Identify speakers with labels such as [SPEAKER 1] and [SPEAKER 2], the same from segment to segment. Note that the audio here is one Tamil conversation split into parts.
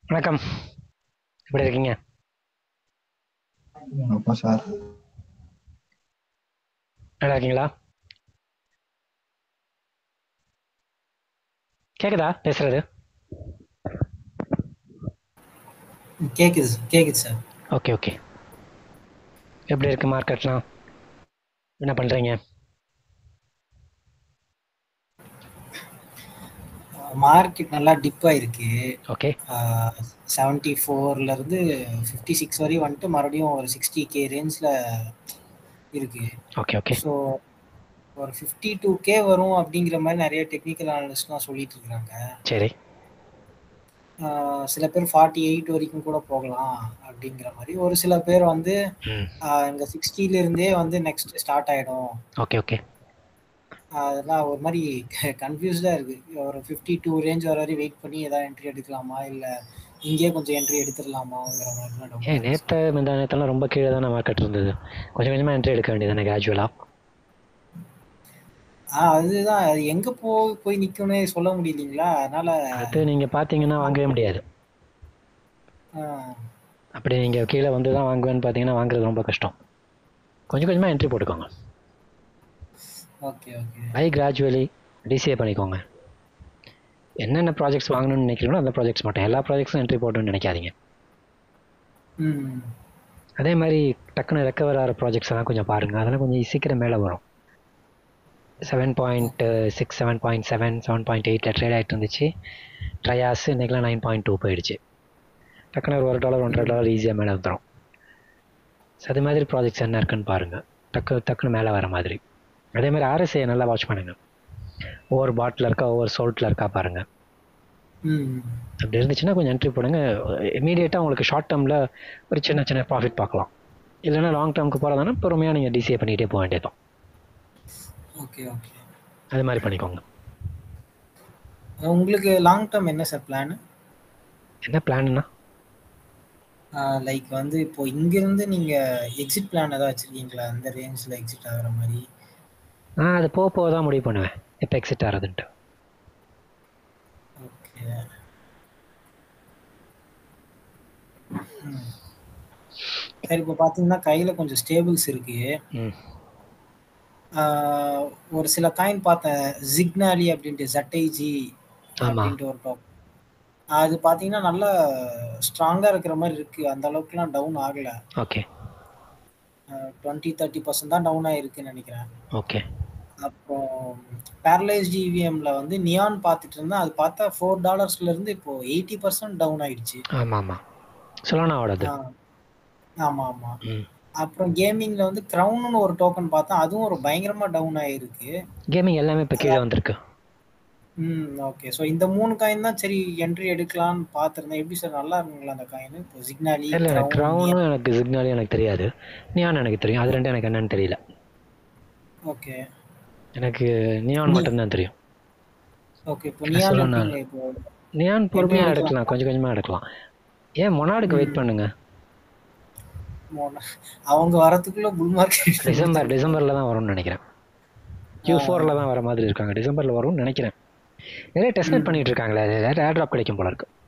[SPEAKER 1] வணக்கம் எப்படி இருக்கீங்க
[SPEAKER 2] வணக்கம் சார்
[SPEAKER 1] நல்லா இருக்கீங்களா கேக்குதா பேசுறது
[SPEAKER 3] கேக்குது கேக்குது சார்
[SPEAKER 1] ஓகே ஓகே எப்படி இருக்கு மார்க்கெட்லாம் என்ன பண்றீங்க
[SPEAKER 3] மார்க்கெட் நல்லா டிப் ஆயிருக்கு
[SPEAKER 1] ஓகே
[SPEAKER 3] செவன்ட்டி ஃபோர்ல இருந்து ஃபிஃப்டி சிக்ஸ் வரையும் வந்துட்டு மறுபடியும் ஒரு சிக்ஸ்டி கே ரேஞ்சில் இருக்கு
[SPEAKER 1] ஓகே ஓகே
[SPEAKER 3] ஸோ ஒரு ஃபிஃப்டி டூ கே வரும் அப்படிங்கிற மாதிரி நிறைய டெக்னிக்கல் அனலிஸ்ட்லாம் சொல்லிட்டு இருக்காங்க
[SPEAKER 1] சரி
[SPEAKER 3] ஆஹ் சில பேர் ஃபார்ட்டி எயிட் வரைக்கும் கூட போகலாம் அப்படிங்கிற மாதிரி ஒரு சில பேர் வந்து
[SPEAKER 1] ம்
[SPEAKER 3] ஆஹ் இங்க 60 ல இருந்தே வந்து நெக்ஸ்ட் ஸ்டார்ட் ஆயிடும்
[SPEAKER 1] ஓகே ஓகே
[SPEAKER 3] அதெல்லாம் ஒரு மாதிரி கன்ஃபியூஸ்டாக இருக்குது ஒரு ஃபிஃப்டி டூ ரேஞ்ச் வர வரையும் வெயிட் பண்ணி ஏதாவது என்ட்ரி எடுக்கலாமா இல்லை இங்கேயே கொஞ்சம் என்ட்ரி எடுத்துடலாமாங்கிற மாதிரிலாம் doubt
[SPEAKER 1] ஏன்
[SPEAKER 3] இருக்கு
[SPEAKER 1] நேற்று முந்தா நேரத்தெல்லாம் ரொம்ப கீழே தானே மார்க்கெட் இருந்தது கொஞ்சம் கொஞ்சமாக என்ட்ரி எடுக்க வேண்டியதானே கிராஜுவலாக
[SPEAKER 3] ஆ அதுதான் அது எங்கே போய் போய் நிற்கும்னே சொல்ல முடியலைங்களா அதனால
[SPEAKER 1] அது நீங்கள் பார்த்தீங்கன்னா வாங்கவே முடியாது
[SPEAKER 3] ஆ,
[SPEAKER 1] அப்படி நீங்கள் கீழே வந்து தான் வாங்குவேன்னு பார்த்தீங்கன்னா வாங்குறது ரொம்ப கஷ்டம் கொஞ்சம் கொஞ்சமாக என்ட்ரி போட்டுக்கோங்க
[SPEAKER 3] okay okay
[SPEAKER 1] by gradually DCA பண்ணிக்கோங்க என்னென்ன ப்ராஜெக்ட்ஸ் வாங்கணும்னு நினைக்கிறீங்களோ அந்த ப்ராஜெக்ட்ஸ் மட்டும் எல்லா ப்ராஜெக்ட்ஸும் என்ட்ரி போடணும்னு நினைக்காதீங்க
[SPEAKER 3] ம்
[SPEAKER 1] அதே மாதிரி டக்குன்னு ரெக்கவர் ஆகிற ப்ராஜெக்ட்ஸ் எல்லாம் கொஞ்சம் பாருங்கள் அதெல்லாம் கொஞ்சம் சீக்கிரம் மேலே வரும் seven point six seven point seven seven point எயிட்டில் ட்ரேட் ஆகிட்டு இருந்துச்சு ட்ரையாஸ் இன்றைக்கெலாம் நைன் பாயிண்ட் டூ போயிடுச்சு டக்குன்னு ஒரு ஒரு டாலர் ஒன்றரை டாலர் ஈஸியாக மேலே வந்துடும் ஸோ அது மாதிரி ப்ராஜெக்ட்ஸ் என்ன இருக்குன்னு பாருங்கள் டக்கு டக்குன்னு மேலே வர மாதிரி அதே மாதிரி ஆர்எஸ்ஐ நல்லா வாட்ச் பண்ணுங்கள் ஒவ்வொரு பாட்டில் இருக்கா ஒவ்வொரு சோல்ட்டில் இருக்கா பாருங்கள்
[SPEAKER 3] ம்
[SPEAKER 1] அப்படி இருந்துச்சுன்னா கொஞ்சம் என்ட்ரி போடுங்க இமீடியட்டாக உங்களுக்கு ஷார்ட் டேர்மில் ஒரு சின்ன சின்ன ப்ராஃபிட் பார்க்கலாம் இல்லைன்னா லாங் டேர்முக்கு போகிறதானா பொறுமையாக நீங்கள் டிசிஏ பண்ணிகிட்டே போக வேண்டியதுதான்
[SPEAKER 3] ஓகே ஓகே
[SPEAKER 1] அது மாதிரி பண்ணிக்கோங்க
[SPEAKER 3] உங்களுக்கு லாங் டேர்ம் என்ன சார் பிளான்
[SPEAKER 1] என்ன பிளான்னா
[SPEAKER 3] லைக் வந்து இப்போ இங்கிருந்து நீங்கள் எக்ஸிட் பிளான் ஏதாவது வச்சுருக்கீங்களா அந்த ரேஞ்சில் எக்ஸிட் ஆகுற மாதிரி
[SPEAKER 1] நான் அது போக போக தான் முடிவு பண்ணுவேன் எப்போ எக்ஸிட் ஆகிறதுன்ட்டு
[SPEAKER 3] ஓகே சரி இப்போ பார்த்தீங்கன்னா கையில் கொஞ்சம் ஸ்டேபிள்ஸ் இருக்கு
[SPEAKER 1] ம்
[SPEAKER 3] ஆஹ் ஒரு சில காயின் பார்த்தேன் ஜிக்னாலி அப்படின்ட்டு ஜட்டைஜி
[SPEAKER 1] ஆமாம்
[SPEAKER 3] அப்படின்ட்டு ஒரு டாப் அது பார்த்தீங்கன்னா நல்லா ஸ்ட்ராங்காக இருக்கிற மாதிரி இருக்கு அந்த அளவுக்குலாம் டவுன் ஆகலை
[SPEAKER 1] ஓகே
[SPEAKER 3] டுவெண்ட்டி தேர்ட்டி பர்சன்ட் தான் டவுன் ஆகிருக்குன்னு நினைக்கிறேன்
[SPEAKER 1] ஓகே
[SPEAKER 3] அப்புறம் பேரலைஸ் ஜிவிஎம்ல வந்து நியான் பார்த்துட்டு இருந்தேன் அது பார்த்தா ஃபோர் டாலர்ஸ்ல இருந்து இப்போ எயிட்டி பர்சன்ட் டவுன் ஆயிடுச்சு
[SPEAKER 1] ஆமாம் ஆமாம் சொலனாவோடது
[SPEAKER 3] ஆ, ஆமா ஆமா
[SPEAKER 1] ம்
[SPEAKER 3] அப்புறம் கேமிங்ல வந்து கிரவுன்னு ஒரு டோக்கன் பார்த்தா அதுவும் ஒரு பயங்கரமா டவுன் ஆயிருக்கு
[SPEAKER 1] கேமிங் எல்லாமே இப்போ கீழே வந்திருக்கு
[SPEAKER 3] ம் ஓகே ஸோ இந்த மூணு காயின் தான் சரி என்ட்ரி எடுக்கலாம்னு பார்த்துருந்தேன் எப்படி சார் நல்லா இருக்குங்களா அந்த காயின் இப்போ சிக்னாலி
[SPEAKER 1] தெரியல எனக்கு
[SPEAKER 3] கிரவுன்
[SPEAKER 1] க்ரௌனும் எனக்கு சிக்னாலும் எனக்கு தெரியாது நியான் எனக்கு தெரியும் அது ரெண்டும் எனக்கு என்னன்னு தெரியல
[SPEAKER 3] ஓகே
[SPEAKER 1] எனக்கு நியான்
[SPEAKER 3] நீ
[SPEAKER 1] மட்டும்தான் தெரியும்
[SPEAKER 3] ஓகே இப்போ நியான்
[SPEAKER 1] சொலனா
[SPEAKER 3] எப்படிங்க இப்போ
[SPEAKER 1] நியான்
[SPEAKER 3] என்ட்ரி
[SPEAKER 1] பொறுமையாக
[SPEAKER 3] எடுக்கலாம்
[SPEAKER 1] எடுக்கலாம் கொஞ்சம் கொஞ்சமாக எடுக்கலாம் ஏன் மொனாடுக்கு வெயிட்
[SPEAKER 3] ம்
[SPEAKER 1] பண்ணுங்க
[SPEAKER 3] மோன- அவங்க வரதுக்குள்ள புல் மார்க்கெட்
[SPEAKER 1] டிசம்பர் டிசம்பரில் தான் வரும்னு நினைக்கிறேன் Q4 ஃபோரில்
[SPEAKER 3] ஆ
[SPEAKER 1] தான் வர மாதிரி இருக்காங்க டிசம்பரில் வரும்னு நினைக்கிறேன் நிறைய டெஸ்ட்
[SPEAKER 3] ம்
[SPEAKER 1] பண்ணிட்டு இருக்காங்களே ஏர் ட்ராப் கிடைக்கும் போல இருக்கு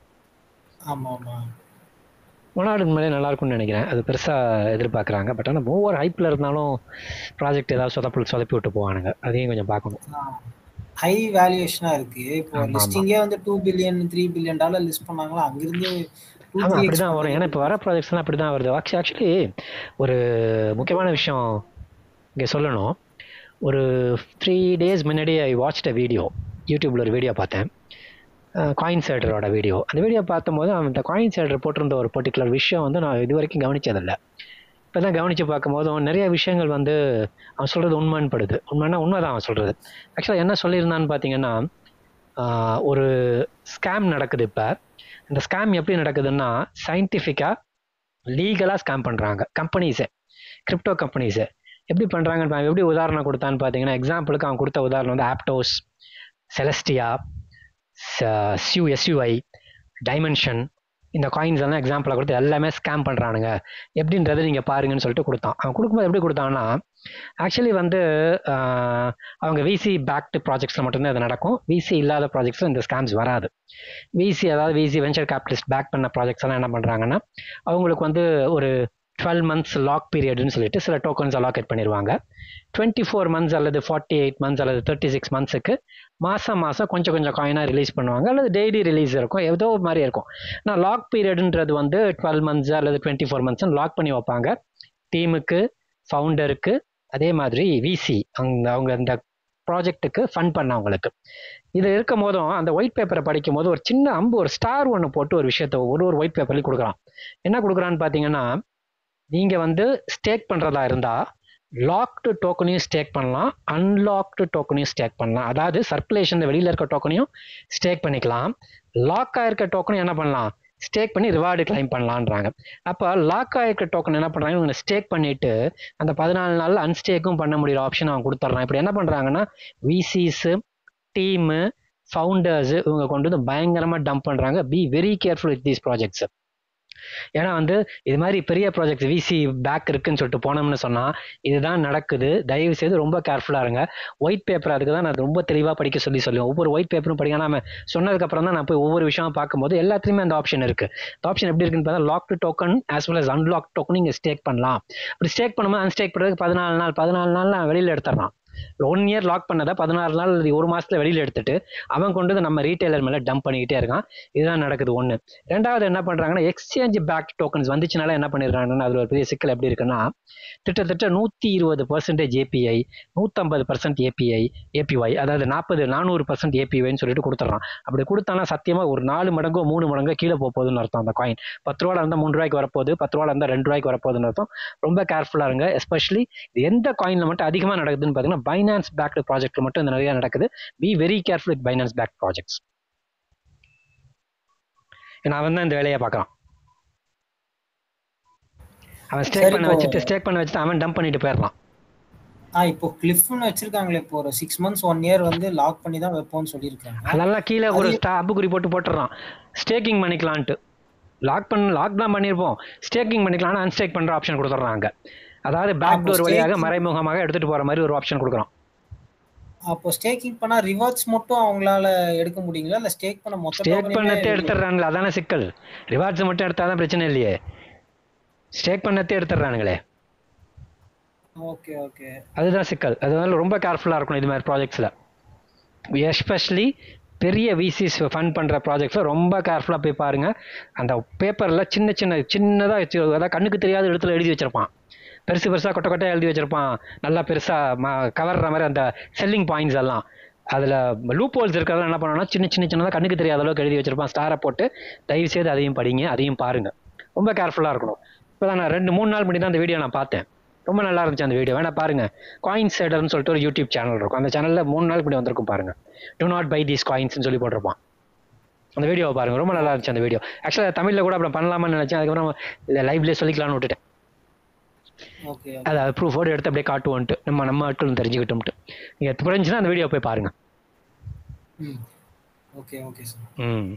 [SPEAKER 3] ஆமா ஆமா
[SPEAKER 1] மொனாடுக்கு மேலே நல்லா இருக்கும்னு நினைக்கிறேன் அது பெருசாக எதிர்பார்க்குறாங்க பட் ஆனால் ஒவ்வொரு ஹைப்பில் இருந்தாலும் ப்ராஜெக்ட் ஏதாவது சொதப்பல் சொதப்பி விட்டு போவானுங்க அதையும் கொஞ்சம் பார்க்கணும்
[SPEAKER 3] ஹை வேல்யூவேஷனா இருக்கு இப்போ
[SPEAKER 1] ஆமாம் ஆமாம்
[SPEAKER 3] லிஸ்டிங்கே வந்து two billion three billion dollar list பண்ணாங்களா அங்கிருந்து டூ
[SPEAKER 1] ஆமாம்
[SPEAKER 3] த்ரீ
[SPEAKER 1] அப்படி
[SPEAKER 3] எக்ஸ்
[SPEAKER 1] தான் வரும் ஏன்னா இப்போ வர ப்ராஜெக்ட்ஸ்லாம் அப்படி தான் வருது ஆக்சுவலி ஒரு முக்கியமான விஷயம் இங்கே சொல்லணும் ஒரு த்ரீ டேஸ் முன்னாடி ஐ வாட்ச்ட் அ வீடியோ யூடியூப்பில் ஒரு வீடியோ பார்த்தேன் காயின் சேடரோட வீடியோ அந்த வீடியோ பார்த்தம்போது அந்த காயின் சேடர் போட்டிருந்த ஒரு பர்டிகுலர் விஷயம் வந்து நான் இது வரைக்கும் கவனிச்சதில்லை இப்போ தான் கவனித்து பார்க்கும்போது நிறைய விஷயங்கள் வந்து அவன் சொல்கிறது உண்மைன்னு படுது உண்மைன்னா உண்மை தான் அவன் சொல்கிறது ஆக்சுவலாக என்ன சொல்லியிருந்தான்னு பார்த்தீங்கன்னா ஆஹ் ஒரு ஸ்கேம் நடக்குது இப்போ இந்த ஸ்கேம் எப்படி நடக்குதுன்னா சயின்டிஃபிக்காக லீகலாக ஸ்கேம் பண்ணுறாங்க கம்பெனிஸு கிரிப்டோ கம்பெனிஸு எப்படி பண்ணுறாங்கன்னு பா- எப்படி உதாரணம் கொடுத்தான்னு பார்த்தீங்கன்னா எக்ஸாம்பிளுக்கு அவன் கொடுத்த உதாரணம் வந்து Aptos Celestia Sui SUI Dymension இந்த காயின்ஸ் எல்லாம் எக்ஸாம்பிளாக கொடுத்து எல்லாமே ஸ்கேம் பண்ணுறானுங்க எப்படின்றத நீங்கள் பாருங்கன்னு சொல்லிட்டு கொடுத்தான் அவன் கொடுக்கும்போது எப்படி கொடுத்தான்னா ஆக்சுவலி வந்து ஆஹ், அவங்க விசி பேக்டு ப்ராஜெக்ட்ஸில் மட்டும்தான் இது நடக்கும் விசி இல்லாத ப்ராஜெக்ட்ஸில் இந்த ஸ்கேம்ஸ் வராது விசி அதாவது விசி வெஞ்சர் கேபிட்டலிஸ்ட் பேக் பண்ண ப்ராஜெக்ட்ஸ் எல்லாம் என்ன பண்ணுறாங்கன்னா அவங்களுக்கு வந்து ஒரு டுவெல் மந்த்ஸ் லாக் பீரியட்னு சொல்லிட்டு சில டோக்கன்ஸ் அலாகேட் பண்ணிடுவாங்க டுவெண்ட்டி ஃபோர் மந்த்ஸ் அல்லது ஃபார்ட்டி எயிட் மந்த்ஸ் அல்லது தேர்ட்டி சிக்ஸ் மந்த்ஸுக்கு மாதம் மாதம் கொஞ்சம் கொஞ்சம் காயினாக ரிலீஸ் பண்ணுவாங்க அல்லது டெய்லி ரிலீஸ் இருக்கும் ஏதோ ஒரு மாதிரி இருக்கும் ஆனால் லாக் பீரியடுன்றது வந்து டுவெல் மந்த்ஸ் அல்லது டுவெண்ட்டி ஃபோர் மந்த்ஸ் லாக் பண்ணி வைப்பாங்க டீமுக்கு ஃபவுண்டருக்கு அதே மாதிரி விசி அந்த அவங்க அந்த ப்ராஜெக்ட்டுக்கு ஃபண்ட் பண்ணவங்களுக்கு இது இருக்கும் போதும் அந்த ஒயிட் பேப்பரை படிக்கும் போது ஒரு சின்ன அம்பு ஒரு ஸ்டார் ஒன்று போட்டு ஒரு விஷயத்த ஒரு ஒரு ஒயிட் பேப்பர்லையும் கொடுக்குறான் என்ன கொடுக்குறான்னு பார்த்தீங்கன்னா நீங்கள் வந்து ஸ்டேக் பண்ணுறதா இருந்தால் லாக்டு டோக்கனையும் ஸ்டேக் பண்ணலாம் அன்லாக்டு டோக்கனையும் ஸ்டேக் பண்ணலாம் அதாவது சர்க்குலேஷன் வெளியில் இருக்க டோக்கனையும் ஸ்டேக் பண்ணிக்கலாம் லாக் ஆயிருக்க டோக்கனும் என்ன பண்ணலாம் ஸ்டேக் பண்ணி ரிவார்டு கிளைம் பண்ணலான்றாங்க அப்போ லாக் ஆயிருக்க டோக்கன் என்ன பண்ணுறாங்க இவங்க ஸ்டேக் பண்ணிட்டு அந்த பதினாலு நாளில் அன்ஸ்டேக்கும் பண்ண முடியிற ஆப்ஷன் அவங்க கொடுத்துட்றான் இப்படி என்ன பண்ணுறாங்கன்னா விசிஸு டீமு ஃபவுண்டர்ஸு இவங்க கொண்டு வந்து பயங்கரமாக டம்ப் பண்ணுறாங்க be very careful with these projects ஏன்னா வந்து இது மாதிரி பெரிய ப்ராஜெக்ட் விசி பேக் இருக்குன்னு சொல்லிட்டு போனோம்னு சொன்னால் இதுதான் நடக்குது தயவு செய்து ரொம்ப கேர்ஃபுல்லாக இருங்க ஒயிட் பேப்பர் அதுக்கு தான் நான் ரொம்ப தெளிவாக படிக்க சொல்லி சொல்லுவேன் ஒவ்வொரு ஒயிட் பேப்பரும் படிக்க நம்ம சொன்னதுக்கப்புறம் தான் நான் போய் ஒவ்வொரு விஷயம் பார்க்கும்போது எல்லாத்துலேயுமே அந்த ஆப்ஷன் இருக்குது அந்த ஆப்ஷன் எப்படி இருக்குன்னு பார்த்தா locked token as well as unlock token நீங்கள் ஸ்டேக் பண்ணலாம் அப்படி ஸ்டேக் பண்ணும்போது அன்ஸ்டேக் பண்ணுறதுக்கு பதினாலு நாள் பதினாலு நாள் நான் வெளியில் எடுத்துடலாம் ஒன் இயர் லாக் பண்ணதை பதினாறு நாள் அல்லது ஒரு மாசத்துல வெளியில் எடுத்துட்டு அவன் கொண்டு வந்து நம்ம ரீட்டைலர் மேலே டம்ப் பண்ணிக்கிட்டே இருக்கான் இதுதான் நடக்குது ஒன்று ரெண்டாவது என்ன பண்ணுறாங்கன்னா எக்ஸ்சேஞ்ச் பேக் டோக்கன்ஸ் வந்துச்சுனால என்ன பண்ணிடுறாங்கன்னா அதில் ஒரு பெரிய சிக்கல் எப்படி இருக்குன்னா கிட்டத்தட்ட நூற்றி இருபது பர்சன்டேஜ் ஏபிஐ நூற்றம்பது பர்சன்ட் ஏபிஐ ஏபிஒய் அதாவது நாற்பது நானூறு பர்சன்ட் ஏபிஒய்னு சொல்லிட்டு கொடுத்துட்றான் அப்படி கொடுத்தானா சத்தியமாக ஒரு நாலு மடங்கோ மூணு மடங்கோ கீழே போக போகுதுன்னு அர்த்தம் அந்த காயின் பத்து ரூபால இருந்தால் மூணு ரூபாய்க்கு வரப்போகுது பத்து ரூபால இருந்தால் ரெண்டு ரூபாய்க்கு வரப்போகுதுன்னு அர்த்தம் ரொம்ப கேர்ஃபுல்லாக இருங்க எஸ்பெஷலி இது எந்த காயினில் மட்டும் அதிகமாக நடக்குதுன்னு பார்த்தீங்கன்னா பைனான்ஸ் பேக்டு ப்ராஜெக்ட் மட்டும் இந்த நிறைய நடக்குது be very careful with Binance back projects ஏன்னா அவன் தான் இந்த வேலையை பார்க்குறான் அவன் ஸ்டேக்
[SPEAKER 3] சரி,
[SPEAKER 1] பண்ண
[SPEAKER 3] இப்போ-
[SPEAKER 1] வச்சுட்டு ஸ்டேக் பண்ண வச்சுட்டு அவன் டம்ப் பண்ணிட்டு போயிடலாம்
[SPEAKER 3] ஆ இப்போ கிளிஃப்னு வச்சிருக்காங்களே இப்போ ஒரு சிக்ஸ் மந்த்ஸ் ஒன் இயர் வந்து லாக் பண்ணி தான் வைப்போம்னு சொல்லியிருக்காங்க
[SPEAKER 1] அதெல்லாம் கீழே ஒரு
[SPEAKER 3] அது-
[SPEAKER 1] ஸ்டா அப்புக்குறி போட்டு போட்டுறான் ஸ்டேக்கிங் பண்ணிக்கலான்ட்டு லாக் பண்ண லாக் தான் பண்ணியிருப்போம் ஸ்டேக்கிங் பண்ணிக்கலாம் அன்ஸ்டேக் பண்ணுற ஆப்ஷன் கொடுத்துட்றாங்க அதாவது பேக்
[SPEAKER 3] அப்போ
[SPEAKER 1] டோர் வழியாக
[SPEAKER 3] staking-
[SPEAKER 1] மறைமுகமாக எடுத்துகிட்டு போகிற மாதிரி ஒரு ஆப்ஷன் கொடுக்குறான்
[SPEAKER 3] அப்போ ஸ்டேக்கிங் பண்ணா ரிவார்ட்ஸ் மட்டும் அவங்களால எடுக்க முடியுங்களா இல்ல ஸ்டேக் பண்ண மொத்த
[SPEAKER 1] ஸ்டேக்
[SPEAKER 3] token-யுமே
[SPEAKER 1] பண்ணத்தே எடுத்துடுறானுங்களே அதானே சிக்கல் ரிவார்ட்ஸ் மட்டும் எடுத்தால் தான் பிரச்சனை இல்லையே ஸ்டேக் பண்ணத்தே எடுத்துடுறானுங்களே
[SPEAKER 3] ஓகே ஓகே
[SPEAKER 1] அதுதான் சிக்கல் அதனால ரொம்ப கேர்ஃபுல்லாக இருக்கணும் இது மாதிரி ப்ராஜெக்ட்ஸில் எஸ்பெஷலி பெரிய விசிஸ் ஃபண்ட் பண்ணுற ப்ராஜெக்ட்ஸில் ரொம்ப கேர்ஃபுல்லாக போய் பாருங்கள் அந்த பேப்பரில் சின்ன சின்ன சின்னதாக வச்சு அதாவது கண்ணுக்கு தெரியாத இடத்துல எழுதி வச்சிருப்பான் பெருசு பெருசாக கொட்டை கொட்டையாக எழுதி வச்சிருப்பான் நல்லா பெருசாக ம கவர்ற மாதிரி அந்த செல்லிங் பாயிண்ட்ஸ் எல்லாம் அதில் லூப் ஹோல்ஸ் இருக்கிறதெல்லாம் என்ன பண்ணணும்னா சின்ன சின்ன சின்னதாக கண்ணுக்கு தெரியாத அளவுக்கு எழுதி வச்சிருப்பான் ஸ்டாரை போட்டு தயவு செய்து அதையும் படிங்க அதையும் பாருங்கள் ரொம்ப கேர்ஃபுல்லாக இருக்கணும் இப்போ தான் நான் ரெண்டு மூணு நாள் முன்னாடி தான் அந்த வீடியோ நான் பார்த்தேன் ரொம்ப நல்லா இருந்துச்சு அந்த வீடியோ வேணா பாருங்க காயின் சேடர்னு சொல்லிட்டு ஒரு யூடியூப் சேனல் இருக்கும் அந்த சேனல்ல மூணு நாள் முன்னாடி வந்திருக்கும் பாருங்க டு நாட் பை தீஸ் காயின்ஸ்னு சொல்லி போட்டிருப்பான் அந்த வீடியோவை பாருங்க ரொம்ப நல்லா இருந்துச்சு அந்த வீடியோ ஆக்சுவலாக தமிழ்ல கூட அப்புறம் பண்ணலாமான்னு நினைச்சேன் அதுக்கப்புறம் லைவ்லேயே சொல்லிக்கலாம்னு விட்டுட்டேன்
[SPEAKER 3] ஓகே
[SPEAKER 1] அதை ப்ரூஃபோடு எடுத்து அப்படியே காட்டுவோன்ட்டு நம்ம நம்ம ஆட்களும் தெரிஞ்சுக்கிட்டோம்ட்டு நீங்கள் புரிஞ்சுன்னா அந்த வீடியோ போய் பாருங்க
[SPEAKER 3] ம் ஓகே ஓகே சார்
[SPEAKER 1] ம்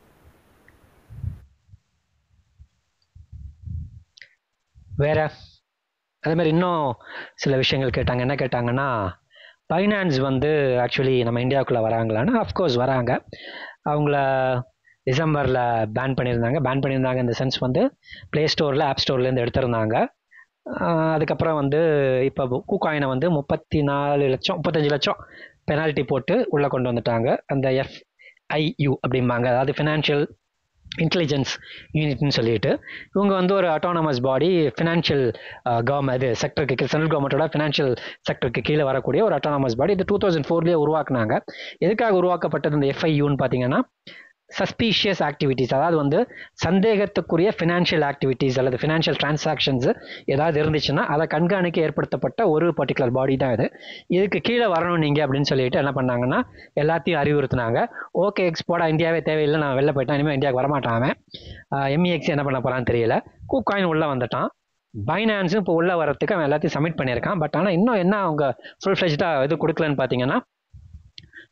[SPEAKER 1] வேற அதே மாதிரி இன்னும் சில விஷயங்கள் கேட்டாங்க என்ன கேட்டாங்கன்னா பைனான்ஸ் வந்து ஆக்சுவலி நம்ம இந்தியாவுக்குள்ளே வராங்களான்னா அஃப்கோர்ஸ் வராங்க அவங்கள டிசம்பரில் பேன் பண்ணியிருந்தாங்க பேன் பண்ணியிருந்தாங்க இந்த சென்ஸ் வந்து ப்ளே ஸ்டோரில் ஆப் ஸ்டோர்லேருந்து எடுத்திருந்தாங்க ஆஹ் அதுக்கப்புறம் வந்து இப்போ கூகாயினை வந்து முப்பத்தி நாலு லட்சம் முப்பத்தஞ்சு லட்சம் பெனால்ட்டி போட்டு உள்ளே கொண்டு வந்துட்டாங்க அந்த எஃப்ஐயு அப்படிம்பாங்க அதாவது ஃபினான்ஷியல் இன்டெலிஜென்ஸ் யூனிட்னு சொல்லிட்டு இவங்க வந்து ஒரு அட்டானமஸ் பாடி ஃபினான்ஷியல் கவர்மெண்ட் இது செக்டருக்கு சென்ட்ரல் கவர்மெண்ட்டோட ஃபினான்ஷியல் செக்டருக்கு கீழே வரக்கூடிய ஒரு அட்டானமஸ் பாடி இது டூ தௌசண்ட் ஃபோர்லேயே உருவாக்குனாங்க எதுக்காக உருவாக்கப்பட்டது இந்த எஃப்ஐயூன்னு பார்த்தீங்கன்னா சஸ்பீஷியஸ் ஆக்டிவிட்டீஸ் அதாவது வந்து சந்தேகத்துக்குரிய ஃபினான்ஷியல் ஆக்டிவிட்டீஸ் அல்லது ஃபினான்ஷியல் டிரான்சாக்ஷன்ஸ் ஏதாவது இருந்துச்சுன்னா அதை கண்காணிக்க ஏற்படுத்தப்பட்ட ஒரு பர்டிகுலர் பாடி தான் இது இதுக்கு கீழே வரணும் நீங்கள் அப்படின்னு சொல்லிட்டு என்ன பண்ணாங்கன்னா எல்லாத்தையும் அறிவுறுத்தினாங்க ஓகே எக்ஸ்போர்ட்டா இந்தியாவே தேவையில்லை நான் வெளில போயிட்டேன் இனிமேல் இந்தியாவுக்கு வரமாட்டான் அவன் எம்இஎக்ஸ் என்ன பண்ண போகிறான்னு தெரியல கூகாயின் உள்ளே வந்துட்டான் பைனான்ஸும் இப்போ உள்ளே வரத்துக்கு அவன் எல்லாத்தையும் சப்மிட் பண்ணியிருக்கான் பட் ஆனால் இன்னும் என்ன அவங்க ஃபுல் ஃப்ளெஜ்டாக இது கொடுக்கலன்னு பார்த்தீங்கன்னா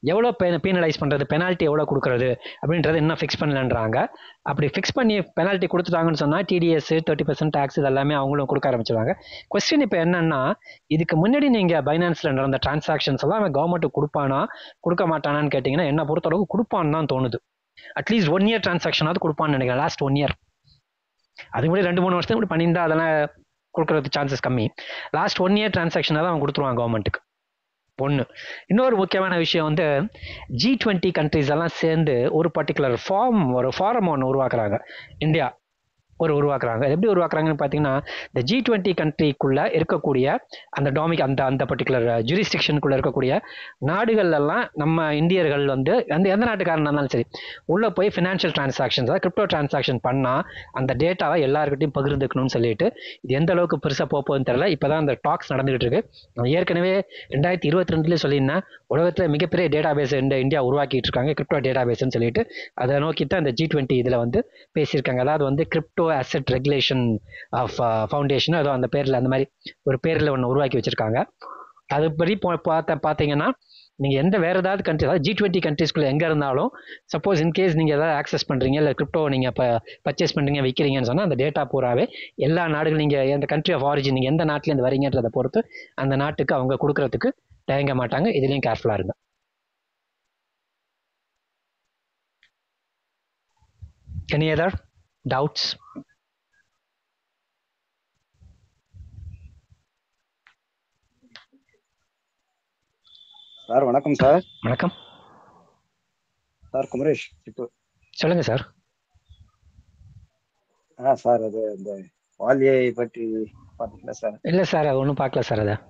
[SPEAKER 1] எவ்வளோ பீனலைஸ் பண்ணுறது பெனால்ட்டி எவ்வளோ கொடுக்குறது அப்படின்றத இன்னும் ஃபிக்ஸ் பண்ணலன்றாங்க அப்படி ஃபிக்ஸ் பண்ணி பெனால்ட்டி கொடுத்துட்டாங்கன்னு சொன்னால் டிடிஎஸ் தேர்ட்டி பர்சன்ட் டேக்ஸ் இதெல்லாமே அவங்களும் கொடுக்க ஆரம்பிச்சிருவாங்க கொஸ்டின் இப்போ என்னன்னா இதுக்கு முன்னாடி நீங்கள் பைனான்ஸில் நடந்த டிரான்சாக்ஷன்ஸ் எல்லாம் அவன் கவர்மெண்ட்டுக்கு கொடுப்பானா கொடுக்க மாட்டானான்னு கேட்டிங்கன்னா என்ன பொறுத்தளவுக்கு கொடுப்பான்னு தான் தோணுது அட்லீஸ்ட் ஒன் இயர் டிரான்சாக்ஷனாவது கொடுப்பான்னு நினைக்கிறேன் லாஸ்ட் ஒன் இயர் அது கூட ரெண்டு மூணு வருஷத்துக்கு இப்படி பண்ணியிருந்தா அதெல்லாம் கொடுக்கறது சான்சஸ் கம்மி லாஸ்ட் ஒன் இயர் டிரான்சாக்ஷனாக தான் அவன் கொடுத்துருவான் கவர்மெண்ட்டுக்கு ஒன்று இன்னொரு முக்கியமான விஷயம் வந்து ஜி டுவெண்ட்டி கண்ட்ரிஸ் எல்லாம் சேர்ந்து ஒரு பர்டிகுலர் ஃபார்ம் ஒரு ஃபாரம் ஒன்று உருவாக்குறாங்க இந்தியா ஒரு உருவாக்குறாங்க அது எப்படி உருவாக்குறாங்கன்னு பார்த்தீங்கன்னா இந்த ஜி டுவெண்ட்டி கண்ட்ரிக்குள்ளே இருக்கக்கூடிய அந்த டாமிக் அந்த அந்த பர்டிகுலர் ஜூரிஸ்டிக்ஷனுக்குள்ளே இருக்கக்கூடிய நாடுகள் எல்லாம் நம்ம இந்தியர்கள் வந்து அந்த எந்த நாட்டுக்காரனாக இருந்தாலும் சரி உள்ளே போய் ஃபினான்ஷியல் டிரான்சாக்ஷன்ஸ் அதாவது கிரிப்டோ டிரான்சாக்ஷன் பண்ணால் அந்த டேட்டாவை எல்லாருக்கிட்டையும் பகிர்ந்துக்கணும்னு சொல்லிட்டு இது எந்த அளவுக்கு பெருசாக போகுதுன்னு தெரியல இப்போ தான் அந்த டாக்ஸ் நடந்துகிட்டு இருக்கு நான் ஏற்கனவே ரெண்டாயிரத்தி இருபத்தி ரெண்டுலேயே சொல்லியிருந்தேன் உலகத்தில் மிகப்பெரிய டேட்டா பேஸ் இந்த இந்தியா உருவாக்கிட்டு இருக்காங்க கிரிப்டோ டேட்டா பேஸ்ன்னு சொல்லிட்டு அதை நோக்கி தான் இந்த ஜி டுவெண்ட்டி இதில் வந்து பேசியிருக்காங்க அதாவது வந்து crypto asset regulation of foundation அதோ அந்த பேரில் அந்த மாதிரி ஒரு பேரில் ஒன்று உருவாக்கி வச்சுருக்காங்க அதுபடி போ பார்த்த பார்த்தீங்கன்னா நீங்கள் எந்த வேறு ஏதாவது கண்ட்ரி அதாவது ஜி டுவெண்ட்டி கண்ட்ரீஸ்குள்ளே எங்கே இருந்தாலும் சப்போஸ் இன்கேஸ் நீங்கள் ஏதாவது ஆக்சஸ் பண்ணுறீங்க இல்லை கிரிப்டோ நீங்கள் இப்போ பர்ச்சேஸ் பண்ணுறீங்க விற்கிறீங்கன்னு சொன்னால் அந்த டேட்டா பூராவே எல்லா நாடுகள் நீங்கள் எந்த கண்ட்ரி ஆஃப் ஆரிஜின் நீங்கள் எந்த நாட்டிலேருந்து வரீங்கன்றதை பொறுத்து அந்த நாட்டுக்கு அவங்க கொடுக்கறதுக்கு தயங்க மாட்டாங்க இதுலேயும் கேர்ஃபுல்லாக இருங்க எனி அதர் டவுட்ஸ்
[SPEAKER 2] சார் வணக்கம் சார்
[SPEAKER 1] வணக்கம்
[SPEAKER 2] சார் குமரேஷ் இப்போ
[SPEAKER 1] சொல்லுங்கள் சார்
[SPEAKER 2] ஆ சார் அது இந்த வாலியை பற்றி பார்த்தீங்களா சார்
[SPEAKER 1] இல்லை சார் அது ஒன்றும் பார்க்கல சார் அதை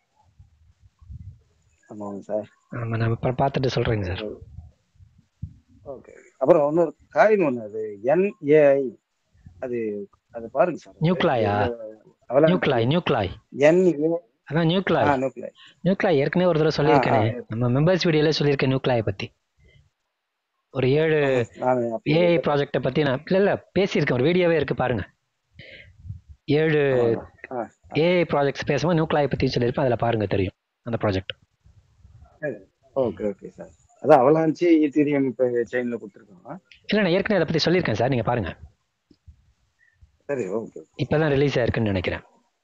[SPEAKER 2] ஆமாங்க சார்
[SPEAKER 1] ஆமாம் நான் இப்போ பார்த்துட்டு சொல்கிறேங்க சார்
[SPEAKER 2] ஓகே அப்புறம் இன்னொரு காயின் ஒன்று அது என்ஏஐ அது அது பாருங்க சார்
[SPEAKER 1] நியூக்ளாயா?
[SPEAKER 2] அதெல்லாம்
[SPEAKER 1] நியூக்ளாய் நியூக்ளாய்
[SPEAKER 2] என்ஏ
[SPEAKER 1] அதான் நியூக்ளாய்
[SPEAKER 2] ஆ நியூக்ளாய்
[SPEAKER 1] நியூக்ளாய் ஏற்கனவே ஒரு தடவை சொல்லியிருக்கேனே
[SPEAKER 2] ஆ,
[SPEAKER 1] நம்ம மெம்பர்ஸ் வீடியோல சொல்லியிருக்கேன் நியூக்ளாயை பற்றி ஒரு ஏழு
[SPEAKER 2] நான் அப்படி-
[SPEAKER 1] ஏஐ ப்ராஜெக்டை பற்றி நான் இல்லை இல்லை பேசியிருக்கேன் ஒரு வீடியோவே இருக்குது பாருங்க ஏழு
[SPEAKER 2] ஆ,
[SPEAKER 1] ஏஐ ப்ராஜெக்ட்ஸ் பேசும்போது நியூக்ளாயை பற்றி சொல்லியிருப்பேன் அதில் பாருங்க தெரியும் அந்த ப்ராஜெக்ட்
[SPEAKER 2] ஓகே ஓகே சார் அதான் அவலாஞ்சி ஈத்தீரியம் இப்போ செயினில் கொடுத்துருக்கோம்
[SPEAKER 1] இல்லை நான் ஏற்கனவே அதை பற்றி சொல்லியிருக்கேன் சார் நீங்கள் பாருங்கள்
[SPEAKER 2] சரி ஓகே
[SPEAKER 1] இப்போ தான் ரிலீஸ் ஆயிருக்குன்னு நினைக்கிறேன்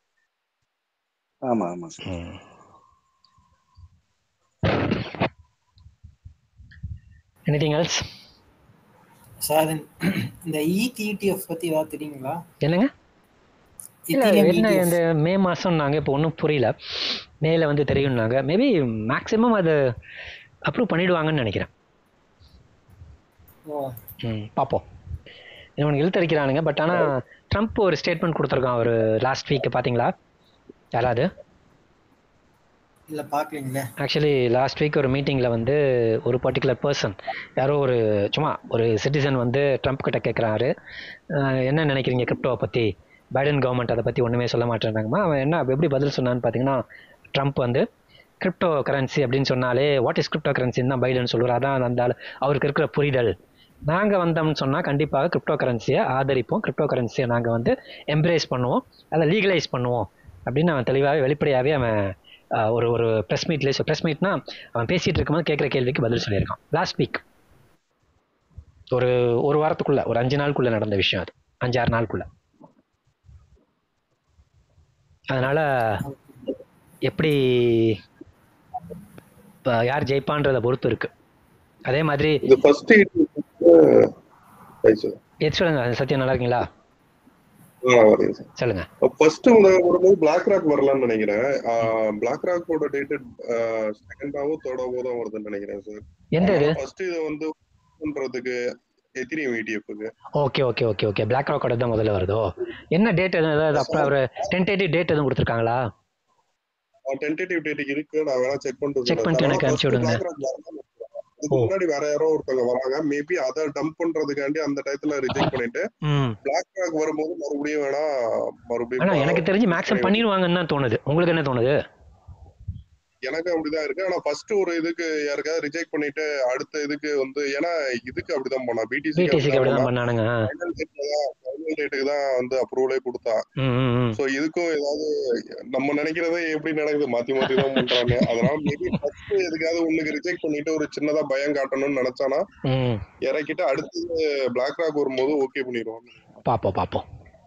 [SPEAKER 2] ஆமாம் ஆமாம் சார்
[SPEAKER 1] எனிதிங் எல்ஸ்
[SPEAKER 3] சார் இந்த இடிஎஃப் பத்தி ஏதாவது தெரியுங்களா
[SPEAKER 1] என்னங்க இல்லை
[SPEAKER 3] Ethereum
[SPEAKER 1] என்ன
[SPEAKER 3] ETF.
[SPEAKER 1] இந்த மே மாதம் நாங்கள் இப்போ ஒன்றும் புரியல மேல வந்து தெரியும்னாங்க மேபி மேக்ஸிமம் அது அப்ரூவ் பண்ணிடுவாங்கன்னு நினைக்கிறேன்
[SPEAKER 3] ஓ
[SPEAKER 1] ம் பார்ப்போம் இவனுக்கு இழுத்தடிக்கிறானுங்க பட் ஆனால் ட்ரம்ப் ஒரு ஸ்டேட்மெண்ட் கொடுத்துருக்கான் ஒரு லாஸ்ட் வீக் பார்த்தீங்களா யாராவது
[SPEAKER 3] இல்ல பாக்கலீங்களே
[SPEAKER 1] ஆக்சுவலி லாஸ்ட் வீக் ஒரு மீட்டிங்கில் வந்து ஒரு பர்டிகுலர் பர்சன் யாரோ ஒரு சும்மா ஒரு சிட்டிசன் வந்து ட்ரம்ப் கிட்ட கேட்குறாரு என்ன நினைக்கிறீங்க கிரிப்டோவை பற்றி பைடன் கவர்மெண்ட் அதை பற்றி ஒன்றுமே சொல்ல மாட்டேறாங்கம்மா அவன் என்ன எப்படி பதில் சொன்னான்னு பார்த்தீங்கன்னா ட்ரம்ப் வந்து கிரிப்டோ கரன்சி அப்படின்னு சொன்னாலே வாட் இஸ் கிரிப்டோ கரன்சின்னு தான் பைடன் சொல்லுவார் அதான் அந்த ஆளு- அவருக்கு இருக்கிற புரிதல் நாங்கள் வந்தோம்னு சொன்னால் கண்டிப்பாக கிரிப்டோ கரன்சியை ஆதரிப்போம் கிரிப்டோ கரன்சியை நாங்கள் வந்து எம்ப்ரேஸ் பண்ணுவோம் அதை லீகலைஸ் பண்ணுவோம் அப்படின்னு அவன் தெளிவாகவே வெளிப்படையாகவே அவன் ஆஹ், ஒரு ஒரு ப்ரெஸ் மீட்லேயே ப்ரெஸ் மீட்னா அவன் பேசிகிட்டு இருக்கும்போது கேட்குற கேள்விக்கு பதில் சொல்லியிருக்கான் லாஸ்ட் வீக் ஒரு ஒரு வாரத்துக்குள்ள ஒரு அஞ்சு நாளுக்குள்ள நடந்த விஷயம் அது அஞ்சாறு நாளுக்குள்ள அதனால எப்படி இப்ப யார் ஜெயிப்பான்றத பொறுத்து இருக்கு அதே மாதிரி
[SPEAKER 4] இந்த ஃபர்ஸ்ட்
[SPEAKER 1] எது சொல்லுங்க சத்யா நல்லா இருக்கீங்களா சொல்லுங்க
[SPEAKER 4] ஃபர்ஸ்ட் வரும்போது பிளாக் ராக் வரலாம்னு நினைக்கிறேன் பிளாக் ராக்கோட டேட்டட் செகண்டாவோ தேர்டாவோ தான் வருதுன்னு நினைக்கிறேன் சார்
[SPEAKER 1] எந்த இது
[SPEAKER 4] ஃபர்ஸ்ட் இதை வந்து பண்றதுக்கு எத்திரியம் இடிஎஃப்க்கு
[SPEAKER 1] ஓகே ஓகே ஓகே ஓகே பிளாக் ராக்கோட தான் முதல்ல வருதோ என்ன டேட் எதுவும் ஏதாவது அப்புறம் ஒரு டென்டேட்டிவ் டேட் எதுவும் கொடுத்துருக்காங்களா
[SPEAKER 4] டென்டேட்டிவ் டேட்டுக்கு இருக்கு நான் வேணா செக் பண்ணிட்டு
[SPEAKER 1] Check பண்ணிட்டு எனக்கு அனுப்பிச்சு விடுங்க.
[SPEAKER 4] இதுக்கு முன்னாடி வேற யாரோ ஒருத்தவங்க வராங்க மேபி அதை டம்ப் பண்றதுக்காண்டி அந்த டயத்துல ரிஜெக்ட் பண்ணிட்டு
[SPEAKER 1] ம்
[SPEAKER 4] பிளாக் ராக் வரும்போது மறுபடியும் வேணா
[SPEAKER 1] ஆனா
[SPEAKER 4] மறுபடியும்
[SPEAKER 1] எனக்கு தெரிஞ்சு மேக்ஸிமம் பண்ணிடுவாங்கன்னு தான் தோணுது உங்களுக்கு என்ன தோணுது
[SPEAKER 4] எனக்கு அப்படிதான் இருக்கு ஆனா ஃபர்ஸ்ட் ஒரு இதுக்கு யாருக்காவது ரிஜெக்ட் பண்ணிட்டு அடுத்த இதுக்கு வந்து ஏன்னா இதுக்கு அப்படிதான் போனா பிடிசி
[SPEAKER 1] பிடிசிக்கு அப்படி தான் பண்ணானுங்க
[SPEAKER 4] ஃபைனல் டேட்டுக்கு தான் வந்து அப்ரூவலே கொடுத்தா
[SPEAKER 1] ம் ம், ம்
[SPEAKER 4] சோ இதுக்கும் ஏதாவது நம்ம நினைக்கிறதே எப்படி நடக்குது மாத்தி மாத்தி தான் பண்றாங்க அதனால மேபி ஃபர்ஸ்ட் எதுக்காவது ஒண்ணுக்கு ரிஜெக்ட் பண்ணிட்டு ஒரு சின்னதா பயம் காட்டணும்னு நினைச்சானா
[SPEAKER 1] ம்
[SPEAKER 4] இறக்கிட்டு அடுத்தது பிளாக் ராக் வரும்போது ஓகே பண்ணிடுவான்
[SPEAKER 1] பார்ப்போம் பார்ப்போம்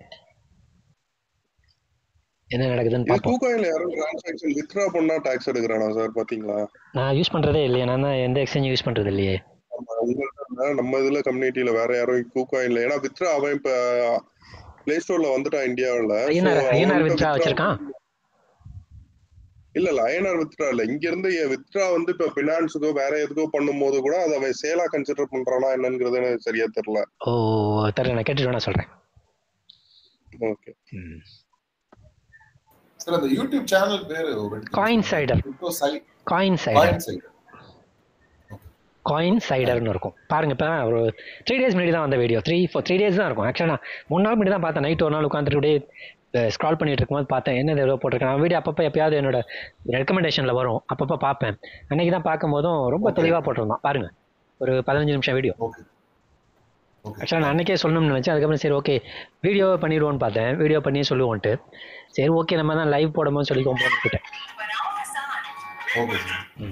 [SPEAKER 1] என்ன நடக்குதுன்னு
[SPEAKER 4] இது
[SPEAKER 1] பார்ப்போம்
[SPEAKER 4] கூகாயில யாரும் டிரான்சாக்ஷன் வித்ரா பண்ணா டாக்ஸ் எடுக்கிறானா சார் பாத்தீங்களா
[SPEAKER 1] நான் யூஸ் பண்ணுறதே இல்லையே நான் தான் எந்த எக்ஸ்சேஞ்சும் யூஸ் பண்ணுறது இல்லையே
[SPEAKER 4] ஆமா, உங்கள்ட்ட இல்ல, நம்ம இதுல கம்யூனிட்டில வேற யாரும் கூகாயின்ல ஏன்னா வித்ரா அவன் இப்ப பிளே ஸ்டோர்ல வந்துட்டான் இந்தியாவுல So,
[SPEAKER 1] ஐயனார் ஐயனார்
[SPEAKER 4] அவன்கிட்ட
[SPEAKER 1] வித்ரா
[SPEAKER 4] withdraw
[SPEAKER 1] வச்சிருக்கான்
[SPEAKER 4] இல்ல இல்ல ஐஎன்ஆர் வித்ரா இல்ல இங்க இருந்து வித்ரா வந்து இப்ப பினான்ஸுக்கோ வேற எதுக்கோ பண்ணும்போது கூட அதை அவன் சேலா கன்சிடர் பண்றானா என்னங்கிறது எனக்கு சரியா தெரியல
[SPEAKER 1] ஓ தெரியல நான் கேட்டுட்டு வேணா சொல்கிறேன்
[SPEAKER 4] ஓகே
[SPEAKER 1] ம்
[SPEAKER 5] சார் அந்த யூடியூப் சேனல் பேரு ஒரு
[SPEAKER 1] coin sider
[SPEAKER 5] crypto side
[SPEAKER 1] coin sider
[SPEAKER 5] coin side
[SPEAKER 1] coin சைடர்னு இருக்கும் பாருங்க இப்போ ஒரு த்ரீ டேஸ் முன்னாடி தான் வந்த வீடியோ த்ரீ ஃபோர் த்ரீ டேஸ் தான் இருக்கும் ஆக்சுவலாக நான் மூணு நாள் முன்னாடி தான் பார்த்தேன் நைட் ஒரு நாள் உட்காந்துட்டு அப்படியே ஸ்க்ரால் பண்ணிட்டு இருக்கும்போது பார்த்தேன் என்ன ஏதோ போட்டிருக்கேன் நான் வீடியோ அப்பப்போ எப்பயாவது என்னோட ரெக்கமெண்டேஷனில் வரும் அப்பப்போ பார்ப்பேன் அன்னைக்கு தான் பார்க்கும்போதும் ரொம்ப
[SPEAKER 5] Okay.
[SPEAKER 1] தெளிவாக போட்டிருந்தான் பாருங்க ஒரு பதினஞ்சு நிமிஷம் வீடியோ
[SPEAKER 5] ஓகே ஓகே
[SPEAKER 1] ஆக்சுவலாக நான் அன்னைக்கே சொல்லணும்னு நினச்சேன் அதுக்கப்புறம் சரி ஓகே வீடியோ பண்ணிடுவோன்னு பார்த்தேன் வீடியோ பண்ணியே சொல்லுவோன்ட்டு சரி ஓகே நம்ம தான் லைவ் போடும்போது சொல்லி போட்டுக்கிட்டேன்
[SPEAKER 5] ஓகே சார்
[SPEAKER 1] ம்.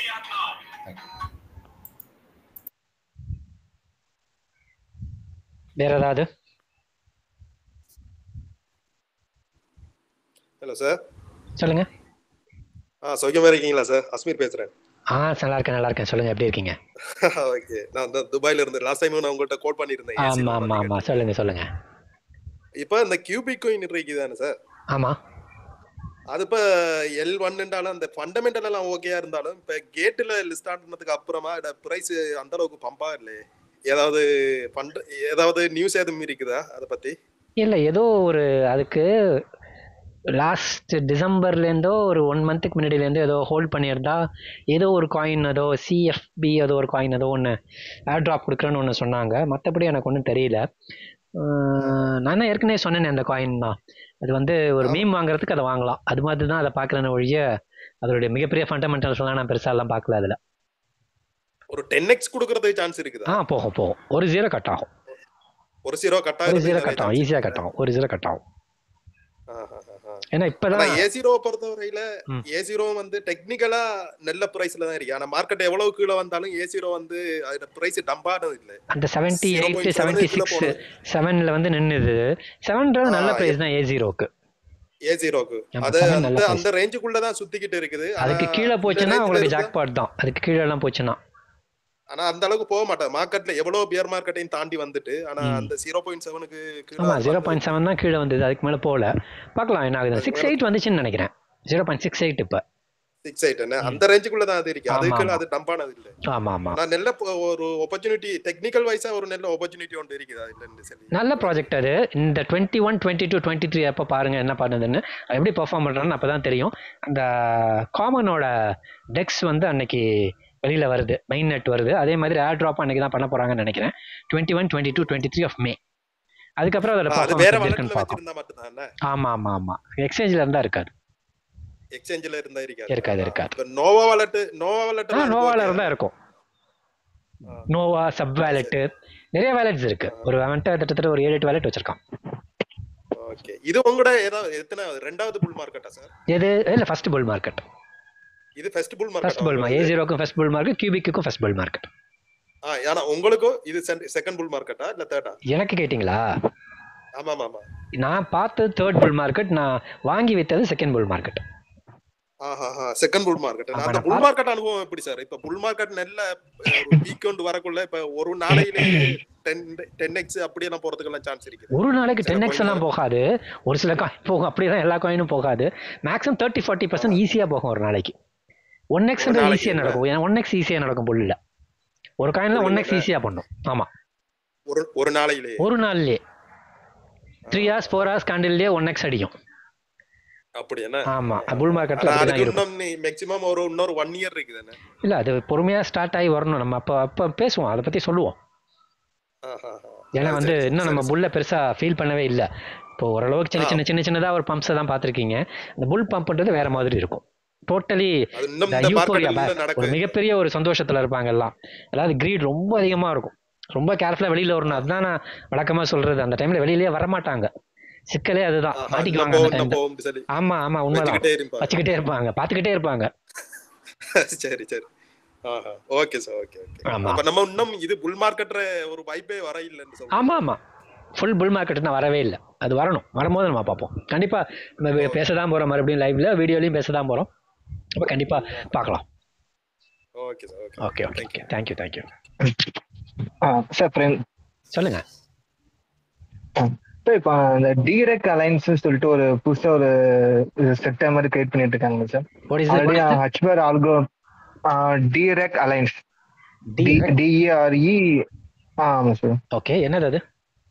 [SPEAKER 1] வேற ஏதாவது
[SPEAKER 6] ஹலோ சார்
[SPEAKER 1] சொல்லுங்க
[SPEAKER 6] ஆ சௌக்கியமா இருக்கீங்களா சார் அஸ்மீர் பேசுறேன்
[SPEAKER 1] ஆ நல்லா இருக்கேன் நல்லா இருக்கேன் சொல்லுங்க எப்படி இருக்கீங்க
[SPEAKER 6] ஓகே நான் இந்த துபாயில இருந்து லாஸ்ட் டைம் நான் உங்கள்கிட்ட கால் பண்ணியிருந்தேன் AC
[SPEAKER 1] ஆமா
[SPEAKER 6] ல
[SPEAKER 1] ஆமா ஆமா
[SPEAKER 6] வந்து
[SPEAKER 1] சொல்லுங்க சொல்லுங்க
[SPEAKER 6] இப்போ இந்த கியூபிக் கோயின் இருக்கு தானே சார்
[SPEAKER 1] ஆமா
[SPEAKER 6] அது இப்போ எல் ஒன்னுண்டாலும் அந்த ஃபண்டமெண்டல் எல்லாம் ஓகேயா இருந்தாலும் இப்போ கேட்டில் லிஸ்ட் ஆனதுக்கு அப்புறமா இட ப்ரைஸ் அந்த அளவுக்கு பம்பா இல்லையே ஏதாவது ஃபண்ட் ஏதாவது நியூஸ் எதுவும் இருக்குதா அதை பத்தி
[SPEAKER 1] இல்ல ஏதோ ஒரு அதுக்கு லாஸ்ட் டிசம்பர்லேருந்தோ ஒரு ஒன் மந்த்துக்கு முன்னாடிலேருந்தோ ஏதோ ஹோல்ட் பண்ணியிருந்தா ஏதோ ஒரு காயின் ஏதோ சிஎஃப்பி ஏதோ ஒரு காயின் ஏதோ ஒன்று ஏர் ட்ராப் கொடுக்குறேன்னு ஒன்று சொன்னாங்க மற்றபடி எனக்கு ஒன்றும் தெரியல அஹ் நான் தான் ஏற்கனவே சொன்னேனே அந்த காயின் தான் அது வந்து ஒரு மீம் வாங்குறதுக்கு அதை வாங்கலாம் அது மாதிரி தான் அதை பார்க்குறேன்னு ஒழிய அதோடைய மிகப்பெரிய ஃபண்டமெண்டல்ஸ்லாம் நான் பெருசாலாம் பார்க்கல அதில்
[SPEAKER 6] ஒரு டென் எக்ஸ் கொடுக்கறதுக்கு சான்ஸ் இருக்குதா
[SPEAKER 1] ஆ போகும் போகும் ஒரு ஜீரோ கட் ஆகும்
[SPEAKER 6] ஒரு ஜீரோ கட்
[SPEAKER 1] ஒரு
[SPEAKER 6] ஆகுது
[SPEAKER 1] ஜீரோ கட் ஆகும் ஈஸியாக கட் ஆகும் ஒரு ஜீரோ கட் ஆகும் ஏன்னா
[SPEAKER 6] ஆனா
[SPEAKER 1] இப்போதான்
[SPEAKER 6] ஏ ஜீரோ பொறுத்தவரையில
[SPEAKER 1] ம்.
[SPEAKER 6] ஏ ஜீரோ வந்து டெக்னிக்கலா நல்ல பிரைஸ்ல தான் இருக்கு ஆனா மார்க்கெட் எவ்வளவு கீழே வந்தாலும் ஏ ஜீரோ வந்து அதோட பிரைஸ் டம்ப் ஆனது இல்ல
[SPEAKER 1] அந்த செவன்ட்டி எயிட்
[SPEAKER 6] 0.7
[SPEAKER 1] செவன்ட்டி
[SPEAKER 6] கீழே
[SPEAKER 1] சிக்ஸ்
[SPEAKER 6] போனது.
[SPEAKER 1] செவனில் வந்து நின்னுது செவன்றது நல்ல
[SPEAKER 6] ஆ,
[SPEAKER 1] ப்ரைஸ் தான் ஏ ஜீரோக்கு
[SPEAKER 6] ஏ ஜீரோக்கு
[SPEAKER 1] ஆமா,
[SPEAKER 6] அது
[SPEAKER 1] seven நல்ல
[SPEAKER 6] அந்த
[SPEAKER 1] price.
[SPEAKER 6] அந்த ரேஞ்சுக்குள்ள தான் சுத்திக்கிட்டு இருக்குது ஆனா
[SPEAKER 1] அதுக்கு கீழே
[SPEAKER 6] இந்த
[SPEAKER 1] போச்சுன்னா
[SPEAKER 6] range ல
[SPEAKER 1] உங்களுக்கு
[SPEAKER 6] இருந்தா-
[SPEAKER 1] ஜாக்பாட் தான் அதுக்கு கீழே எல்லாம் போச்சுன்னா
[SPEAKER 6] ஆனா அந்த அளவுக்கு போக மாட்டேன் மார்க்கெட்ல எவ்வளவு பியர் மார்க்கெட்டையும் தாண்டி வந்துட்டு ஆனா
[SPEAKER 1] ம்.
[SPEAKER 6] அந்த ஜீரோ பாயிண்ட் செவனுக்கு
[SPEAKER 1] ஆமா ஜீரோ பாயிண்ட் செவன் தான் கீழே வந்தது அதுக்கு மேலே போகல பார்க்கலாம் என்ன ஆகுது சிக்ஸ் எயிட் வந்துச்சுன்னு நினைக்கிறேன் ஜீரோ பாயிண்ட் சிக்ஸ் எயிட் இப்போ
[SPEAKER 6] சிக்ஸ் எயிட் அந்த ரேஞ்சுக்குள்ள தான் அது இருக்கு
[SPEAKER 1] ஆமா,
[SPEAKER 6] அதுக்கு
[SPEAKER 1] ஆமா.
[SPEAKER 6] அது டம்ப் ஆனது இல்ல
[SPEAKER 1] ஆமாம் ஆமாம்
[SPEAKER 6] நான் நல்ல ப- ஒரு opportunity டெக்னிக்கல் வைஸா ஒரு நல்ல opportunity ஒன்று இருக்குதா இல்லன்னு சொல்லி
[SPEAKER 1] நல்ல ப்ராஜெக்ட் அது இந்த twenty one twenty two twenty three அப்போ பாருங்க என்ன பண்ணுதுன்னு அது எப்படி பெர்ஃபார்ம் பண்ணுறான்னு அப்போ தான் தெரியும் அந்த காமனோட டெக்ஸ் வந்து அன்னைக்கு வெளியில் வருது மெயின் நெட் வருது அதே மாதிரி ஏர் ட்ராப் அன்னைக்கு தான் பண்ண போகிறாங்கன்னு நினைக்கிறேன் twenty one twenty two twenty three of May அதுக்கப்புறம் அதோட
[SPEAKER 6] ஆ, அது
[SPEAKER 1] performance
[SPEAKER 6] வேற
[SPEAKER 1] எப்படி
[SPEAKER 6] வளத்துல
[SPEAKER 1] இருக்குன்னு பார்ப்போம்
[SPEAKER 6] வச்சிருந்தா மட்டும்தான்
[SPEAKER 1] ஆமாம் ஆமாம் ஆமாம் எக்ஸ்சேஞ்சில் இருந்தால் இருக்காது
[SPEAKER 6] எக்ஸ்சேஞ்சில் இருந்தா இருக்காது
[SPEAKER 1] இருக்காது, இருக்காது.
[SPEAKER 6] இப்ப நோவா வாலெட் நோவா வாலெட்
[SPEAKER 1] ஆ நோவால இருந்தால் இருக்கும் நோவா சப் வேலெட்டு நிறைய வேலெட்ஸ் இருக்கு ஒரு அவன்கிட்ட கிட்டத்தட்ட ஒரு ஏழு எட்டு வேலெட் வச்சிருக்கான்
[SPEAKER 6] ஓகே இது உங்களோட ஏதாவது எத்தனை ரெண்டாவது புல் மார்க்கெட்டா சார்
[SPEAKER 1] எது இல்லை ஃபர்ஸ்ட் புல் மார்க்கெட்
[SPEAKER 6] இது first bull
[SPEAKER 1] first bull
[SPEAKER 6] market
[SPEAKER 1] A ஜீரோக்கும் ஃபர்ஸ்ட் புல் மார்க்கெட் கியூபிக்கும் ஃபர்ஸ்ட் புல் மார்க்கெட்
[SPEAKER 6] ஆ ஆனா உங்களுக்கும் இது செகண்ட் புல் மார்க்கெட்டா இல்ல தேர்டா
[SPEAKER 1] எனக்கு கேட்டிங்களா
[SPEAKER 6] ஆமா ஆமா ஆமா
[SPEAKER 1] நான் பார்த்தது தேர்ட் புல் மார்க்கெட் நான் வாங்கி வித்தது செகண்ட் புல் மார்க்கெட்
[SPEAKER 6] ஆஹா செகண்ட் புல் மார்க்கெட்
[SPEAKER 1] ஆமா,
[SPEAKER 6] அந்த
[SPEAKER 1] நான்
[SPEAKER 6] புல்
[SPEAKER 1] பாத்-
[SPEAKER 6] மார்க்கெட் அனுபவம் எப்படி சார் இப்ப புல் மார்க்கெட் நல்ல அஹ், ஒரு பீக் கொண்டு வரக்குள்ள இப்ப ஒரு நாளையிலே டென் டென் எக்ஸ் அப்படியெல்லாம் போறதுக்கெல்லாம் சான்ஸ் இருக்குது
[SPEAKER 1] ஒரு நாளைக்கு
[SPEAKER 6] சில
[SPEAKER 1] டென் எக்ஸ்
[SPEAKER 6] coin
[SPEAKER 1] எல்லாம் போகாது ஒரு சில காயின் போகும் அப்படியே தான் எல்லா காயினும் போகாது மேக்ஸிமம் தேர்ட்டி ஃபார்ட்டி பர்சன்ட் ஈஸியாக போகும் ஒரு நாளைக்கு ஒன் எக்ஸ்
[SPEAKER 6] ஒரு நாளைக்கு
[SPEAKER 1] ஈஸியாக நடக்கும் ஏன்னா ஒன் எக்ஸ் ஈஸியாக நடக்கும் புல்லில் ஒரு காயினில் ஒன் எக்ஸ்
[SPEAKER 6] புல்லுல?
[SPEAKER 1] ஈஸியாக பண்ணும் ஆமாம்
[SPEAKER 6] ஒரு ஒரு நாளையிலே
[SPEAKER 1] ஒரு நாள்லயே த்ரீ ஹவர்ஸ் ஃபோர் ஹவர்ஸ் கேண்டில்லே ஒன் எக்ஸ் அடிக்கும்
[SPEAKER 6] அப்படி என்ன
[SPEAKER 1] ஆமா புல் மார்க்கெட்டில்
[SPEAKER 6] ஆனா
[SPEAKER 1] அப்படி
[SPEAKER 6] அதுக்கு
[SPEAKER 1] தான் இருக்கும்
[SPEAKER 6] இன்னும் மேக்ஸிமம் ஒரு இன்னொரு ஒன் இயர் இருக்குது என்ன
[SPEAKER 1] இல்லை அது பொறுமையாக ஸ்டார்ட் ஆகி வரணும் நம்ம அப்போ அப்போ பேசுவோம் அதை பற்றி சொல்லுவோம் ஏன்னா வந்து இன்னும் நம்ம புல்லை பெருசாக ஃபீல் பண்ணவே இல்லை இப்போ ஓரளவுக்கு சின்ன
[SPEAKER 6] ஆ.
[SPEAKER 1] சின்ன சின்ன சின்னதாக ஒரு பம்ப்ஸை தான் பார்த்துருக்கீங்க அந்த புல் பம்ப்ன்றது வேற மாதிரி இருக்கும் டோட்டலி
[SPEAKER 6] அது இன்னும் இந்த
[SPEAKER 1] யூஃபோரியா
[SPEAKER 6] மார்க்கெட்ல
[SPEAKER 1] ஒரு
[SPEAKER 6] நடக்குது
[SPEAKER 1] மிகப்பெரிய ஒரு சந்தோஷத்துல இருப்பாங்க எல்லாம் அதாவது கிரீட் ரொம்ப அதிகமா இருக்கும் ரொம்ப கேர்ஃபுல்லா வெளியில வரணும் அதுதான் நான் வழக்கமா சொல்றது அந்த டைம்ல வெளியிலயே வரமாட்டாங்க சிக்கலே அதுதான்
[SPEAKER 6] ஆஹா,
[SPEAKER 1] மாட்டிக்குவாங்க
[SPEAKER 6] நம்ம
[SPEAKER 1] அந்த டைம்ல
[SPEAKER 6] நம்ம சரி
[SPEAKER 1] ஆமா ஆமா உண்மைதான்
[SPEAKER 6] வச்சுக்கிட்டே இருப்பாங்க
[SPEAKER 1] வச்சுக்கிட்டே இருப்பாங்க பாத்துக்கிட்டே இருப்பாங்க
[SPEAKER 6] சரி சரி ஆஹா ஓகே சார் ஓகே ஓகே
[SPEAKER 1] ஆமா.
[SPEAKER 6] அப்ப நம்ம இன்னும் இது புல் மார்க்கெட்ற ஒரு வைப்பே வர இல்லைன்னு சொல்றோம்
[SPEAKER 1] ஆமா ஆமா ஃபுல் புல் மார்க்கெட் தான் வரவே இல்லை அது வரணும் வரும்போது நம்ம பார்ப்போம் கண்டிப்பா நம்ம பேச தான் போறோம் மறுபடியும் லைவ்ல வீடியோலயும் பேச தான் போறோம் அப்ப கண்டிப்பா பார்க்கலாம்
[SPEAKER 6] okay sir okay
[SPEAKER 1] okay okay okay thank you thank you
[SPEAKER 7] sir friend
[SPEAKER 1] சொல்லுங்க
[SPEAKER 7] சார் இப்போ அந்த டிரெக் அலைன்ஸ் சொல்லிட்டு ஒரு புதுசா ஒரு செக்டர் மாதிரி கிரியேட் பண்ணிட்டு இருக்காங்க சார்
[SPEAKER 1] வாட் இஸ்
[SPEAKER 7] ஆல்ரெடி ஹச்பர் ஆல்கோ டிரெக் அலைன்ஸ் டிஇஆர்இ ஆமா சார்
[SPEAKER 1] ஓகே என்னது அது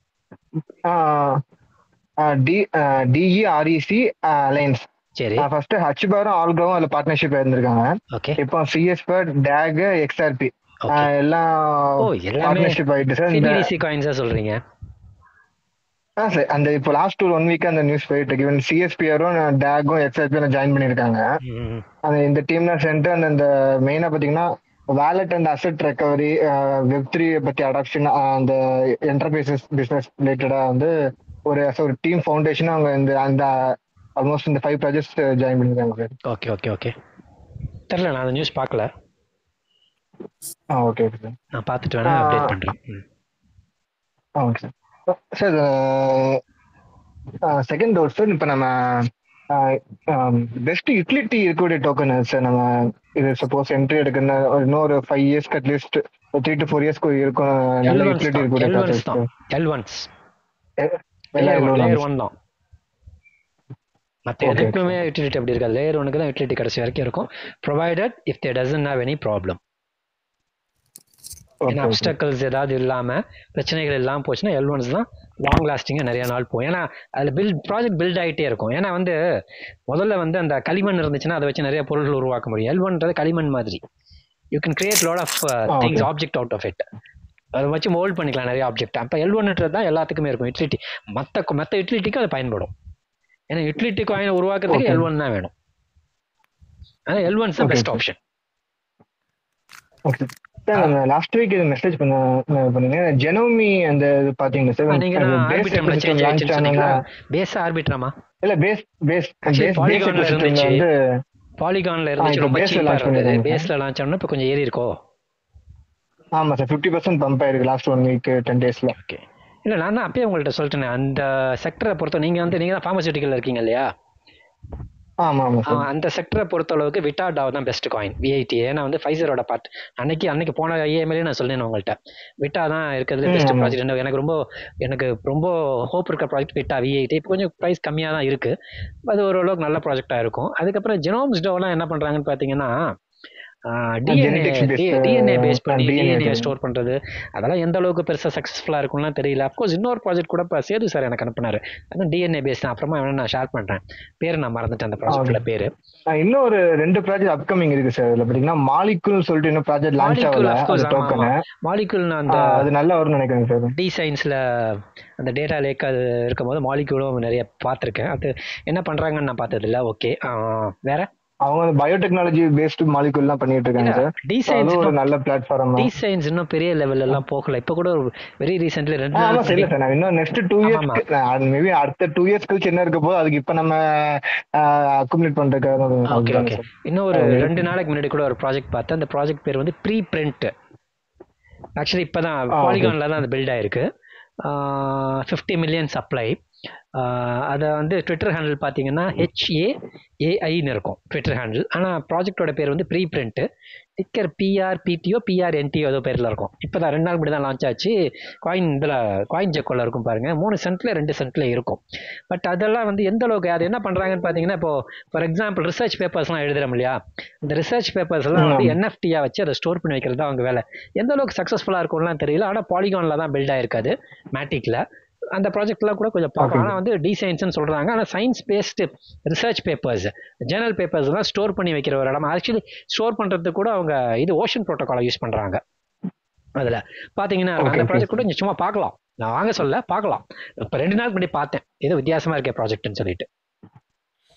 [SPEAKER 7] டி டிஇஆர்இசி அலைன்ஸ்
[SPEAKER 1] சரி
[SPEAKER 7] ஃபர்ஸ்ட் ஹச்பாரும் ஆல்கோவும் அதுல பார்ட்னர்ஷிப் இருந்திருக்காங்க
[SPEAKER 1] ஓகே
[SPEAKER 7] இப்போ சிஎஸ்பர் டேக் எக்ஸ்ஆர்பி
[SPEAKER 1] ஓகே
[SPEAKER 7] எல்லாம்
[SPEAKER 1] ஓ எல்லாமே
[SPEAKER 7] பார்ட்னர்ஷிப் ஆயிட்டு சார் இந்த
[SPEAKER 1] சிபிடிசி காயின்ஸா சொல்றீங்க
[SPEAKER 7] ஆ சார் அந்த இப்போ லாஸ்ட் ஒரு ஒன் வீக் அந்த நியூஸ் போயிட்டு இருக்கு ஈவன் சிஎஸ்பிஆரும் டேகும் எக்ஸ்ஆர்பியும் ஜாயின் பண்ணியிருக்காங்க
[SPEAKER 1] ம்,
[SPEAKER 7] அந்த இந்த டீம்ல சேர்ந்து அந்த இந்த மெயினா பாத்தீங்கன்னா wallet and asset recovery web three பத்தி அடாப்ஷன் அந்த என்டர்பிரைசஸ் பிசினஸ் ரிலேட்டடா வந்து ஒரு as a ஒரு டீம் ஃபவுண்டேஷன் அவங்க இந்த அந்த ஆல்மோஸ்ட் இந்த ஃபைவ் ப்ராஜெக்ட்ஸ் ஜாயின் பண்ணிருக்காங்க சார்
[SPEAKER 1] ஓகே ஓகே ஓகே தெரியல நான் அந்த நியூஸ் பார்க்கல
[SPEAKER 7] ஆ ஓகே ஓகே சார்
[SPEAKER 1] நான் பார்த்துட்டு வேணா
[SPEAKER 7] ஆ.
[SPEAKER 1] அப்டேட் பண்றேன் ம்.
[SPEAKER 7] ஆ okay sir sir second door sir இப்போ நம்ம பெஸ்ட் யூட்டிலிட்டி இருக்கக்கூடிய டோக்கன் சார் நம்ம இது சப்போஸ் என்ட்ரி எடுக்கணும் ஒரு இன்னொரு ஃபைவ் இயர்ஸ்க்கு அட்லீஸ்ட் த்ரீ டு ஃபோர் இயர்ஸ்க்கு இருக்கும் நல்ல
[SPEAKER 1] L1s
[SPEAKER 7] யூட்டிலிட்டி
[SPEAKER 1] தான்
[SPEAKER 7] இருக்கக்கூடிய
[SPEAKER 1] L1s தான்
[SPEAKER 7] ப்ராஜெக்ட்
[SPEAKER 1] L1s
[SPEAKER 7] எல்லா
[SPEAKER 1] layer one
[SPEAKER 7] L1s.
[SPEAKER 1] Layer one தான் மற்ற
[SPEAKER 7] Okay, okay.
[SPEAKER 1] எதுக்குமே யூட்டிலிட்டி அப்படி இருக்காது லேயர் ஒனுக்கு தான் யூட்டிலிட்டி கடைசி வரைக்கும் இருக்கும் provided if they doesn't have any problem
[SPEAKER 7] Okay,
[SPEAKER 1] ஏன்னா
[SPEAKER 7] okay.
[SPEAKER 1] அப்டக்கல்ஸ் ஏதாவது இல்லாம பிரச்சனைகள் இல்லாம போச்சுன்னா எல் ஒன்ஸ் தான் லாங் லாஸ்டிங்கா நிறைய நாள் போகும் ஏன்னா அதுல பில்ட் ப்ராஜெக்ட் பில்ட் ஆயிட்டே இருக்கும் ஏன்னா வந்து முதல்ல வந்து அந்த களிமண் இருந்துச்சுன்னா அதை வச்சு நிறைய பொருட்கள் உருவாக்க முடியும் எல் ஒன்றது களிமண் மாதிரி you can create lot of things
[SPEAKER 7] okay.
[SPEAKER 1] Object out of it அதை வச்சு மோல்ட் பண்ணிக்கலாம் நிறைய ஆப்ஜெக்ட் அப்போ எல் ஒன்ன்றது தான் எல்லாத்துக்குமே இருக்கும் யூட்டிலிட்டி மற்ற மற்ற யூட்டிலிட்டிக்கு அது பயன்படும் ஏன்னா யூட்டிலிட்டி காயினை உருவாக்குறதுக்கு
[SPEAKER 7] Okay.
[SPEAKER 1] எல் ஒன் தான் வேணும் ஆனால் எல் ஒன்ஸ் தான்
[SPEAKER 7] Okay,
[SPEAKER 1] best
[SPEAKER 7] okay.
[SPEAKER 1] Option
[SPEAKER 7] okay sir நம்ம லாஸ்ட் வீக் இது மெசேஜ் பண்ண பண்ணீங்க ஜெனோமி அந்த இது பாத்தீங்களா சார்
[SPEAKER 1] நீங்க நான் ஆர்பிட்ரம்ல சேஞ்ச் ஆயிடுச்சுன்னு சொன்னீங்களா பேஸ் ஆர்பிட்ரமா
[SPEAKER 7] இல்ல base base
[SPEAKER 1] Actually,
[SPEAKER 7] base
[SPEAKER 1] Polygon ல இருந்துச்சு.
[SPEAKER 7] வந்து
[SPEAKER 1] பாலிகான்ல இருந்துச்சு
[SPEAKER 7] இப்போ
[SPEAKER 1] ரொம்ப
[SPEAKER 7] base ல
[SPEAKER 1] சீப்பா
[SPEAKER 7] launch
[SPEAKER 1] இருந்தது
[SPEAKER 7] பண்ணிருக்காங்க.
[SPEAKER 1] பேஸ்ல லான்ச் ஆனா இப்போ கொஞ்சம் ஏறி இருக்கோ
[SPEAKER 7] ஆமா சார் ஃபிஃப்டி பர்சன்ட் பம்ப் ஆயிருக்கு லாஸ்ட் ஒன் வீக் டென் டேஸ்ல
[SPEAKER 1] ஓகே இல்ல நான் தான் அப்பயே உங்கள்ட்ட சொல்லிட்டேனே அந்த செக்டரை பொறுத்த நீங்க வந்து நீங்க தான் ஃபார்மசூட்டிக்கல் இருக்கீங்க இல்லையா
[SPEAKER 7] ஆமா ஆமா
[SPEAKER 1] ஆ,
[SPEAKER 7] சார்
[SPEAKER 1] அந்த செக்டரை பொறுத்த அளவுக்கு விட்டாடாவ் தான் பெஸ்ட் காயின் விஐடி ஏன்னா வந்து ஃபைசரோட பார்ட் அன்னைக்கு அன்னைக்கு போன ஐஏஎம்எல்ஏ நான் சொன்னேன் உங்கள்ட்ட விட்டா தான் இருக்கிறதுல
[SPEAKER 7] ம்,
[SPEAKER 1] பெஸ்ட்
[SPEAKER 7] ஆமா.
[SPEAKER 1] ப்ராஜெக்ட் எனக்கு ரொம்ப எனக்கு ரொம்ப ஹோப் இருக்க ப்ராஜெக்ட் விட்டா விஐடி இப்போ கொஞ்சம் ப்ரைஸ் கம்மியாக தான் இருக்கு அது ஓரளவுக்கு நல்ல ப்ராஜெக்டாக இருக்கும் அதுக்கப்புறம் ஜெனோம்ஸ் டோலாம் என்ன பண்றாங்கன்னு பார்த்தீங்கன்னா DNA
[SPEAKER 7] genetics based,
[SPEAKER 1] DNA base
[SPEAKER 7] ஆ,
[SPEAKER 1] பண்ணி
[SPEAKER 7] DNA
[SPEAKER 1] டிஎன்ஏ
[SPEAKER 7] based.
[SPEAKER 1] ஸ்டோர் பண்றது அதெல்லாம் எந்த அளவுக்கு பெருசா சக்ஸஸ்ஃபுல்லா இருக்கும்லாம் தெரியல அப்கோர்ஸ் இன்னொரு ப்ராஜெக்ட் கூட இப்போ சேது சார் எனக்கு அனுப்புனாரு அதுவும் டிஎன்ஏ பேஸ் தான் அப்புறமா வேணா நான் ஷேர் பண்றேன் பேரு நான் மறந்துட்டேன் அந்த ப்ராஜெக்ட்ல பேரு
[SPEAKER 7] இன்னும் ஒரு ரெண்டு ப்ராஜெக்ட் அப்கமிங் இருக்கு சார் இதுல பாத்தீங்கன்னா மாலிகுல் சொல்லிட்டு இன்னும் ப்ராஜெக்ட் லான்ச்
[SPEAKER 1] Molecule,
[SPEAKER 7] ஆகல
[SPEAKER 1] of course,
[SPEAKER 7] அந்த
[SPEAKER 1] ஆமா,
[SPEAKER 7] டோக்கன்
[SPEAKER 1] ஆமா. மாலிகுல் அந்த
[SPEAKER 7] அது நல்லா வரும்னு நினைக்கிறேன் சார்
[SPEAKER 1] டி சயின்ஸ்ல அந்த டேட்டா லேக் அது இருக்கும்போது மாலிகுலும் நிறைய பார்த்துருக்கேன் அது என்ன பண்றாங்கன்னு நான் பார்த்தது இல்ல ஓகே வேற
[SPEAKER 7] அவங்க வந்து பயோடெக்னாலஜி பேஸ்டு மாலிகுல் எல்லாம் பண்ணிட்டு இருக்காங்க சார்
[SPEAKER 1] டி
[SPEAKER 7] அது
[SPEAKER 1] சயின்ஸ்
[SPEAKER 7] ஒரு நல்ல பிளாட்ஃபார்ம்
[SPEAKER 1] டி சயின்ஸ் இன்னும் பெரிய லெவல்ல எல்லாம் போகல இப்ப கூட ஒரு வெரி ரீசென்ட்லி ரெண்டு
[SPEAKER 7] ஆமா
[SPEAKER 1] நாள்
[SPEAKER 7] சார் இல்ல சார் நான் இன்னும் நெக்ஸ்ட் டூ
[SPEAKER 1] ஆமா,
[SPEAKER 7] இயர்ஸ் மேபி அடுத்த டூ இயர்ஸ் கழிச்சு என்ன இருக்க போது அதுக்கு இப்ப நம்ம அக்குமுலேட் பண்றதுக்காக
[SPEAKER 1] ஓகே ஓகே இன்னும் ஒரு
[SPEAKER 7] அது-
[SPEAKER 1] ரெண்டு நாளைக்கு முன்னாடி கூட ஒரு ப்ராஜெக்ட் பார்த்தேன் அந்த ப்ராஜெக்ட் பேர் வந்து ப்ரீ பிரிண்ட் ஆக்சுவலி இப்போ தான்
[SPEAKER 7] okay.
[SPEAKER 1] பாலிகானில் தான் அது பில்ட் ஆயிருக்கு ஃபிஃப்டி மில்லியன் சப்ளை அதை வந்து ட்விட்டர் ஹேண்டில் பார்த்தீங்கன்னா ஹெச்ஏ ஏஐன்னு இருக்கும் ட்விட்டர் ஹேண்டில் ஆனால் ப்ராஜெக்டோட பேர் வந்து preprint ticker PR PDO PR NDO ஏதோ பேரில் இருக்கும் இப்போ தான் ரெண்டு நாள் முன்னாடி தான் லான்ச் ஆச்சு காயின் இதில் காயின் ஜெக்கோல இருக்கும் பாருங்க மூணு சென்ட்ல ரெண்டு சென்ட்ல இருக்கும் பட் அதெல்லாம் வந்து எந்த அளவுக்கு அது என்ன பண்ணுறாங்கன்னு பார்த்தீங்கன்னா இப்போ ஃபார் எக்ஸாம்பிள் ரிசர்ச் பேப்பர்ஸ்லாம் எழுதுறோம் இல்லையா இந்த ரிசர்ச் பேப்பர்ஸ் எல்லாம் வந்து
[SPEAKER 7] ம்.
[SPEAKER 1] என்எஃப்டியாக வச்சு அதை ஸ்டோர் பண்ணி வைக்கிறது தான் அவங்க வேலை எந்த அளவுக்கு சக்ஸஸ்ஃபுல்லாக இருக்கும்லாம் தெரியல ஆனால் பாலிகானில் தான் பில்ட் ஆயிருக்காது மேட்டிக்கில் அந்த ப்ராஜெக்ட்லாம் கூட கொஞ்சம் பார்க்கலாம்
[SPEAKER 7] Okay.
[SPEAKER 1] ஆனால் வந்து டி சயின்ஸ்னு சொல்கிறாங்க ஆனால் science based research papers journal பேப்பர்ஸ்லாம் ஸ்டோர் பண்ணி வைக்கிற ஒரு இடம் ஆக்சுவலி ஸ்டோர் பண்ணுறதுக்கு கூட அவங்க இது ஓஷன் ப்ரோட்டோகாலை யூஸ் பண்ணுறாங்க அதில் பார்த்தீங்கன்னா
[SPEAKER 7] Okay,
[SPEAKER 1] அந்த
[SPEAKER 7] okay.
[SPEAKER 1] ப்ராஜெக்ட் கூட நீங்க சும்மா பார்க்கலாம் நான் வாங்க சொல்ல பார்க்கலாம் இப்போ ரெண்டு நாள் முன்னாடி பார்த்தேன் ஏதோ வித்தியாசமா இருக்கே ப்ராஜெக்ட்னு சொல்லிட்டு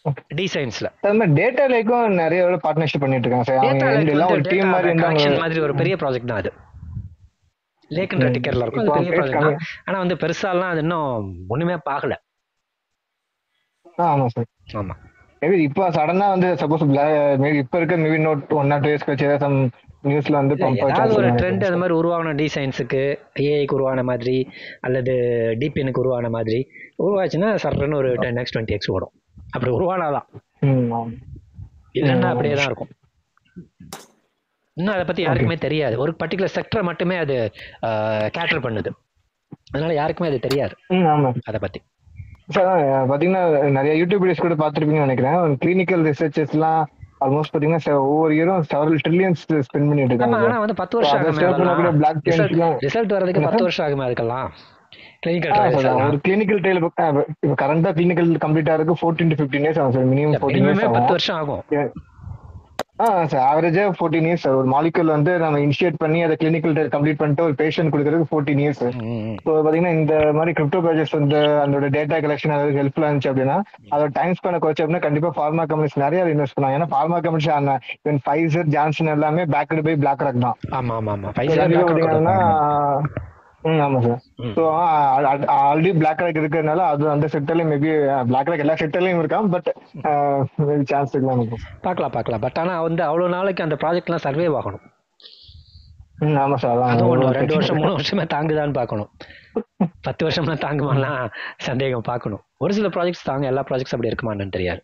[SPEAKER 1] டிசைன்ஸ்ல
[SPEAKER 7] அது மாதிரி டேட்டா லேக்கும் நிறைய பார்ட்னர்ஷிப் பண்ணிட்டு இருக்காங்க சார்
[SPEAKER 1] டேட்டா
[SPEAKER 7] அவங்க எல்லாம் ஒரு டீம் மாதிரி இருந்தாங்க
[SPEAKER 1] கனெக்ஷன் மாதிரி ஒரு பெரிய ப்ராஜெக்ட் தான் அது லேக்ன்ற டிக்கெட்ல இருக்கும் அது
[SPEAKER 7] இப்போ
[SPEAKER 1] பெரிய
[SPEAKER 7] பேஸ்
[SPEAKER 1] ப்ராஜெக்ட் தான்
[SPEAKER 7] கம்மி
[SPEAKER 1] ஆனா வந்து பெருசாலாம் அது இன்னும் ஒண்ணுமே பார்க்கல
[SPEAKER 7] ஆ, ஆமா சார்
[SPEAKER 1] ஆமா
[SPEAKER 7] மேபி இப்போ சடனா வந்து சப்போஸ் மேபி இப்போ இருக்க maybe not one or two years கழிச்சு ஏதாவது சம் நியூஸ்ல வந்து
[SPEAKER 1] இல்ல,
[SPEAKER 7] பம்ப்
[SPEAKER 1] ஏதாவது ஒரு ட்ரெண்ட்
[SPEAKER 7] சான்ஸ்
[SPEAKER 1] அது மாதிரி உருவான டிசைன்ஸுக்கு ஏஐக்கு உருவான மாதிரி அல்லது டிபிஎனுக்கு உருவான மாதிரி உருவாச்சுன்னா சர்ன்னு ஒரு டென் எக்ஸ் டுவெண்ட்டி எக்ஸ் ஓடும் அப்படி உருவானாதான்
[SPEAKER 7] ம் ஆமா.
[SPEAKER 1] இல்லைன்னா
[SPEAKER 7] ம்,
[SPEAKER 1] அப்படியே தான் இருக்கும் இன்னும் அதை பத்தி யாருக்குமே தெரியாது ஒரு பர்டிகுலர் செக்டரை மட்டுமே அது கேட்டர் பண்ணுது அதனால யாருக்குமே அது தெரியாது
[SPEAKER 7] ம் ஆமா
[SPEAKER 1] அதை பத்தி
[SPEAKER 7] சார் பாத்தீங்கன்னா நிறைய யூடியூப் வீடியோஸ் கூட பார்த்திருப்பீங்கன்னு நினைக்கிறேன் கிளினிக்கல் ரிசர்ச்சஸ்லாம் ஆல்மோஸ்ட் பாத்தீங்கன்னா se- ஒவ்வொரு இயரும் செவரல் ட்ரில்லியன்ஸ் ஸ்பெண்ட் பண்ணிட்டு
[SPEAKER 1] ஆமா
[SPEAKER 7] இருக்காங்க
[SPEAKER 1] ஆனா வந்து பத்து வருஷம்
[SPEAKER 7] அதை
[SPEAKER 1] ஆகுமே
[SPEAKER 7] ஸ்டேட் பண்ண கூட
[SPEAKER 1] அதெல்லாம்
[SPEAKER 7] பிளாக்
[SPEAKER 1] ரிசல்ட்
[SPEAKER 7] சேஞ்ச்லாம்
[SPEAKER 1] ரிசல்ட் வர்றதுக்கு
[SPEAKER 7] என்ன
[SPEAKER 1] பத்து
[SPEAKER 7] சார்
[SPEAKER 1] வருஷம் ஆகுமே அதுக்கெல்லாம் கிளினிக்கல்
[SPEAKER 7] ஆ
[SPEAKER 1] ட்ரையல்ஸ்
[SPEAKER 7] சார்
[SPEAKER 1] எல்லாம்
[SPEAKER 7] ஒரு கிளினிக்கல் ட்ரையல் இப்போ கரண்டா கிளினிக்கல் கம்ப்ளீட் ஆகிறதுக்கு ஃபோர்டீன் டு ஃபிஃப்டீன் இயர்ஸ் ஆகும் சார் மினிமம் ஃபோர்டீன் இயர்ஸ்
[SPEAKER 1] மினிமமே பத்து
[SPEAKER 7] ஆகும்
[SPEAKER 1] வருஷம் ஆகும்
[SPEAKER 7] ஆ சார் ஆவரேஜா ஃபோர்டீன் இயர்ஸ் சார் ஒரு மாலிகுல் வந்து நம்ம இனிஷியேட் பண்ணி அதை கிளினிக்கல் ட்ரையல் கம்ப்ளீட் பண்ணிட்டு ஒரு பேஷண்ட் கொடுக்கறதுக்கு ஃபோர்டீன் இயர்ஸ் சார்
[SPEAKER 1] ம், ம்.
[SPEAKER 7] ஸோ பாத்தீங்கன்னா இந்த மாதிரி கிரிப்டோ ப்ராஜெக்ட்ஸ் வந்து அதோட டேட்டா கலெக்ஷன் அதாவது ஹெல்ப்ஃபுல்லா இருந்துச்சு அப்படின்னா அதோட டைம் ஸ்பெண்ட் குறைச்சு அப்படின்னா கண்டிப்பா ஃபார்மா கம்பெனிஸ் நிறைய இன்வெஸ்ட் பண்ணாங்க ஏன்னா pharma companies even Pfizer Johnson எல்லாமே பேக்கடு பை பிளாக் ராக் தான்
[SPEAKER 1] ஆமா ஆமா ஆமா
[SPEAKER 7] So,
[SPEAKER 1] பைசா
[SPEAKER 7] கண்டிப்பா
[SPEAKER 1] பிளாக்
[SPEAKER 7] பாத்தீங்கன்னா ம் ஆமா சார்
[SPEAKER 1] ம்.
[SPEAKER 7] ஸோ ஆல்ரெடி பிளாக் ராக் இருக்கிறதுனால அது அந்த செக்டர்லயும் மேபி பிளாக் ராக் எல்லா செக்டர்லயும் இருக்கான் பட் மேபி சான்ஸ் இருக்கலாம் இருக்கும்
[SPEAKER 1] பார்க்கலாம் பார்க்கலாம் பட் ஆனா வந்து அவ்வளவு நாளைக்கு அந்த ப்ராஜெக்ட்லாம் சர்வே ஆகணும்
[SPEAKER 7] ம் ஆமா சார் அதான்
[SPEAKER 1] அதுவும் ஒன்று
[SPEAKER 7] ஒரு
[SPEAKER 1] ரெண்டு
[SPEAKER 7] பிரச்சனை
[SPEAKER 1] வருஷம்
[SPEAKER 7] இருக்கு.
[SPEAKER 1] மூணு வருஷமே தாங்குதான்னு பார்க்கணும் பத்து வருஷம்லாம் தாங்குமாலாம் சந்தேகம் பார்க்கணும் ஒரு சில ப்ராஜெக்ட்ஸ் தாங்க எல்லா ப்ராஜெக்ட்ஸ் அப்படி இருக்குமான்னு தெரியாது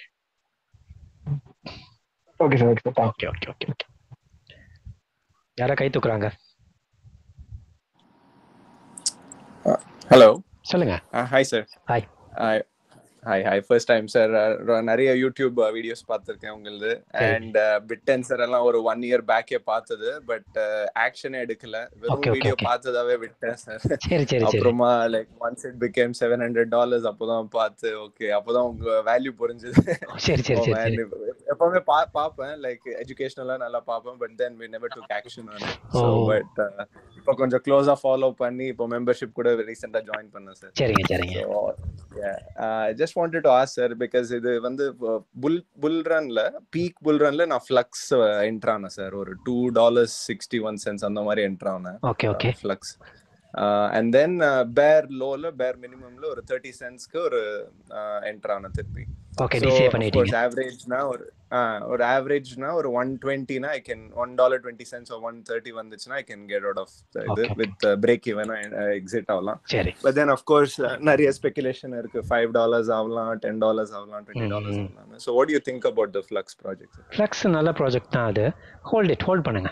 [SPEAKER 7] okay sir okay sir thanks
[SPEAKER 1] okay okay okay okay யாரா கை தூக்குறாங்க
[SPEAKER 8] ஹலோ
[SPEAKER 1] சொல்லுங்க
[SPEAKER 8] hi sir
[SPEAKER 1] hi
[SPEAKER 8] hi hi first time sir நிறைய யூடியூப் வீடியோஸ் பார்த்துருக்கேன் உங்களுது
[SPEAKER 1] சரி.
[SPEAKER 8] அண்ட் பிட் சார் எல்லாம் ஒரு ஒன் இயர் பேக்கே பார்த்தது பட் ஆக்ஷனே எடுக்கல
[SPEAKER 1] Okay,
[SPEAKER 8] வெறும்
[SPEAKER 1] okay,
[SPEAKER 8] வீடியோ
[SPEAKER 1] okay.
[SPEAKER 8] பார்த்ததாவே விட்டேன் சார்
[SPEAKER 1] சரி சரி சரி
[SPEAKER 8] அப்புறமா like once it became seven hundred dollars அப்போதான் பார்த்து ஓகே அப்போதான் உங்க வேல்யூ புரிஞ்சுது
[SPEAKER 1] சரி சரி
[SPEAKER 8] Oh,
[SPEAKER 1] சரி
[SPEAKER 8] man,
[SPEAKER 1] சரி
[SPEAKER 8] இப்ப- எப்பவுமே பா பார்ப்பேன் லைக் எஜுகேஷனலா நல்லா பார்ப்பேன் but then we never took action so
[SPEAKER 1] Oh.
[SPEAKER 8] But இப்போ கொஞ்சம் க்ளோஸா ஃபாலோ பண்ணி இப்போ மெம்பர்ஷிப் கூட ரீசெண்டா ஜாயின் பண்ணேன் சார்
[SPEAKER 1] சரிங்க சரிங்க
[SPEAKER 8] just wanted to ask sir because இது வந்து புல் புல் ரன்ல பீக் புல் ரன்ல நான் ஃப்ளக்ஸ் என்ட்ரு ஆனேன் சார் ஒரு two dollars sixty one cents அந்த மாதிரி என்ட்ரு ஆனேன்
[SPEAKER 1] okay okay
[SPEAKER 8] Flux and then பேர் லோல பேர் மினிமம்ல ஒரு தேர்ட்டி சென்ஸ்க்கு ஒரு என்ட்ரு ஆனேன் திருப்பி
[SPEAKER 1] ஓகே டிசிஏ பண்ணிட்டீங்க
[SPEAKER 8] ஆவரேஜ்னா ஒரு ஆஹ் ஒரு ஆவரேஜ்னா ஒரு ஒன் டுவெண்ட்டினா I can one dollar twenty cents one thirty வந்துச்சுன்னா I can get out of இது
[SPEAKER 1] Okay, okay.
[SPEAKER 8] With break even exit ஆகலாம்
[SPEAKER 1] சரி
[SPEAKER 8] பட் தென் கோர்ஸ் நிறைய ஸ்பெகுலேஷன் இருக்கு ஃபைவ் டாலர்ஸ் ஆகலாம் டென் டாலர்ஸ் ஆகலாம் டுவெண்ட்டி டாலர்ஸ்
[SPEAKER 1] ம்.
[SPEAKER 8] ஆகலாம் so what you think about the Flux project
[SPEAKER 1] Flux நல்ல ப்ராஜெக்ட் தான் அது ஹோல்ட் இட் ஹோல்ட் பண்ணுங்க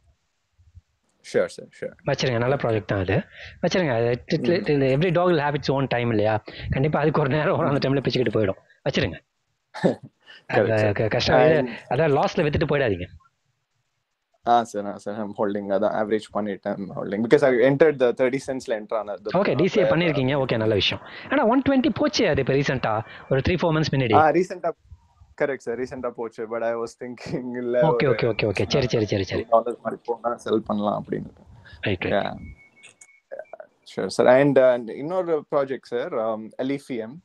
[SPEAKER 8] ஷூர் சார் ஷூர்
[SPEAKER 1] வச்சிருங்க நல்ல ப்ராஜெக்ட் தான் அது வச்சிருங்க every dog will have its own time இல்லையா கண்டிப்பா அதுக்கு ஒரு நேரம் வரும் அந்த டைம்ல பிச்சுக்கிட்டு போயிடும் வச்சிருங்க
[SPEAKER 8] Correct,
[SPEAKER 1] அது
[SPEAKER 8] sir.
[SPEAKER 1] க- கஷ்டம் இது-
[SPEAKER 8] And-
[SPEAKER 1] அதான் லாஸ்ட்ல வித்துட்டு போயிடாதீங்க
[SPEAKER 8] ஆ சார் ஆ சார் ஐம் ஹோல்டிங் அதான் ஆவரேஜ் பண்ணிட்டேன் holding because I entered the thirty சென்ஸ்ல என்டர் ஆனது
[SPEAKER 1] ஓகே டிசிஏ பண்ணிருக்கீங்க ஓகே நல்ல விஷயம் ஆனா ஒன் டுவெண்ட்டி போச்சு அது இப்போ ரீசெண்டா ஒரு த்ரீ ஃபோர் மந்த்ஸ் முன்னாடி
[SPEAKER 8] ஆ ரீசெண்டா கரெக்ட் சார் ரீசெண்டா போச்சு பட் ஐ வாஸ் திங்கிங் இல்ல
[SPEAKER 1] ஓகே ஓகே ஓகே ஓகே சரி சரி சரி சரி
[SPEAKER 8] டாலர்ஸ் மாதிரி போனா செல் பண்ணலாம் அப்படின்னு
[SPEAKER 1] right right
[SPEAKER 8] sure sir and இன்னொரு ப்ராஜெக்ட் சார் எலிஃபிஎம்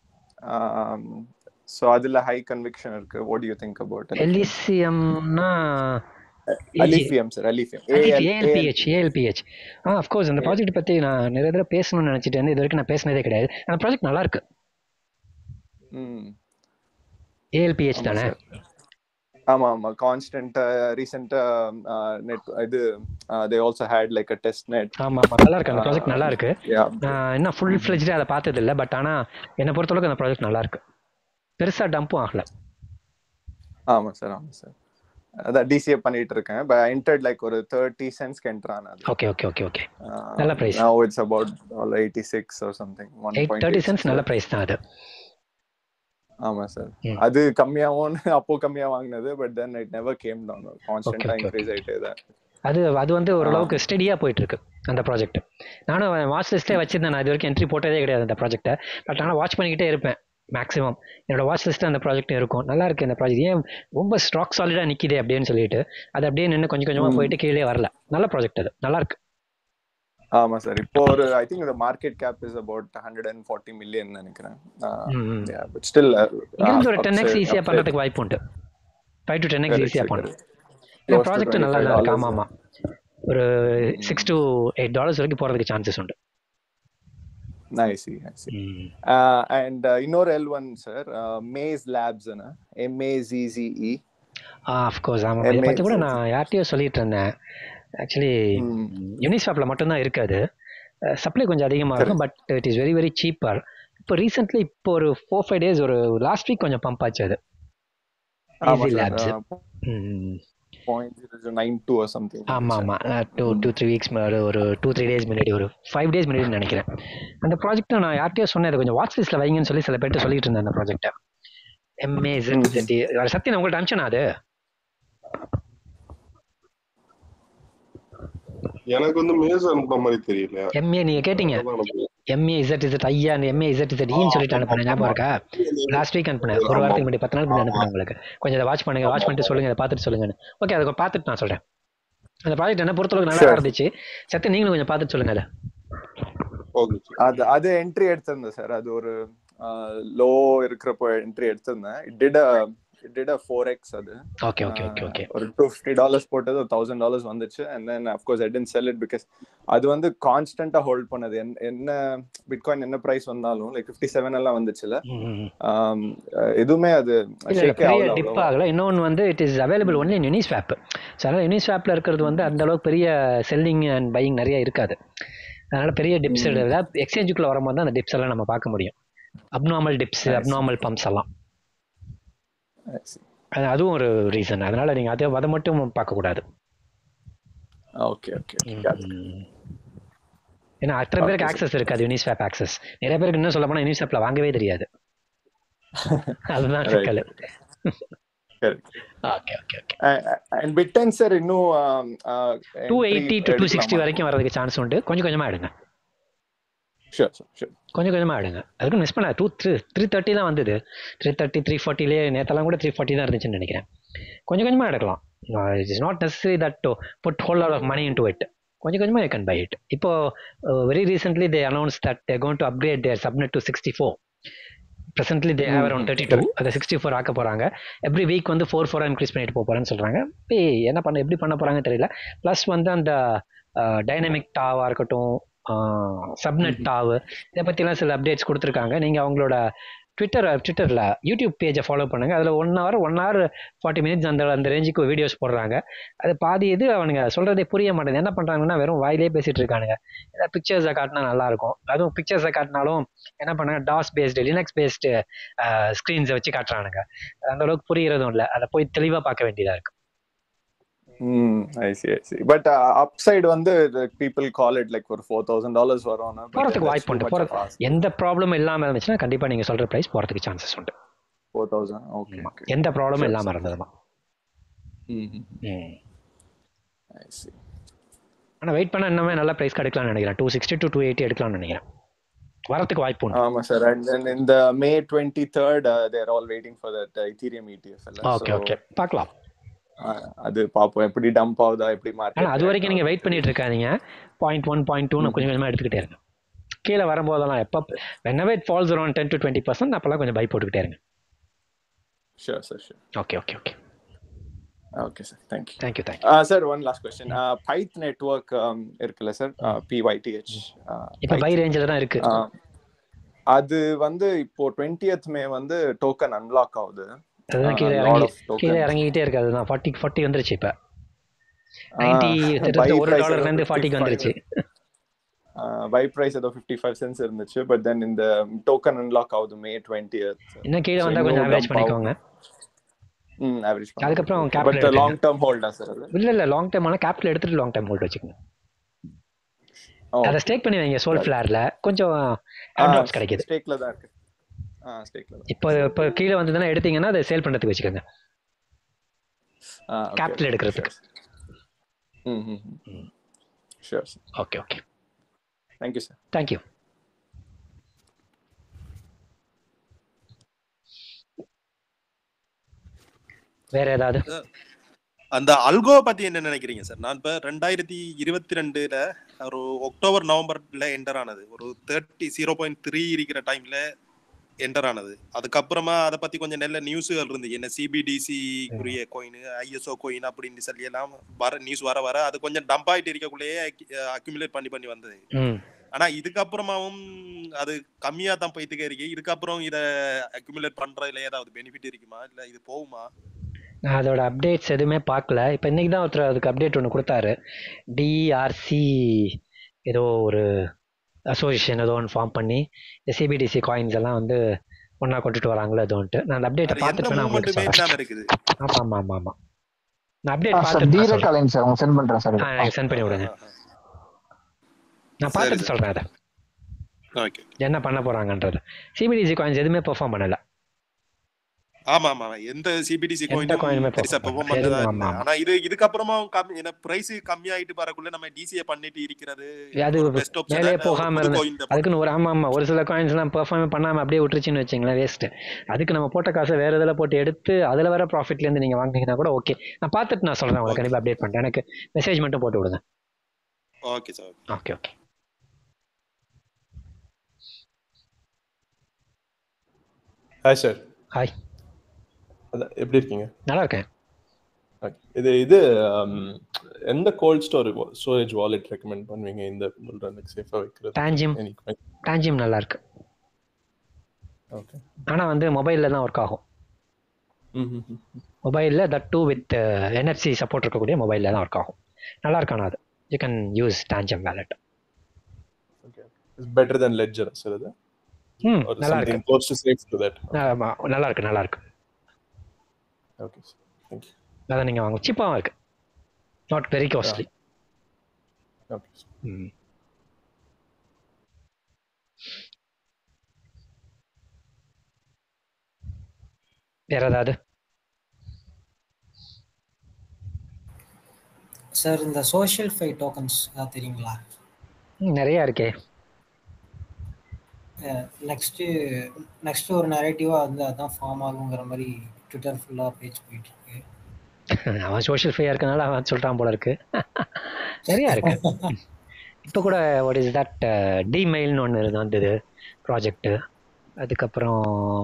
[SPEAKER 8] ஸோ அதுல ஹை கன்விக்ஷன் இருக்கு வாட் யூ திங்க் அபவுட்
[SPEAKER 1] எல்இசிஎம்னா
[SPEAKER 8] Alephium sir Alephium
[SPEAKER 1] ALPH ALPH ஆ அஃப்கோர்ஸ் அந்த ப்ராஜெக்ட் பத்தி நான் நிறைய தடவை பேசணும்னு நினைச்சிட்டு இருந்தேன் இது வரைக்கும் நான் பேசினதே கிடையாது அந்த ப்ராஜெக்ட் நல்லா இருக்கு
[SPEAKER 8] ம்
[SPEAKER 1] ஏஎல்பிஹெச்
[SPEAKER 8] ஆமா
[SPEAKER 1] தானே
[SPEAKER 8] சார் ஆமா ஆமா கான்ஸ்டன்ட் ரீசெண்டா நெட் இது they also had like a testnet
[SPEAKER 1] ஆமா ஆமா நல்லா இருக்கு அந்த ப்ராஜெக்ட் நல்லா இருக்கு நான் இன்னும் ஃபுல் ஃபிளெஜ்டா அதை பார்த்தது இல்லை பட் ஆனா என்னை பொறுத்தளவுக்கு அந்த ப்ராஜெக்ட் நல்லா இருக்கு பெருசா டம்பும் ஆகல
[SPEAKER 8] ஆமா சார் ஆமா சார் அதான் டிசிஏ பண்ணிட்டு இருக்கேன் பட் என்டர்ட் லைக் ஒரு தேர்ட்டி சென்ஸ்க்கு என்டர் ஆனது
[SPEAKER 1] ஓகே ஓகே ஓகே ஓகே நல்ல price.
[SPEAKER 8] Now it's about eighty six or something one
[SPEAKER 1] eight thirty cents நல்ல ப்ரைஸ் தான் அது
[SPEAKER 8] ஆமா சார்
[SPEAKER 1] ம்.
[SPEAKER 8] அது கம்மியாவும் அப்போ கம்மியா வாங்கினது but then it never came down கான்ஸ்டன்டா
[SPEAKER 1] okay,
[SPEAKER 8] இன்க்ரீஸ் ஆயிட்டே தான்
[SPEAKER 1] அது அது வந்து ஓரளவுக்கு ஸ்டெடியா போயிட்டு இருக்கு அந்த ப்ராஜெக்ட் நானும் வாட்ச் லிஸ்ட்லேயே வச்சிருந்தேன் நான் இது வரைக்கும் என்ட்ரி போட்டதே கிடையாது அந்த ப்ராஜெக்ட்டை பட் ஆனால் வாட்ச் பண்ணிக்கிட்டே இருப்பேன் மேக்ஸிமம் என்னோட வாட்ச் லிஸ்ட் அந்த ப்ராஜெக்ட் இருக்கும் நல்லா இருக்கு இந்த ப்ராஜெக்ட் ஏன் ரொம்ப ஸ்ட்ராக் சாலிடா நிக்குதே அப்படின்னு சொல்லிட்டு அது அப்படியே நின்று கொஞ்சம் கொஞ்சமா
[SPEAKER 8] ம்.
[SPEAKER 1] போயிட்டு கீழே வரல நல்ல ப்ராஜெக்ட் அது நல்லா இருக்கு
[SPEAKER 8] ஆமா சார் இப்போ ஒரு I think the market cap is about 140 million நினைக்கிறேன்
[SPEAKER 1] ம்.
[SPEAKER 8] பட் ஸ்டில்
[SPEAKER 1] இங்கிருந்து ஒரு டென் எக்ஸ் ஈஸியாக பண்ணுறதுக்கு வாய்ப்பு உண்டு ஃபைவ் டு டென் எக்ஸ் ஈஸியாக பண்ணும் இந்த ப்ராஜெக்ட் நல்லா தான் இருக்கு ஆமாம் ஆமாம் ஒரு சிக்ஸ் டு எயிட் டாலர்ஸ் வரைக்கும் போகிறதுக்கு சான்சஸ் உண்டு
[SPEAKER 8] நைஸ் நைஸ் அண்ட் இன்னொரு L one sir Mace labs எம்ஏசிசிஇ
[SPEAKER 1] ஆஃப்கோர்ஸ் ஆமாம் இதை பற்றி கூட நான் யார்கிட்டயோ சொல்லிட்டு இருந்தேன் ஆக்சுவலி யூனிஸ்வாப்பில் மட்டும்தான் இருக்காது சப்ளை கொஞ்சம் அதிகமாக இருக்கும் but it is very very cheaper இப்போ ரீசெண்ட்லி இப்போ ஒரு ஃபோர் ஃபைவ் டேஸ் ஒரு லாஸ்ட் வீக் கொஞ்சம் பம்ப் ஆச்சு அது easy labs
[SPEAKER 8] point zero nine two or something
[SPEAKER 1] ஆமாம் ஆமாம் டூ டூ த்ரீ வீக்ஸ் ஒரு டூ த்ரீ டேஸ் முன்னாடி ஒரு ஃபைவ் டேஸ் முன்னாடி நினைக்கிறேன் அந்த ப்ராஜெக்ட்டை நான் யார்கிட்டயோ சொன்னேன் அதை கொஞ்சம் வாட்ச் லிஸ்ட்டில் வைங்கன்னு சொல்லி சில பேர்ட்ட சொல்லிட்டு இருந்தேன் அந்த ப்ராஜெக்ட்டை எம்ஏ ஜெட் சத்தி நான் உங்கள்கிட்ட அனுப்பிச்சேனா அது
[SPEAKER 4] எனக்கு வந்து மேஸ் அனுப்புன மாதிரி தெரியல
[SPEAKER 1] எம்ஏ நீங்க கேட்டீங்க எம்ஏ இசட் இசட் ஐயா எம்ஏ இசட் இசட் ஈன்னு சொல்லிட்டு அனுப்புனேன் ஞாபகம் இருக்கா லாஸ்ட் வீக் அனுப்புனேன் ஒரு வாரத்துக்கு முன்னாடி பத்து நாள் முன்னாடி அனுப்புனேன் உங்களுக்கு கொஞ்சம் அதை வாட்ச் பண்ணுங்க வாட்ச் பண்ணிட்டு சொல்லுங்க அதை பார்த்துட்டு சொல்லுங்கன்னு ஓகே அதை பார்த்துட்டு நான் சொல்றேன் அந்த ப்ராஜெக்ட் என்ன பொறுத்தளவுக்கு நல்லா இருந்துச்சு சத்து நீங்களும் கொஞ்சம் பார்த்துட்டு சொல்லுங்க அதை
[SPEAKER 8] அது அது என்ட்ரி எடுத்திருந்தேன் சார் அது ஒரு லோ இருக்கிறப்போ என்ட்ரி எடுத்திருந்தேன் it did it did a four X அது
[SPEAKER 1] ஓகே ஓகே ஓகே ஓகே
[SPEAKER 8] ஒரு டூ ஃபிஃப்டி டாலர்ஸ் போட்டது ஒரு தௌசண்ட் டாலர்ஸ் வந்துச்சு and then of course I didn't sell it because அது வந்து கான்ஸ்டன்டா ஹோல்ட் பண்ணது என்ன பிட்காயின் என்ன பிரைஸ் வந்தாலும் லைக் ஃபிஃப்டி செவன் எல்லாம் வந்துச்சுல எதுவுமே அது
[SPEAKER 1] பெரிய டிப் ஆகல இன்னொன்று வந்து it is available only in Uniswap so அதனால் யூனிஸ்வாப்பில் இருக்கிறது வந்து அந்த அளவுக்கு பெரிய செல்லிங் அண்ட் பையிங் நிறைய இருக்காது அதனால பெரிய டிப்ஸ் எக்ஸ்சேஞ்சுக்குள்ள வரும்போது தான் அந்த டிப்ஸ் எல்லாம் நம்ம பார்க்க முடியும் அப்நார்மல் டிப்ஸ் அப்நார்மல் பம்ப்ஸ் எல்லாம் அதுவும் ஒரு ரீசன் அதனால நீங்க அதை அதை மட்டும் பார்க்க கூடாது
[SPEAKER 8] ஓகே ஓகே
[SPEAKER 1] ஏன்னா அத்தனை பேருக்கு ஆக்சஸ் இருக்காது யூனிஸ்வாப் ஆக்சஸ் நிறைய பேருக்கு இன்னும் சொல்ல போனா யூனிஸ்வாப்ல வாங்கவே தெரியாது அதுதான் சிக்கல் okay okay okay
[SPEAKER 8] and Bittensor இன்னும்
[SPEAKER 1] two eighty to two sixty வரைக்கும் வரதுக்கு சான்ஸ் உண்டு கொஞ்சம் கொஞ்சமா எடுங்க
[SPEAKER 8] ஷூர் ஷூர்
[SPEAKER 1] கொஞ்சம் கொஞ்சமாக எடுங்க அதுக்கு மிஸ் பண்ண டூ த்ரீ த்ரீ தேர்ட்டி தான் வந்தது த்ரீ தேர்ட்டி த்ரீ ஃபார்ட்டிலே நேற்றெல்லாம் கூட த்ரீ ஃபார்ட்டி தான் இருந்துச்சுன்னு நினைக்கிறேன் கொஞ்சம் கொஞ்சமாக எடுக்கலாம் it is not necessary that to put whole of money in to it கொஞ்சம் கொஞ்சமாக யூ கேன் பை இட் இப்போ very recently they announce that they gone to upgrade their subnet to sixty four presently they have around thirty two அதை சிக்ஸ்டி ஃபோர் ஆக்க போகிறாங்க எவ்ரி வீக் வந்து ஃபோர் ஃபோராக இன்க்ரீஸ் பண்ணிட்டு போக போகிறேன்னு சொல்கிறாங்க என்ன பண்ண எப்படி பண்ண போகிறாங்கன்னு தெரியல ப்ளஸ் வந்து அந்த டைனமிக் டாவாக இருக்கட்டும் சப்நெட் டாவு இதை பற்றிலாம் சில அப்டேட்ஸ் கொடுத்துருக்காங்க நீங்கள் அவங்களோட ட்விட்டர் ட்விட்டரில் யூடியூப் பேஜை ஃபாலோ பண்ணுங்கள் அதில் one hour one hour forty minutes அந்த அந்த ரேஞ்சுக்கு வீடியோஸ் போடுறாங்க அது பாதி இது அவனுங்க சொல்கிறதே புரிய மாட்டேங்குது என்ன பண்ணுறாங்கன்னா வெறும் வாயிலே பேசிகிட்டு இருக்கானுங்க ஏதாவது பிக்சர்ஸை காட்டினா நல்லாயிருக்கும் அதுவும் பிக்சர்ஸை காட்டினாலும் என்ன பண்ணாங்க டாஸ் பேஸ்டு லினக்ஸ் பேஸ்டு ஸ்க்ரீன்ஸை வச்சு காட்டுறானுங்க அந்த அளவுக்கு புரியறதும் இல்லை அதை போய் தெளிவாக பார்க்க வேண்டியதாக இருக்குது
[SPEAKER 8] ம் I see I see but upside வந்து பீப்புள் கால் இட் லைக் ஒரு ஃபோர் தௌசண்ட் டாலர்ஸ் வரும்
[SPEAKER 1] போறதுக்கு வாய்ப்பு உண்டு போறது எந்த ப்ராப்ளம் இல்லாம இருந்துச்சுன்னா கண்டிப்பா நீங்க சொல்ற பிரைஸ் போறதுக்கு சான்சஸ் உண்டு
[SPEAKER 8] ஃபோர் தௌசண்ட் ஓகே
[SPEAKER 1] எந்த ப்ராப்ளமும் இல்லாம இருந்ததுமா ஆனா வெயிட் பண்ண இன்னுமே நல்ல பிரைஸ் கிடைக்கலாம்னு நினைக்கிறேன் two sixty to two eighty எடுக்கலாம்னு நினைக்கிறேன் வரதுக்கு வாய்ப்பு உண்டு
[SPEAKER 8] ஆமா சார் அண்ட் தென் இந்த May twenty third they're all waiting for that Ethereum ETF
[SPEAKER 1] okay okay பார்க்கலாம்
[SPEAKER 8] அது பாப்போம் எப்படி டம்ப் ஆகுதா எப்படி மார்க்கெட்
[SPEAKER 1] அது வரைக்கும் நீங்க வெயிட் பண்ணிட்டு இருக்காதீங்க பாயிண்ட் ஒன் பாயிண்ட் டூ கொஞ்சம் கொஞ்சமா எடுத்துக்கிட்டே இருங்க கீழே வரும்போதெல்லாம் எப்போ வென்னவே it falls around ten to twenty percent அப்பெல்லாம் கொஞ்சம் பை போட்டுக்கிட்டே இருங்க
[SPEAKER 8] sure sir sure
[SPEAKER 1] okay okay okay
[SPEAKER 8] okay sir thank you
[SPEAKER 1] thank you thank you
[SPEAKER 8] sir one last question Pyth network இருக்குல்ல சார் பிஒய்டிஹெச்
[SPEAKER 1] இப்போ பை ரேஞ்சில் தான் இருக்கு
[SPEAKER 8] அது வந்து இப்போ டுவெண்ட்டியத் மே வந்து டோக்கன் அன்லாக் ஆகுது
[SPEAKER 1] அதுதான் கீழே இறங்கி கீழே இறங்கிக்கிட்டே இருக்கு அதுதான் ஃபார்ட்டி ஃபார்ட்டி வந்துருச்சு இப்போ நைன்டி ஒரு டாலர்ல இருந்து ஃபார்ட்டிக்கு வந்துருச்சு
[SPEAKER 8] பை பிரைஸ் ஏதோ ஃபிஃப்டி ஃபைவ் சென்ஸ் இருந்துச்சு பட் தென் இந்த டோக்கன் அன்லாக் ஆகுது மே டுவெண்ட்டி
[SPEAKER 1] இன்னும் கீழே வந்தா கொஞ்சம் ஆவரேஜ் பண்ணிக்கோங்க
[SPEAKER 8] ம் ஆவரேஜ்
[SPEAKER 1] அதுக்கப்புறம்
[SPEAKER 8] பட்
[SPEAKER 1] கேபிட்டல்
[SPEAKER 8] லாங் டேர்ம் ஹோல்டா சார் அது
[SPEAKER 1] இல்ல இல்ல லாங் டைம் ஆனா கேபிட்டல் எடுத்துட்டு லாங் டைம் ஹோல்ட் வச்சுக்கோங்க அதை ஸ்டேக் பண்ணி வைங்க சோல் ஃபிளார்ல கொஞ்சம் ட்ராப்ஸ் கிடைக்குது
[SPEAKER 8] ஸ்டேக்ல தான் இருக்கு ஆ ஸ்டேக்ல தான்
[SPEAKER 1] இப்போ இப்போ கீழே வந்ததுன்னா எடுத்தீங்கன்னா அதை சேல் பண்றதுக்கு வச்சுக்கோங்க கேபிட்டல் எடுக்கிறதுக்கு
[SPEAKER 8] ம் ம் sure sir
[SPEAKER 1] okay okay
[SPEAKER 8] thank you sir
[SPEAKER 1] thank you வேற ஏதாவது
[SPEAKER 6] அந்த அல்கோ பத்தி என்ன நினைக்கிறீங்க சார் நான் இப்ப ரெண்டாயிரத்தி இருபத்தி ரெண்டுல ஒரு அக்டோபர் நவம்பர்ல என்டர் ஆனது ஒரு தேர்ட்டி ஜீரோ பாயிண்ட் த்ரீ இருக்கிற டைம்ல என்டர் ஆனது அதுக்கப்புறமா அதை பத்தி கொஞ்சம் நல்ல நியூஸ்கள் இருந்துச்சு என்ன சிபிடிசி குரிய கோயின் ஐஎஸ்ஓ கோயின் அப்படின்னு சொல்லி எல்லாம் வர நியூஸ் வர வர அது கொஞ்சம் டம்ப் ஆயிட்டு இருக்கக்குள்ளேயே அக்யூமுலேட் பண்ணி பண்ணி வந்தது
[SPEAKER 1] ம்
[SPEAKER 6] ஆனா இதுக்கப்புறமாவும் அது கம்மியா தான் போயிட்டு இருக்கு இதுக்கப்புறம் இத அக்யூமுலேட் பண்றதுல ஏதாவது பெனிஃபிட் இருக்குமா இல்ல இது போகுமா
[SPEAKER 1] நான் அதோட அப்டேட்ஸ் எதுவுமே பார்க்கல இப்போ இன்னைக்கு தான் ஒருத்தர் அதுக்கு அப்டேட் ஒன்று கொடுத்தாரு டிஆர்சி ஏதோ ஒரு அசோசியேஷன் ஏதோ ஒன்று ஃபார்ம் பண்ணி சிபிடிசி காயின்ஸ் எல்லாம் வந்து ஒன்றா கொண்டுட்டு வராங்களோ ஏதோன்ட்டு நான் அந்த அப்டேட்டை
[SPEAKER 6] அது எந்த
[SPEAKER 1] பார்த்துட்டு நான் உங்களுக்கு
[SPEAKER 6] மூவ்மெண்ட்டுமே
[SPEAKER 1] சொல்கிறேன்
[SPEAKER 6] இல்லாம இருக்குது
[SPEAKER 1] ஆமாம் ஆமாம் ஆமாம் ஆமாம் நான் அப்டேட்
[SPEAKER 7] சார்
[SPEAKER 1] பார்த்துட்டு நான்
[SPEAKER 7] தீரக்
[SPEAKER 1] சொல்கிறேன்
[SPEAKER 7] அலைன் சார் அவங்க சென்ட் பண்றேன் சார்
[SPEAKER 1] ஆ எனக்கு சென்ட் பண்ணி விடுங்க நான்
[SPEAKER 6] சரி
[SPEAKER 1] பார்த்துட்டு
[SPEAKER 6] சரி
[SPEAKER 1] சொல்கிறேன் அதை
[SPEAKER 6] ஓகே
[SPEAKER 1] என்ன பண்ண போகிறாங்கன்றது சிபிடிசி காயின்ஸ் எதுவுமே பெர்ஃபார்ம் பண்ணல
[SPEAKER 6] ஆமா ஆமா எந்த சிபிடிசி
[SPEAKER 1] எந்த
[SPEAKER 6] கோயினும்
[SPEAKER 1] காயினுமே
[SPEAKER 6] பெருசா
[SPEAKER 1] பெர்ஃபார்ம்
[SPEAKER 6] பெர்ஃபார்ம்
[SPEAKER 1] பண்ணல
[SPEAKER 6] பண்ணதா
[SPEAKER 1] எதுவும்
[SPEAKER 6] இல்ல
[SPEAKER 1] ஆமாம் ஆமாம்
[SPEAKER 6] ஆனா இது இதுக்கப்புறமா கம் என்ன பிரைஸ் கம்மியாயிட்டு வரக்குள்ள நம்ம டிசிஏ பண்ணிட்டு இருக்கிறது
[SPEAKER 1] அது
[SPEAKER 6] ஒரு பெஸ்ட் ஆப்ஷனா
[SPEAKER 1] மேலே
[SPEAKER 6] இல்ல ஒரு
[SPEAKER 1] போகாமல்
[SPEAKER 6] புது
[SPEAKER 1] இருந்தேன்
[SPEAKER 6] கோயின் தான்
[SPEAKER 1] அதுக்குன்னு
[SPEAKER 6] பண்ணணும்
[SPEAKER 1] ஒரு ஆமாம் ஆமாம் ஒரு சில காயின்ஸ்லாம் பெர்ஃபார்ம் பண்ணாமல் அப்படியே விட்டுருச்சுன்னு வச்சிங்களேன் வேஸ்ட்டு அதுக்கு நம்ம போட்ட காசை வேறு இதில் போட்டு எடுத்து அதில் வர ப்ராஃபிட்லேருந்து நீங்கள் வாங்கினீங்கன்னா கூட ஓகே நான் பார்த்துட்டு நான் சொல்கிறேன் உங்களுக்கு
[SPEAKER 6] ஓகே
[SPEAKER 1] கண்டிப்பாக அப்டேட் பண்ணுறேன் எனக்கு மெசேஜ் மட்டும் போட்டு விடுங்க
[SPEAKER 6] okay sir
[SPEAKER 1] okay okay
[SPEAKER 9] hi sir
[SPEAKER 1] hi
[SPEAKER 9] அதான் எப்படி இருக்கீங்க
[SPEAKER 1] நல்லா இருக்கேன்
[SPEAKER 9] Okay. இது இது um, எந்த cold store storage wallet recommend பண்ணுவீங்க இந்த புல்ரனுக்கு சேஃபாக வைக்கிறது
[SPEAKER 1] டான்ஜிம்
[SPEAKER 9] எனக்கு
[SPEAKER 1] டான்ஜிம் நல்லா இருக்கு
[SPEAKER 9] ஓகே
[SPEAKER 1] ஆனால் வந்து மொபைலில் தான் ஒர்க் ஆகும்
[SPEAKER 9] ம்
[SPEAKER 1] மொபைலில் that too with NFC support இருக்கக்கூடிய மொபைலில் தான் ஒர்க் ஆகும் நல்லா இருக்கு ஆனால் அது you can use Tangem wallet
[SPEAKER 9] okay it's better than Ledger sir அது
[SPEAKER 1] ம்
[SPEAKER 9] ஒரு
[SPEAKER 1] நல்லா இருக்கு
[SPEAKER 9] something close to safe to that
[SPEAKER 1] ஆமா, நல்லா இருக்கு நல்லா இருக்கு
[SPEAKER 9] ஓகே சார் தேங்க்யூ
[SPEAKER 1] அதான் நீங்கள் வாங்க சீப்பாகவும் இருக்கு நாட் வெரி காஸ்ட்லி
[SPEAKER 9] ஓகே
[SPEAKER 1] ம் வேற ஏதாவது
[SPEAKER 3] சார் இந்த சோஷியல் ஃபை டோக்கன்ஸ் அதான் தெரியுங்களா
[SPEAKER 1] ம், நிறையா இருக்கே
[SPEAKER 3] நெக்ஸ்ட்டு நெக்ஸ்ட் ஒரு நரேட்டிவாக வந்து அதான் ஃபார்ம் ஆகுங்கிற மாதிரி ட்விட்டர் ஃபுல்லாக பேஜ் போயிட்டு இருக்கு
[SPEAKER 1] அவன் சோஷியல் ஃபையாக இருக்கனால அவன் சொல்கிறான் போல இருக்கு நிறையா இருக்கு இப்போ கூட வாட் இஸ் தட் டிமெயில்னு ஒன்று வந்தது ப்ராஜெக்ட்டு அதுக்கப்புறம்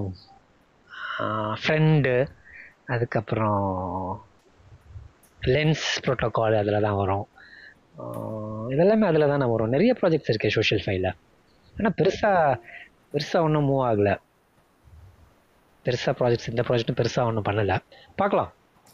[SPEAKER 1] ஃப்ரெண்டு அதுக்கப்புறம் லென்ஸ் ப்ரோட்டோகால் அதில் தான் வரும் ஆஹ் இதெல்லாமே அதில் தானே வரும் நிறைய ப்ராஜெக்ட்ஸ் இருக்கு சோஷியல் ஃபைல ஆனால் பெருசாக பெருசாக ஒன்றும் மூவ் ஆகலை பெருசாக ப்ராஜெக்ட்ஸ் இந்த ப்ராஜெக்ட்டும் பெருசாக ஒன்றும் பண்ணலை பார்க்கலாம்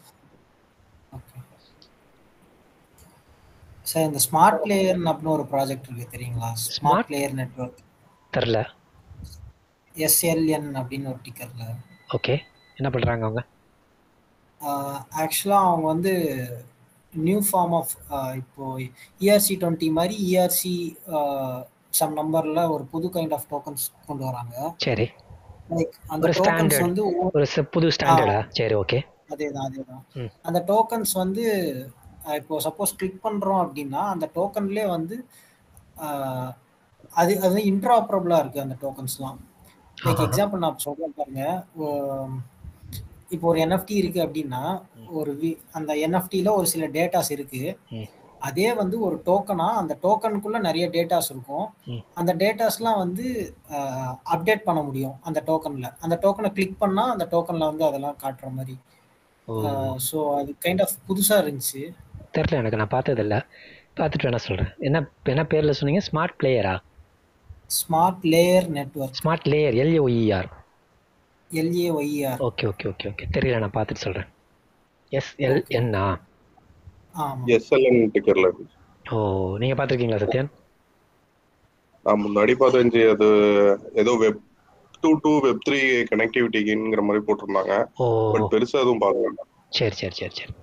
[SPEAKER 3] சார் இந்த ஸ்மார்ட் பிளேயர்னு அப்படின்னு ஒரு ப்ராஜெக்ட் இருக்கு தெரியுங்களா ஸ்மார்ட் பிளேயர் நெட்வொர்க்
[SPEAKER 1] தெரில
[SPEAKER 3] எஸ்எல்என் அப்படின்னு ஒரு டிக்கர்ல
[SPEAKER 1] ஓகே என்ன பண்ணுறாங்க அவங்க
[SPEAKER 3] ஆக்சுவலாக அவங்க வந்து நியூ ஃபார்ம் ஆஃப் இப்போ இஆர்சி டுவெண்ட்டி மாதிரி இஆர்சி சம் நம்பர்ல ஒரு புது கைண்ட் ஆஃப் டோக்கன்ஸ் கொண்டு வராங்க
[SPEAKER 1] சரி
[SPEAKER 3] லைக் அந்த
[SPEAKER 1] ஒரு
[SPEAKER 3] டோக்கன்ஸ்
[SPEAKER 1] ஸ்டாண்டர்ட்
[SPEAKER 3] வந்து ஒவ்வொரு-
[SPEAKER 1] ஒரு ச- புது ஸ்டாண்டர்டா சரி ஓகே
[SPEAKER 3] அதேதான் அதேதான்
[SPEAKER 1] ம்.
[SPEAKER 3] அந்த டோக்கன்ஸ் வந்து அஹ், இப்போ சப்போஸ் கிளிக் பண்றோம் அப்படின்னா அந்த டோக்கன்லேயே வந்து அஹ், அது அது இன்ட்ராபரபிளா இருக்கு அந்த டோக்கன்ஸ்லாம் லைக்
[SPEAKER 1] ஆஹா.
[SPEAKER 3] எக்ஸாம்பிள் நான் சொல்றேன் பாருங்க உம், இப்போ ஒரு என்எஃப்டி இருக்கு அப்படின்னா ஒரு வி- அந்த என்எஃப்டில ஒரு சில டேட்டாஸ் இருக்கு
[SPEAKER 1] ம்.
[SPEAKER 3] அதே வந்து ஒரு டோக்கனா அந்த டோக்கனுக்குள்ள நிறைய டேட்டாஸ் இருக்கும்
[SPEAKER 1] ம்.
[SPEAKER 3] அந்த டேட்டாஸ்லாம் வந்து அப்டேட் பண்ண முடியும் அந்த டோக்கன்ல அந்த டோக்கனை கிளிக் பண்ணா அந்த டோக்கன்ல வந்து அதெல்லாம் காட்டுற மாதிரி
[SPEAKER 1] ஓ
[SPEAKER 3] ஸோ அது கைண்ட் ஆஃப் புதுசா இருந்துச்சு
[SPEAKER 1] தெரில எனக்கு நான் பார்த்ததில்ல பார்த்துட்டு வேணா சொல்கிறேன் என்ன என்ன பேரில் சொன்னீங்க ஸ்மார்ட் பிளேயரா
[SPEAKER 3] smart layer network
[SPEAKER 1] smart layer LAOER
[SPEAKER 3] LAYR
[SPEAKER 1] okay okay okay okay தெரியல நான் பார்த்துட்டு சொல்கிறேன் எஸ்எல்என்னா
[SPEAKER 3] ஆமா
[SPEAKER 4] எஸ்எல்என் டிக்கர்ல இருக்கு
[SPEAKER 1] ஓ நீங்கள் பார்த்துருக்கீங்களா சத்யன்
[SPEAKER 4] நான் முன்னாடி பார்த்தேன் அது ஏதோ web two two web three கனெக்டிவிட்டிங்கிற மாதிரி போட்டிருந்தாங்க
[SPEAKER 1] ஓ
[SPEAKER 4] பட் பெருசா எதுவும் பார்க்கல
[SPEAKER 1] சரி சரி சரி சரி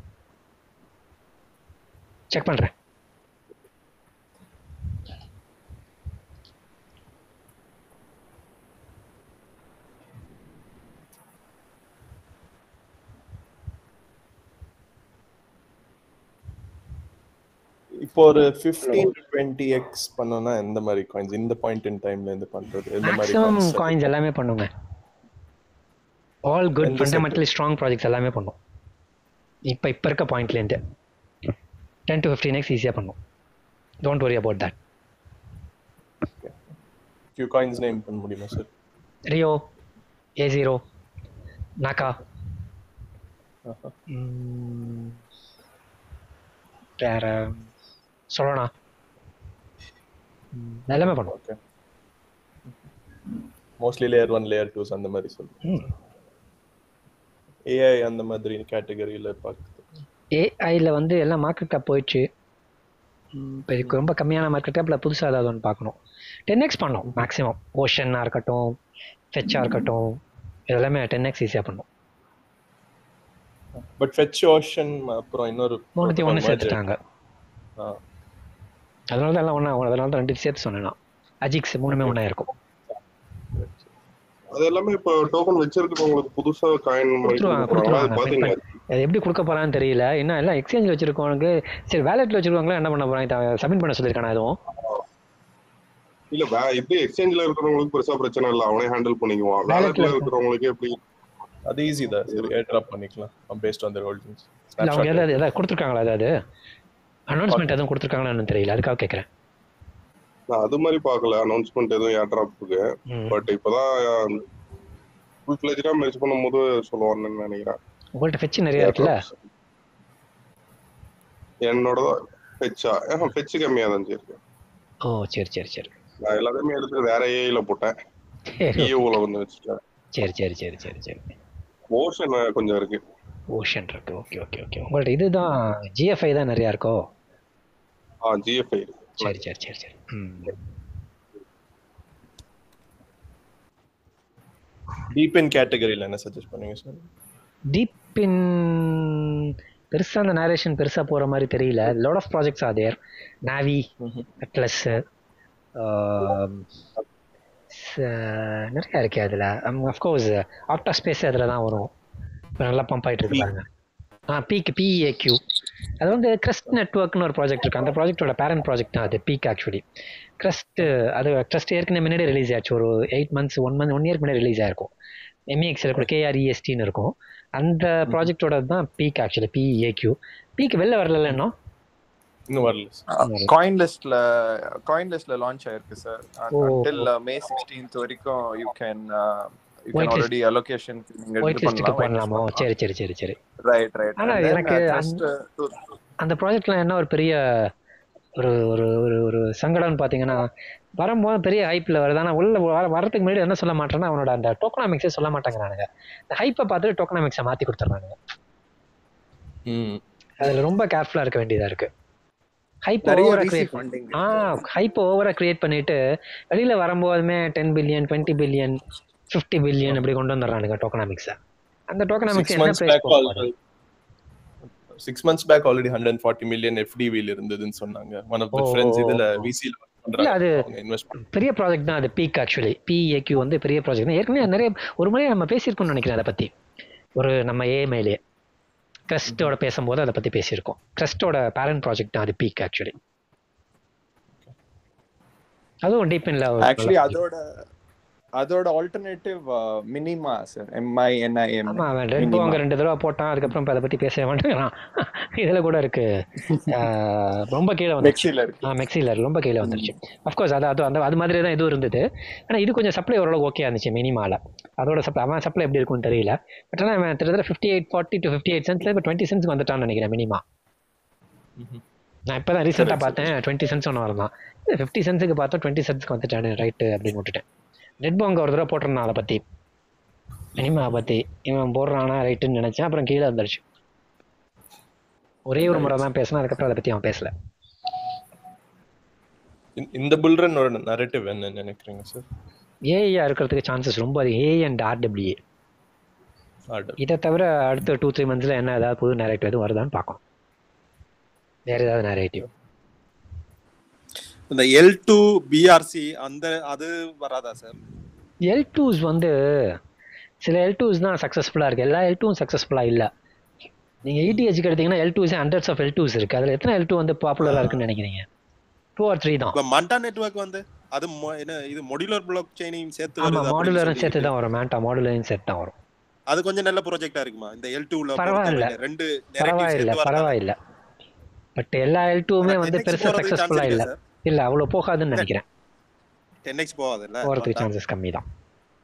[SPEAKER 1] செக் பண்ணுறேன்
[SPEAKER 9] இப்போ ஒரு ஃபிஃப்டீன் டு டுவெண்ட்டி எக்ஸ் பண்ணோம்னா எந்த மாதிரி காயின்ஸ் இந்த பாயிண்ட் இன் டைம்ல இருந்து பண்றது எந்த மாதிரி
[SPEAKER 1] மேக்ஸிமம்
[SPEAKER 9] coins?
[SPEAKER 1] காயின்ஸ் எல்லாமே பண்ணுங்க ஆல் குட்
[SPEAKER 9] எந்த
[SPEAKER 1] ஃபண்டமெண்டலி ஸ்ட்ராங் ப்ராஜெக்ட்ஸ் எல்லாமே பண்ணும் இப்போ இப்போ இருக்க பாயிண்ட்லேருந்து டென் டு ஃபிஃப்டீன் எக்ஸ் ஈஸியாக பண்ணும் don't worry about that
[SPEAKER 9] few coins name பண்ண முடியுமா சார்
[SPEAKER 1] ரியோ ஏ ஜீரோ நாக்கா
[SPEAKER 9] ஆஹா.
[SPEAKER 1] வேற சொல்லணா எல்லாமே பண்ணுவோம்
[SPEAKER 9] okay mostly layer one layer twos அந்த மாதிரி சொல்லுங்க
[SPEAKER 1] ம்.
[SPEAKER 9] ஏஐ அந்த மாதிரி கேட்டகரியில பார்க்குறது
[SPEAKER 1] ஏஐயில் வந்து எல்லாம் மார்க்கெட் கேப் போயிடுச்சு ம், இப்போ இதுக்கு ரொம்ப கம்மியான மார்க்கெட் கேப்பில் புதுசாக ஏதாவது ஒன்று பார்க்கணும் டென் எக்ஸ் பண்ணோம் மேக்ஸிமம் ஓஷனாக இருக்கட்டும் ஃபெச்சாக இருக்கட்டும் இதெல்லாமே டென் எக்ஸ் ஈஸியாக பண்ணும்
[SPEAKER 9] பட் ஃபெச் ஓஷன் அப்புறம் இன்னொரு
[SPEAKER 1] மூணுத்தையும் ஒன்று
[SPEAKER 9] merge
[SPEAKER 1] சேர்த்துட்டாங்க
[SPEAKER 9] ஆ.
[SPEAKER 1] அதனால தான் எல்லாம் ஒன்றா அதனால தான் ரெண்டு சேர்த்து சொன்னேன் நான் அஜிக்ஸ் மூணுமே ஒன்றா இருக்கும்
[SPEAKER 4] அது எல்லாமே இப்போ டோக்கன் வச்சிருக்கிறவங்களுக்கு புதுசா காயின் மாதிரி
[SPEAKER 1] கொடுத்துருவாங்க,
[SPEAKER 4] கொடுக்குறாங்க அது
[SPEAKER 1] கொடுத்துருவாங்க.
[SPEAKER 4] பாத்தீங்களா
[SPEAKER 1] அது எப்படி கொடுக்க போறான்னு தெரியல இன்னும் எல்லாம் எக்ஸ்சேஞ்சில் வச்சிருக்கவனுக்கு சரி வேலெட்டில் வச்சிருக்கவங்களா என்ன பண்ண போறாங்க சப்மிட் பண்ண சொல்லியிருக்கானா எதுவும்
[SPEAKER 4] இல்ல வே- இப்படி எக்ஸ்சேஞ்ச்ல இருக்கிறவங்களுக்கு பெருசா பிரச்சனை இல்ல அவனே ஹேண்டில் பண்ணிக்குவான்
[SPEAKER 1] Wallet ல
[SPEAKER 4] வேலட்ல இருக்கிறவங்களுக்கு எப்படி
[SPEAKER 9] அது ஈஸி தான் சரி ஏர் ட்ராப் பண்ணிக்கலாம் பேஸ்ட் ஆன் தர் ஹோல்டிங்ஸ்
[SPEAKER 1] இல்லை அவங்க ஏதாவது ஏதாவது கொடுத்துருக்காங்களா ஏதாவது அனௌன்ஸ்மெண்ட் எதுவும் கொடுத்துருக்காங்களான்னு தெரியல அதுக்காக கேட்குறேன்
[SPEAKER 4] நான் அது மாதிரி பார்க்கல அனௌன்ஸ்மெண்ட் எதுவும் ஏர்ட்ராப்புக்கு பட் இப்பதான் ஃபுல் ஃபிளெஜ்டா மெர்ஜ் பண்ணும்போது சொல்லுவான்னு நினைக்கிறேன்
[SPEAKER 1] உங்கள்கிட்ட ஃபெச்சு நிறைய இருக்குல்ல
[SPEAKER 4] என்னோட ஃபெச்சா ஃபெச்சு கம்மியா தான் இருக்கு
[SPEAKER 1] ஓ சரி சரி சரி
[SPEAKER 4] நான் எல்லாத்தையுமே எடுத்து வேற ஏஐல போட்டேன்
[SPEAKER 1] சரி
[SPEAKER 4] இயூல வந்து வச்சுட்டேன்
[SPEAKER 1] சரி சரி சரி சரி சரி
[SPEAKER 4] ஓஷன் கொஞ்சம் இருக்கு
[SPEAKER 1] ஓஷன் இருக்கு ஓகே ஓகே ஓகே உங்கள்ட்ட இதுதான் ஜிஎஃப்ஐ தான் நிறையா இருக்கோ
[SPEAKER 4] ஆ ஜிஎஃப்ஐ
[SPEAKER 1] சரி சரி சரி சரி ம்
[SPEAKER 9] டீப் இன் கேட்டகரியில என்ன சஜஸ்ட் பண்ணுவீங்க சார்
[SPEAKER 1] டீப் இன் பெருசாக அந்த நேரேஷன் பெருசாக போகிற மாதிரி தெரியல lot of projects are there Navi Atlas நிறைய இருக்கே அதில் அஃப்கோர்ஸ் ஆப்டா ஸ்பேஸ் அதில் தான் வரும் இப்போ நல்லா பம்ப் ஆகிட்டு இருக்கு பாருங்க ஆ பீக் பிஏக்யூ அது வந்து கிரஸ்ட் நெட்ஒர்க்னு ஒரு ப்ராஜெக்ட் இருக்கு அந்த ப்ராஜெக்டோட பேரண்ட் ப்ராஜெக்ட் தான் அது பீக் ஆக்சுவலி கிரஸ்ட் அது கிரஸ்ட் ஏற்கனவே முன்னாடி ரிலீஸ் ஆச்சு ஒரு eight months one month one இயர்க்கு முன்னாடி ரிலீஸ் ஆயிருக்கும் எம்இஎக்ஸில் கூட கேஆர்இஎஸ்டின்னு இருக்கும் அந்த ப்ராஜெக்டோட தான் பீக் ஆக்சுவலி பிஏக்யூ பீக் வெளில வரல இன்னும்
[SPEAKER 9] இன்னும் வரல
[SPEAKER 8] காயின் லிஸ்ட்ல காயின் லிஸ்ட்ல லான்ச் ஆயிருக்கு சார்
[SPEAKER 1] ஓ.
[SPEAKER 8] until மே 16th வரைக்கும் you can you
[SPEAKER 1] White
[SPEAKER 8] can
[SPEAKER 1] list.
[SPEAKER 8] Already allocation நீங்க
[SPEAKER 1] ஒயிட்
[SPEAKER 8] இது
[SPEAKER 1] லிஸ்ட்டுக்கு
[SPEAKER 8] பண்ணலாம்
[SPEAKER 1] பண்ணலாமோ சரி சரி சரி சரி
[SPEAKER 8] ரைட் ரைட்
[SPEAKER 1] ஆனா எனக்கு அந்த ப்ராஜெக்ட்ல என்ன ஒரு பெரிய ஒரு ஒரு ஒரு ஒரு சங்கடம்னு பார்த்தீங்கன்னா வரும்போது பெரிய ஹைப்பில் வருது ஆனால் உள்ள வர வரதுக்கு முன்னாடி என்ன சொல்ல மாட்டேன்னா அவனோட அந்த டோக்கனாமிக்ஸே சொல்ல மாட்டேங்கிறானுங்க இந்த ஹைப்பை பார்த்துட்டு டோக்கனாமிக்ஸை மாற்றி கொடுத்துட்றானுங்க
[SPEAKER 9] ம்
[SPEAKER 1] அதில் ரொம்ப கேர்ஃபுல்லாக இருக்க வேண்டியதாக இருக்கு ஹைப்
[SPEAKER 8] நிறைய
[SPEAKER 1] ஓவரா
[SPEAKER 8] VC
[SPEAKER 1] கிரியேட்
[SPEAKER 8] funding
[SPEAKER 1] ஆ ஹைப் ஓவரா கிரியேட் பண்ணிட்டு வெளியில வரும்போதுமே ten billion twenty billion fifty billion இப்படி கொண்டு வந்துடுறானுங்க டோக்கனாமிக்ஸை அந்த டோக்கனாமிக்ஸ்
[SPEAKER 9] சிக்ஸ்
[SPEAKER 1] என்ன
[SPEAKER 9] months
[SPEAKER 1] price
[SPEAKER 9] back six months back already hundred forty million எஃப்டிவில இருந்ததுன்னு சொன்னாங்க ஒன் ஆஃப் த
[SPEAKER 1] ஓ,
[SPEAKER 9] ஃப்ரெண்ட்ஸ்
[SPEAKER 1] ஓ,
[SPEAKER 9] இதுல
[SPEAKER 1] ஓ.
[SPEAKER 9] விசில
[SPEAKER 1] இல்ல அது
[SPEAKER 9] பண்றாங்க இன்வெஸ்ட்
[SPEAKER 1] பெரிய ப்ராஜெக்ட் தான் அது பீக் ஆக்சுவலி பிஏக்யூ வந்து பெரிய ப்ராஜெக்ட் ஏற்கனவே நிறைய ஒரு முறை நம்ம பேசியிருக்கோம்னு நினைக்கிறேன் அதை பத்தி ஒரு நம்ம ஏஎம்ஐலே கிரஸ்டோட பேசும்போது அதை பத்தி பேசியிருக்கோம் கிரஸ்டோட பேரண்ட் ப்ராஜெக்ட் தான் அது பீக் ஆக்சுவலி அதுவும் டீப்
[SPEAKER 8] ஆக்சுவலி அதோட அதோட ஆல்டர்னேட்டிவ் மினிமா சார் எம்ஐஎன்ஐஎம்
[SPEAKER 1] ஆமா அவன் ரெண்டு அங்க ரெண்டு தடவை போட்டான் அதுக்கப்புறம் இப்ப அதை பத்தி பேச மாட்டேங்கிறான் இதுல கூட இருக்கு ஆஹ் ரொம்ப கீழே வந்துருச்சு
[SPEAKER 8] மெக்ஸில இருக்கு
[SPEAKER 1] ஆ மெக்ஸில ரொம்ப கீழே வந்துருச்சு அஃப்கோர்ஸ் அது அது அந்த அது மாதிரி தான் இதுவும் இருந்தது ஆனா இது கொஞ்சம் சப்ளை ஓரளவு ஓகே இருந்துச்சு மினிமால அதோட சப்ளை அவன் சப்ளை எப்படி இருக்கும்னு தெரியல பட் ஆனால் அவன் கிட்டத்தட்ட fifty eight forty to fifty eight சென்ட்ல இப்போ டுவெண்ட்டி சென்ட்ஸ்க்கு வந்துட்டான்னு நினைக்கிறேன் மினிமா நான் இப்போ தான் ரீசெண்டாக பார்த்தேன் டுவெண்ட்டி சென்ட்ஸ் ஒன்று வரலாம் ஃபிஃப்டி சென்ட்ஸுக்கு பார்த்தா டுவெண்ட்டி சென்ட்ஸ்க்கு வந்துட்டானு ரைட்டு அப்படின்னு விட்டுட்டேன் நெட் பாங்க ஒரு தடவை போட்டிருந்தான் அதை பற்றி மினிமா பற்றி இவன் போடுறானா ரைட்டுன்னு நினச்சேன் அப்புறம் கீழே வந்துருச்சு ஒரே ஒரு முறை தான் பேசினா அதுக்கப்புறம் அதை பற்றி அவன் பேசல
[SPEAKER 9] இந்த- இந்த புல்ரனோட நரேட்டிவ் என்ன நினைக்கிறீங்க சார்
[SPEAKER 1] ஏஐயா இருக்கிறதுக்கு சான்சஸ் ரொம்ப அதிகம் ஏஐ அண்ட் ஆர்டபிள்யூஏ இதை தவிர அடுத்த டூ த்ரீ மந்த்ஸில் என்ன ஏதாவது புது நேரேட்டிவ் எதுவும் வருதான்னு பார்க்கணும் வேற ஏதாவது நேரேட்டிவ்
[SPEAKER 6] இந்த எல் டூ பிஆர்சி அந்த அது வராதா சார்
[SPEAKER 1] எல் டூஸ் வந்து சில எல் டூஸ் தான் சக்ஸஸ்ஃபுல்லாக இருக்குது எல்லா எல் டூவும் சக்ஸஸ்ஃபுல்லாக இல்லை நீங்கள் இடிஹெச்க்கு எடுத்தீங்கன்னா எல் டூஸே ஹண்ட்ரட்ஸ் ஆஃப் எல் டூஸ் இருக்குது அதில் எத்தனை எல் டூ வந்து பாப்புலராக இருக்குன்னு நினைக்கிறீங்க டூ ஆர் த்ரீ தான்
[SPEAKER 6] இப்ப மண்டா நெட்வொர்க் வந்து அது மொ- என்ன இது மொடியுலர் பிளாக் செயினையும் சேர்த்து வருது
[SPEAKER 1] ஆமாம்
[SPEAKER 6] அப்படின்னு
[SPEAKER 1] மாடுலரும்
[SPEAKER 6] சொல்லி
[SPEAKER 1] சேர்த்து தான் வரும் மேண்டா மாடுலரும் சேர்த்து தான் வரும்
[SPEAKER 6] அது கொஞ்சம் நல்ல ப்ராஜெக்டா இருக்குமா இந்த எல் டூல
[SPEAKER 1] பரவாயில்ல
[SPEAKER 6] ரெண்டு narrative
[SPEAKER 1] பரவாயில்ல
[SPEAKER 6] சேர்த்து வரதால.
[SPEAKER 1] பரவாயில்ல பட் எல்லா எல் டூவுமே
[SPEAKER 6] ஆனா
[SPEAKER 1] வந்து
[SPEAKER 6] 10x
[SPEAKER 1] பெருசா
[SPEAKER 6] போறதுக்கு
[SPEAKER 1] சக்சஸ்ஃபுல்லா
[SPEAKER 6] chance
[SPEAKER 1] இல்ல
[SPEAKER 6] இருக்கா
[SPEAKER 1] இல்ல அவ்வளவு போகாதுன்னு நினைக்கிறேன்
[SPEAKER 6] டென் எக்ஸ் போகாதுல்ல
[SPEAKER 1] போறதுக்கு
[SPEAKER 6] வந்தா?
[SPEAKER 1] சான்சஸ் கம்மி தான்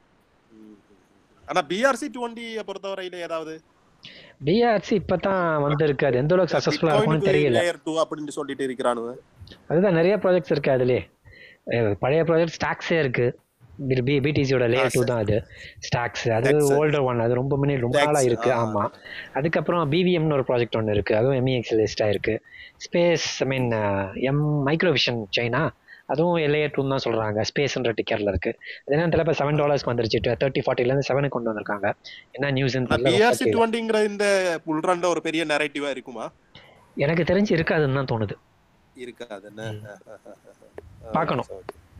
[SPEAKER 6] ஆனா பிஆர்சி டுவெண்ட்டியை பொறுத்தவரையில ஏதாவது
[SPEAKER 1] பிஆர்சி இப்பதான் வந்திருக்கு அது எந்த அளவுக்கு சக்சஸ்ஃபுல்லா இருக்கும்னு தெரியல
[SPEAKER 6] லேயர் டூ அப்படின்னு சொல்லிட்டு இருக்கிறானுங்க
[SPEAKER 1] அதுதான் நிறைய ப்ராஜெக்ட்ஸ் இருக்கு அதுலயே அஹ் பழைய ப்ராஜெக்ட் ஸ்டாக்ஸே இருக்கு பி பிடிசியோட லேயர் டூ தான் அது ஸ்டாக்ஸ் அது
[SPEAKER 6] Stacks.
[SPEAKER 1] ஓல்டர் ஒன் அது ரொம்ப முன்னாடி ரொம்ப
[SPEAKER 6] Stacks,
[SPEAKER 1] நாளா இருக்கு
[SPEAKER 6] ஆ.
[SPEAKER 1] ஆமா அதுக்கப்புறம் பிவிஎம்னு ஒரு ப்ராஜெக்ட் ஒன்று இருக்கு அதுவும் எம்இஎக்ஸ் லிஸ்டா இருக்கு space I mean M Microvision China அதுவும் லேயர் டூ தான் சொல்றாங்க ஸ்பேஸ்ன்ற டிக்கெட்ல இருக்கு அது என்ன தெரியல இப்போ செவன் டாலர்ஸ்க்கு வந்துருச்சு தேர்ட்டி ஃபார்ட்டில இருந்து செவனுக்கு கொண்டு வந்திருக்காங்க என்ன நியூஸ்
[SPEAKER 6] பிஆர்சி டுவெண்ட்டிங்கிற இந்த புல்ரன்ல ஒரு பெரிய நரேட்டிவா இருக்குமா
[SPEAKER 1] எனக்கு தெரிஞ்சு இருக்காதுன்னு தான் தோணுது
[SPEAKER 6] இருக்காதுன்னு
[SPEAKER 1] பார்க்கணும்.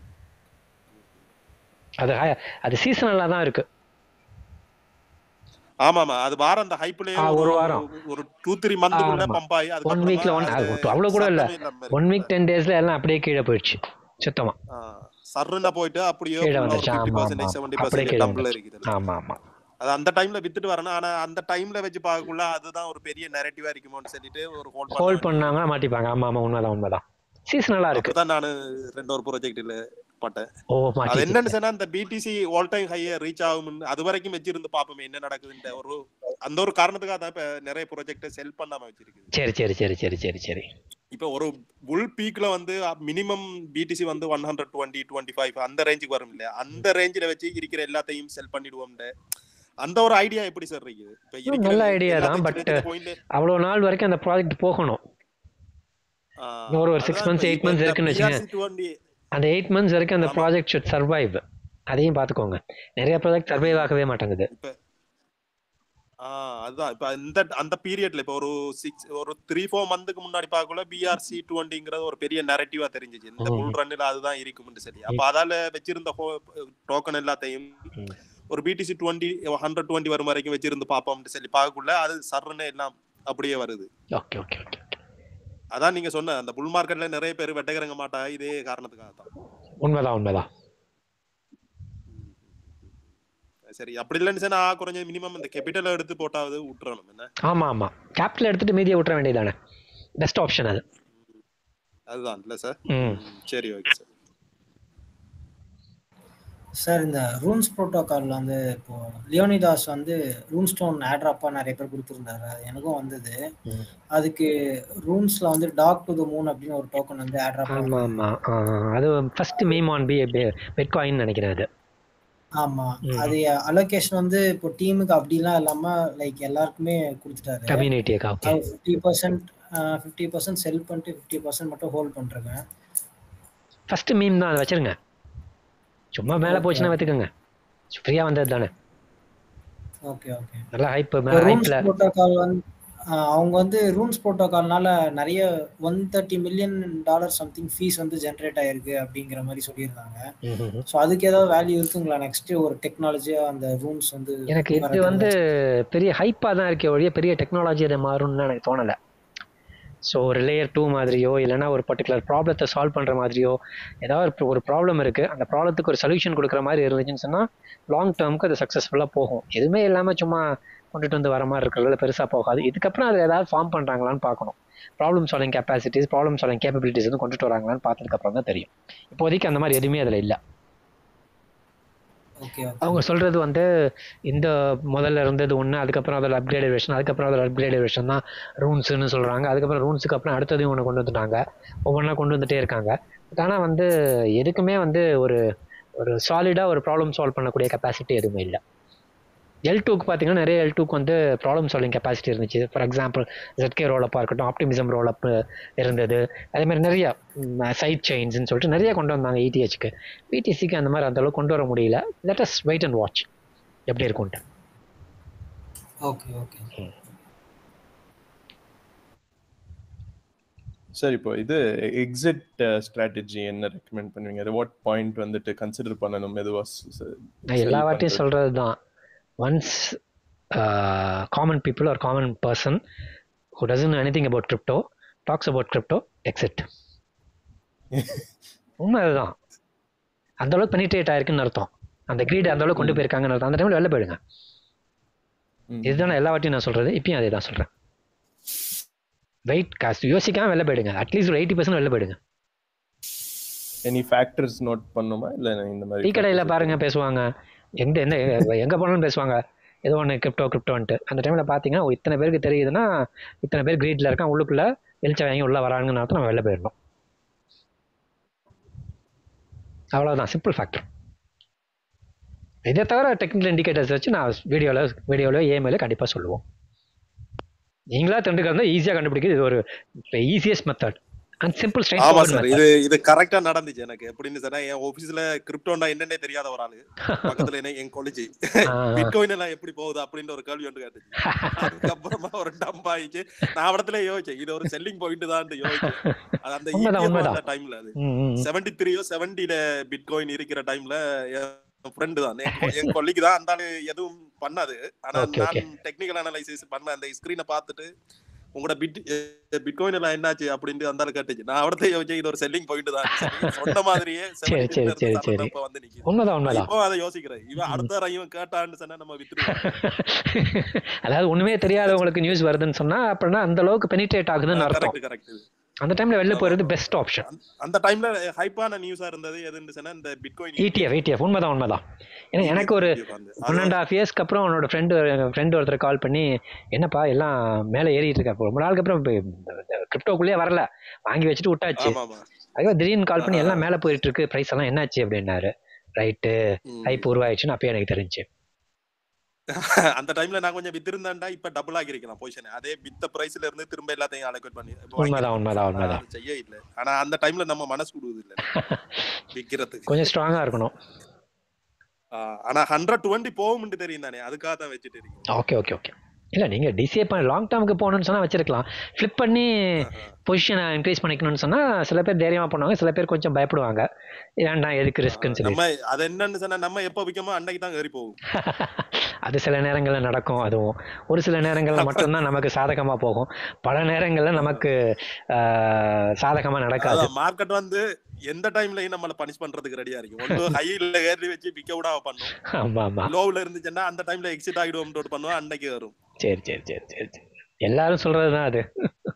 [SPEAKER 1] அது hi- அது சீசனலா தான் இருக்கு
[SPEAKER 6] ஆமா ஆமா அது வாரம் அந்த ஹைப்லயே
[SPEAKER 1] ஆ, ஒரு வாரம்.
[SPEAKER 6] ஒரு டூ த்ரீ மந்த்க்குள்ள
[SPEAKER 1] ஆமா.
[SPEAKER 6] பம்ப் ஆகி
[SPEAKER 1] ஒன் வீக்ல ஒன் அவ்வளவு கூட இல்ல ஒன் வீக் டென் டேஸ்ல எல்லாம் அப்படியே கீழே போயிடுச்சு சுத்தமா
[SPEAKER 6] சர்ருன்னா போயிட்டு அப்படியே
[SPEAKER 1] கீழே
[SPEAKER 6] full ஆ ஒரு
[SPEAKER 1] வந்துருச்சு
[SPEAKER 6] ஃபிஃப்டி
[SPEAKER 1] ஆமா
[SPEAKER 6] பர்சன்டேஜ்
[SPEAKER 1] ஆமா
[SPEAKER 6] செவன்டி
[SPEAKER 1] அப்படியே
[SPEAKER 6] பர்சன்டேஜ்
[SPEAKER 1] கீழே
[SPEAKER 6] டம்பிள்
[SPEAKER 1] வந்துருச்சு
[SPEAKER 6] இருக்குது
[SPEAKER 1] ஆமா ஆமா
[SPEAKER 6] அது அந்த டைம்ல வித்துட்டு வரணும் ஆனா அந்த டைம்ல வச்சு பார்க்கக்குள்ள அதுதான் ஒரு பெரிய நெரட்டிவா இருக்குமோன்னு சொல்லிட்டு ஒரு ஹோல்ட்
[SPEAKER 1] ஹோல்ட் பண்ணாங்கன்னா மாட்டிப்பாங்க ஆமா ஆமா உண்மைதான் உண்மைதான் சீசனலா இருக்கு
[SPEAKER 6] அப்பதான் நானு ரெண்டு ஒரு ப்ராஜெக்ட்ல பட்டேன்
[SPEAKER 1] ஓ
[SPEAKER 6] அது
[SPEAKER 1] மாட்டி
[SPEAKER 6] என்னன்னு சொன்னா இந்த BTC all time high reach ஆகும்னு அது வரைக்கும் வச்சிருந்து பாப்போமே என்ன நடக்குதுன்ற ஒரு அந்த ஒரு காரணத்துக்காக தான் இப்ப நிறைய ப்ராஜெக்ட் செல் பண்ணாம வச்சிருக்குது
[SPEAKER 1] சரி சரி சரி சரி சரி சரி
[SPEAKER 6] இப்ப ஒரு புல் பீக்ல வந்து மினிமம் பிடிசி வந்து one hundred twenty twenty five அந்த ரேஞ்சுக்கு வரும் இல்லையா அந்த ரேஞ்சில வச்சு இருக்கிற எல்லாத்தையும் செல் பண்ணிடுவோம்ல அந்த ஒரு ஐடியா எப்படி சார் இருக்குது இப்ப இருக்கிற
[SPEAKER 1] நல்ல ஐடியா தான்
[SPEAKER 6] எல்லாத்தையும்
[SPEAKER 1] பட்
[SPEAKER 6] சின்ன சின்ன point ல
[SPEAKER 1] அவ்வளவு நாள் வரைக்கும் அந்த ப்ராஜெக்ட் போகணும்
[SPEAKER 6] ஆஹ்
[SPEAKER 1] இன்னும் ஒரு ஒரு சிக்ஸ்
[SPEAKER 6] அதான்
[SPEAKER 1] மந்த்ஸ்
[SPEAKER 6] இப்ப
[SPEAKER 1] எயிட்
[SPEAKER 6] இப்ப
[SPEAKER 1] மந்த்ஸ்
[SPEAKER 6] இந்த
[SPEAKER 1] இருக்குன்னு
[SPEAKER 6] பிஆர்சி
[SPEAKER 1] வச்சுங்க
[SPEAKER 6] டுவெண்ட்டி
[SPEAKER 1] அந்த எயிட் மந்த்ஸ் வரைக்கும் அந்த
[SPEAKER 6] ஆமா.
[SPEAKER 1] ப்ராஜெக்ட் ஷுட் சர்வைவ் அதையும் பார்த்துக்கோங்க நிறைய ப்ராஜெக்ட் சர்வைவ் ஆகவே மாட்டேங்குது
[SPEAKER 6] இப்ப ஆஹ் அதுதான் இப்ப இந்த அந்த பீரியட்ல இப்ப ஒரு சிக்ஸ் ஒரு த்ரீ ஃபோர் மந்த்துக்கு முன்னாடி பார்க்கல பிஆர்சி டுவெண்ட்டிங்கிறது ஒரு பெரிய நெரட்டிவா தெரிஞ்சிச்சு இந்த
[SPEAKER 1] ம்.
[SPEAKER 6] புல் ரன்னில் அதுதான் இருக்கும்னு சொல்லி அப்ப அதால வச்சிருந்த டோக்கன் எல்லாத்தையும்
[SPEAKER 1] ம்.
[SPEAKER 6] ஒரு பிடிசி டுவெண்ட்டி ஹண்ட்ரட் டுவெண்ட்டி வரும் வரைக்கும் வச்சிருந்து பார்ப்போம்னு சொல்லி பார்க்கக்குள்ள அது சர்ன்னு எல்லாம் அப்படியே வருது
[SPEAKER 1] ஓகே ஓகே ஓகே
[SPEAKER 6] அதான் நீங்க சொன்ன அந்த புல் மார்க்கெட்ல நிறைய பேர் வெட்டகிறங்க மாட்டா இதே காரணத்துக்காக தான்
[SPEAKER 1] உண்மைதான் உண்மைதான்
[SPEAKER 6] சரி அப்படி இல்லைன்னு சொன்னா குறைஞ்ச மினிமம் இந்த கேபிட்டல் எடுத்து போட்டாவது விட்டுறணும் என்ன
[SPEAKER 1] ஆமா ஆமா கேபிட்டல் எடுத்துட்டு மீதியை விட்டுற வேண்டியதானே பெஸ்ட் ஆப்ஷன் அது
[SPEAKER 6] அதுதான் இல்ல சார்
[SPEAKER 1] ம்
[SPEAKER 6] சரி ஓகே சார்
[SPEAKER 3] சார் இந்த ரூன்ஸ் ப்ரோட்டோகால்ல வந்து இப்போ லியோனிதாஸ் வந்து ரூன் ஸ்டோன் ஆட்ராப்பா நிறைய பேர் கொடுத்துருந்தாரு அது எனக்கும் வந்தது
[SPEAKER 1] ம்.
[SPEAKER 3] அதுக்கு ரூன்ஸ்ல வந்து டாக் டு த மூன் அப்படின்னு ஒரு டோக்கன் வந்து ஆட்ராப்பா
[SPEAKER 1] ஆமா ஆமா ஆ, அது first meme on B bitcoin நினைக்கிறேன் அது
[SPEAKER 3] ஆமா
[SPEAKER 1] ம்.
[SPEAKER 3] அது அலோகேஷன் வந்து இப்போ டீமுக்கு அப்படிலாம் இல்லாம லைக் எல்லாருக்குமே கொடுத்துட்டாரு
[SPEAKER 1] கம்யூனிட்டியக்கா okay
[SPEAKER 3] fifty percent fifty percent sell பண்ணிட்டு ஃபிஃப்டி பர்சன்ட் மட்டும் ஹோல்ட் பண்றேன்
[SPEAKER 1] ஃபர்ஸ்ட் மீம் தான் அதை வச்சிருங்க சும்மா மேலே போச்சுன்னா வச்சுக்கோங்க ஃப்ரீயா வந்தது தானே
[SPEAKER 3] ஓகே ஓகே
[SPEAKER 1] நல்லா ஹைப்
[SPEAKER 3] இப்போ
[SPEAKER 1] மேலே
[SPEAKER 3] ரூம்ஸ்
[SPEAKER 1] ஹைப்ல
[SPEAKER 3] புரோட்டோகால் வந்து ஆஹ் அவங்க வந்து ரூம்ஸ் புரோட்டோகால்னால நிறைய one thirty million dollar something fees வந்து ஜென்ரேட் ஆயிருக்கு அப்படிங்கிற மாதிரி சொல்லியிருந்தாங்க ஸோ அதுக்கு ஏதாவது வேல்யூ இருக்குங்களா நெக்ஸ்ட் ஒரு டெக்னாலஜியா அந்த ரூம்ஸ் வந்து
[SPEAKER 1] எனக்கு இது
[SPEAKER 3] வரதுக்கு
[SPEAKER 1] வந்து பெரிய ஹைப்பா தான் இருக்கே ஒழிய பெரிய டெக்னாலஜி அதை மாறும்னு எனக்கு தோணல ஸோ ஒரு லேயர் டூ மாதிரியோ இல்லைன்னா ஒரு பர்டிகுலர் ப்ராப்ளத்தை சால்வ் பண்ணுற மாதிரியோ ஏதாவது ஒரு- ஒரு ப்ராப்ளம் இருக்குது அந்த ப்ராப்ளத்துக்கு ஒரு சொல்யூஷன் கொடுக்குற மாதிரி இருந்துச்சுன்னு சொன்னால் லாங் டேர்முக்கு அது சக்ஸஸ்ஃபுல்லாக போகும் எதுவுமே இல்லாமல் சும்மா கொண்டுட்டு வந்து வர மாதிரி இருக்கிறதுல பெருசாக போகாது இதுக்கப்புறம் அதில் ஏதாவது ஃபார்ம் பண்ணுறாங்களான்னு பார்க்கணும் problem solving capacities problem solving capabilities வந்து கொண்டுட்டு வராங்களான்னு பார்த்ததுக்கப்புறம் தான் தெரியும் இப்போதைக்கு அந்த மாதிரி எதுவுமே அதில் இல்லை
[SPEAKER 3] ஓகே
[SPEAKER 1] அவங்க சொல்றது வந்து இந்த முதல்ல இருந்தது ஒன்று அதுக்கப்புறம் அதில் அப்கிரேட் வெர்ஷன் அதுக்கப்புறம் அதில் அப்கிரேட் வெர்ஷன் தான் ரூன்ஸ்னு சொல்றாங்க அதுக்கப்புறம் ரூன்ஸுக்கு அப்புறம் அடுத்ததையும் ஒன்று கொண்டு வந்துட்டாங்க ஒவ்வொன்றா கொண்டு வந்துட்டே இருக்காங்க பட் ஆனால் வந்து எதுக்குமே வந்து ஒரு ஒரு சாலிடாக ஒரு ப்ராப்ளம் சால்வ் பண்ணக்கூடிய கெப்பாசிட்டி எதுவுமே இல்லை எல் டூக்கு பார்த்தீங்கன்னா நிறைய எல் டூக்கு வந்து ப்ராப்ளம் சால்விங் கெப்பாசிட்டி இருந்துச்சு ஃபார் எக்ஸாம்பிள் ZK ரோலப்பாக இருக்கட்டும் ஆப்டிமிசம் ரோலப் இருந்தது அதே மாதிரி நிறைய சைட் செயின்ஸ்னு சொல்லிட்டு நிறைய கொண்டு வந்தாங்க இடிஹெச்க்கு பிடிசிக்கு அந்த மாதிரி அந்த அளவுக்கு கொண்டு வர முடியல let us wait and watch எப்படி இருக்கும்ட்டு
[SPEAKER 3] ஓகே ஓகே
[SPEAKER 9] சார் இப்போ இது எக்ஸிட் ஸ்ட்ராட்டஜி என்ன ரெக்கமெண்ட் பண்ணுவீங்க அது வாட் பாயிண்ட் வந்துட்டு கன்சிடர் பண்ணணும் மெதுவா
[SPEAKER 1] நான் எல்லா வாட்டியும் சொல்றது தான் once common people or common person who doesn't anything about crypto tax about crypto exit உண்மை அதுதான் அந்த அளவுக்கு பெனிட்ரேட் ஆயிருக்குன்னு அர்த்தம் அந்த கிரீட் அந்த அளவுக்கு கொண்டு போயிருக்காங்கன்னு அர்த்தம் அந்த டைம்ல வெளில போயிடுங்க இதுதான் நான் எல்லா வாட்டியும் நான் சொல்றது இப்பயும் அதே தான் சொல்றேன் வெயிட் காசு யோசிக்காம வெளில போயிடுங்க அட்லீஸ்ட் ஒரு எயிட்டி பர்சன்ட் வெளில போயிடுங்க
[SPEAKER 9] எனி ஃபேக்டர்ஸ் நோட் பண்ணுமா இல்ல இந்த
[SPEAKER 1] டீ
[SPEAKER 9] மாதிரி
[SPEAKER 1] கடையில்
[SPEAKER 9] factors
[SPEAKER 1] பாருங்க பேசுவாங்க எங்க என்ன எங்க போனாலும் பேசுவாங்க ஏதோ ஒன்று கிரிப்டோ கிரிப்டோன்ட்டு அந்த டைமில் பார்த்தீங்கன்னா ஓ, இத்தனை பேருக்கு தெரியுதுன்னா இத்தனை பேர் கிரீட்ல இருக்கான் உள்ளுக்குள்ள வெளிச்சம் வாங்கி உள்ள வராங்கன்னு அர்த்தம் நம்ம வெளில போயிடணும் அவ்வளவுதான் சிம்பிள் ஃபேக்டர் இதை தவிர டெக்னிக்கல் இண்டிகேட்டர்ஸ் வச்சு நான் வீடியோவில் வீடியோவில் ஏமெயில் கண்டிப்பாக சொல்லுவோம் நீங்களா தெரிஞ்சுக்கிறது ஈஸியாக கண்டுபிடிக்கிறது இது ஒரு ஈஸியஸ்ட் மெத்தட் அண்ட் சிம்பிள்
[SPEAKER 6] ஆமா
[SPEAKER 1] ஸ்ட்ரைட்
[SPEAKER 6] சார் இது இது கரெக்டா நடந்துச்சு எனக்கு எப்படின்னு சொன்னா என் ஆபீஸ்ல கிரிப்டோண்டா என்னன்னே தெரியாத ஒரு ஆளு பக்கத்துல என்ன என் கொலிஜி பிட்காயின் எல்லாம் எப்படி போகுது அப்படின்ற ஒரு கேள்வி ஒன்று கேட்டுச்சு அதுக்கப்புறமா ஒரு டம்ப் ஆயிடுச்சு நான் இடத்துல யோசிச்சேன் இது ஒரு செல்லிங் பாயிண்ட் தான் யோசிச்சேன் அது அந்த
[SPEAKER 1] உண்மைதான்,
[SPEAKER 6] ETM
[SPEAKER 1] உண்மைதான்.
[SPEAKER 6] அந்த டைம்ல அது
[SPEAKER 1] ம், ம், ம்.
[SPEAKER 6] செவன்டி த்ரீயோ செவன்டில பிட்காயின் இருக்கிற டைம்ல என் ஃப்ரெண்டு தான் என் கொ- என் கொல்லிக்கு தான் அந்த ஆளு எதுவும் பண்ணாது ஆனா
[SPEAKER 1] Okay, okay.
[SPEAKER 6] நான் டெக்னிக்கல் அனலைசிஸ் பண்ண அந்த ஸ்கிரீனை பார்த்துட்டு உங்களோட பிட் பிட்காயின் எல்லாம் என்னாச்சு அப்படின்ட்டு அந்த ஆளு கேட்டுச்சு நான் அவடத்தை யோசிச்சேன் இது ஒரு செல்லிங் பாயிண்ட் தான் சரி, சொன்ன மாதிரியே
[SPEAKER 1] சரி சரி சரி சரி
[SPEAKER 6] இப்ப வந்து நிக்குது
[SPEAKER 1] உண்மைதான் உண்மைதான்
[SPEAKER 6] இப்போ அதை யோசிக்கிறேன் இவன் அடுத்த தடவை இவன் கேட்டான்னு சொன்னா நம்ம வித்துருவோம்
[SPEAKER 1] அதாவது ஒண்ணுமே தெரியாதவங்களுக்கு நியூஸ் வருதுன்னு சொன்னா அப்படின்னா அந்த அளவுக்கு பெனிட்ரேட் ஆகுதுன்னு அர்த்தம்
[SPEAKER 6] கரெக்ட் கரெக்ட்
[SPEAKER 1] அந்த டைம்ல வெளில போறது பெஸ்ட் ஆப்ஷன்
[SPEAKER 6] அந்த டைம்ல ஹைப்பான நியூஸா இருந்தது எதுன்னு சொன்னா இந்த பிட்காயின்
[SPEAKER 1] ETF ETF உண்மைதான் உண்மைதான் ஏன்னா எனக்கு ஒரு ஒன் அண்ட் ஹாஃப் இயர்ஸ்க்கு அப்புறம் அவனோட ஃப்ரெண்டு ஃப்ரெண்டு ஒருத்தர் கால் பண்ணி என்னப்பா எல்லாம் மேலே ஏறிட்டு இருக்கா ரொம்ப நாளுக்கு அப்புறம் கிரிப்டோக்குள்ளேயே வரல வாங்கி வச்சுட்டு விட்டாச்சு
[SPEAKER 6] ஆமா ஆமா
[SPEAKER 1] அதுக்கப்புறம் திடீர்னு கால் பண்ணி எல்லாம் மேலே போயிட்டு இருக்கு ப்ரைஸ் எல்லாம் என்னாச்சு அப்படின்னாரு ரைட்டு ஹைப் உருவாயிடுச்சுன்னு அப்பயே எனக்கு தெரிஞ்சு
[SPEAKER 6] அந்த டைம்ல நான் கொஞ்சம் வித்திருந்தேன்டா இப்ப டபுள் ஆகிருக்கலாம் பொசிஷன் அதே வித்த பிரைஸ்ல இருந்து திரும்ப எல்லாத்தையும் அலோகேட் பண்ணி இப்ப
[SPEAKER 1] உண்மைதான்,
[SPEAKER 6] வாங்கிருக்கேன்.
[SPEAKER 1] உண்மைதான்,
[SPEAKER 6] நான்
[SPEAKER 1] உண்மைதான்.
[SPEAKER 6] அதை செய்ய இல்ல ஆனா அந்த டைம்ல நம்ம மனசு கொடுக்குது இல்ல விக்கிறதுக்கு
[SPEAKER 1] கொஞ்சம் ஸ்ட்ராங்கா இருக்கணும்
[SPEAKER 6] ஆஹ் ஆனா ஹண்ட்ரட் டுவெண்ட்டி போகும்னு தெரியும் தானே அதுக்காக தான் வச்சுட்டு இருக்கேன்
[SPEAKER 1] ஓகே ஓகே ஓகே இல்லை நீங்கள் டிசிஏ பண்ண லாங் டேர்முக்கு போகணும்னு சொன்னால் வச்சிருக்கலாம் ஃப்ளிப் பண்ணி பொசிஷனை இன்க்ரீஸ் பண்ணிக்கணும்னு சொன்னால் சில பேர் தைரியமாக பண்ணுவாங்க சில பேர் கொஞ்சம் பயப்படுவாங்க ஏன்டா எதுக்கு ரிஸ்க்குன்னு சொல்லி
[SPEAKER 6] நம்ம அது என்னன்னு சொன்னா நம்ம எப்ப விக்கமோ அன்னைக்கு தான் ஏறி போகும்
[SPEAKER 1] அது சில நேரங்களில் நடக்கும் அதுவும் ஒரு சில நேரங்களில் மட்டும்தான் நமக்கு சாதகமாக போகும் பல நேரங்களில் நமக்கு சாதகமாக நடக்காது
[SPEAKER 6] அதான் மார்க்கெட் வந்து எந்த டைம்லயும் நம்மள பனிஷ் பண்றதுக்கு ரெடியா இருக்கு ஒன்று ஹைல ஏறி வச்சு விக்க விடாம பண்ணும்
[SPEAKER 1] ஆமாம் ஆமாம்
[SPEAKER 6] லோவ்ல இருந்துச்சுன்னா அந்த டைம்ல எக்ஸிட் ஆகிடுவோம் பண்ணுவோம் அன்னைக்கு வரும்
[SPEAKER 1] சரி சரி சரி சரி சரி எல்லாரும் சொல்கிறது தான் அது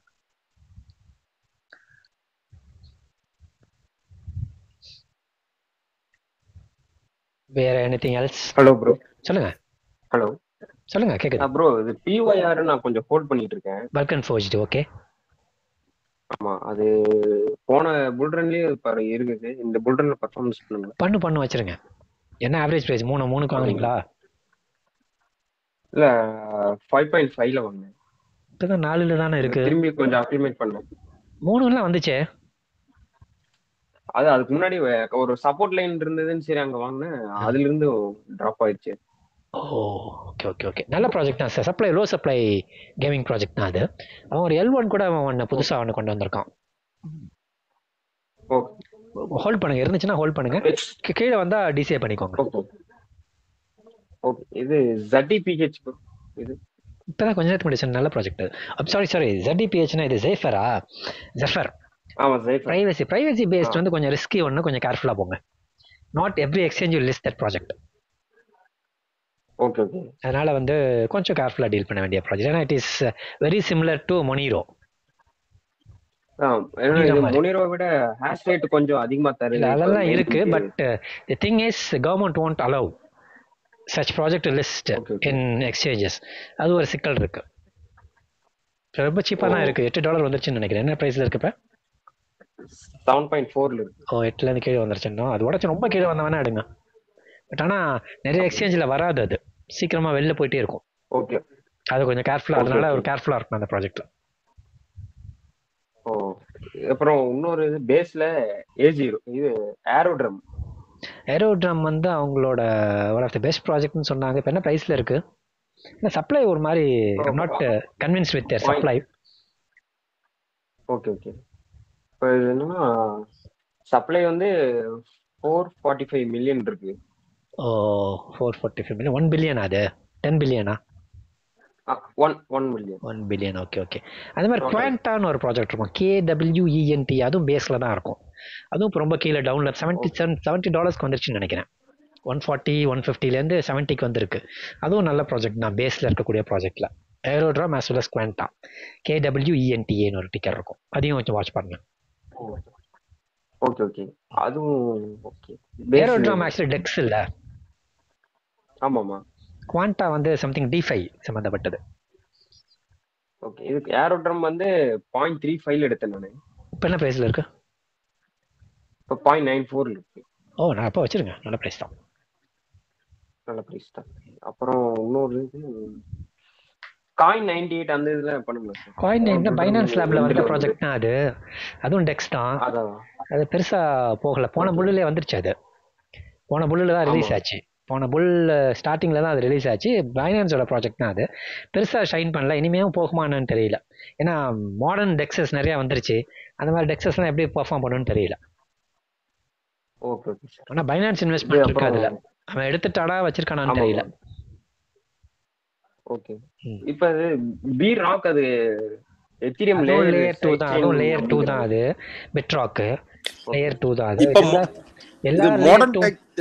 [SPEAKER 1] வேற எனிதிங் எல்ஸ்
[SPEAKER 10] ஹலோ ப்ரோ
[SPEAKER 1] சொல்லுங்க
[SPEAKER 10] ஹலோ
[SPEAKER 1] சொல்லுங்க கேக்குது
[SPEAKER 10] ப்ரோ இது பிஒய்ஆர் நான் கொஞ்சம் ஹோல்ட் பண்ணிட்டு இருக்கேன்
[SPEAKER 1] பல்கன் ஃபோர்ஜ்டு ஓகே
[SPEAKER 10] ஆமா அது போன புல்ரன்லயே பாரு இருக்குது இந்த புல்ரன்ல பர்ஃபார்மன்ஸ் பண்ணுங்க
[SPEAKER 1] பண்ணு பண்ணு வச்சிருங்க என்ன ஆவரேஜ் பிரைஸ் மூணு மூணுக்கு வாங்குறீங்களா
[SPEAKER 10] இல்ல ஃபைவ் பாயிண்ட் ஃபைவ்ல வாங்கினேன்
[SPEAKER 1] இப்பதான் நாலுல தானே இருக்கு
[SPEAKER 10] திரும்பி கொஞ்சம் அக்ரிமேட் பண்ணேன்
[SPEAKER 1] மூணுலாம் வந்துச்சே
[SPEAKER 10] அது அதுக்கு முன்னாடி வே- ஒரு சப்போர்ட் லைன் இருந்ததுன்னு சரி அங்க வாங்கினேன் அதுல இருந்து டிராப் ஆயிடுச்சு
[SPEAKER 1] ஓ ஓகே ஓகே ஓகே நல்ல ப்ராஜெக்ட் தான் sir supply low supply gaming project தான் அது அவன் ஒரு எல் ஒன் கூட அவன் ஒன்று புதுசாக ஒன்று கொண்டு வந்திருக்கான் ஹோல்ட் பண்ணுங்க இருந்துச்சுன்னா ஹோல்ட் பண்ணுங்க கீ- கீழே வந்தா டிசிஏ பண்ணிக்கோங்க
[SPEAKER 10] ஓகே இது ஜட்டி பிஹெச் இது
[SPEAKER 1] இப்பதான் கொஞ்ச நேரத்துக்கு முன்னாடி சொன்ன நல்ல ப்ராஜெக்ட் சாரி சாரி ZDPHனா இது ஜேஃபரா ஜெஃபர்
[SPEAKER 10] ஆமா ஜெஃபர்
[SPEAKER 1] பிரைவசி பிரைவசி பேஸ்ட் வந்து கொஞ்சம் ரிஸ்கி ஒன்று கொஞ்சம் கேர்ஃபுல்லாக போங்க not every exchange list that project
[SPEAKER 10] okay okay
[SPEAKER 1] அதனால வந்து கொஞ்சம் கேர்ஃபுல்லாக டீல் பண்ண வேண்டிய ப்ராஜெக்ட் ஏன்னா it is very similar to Monero
[SPEAKER 10] இது முனிரோ விட ஹேஷ் ரேட் கொஞ்சம் அதிகமா தருது
[SPEAKER 1] இல்ல அதெல்லாம்
[SPEAKER 10] இப்ப
[SPEAKER 1] இருக்கு
[SPEAKER 10] 90
[SPEAKER 1] but the thing is government won't allow such project list in exchanges அது ஒரு சிக்கல் இருக்கு இப்ப ரொம்ப சீப்பா தான்
[SPEAKER 10] ஓ.
[SPEAKER 1] இருக்கு எட்டு டாலர் வந்துருச்சுன்னு நினைக்கிறேன் என்ன பிரைஸ்ல இருக்கு இப்ப
[SPEAKER 10] செவன் பாயிண்ட் ஃபோர்ல இருக்கு
[SPEAKER 1] ஓ எட்டுல இருந்து கீழே வந்துருச்சுன்னா அது உடச்சு ரொம்ப கீழே வந்த வேணா எடுங்க பட் ஆனா நிறைய எக்ஸ்சேஞ்சில் வராது அது சீக்கிரமா வெளில போயிட்டே இருக்கும்
[SPEAKER 10] ஓகே
[SPEAKER 1] அது கொஞ்சம் கேர்ஃபுல்லா
[SPEAKER 10] Okay,
[SPEAKER 1] அதனால
[SPEAKER 10] okay.
[SPEAKER 1] ஒரு கேர்ஃபுல்லா இருக்கும் அந்த ப்ராஜெக்ட்ல
[SPEAKER 10] ஓ அப்புறம் இன்னொரு இது பேஸ்ல ஏஜிரோ இது ஏரோட்ரம்
[SPEAKER 1] ஏரோட்ரம் வந்து அவங்களோட ஒன் ஆஃப் த பெஸ்ட் ப்ராஜெக்ட்னு சொன்னாங்க இப்போ என்ன ப்ரைஸ்ல இருக்கு இல்லை சப்ளை ஒரு மாதிரி I'm not convince with their supply
[SPEAKER 10] okay okay இப்போ இது என்னன்னா சப்ளை வந்து ஃபோர் ஃபார்ட்டி ஃபைவ் மில்லியன் இருக்கு
[SPEAKER 1] oh four forty five million one பில்லியனா அது டென் பில்லியனா
[SPEAKER 10] one one million
[SPEAKER 1] one billion okay okay அதே மாதிரி குவாண்டான்னு ஒரு ப்ராஜெக்ட் இருக்கும் கேடபிள்யூஇஎன்டி அதுவும் பேஸில் தான் இருக்கும் அதுவும் இப்போ ரொம்ப கீழே டவுனில் செவன்ட்டி செவன் செவன்ட்டி டாலர்ஸ்க்கு வந்துருச்சுன்னு நினைக்கிறேன் ஒன் ஃபார்ட்டி ஒன் ஃபிஃப்டிலேருந்து செவன்ட்டிக்கு வந்திருக்கு அதுவும் நல்ல ப்ராஜெக்ட் தான் பேஸில் இருக்கக்கூடிய ப்ராஜெக்டில் Aerodrome as well as Quanta கேடபிள்யூஇஎன்டிஏன்னு ஒரு டிக்கர் இருக்கும் அதையும் கொஞ்சம் வாட்ச் பண்ணுங்க
[SPEAKER 10] ஓகே ஓகே அதுவும் ஓகே
[SPEAKER 1] ஏரோட்ராம் ஆக்சுவலி டெக்ஸ் இல்ல
[SPEAKER 10] ஆமாமா
[SPEAKER 1] குவான்டா வந்து சம்திங் டிஃபை சம்மந்தப்பட்டது
[SPEAKER 10] ஓகே இதுக்கு ஏரோட்ரம் வந்து பாயிண்ட் த்ரீ ஃபைவ் எடுத்தேன் நான்
[SPEAKER 1] இப்போ என்ன ப்ரைஸில் இருக்கு
[SPEAKER 10] இப்போ பாயிண்ட் நைன் ஃபோர்ல இருக்கு
[SPEAKER 1] ஓ நான் அப்போ வச்சிருங்க நல்ல ப்ரைஸ் தான்
[SPEAKER 10] நல்ல ப்ரைஸ் தான் அப்புறம் இன்னொரு இது காயின் நைன்டி எயிட் அந்த இதுல பண்ணுங்க சார்
[SPEAKER 1] காயின் என்ன பைனான்ஸ் லேப்ல வந்த ப்ராஜெக்ட் தான் அது அதுவும் டெக்ஸ் தான்
[SPEAKER 10] அதான்
[SPEAKER 1] அது பெருசா போகல போன புல்லுலே வந்துருச்சு அது போன புல்லுல தான் ரிலீஸ்
[SPEAKER 10] ஆமா.
[SPEAKER 1] ஆச்சு போன புல் ஸ்டார்டிங்ல தான் அது ரிலீஸ் ஆச்சு பைனான்ஸோட ப்ராஜெக்ட் தான் அது பெருசா ஷைன் பண்ணல இனிமேவும் போகுமான்னு தெரியல ஏன்னா மாடர்ன் டெக்ஸஸ் நிறைய வந்துருச்சு அந்த மாதிரி டெக்ஸஸ்லாம் எப்படி பெர்ஃபார்ம் பண்ணுன்னு தெரியல
[SPEAKER 10] ஓகே ஓகே சார்
[SPEAKER 1] ஆனா பைனான்ஸ் இன்வெஸ்ட்மெண்ட் இருக்கு
[SPEAKER 10] அப்புறம்
[SPEAKER 1] அதுல அவன் எடுத்துட்டாடா வச்சிருக்கானான்னு
[SPEAKER 10] ஆமா,
[SPEAKER 1] தெரியல
[SPEAKER 10] ஓகே இப்போ அது பி ராக் அது எத்திரியம்
[SPEAKER 1] அதுவும்
[SPEAKER 10] லேயர்
[SPEAKER 1] லேயர் டூ தான் அதுவும் லேயர் டூ தான் அது பிட்ராக்கு லேயர் டூ தான் அது
[SPEAKER 6] இப்ப
[SPEAKER 1] எல்லா எல்லா
[SPEAKER 6] இது
[SPEAKER 1] layer
[SPEAKER 6] modern
[SPEAKER 1] two
[SPEAKER 6] tech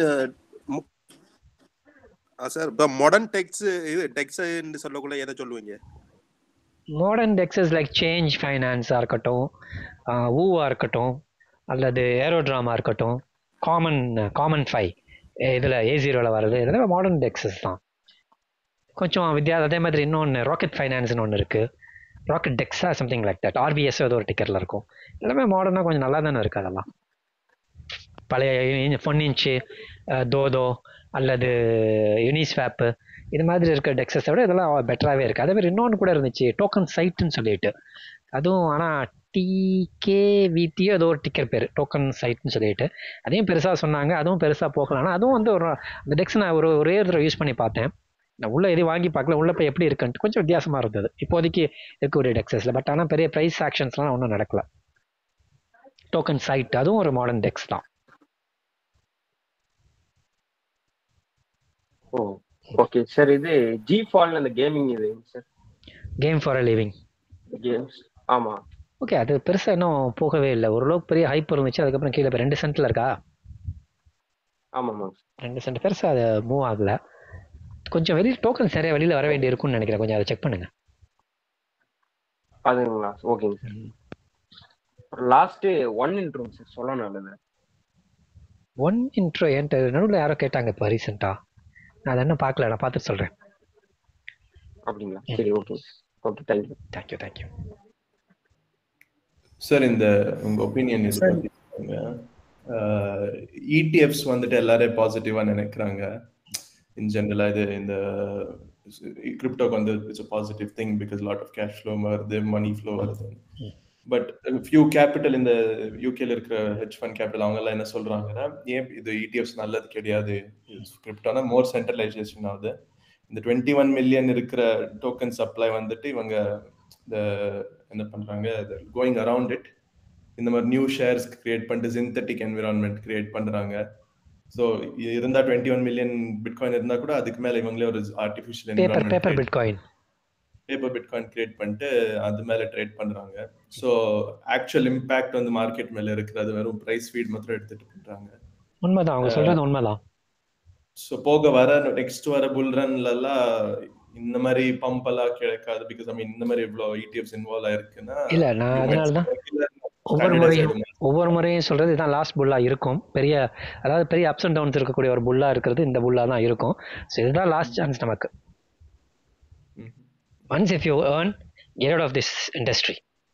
[SPEAKER 6] sir இப்போ மாடர்ன் டெக்ஸ் இது டெக்ஸ் சொல்லக்குள்ள எதை சொல்லுவீங்க
[SPEAKER 1] மாடர்ன் டெக்ஸஸ் லைக் சேஞ்ச் ஃபைனான்ஸாக இருக்கட்டும் ஊவாக இருக்கட்டும் அல்லது ஏரோட்ராமா இருக்கட்டும் காமன் காமன் ஃபை இதில் ஏ ஜீரோவில் வர்றது இதெல்லாம் மாடர்ன் டெக்ஸஸ் தான் கொஞ்சம் வித்தியாசம் அதே மாதிரி இன்னொன்று ராக்கெட் ஃபைனான்ஸ்னு ஒன்று இருக்குது ராக்கெட் டெக்ஸா சம்திங் லைக் தட் ஆர்பிஎஸ் ஏதோ ஒரு டிக்கெட்டில் இருக்கும் எல்லாமே மாடர்னாக கொஞ்சம் நல்லா தானே இருக்குது அதெல்லாம் பழைய பொன்னின்ச்சு தோதோ அல்லது யுனிஸ்வாப்பு இது மாதிரி இருக்க டெக்ஸஸை விட இதெல்லாம் பெட்டராகவே இருக்குது அதே மாதிரி இன்னொன்று கூட இருந்துச்சு டோக்கன் சைட்டுன்னு சொல்லிட்டு அதுவும் ஆனால் டிகேவிடியோ ஏதோ ஒரு டிக்கெட் பேர் டோக்கன் சைட்னு சொல்லிட்டு அதையும் பெருசாக சொன்னாங்க அதுவும் பெருசாக போகலாம் ஆனால் அதுவும் வந்து ஒரு அந்த டெக்ஸ் நான் ஒரு ஒரே ஒரு தடவை யூஸ் பண்ணி பார்த்தேன் நான் உள்ள எதையும் வாங்கி பார்க்கல உள்ள போய் எப்படி இருக்குன்ட்டு கொஞ்சம் வித்தியாசமாக இருந்தது இப்போதைக்கு இருக்கக்கூடிய டெக்ஸஸில் பட் ஆனால் பெரிய ப்ரைஸ் ஆக்ஷன்ஸ்லாம் ஒன்றும் நடக்கல டோக்கன் சைட் அதுவும் ஒரு மாடர்ன் டெக்ஸ் தான்
[SPEAKER 10] ஓ ஓகே சார் இது ஜி ஃபால் அந்த கேமிங் இது sir
[SPEAKER 1] game for a living
[SPEAKER 10] games ஆமா
[SPEAKER 1] ஓகே அது பெருசாக இன்னும் போகவே இல்லை ஓரளவுக்கு பெரிய ஹைப் இருந்துச்சு அதுக்கப்புறம் கீழே இப்போ ரெண்டு சென்ட்டில் இருக்கா
[SPEAKER 10] ஆமாமா
[SPEAKER 1] ரெண்டு சென்ட் பெருசாக அது மூவ் ஆகல கொஞ்சம் வெளியில் டோக்கன்ஸ் நிறைய வெளியில் வர வேண்டி இருக்கும்னு நினைக்கிறேன் கொஞ்சம் அதை செக் பண்ணுங்க
[SPEAKER 10] அதுங்களா ஓகேங்க சார் லாஸ்ட் ஒன் இன்ட்ரூம் சார் சொல்ல நல்லது
[SPEAKER 1] ஒன் இன்ட்ரோ என்கிட்ட நடுவில் யாரோ கேட்டாங்க இப்போ ரீசெண்டாக நான் அதை இன்னும் பார்க்கல நான் பார்த்துட்டு சொல்கிறேன்
[SPEAKER 10] அப்படிங்களா சரி okay okay thank you
[SPEAKER 1] thank you thank you
[SPEAKER 9] sir இந்த உங்க ஒப்பீனியன் இது
[SPEAKER 3] Sir.
[SPEAKER 9] பத்தி இடிஎஃப்ஸ் வந்துட்டு எல்லாரும் பாசிட்டிவா நினைக்கிறாங்க இன் ஜெனரலா இது இந்த கிரிப்டோக்கு வந்து it's positive thing because lot of cash flow வருது மணி ஃப்ளோ வருது பட் ஃபியூ கேபிட்டல் இந்த யூகேல இருக்கிற ஹெச் ஃபண்ட் கேபிட்டல் அவங்க எல்லாம் என்ன சொல்றாங்கன்னா ஏன் இது இடிஎஃப்ஸ் நல்லது கிடையாது கிரிப்டோனா மோர் சென்ட்ரலைசேஷன் ஆகுது இந்த டுவெண்ட்டி ஒன் மில்லியன் இருக்கிற டோக்கன் சப்ளை வந்துட்டு இவங்க இந்த என்ன பண்றாங்க கோயிங் அரவுண்ட் இட் இந்த மாதிரி நியூ ஷேர்ஸ் கிரியேட் பண்ணிட்டு சிந்தட்டிக் என்விரான்மெண்ட் கிரியேட் பண்றாங்க ஸோ இருந்தா டுவெண்ட்டி ஒன் மில்லியன் பிட்காயின் இருந்தா கூட அதுக்கு மேல இவங்களே ஒரு artificial
[SPEAKER 1] paper paper bitcoin
[SPEAKER 9] paper bitcoin create பண்ணிட்டு அது மேல ட்ரேட் பண்றாங்க ஸோ ஆக்சுவல் இம்பாக்ட் வந்து மார்க்கெட் மேல இருக்கிறது வெறும் பிரைஸ் ஃபீட் மாத்திரம் எடுத்துட்டு பண்றாங்க
[SPEAKER 1] உண்மைதான் அவங்க சொல்றது உண்மைதான்
[SPEAKER 9] ஸோ போக வர நெக்ஸ்ட் வர புல் ரன்ல எல்லாம் இந்த மாதிரி பம்ப் எல்லாம் கிடைக்காது பிகாஸ் ஐ மீன் இந்த மாதிரி இவ்வளவு இடிஎஃப்ஸ் இன்வால்வ் ஆயிருக்குன்னா
[SPEAKER 1] இல்ல நான்
[SPEAKER 9] you might
[SPEAKER 1] அதனால தான்
[SPEAKER 9] regular
[SPEAKER 1] ஒவ்வொரு
[SPEAKER 9] standardized
[SPEAKER 1] முறையும்
[SPEAKER 9] ஆயிடும்.
[SPEAKER 1] ஒவ்வொரு முறையும் சொல்றது இதுதான் லாஸ்ட் புல்லா இருக்கும் பெரிய அதாவது பெரிய அப்ஸ் அண்ட் டவுன்ஸ் இருக்கக்கூடிய ஒரு புல்லா இருக்கிறது இந்த புல்லா தான் இருக்கும் ஸோ இதுதான் லாஸ்ட் சான்ஸ் நமக்கு once if you earn get out of this industry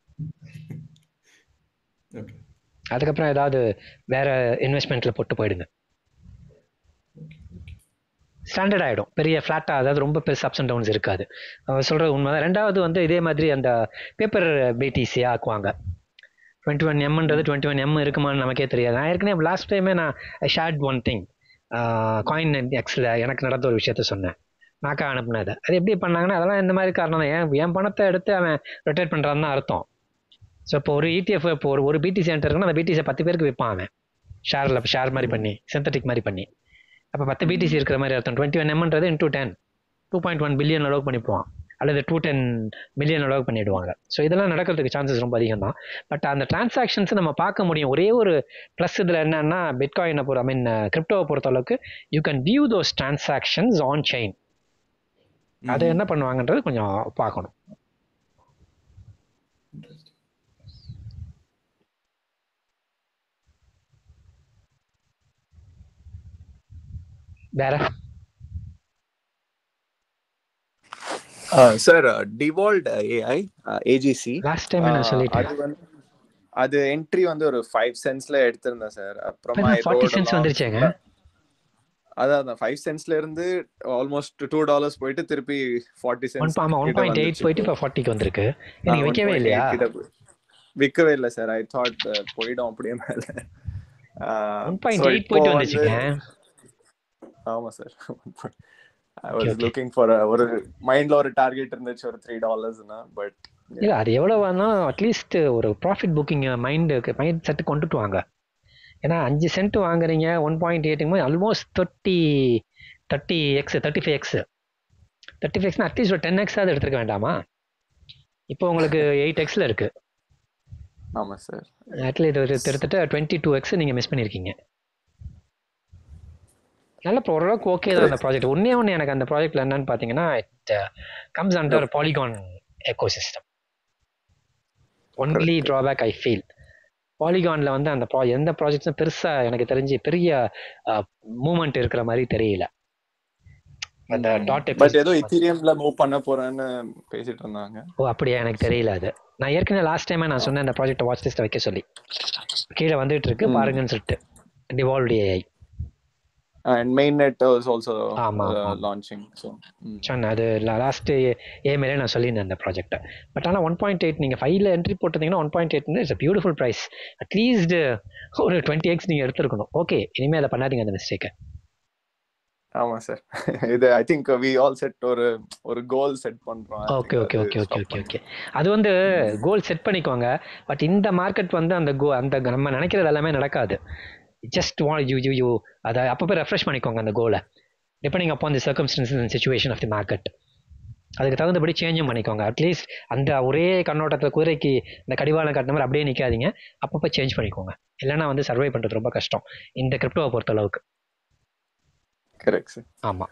[SPEAKER 9] Okay.
[SPEAKER 1] அதுக்கப்புறம் ஏதாவது வேற இன்வெஸ்ட்மெண்ட்ல போட்டு போயிடுங்க ஸ்டாண்டர்ட் ஆகிடும் பெரிய ஃப்ளாட்டாக அதாவது ரொம்ப பெருசு அப்ஸ் அண்ட் டவுன்ஸ் இருக்காது அவர் சொல்கிறது உண்மை தான் ரெண்டாவது வந்து இதே மாதிரி அந்த பேப்பர் பிடிசியாக ஆக்குவாங்க டுவெண்ட்டி ஒன் எம்ன்றது டுவெண்ட்டி ஒன் எம் இருக்குமான்னு நமக்கே தெரியாது நான் ஏற்கனவே லாஸ்ட் டைமே நான் I shared one thing coin எக்ஸில் எனக்கு நடந்த ஒரு விஷயத்த சொன்னேன் நாக்கா அனுப்புனதை அது எப்படி பண்ணாங்கன்னா அதெல்லாம் இந்த மாதிரி காரணம் தான் ஏன் என் பணத்தை எடுத்து அவன் ரொட்டேட் பண்ணுறான்னு தான் அர்த்தம் ஸோ இப்போ ஒரு இடிஎஃப் இப்போ ஒரு ஒரு பிடிசி சென்டர் இருக்குன்னா அந்த பிடிசியை பத்து பேருக்கு விற்பான் அவன் ஷேரில் ஷேர் மாதிரி பண்ணி சிந்தட்டிக் மாதிரி பண்ணி அப்போ பத்து பிடிசி இருக்கிற மாதிரி அர்த்தம் டுவெண்ட்டி ஒன் எம்ன்றது into ten two point one billion அளவுக்கு பண்ணிப்போம் அல்லது டூ டென் மில்லியன் அளவுக்கு பண்ணிடுவாங்க ஸோ இதெல்லாம் நடக்கிறதுக்கு சான்சஸ் ரொம்ப அதிகம் தான் பட் அந்த டிரான்சாக்ஷன்ஸ் நம்ம பார்க்க முடியும் ஒரே ஒரு ப்ளஸ் இதில் என்னன்னா பிட்காயினை பொறுத்த ஐ மீன் கிரிப்டோவை பொறுத்த அளவுக்கு you can view those transactions on chain அதை என்ன பண்ணுவாங்கன்றது கொஞ்சம் பார்க்கணும் வேற
[SPEAKER 8] sir devolved AI AGC
[SPEAKER 1] last time நான் சொல்லிட்டேன்
[SPEAKER 8] அது வந்து அது என்ட்ரி வந்து ஒரு ஃபைவ் சென்ஸ்ல எடுத்திருந்தேன் சார் அப்புறமா
[SPEAKER 1] ஃபார்ட்டி சென்ஸ் வந்துருச்சேங்க
[SPEAKER 8] அதான் அந்த ஃபைவ் சென்ஸ்ல இருந்து ஆல்மோஸ்ட் டூ டாலர்ஸ் போயிட்டு திருப்பி ஃபார்ட்டி
[SPEAKER 1] ஒன்
[SPEAKER 8] சென்ஸ்
[SPEAKER 1] ஆமா ஒன் பாயிண்ட் எயிட் போயிட்டு இப்போ ஃபார்ட்டிக்கு வந்திருக்கு நீங்க விற்கவே இல்லையா
[SPEAKER 8] விற்கவே இல்லை சார் ஐ தாட் போயிடும் அப்படியே மேல
[SPEAKER 1] ஒன் பாயிண்ட் எயிட் போயிட்டு வந்துச்சுங்க
[SPEAKER 8] ஆமா sir I was looking for ஒரு மைண்ட்ல ஒரு டார்கெட் இருந்துச்சு ஒரு த்ரீ டாலர்ஸ்னா பட்
[SPEAKER 1] இல்ல அது எவ்வளவு வேணா அட்லீஸ்ட் ஒரு ப்ராஃபிட் புக்கிங் மைண்டுக்கு மைண்ட் செட் கொண்டுட்டு வாங்க ஏன்னா அஞ்சு சென்ட் வாங்குறீங்க ஒன் பாயிண்ட் எயிட்டுங்க போது almost thirty thirty X thirty five X thirty five எக்ஸ்னா அட்லீஸ்ட் ஒரு டென் எக்ஸ் அது எடுத்துருக்க வேண்டாமா இப்போ உங்களுக்கு எயிட் எக்ஸ்ல இருக்கு
[SPEAKER 8] ஆமா சார்
[SPEAKER 1] அட்லீஸ்ட் ஒரு கிட்டத்தட்ட டுவெண்ட்டி டூ எக்ஸ் நீங்க மிஸ் பண்ணியிருக்கீங்க நல்ல ஓரளவுக்கு ஓகே தான் அந்த ப்ராஜெக்ட் ஒன்னே ஒன்று எனக்கு அந்த ப்ராஜெக்ட்ல என்னன்னு பார்த்தீங்கன்னா it comes under Polygon ecosystem only drawback I feel பாலிகான்ல வந்து அந்த ப்ரா எந்த ப்ராஜெக்ட்ஸும் பெருசா எனக்கு தெரிஞ்சு பெரிய மூமெண்ட் இருக்கிற மாதிரி தெரியல அந்த டாட்
[SPEAKER 8] பட் ஏதோ இத்தீரியம்ல மூவ் பண்ண போறேன்னு பேசிட்டு இருந்தாங்க
[SPEAKER 1] ஓ அப்படியா எனக்கு தெரியல அது நான் ஏற்கனவே லாஸ்ட் டைமே நான் சொன்னேன் அந்த ப்ராஜெக்ட் வாட்ச் லிஸ்ட் வைக்க சொல்லி கீழே வந்துட்டு இருக்கு பாருங்கன்னு சொல்லிட்டு devolved AI
[SPEAKER 8] and main net was also
[SPEAKER 1] ஆமா, ஆமா.
[SPEAKER 8] லான்ச்சிங் ஸோ
[SPEAKER 1] சொன்னேன் அது லாஸ்ட் ஏமேலே நான் சொல்லியிருந்தேன் அந்த ப்ராஜெக்ட்டை பட் ஆனால் ஒன் பாயிண்ட் எயிட் நீங்கள் ஃபைவ்ல என்ட்ரி போட்டிருந்தீங்கன்னா one point eight it's beautiful price at least ஒரு டுவெண்ட்டி எக்ஸ் நீங்கள் எடுத்துருக்கணும் ஓகே இனிமேல் அதை பண்ணாதீங்க அந்த மிஸ்டேக்கை
[SPEAKER 8] ஆமா சார் இது I think we all set ஒரு ஒரு கோல் செட் பண்றோம் I
[SPEAKER 1] ஓகே
[SPEAKER 8] think
[SPEAKER 1] ஓகே
[SPEAKER 8] அது
[SPEAKER 1] okay okay
[SPEAKER 8] stop
[SPEAKER 1] okay okay அது வந்து கோல் செட் பண்ணிக்கோங்க பட் இந்த மார்க்கெட் வந்து அந்த கோ அந்த நம்ம நினைக்கிறது எல்லாமே நடக்காது ஜஸ்ட் வா யூ யூ யூ அதை அப்பப்போ ரெஃப்ரெஷ் பண்ணிக்கோங்க அந்த கோலை depending upon the circumstances and situation of the market அதுக்கு தகுந்தபடி சேஞ்சும் பண்ணிக்கோங்க அட்லீஸ்ட் அந்த ஒரே கண்ணோட்டத்தில் குதிரைக்கு இந்த கடிவாளம் கட்டின மாதிரி அப்படியே நிற்காதீங்க அப்பப்போ சேஞ்ச் பண்ணிக்கோங்க இல்லைன்னா வந்து சர்வை பண்ணுறது ரொம்ப கஷ்டம் இந்த கிரிப்டோவை பொறுத்த அளவுக்கு
[SPEAKER 8] கரெக்ட் சார்
[SPEAKER 1] ஆமாம்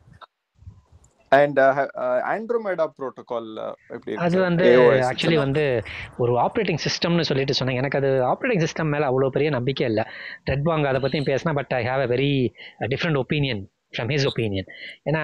[SPEAKER 8] அண்ட் ஆண்ட்ரோமேடா ப்ரோட்டோகால் எப்படி
[SPEAKER 1] அது
[SPEAKER 8] இருக்கு
[SPEAKER 1] வந்து
[SPEAKER 8] AOS
[SPEAKER 1] ஆக்சுவலி வந்து ஒரு ஆப்ரேட்டிங் சிஸ்டம்னு சொல்லிட்டு சொன்னாங்க எனக்கு அது ஆப்ரேட்டிங் சிஸ்டம் மேலே அவ்வளோ பெரிய நம்பிக்கை இல்லை ரெட் பாங் அதை பற்றியும் பேசினா but I have a very different opinion from his opinion ஏன்னா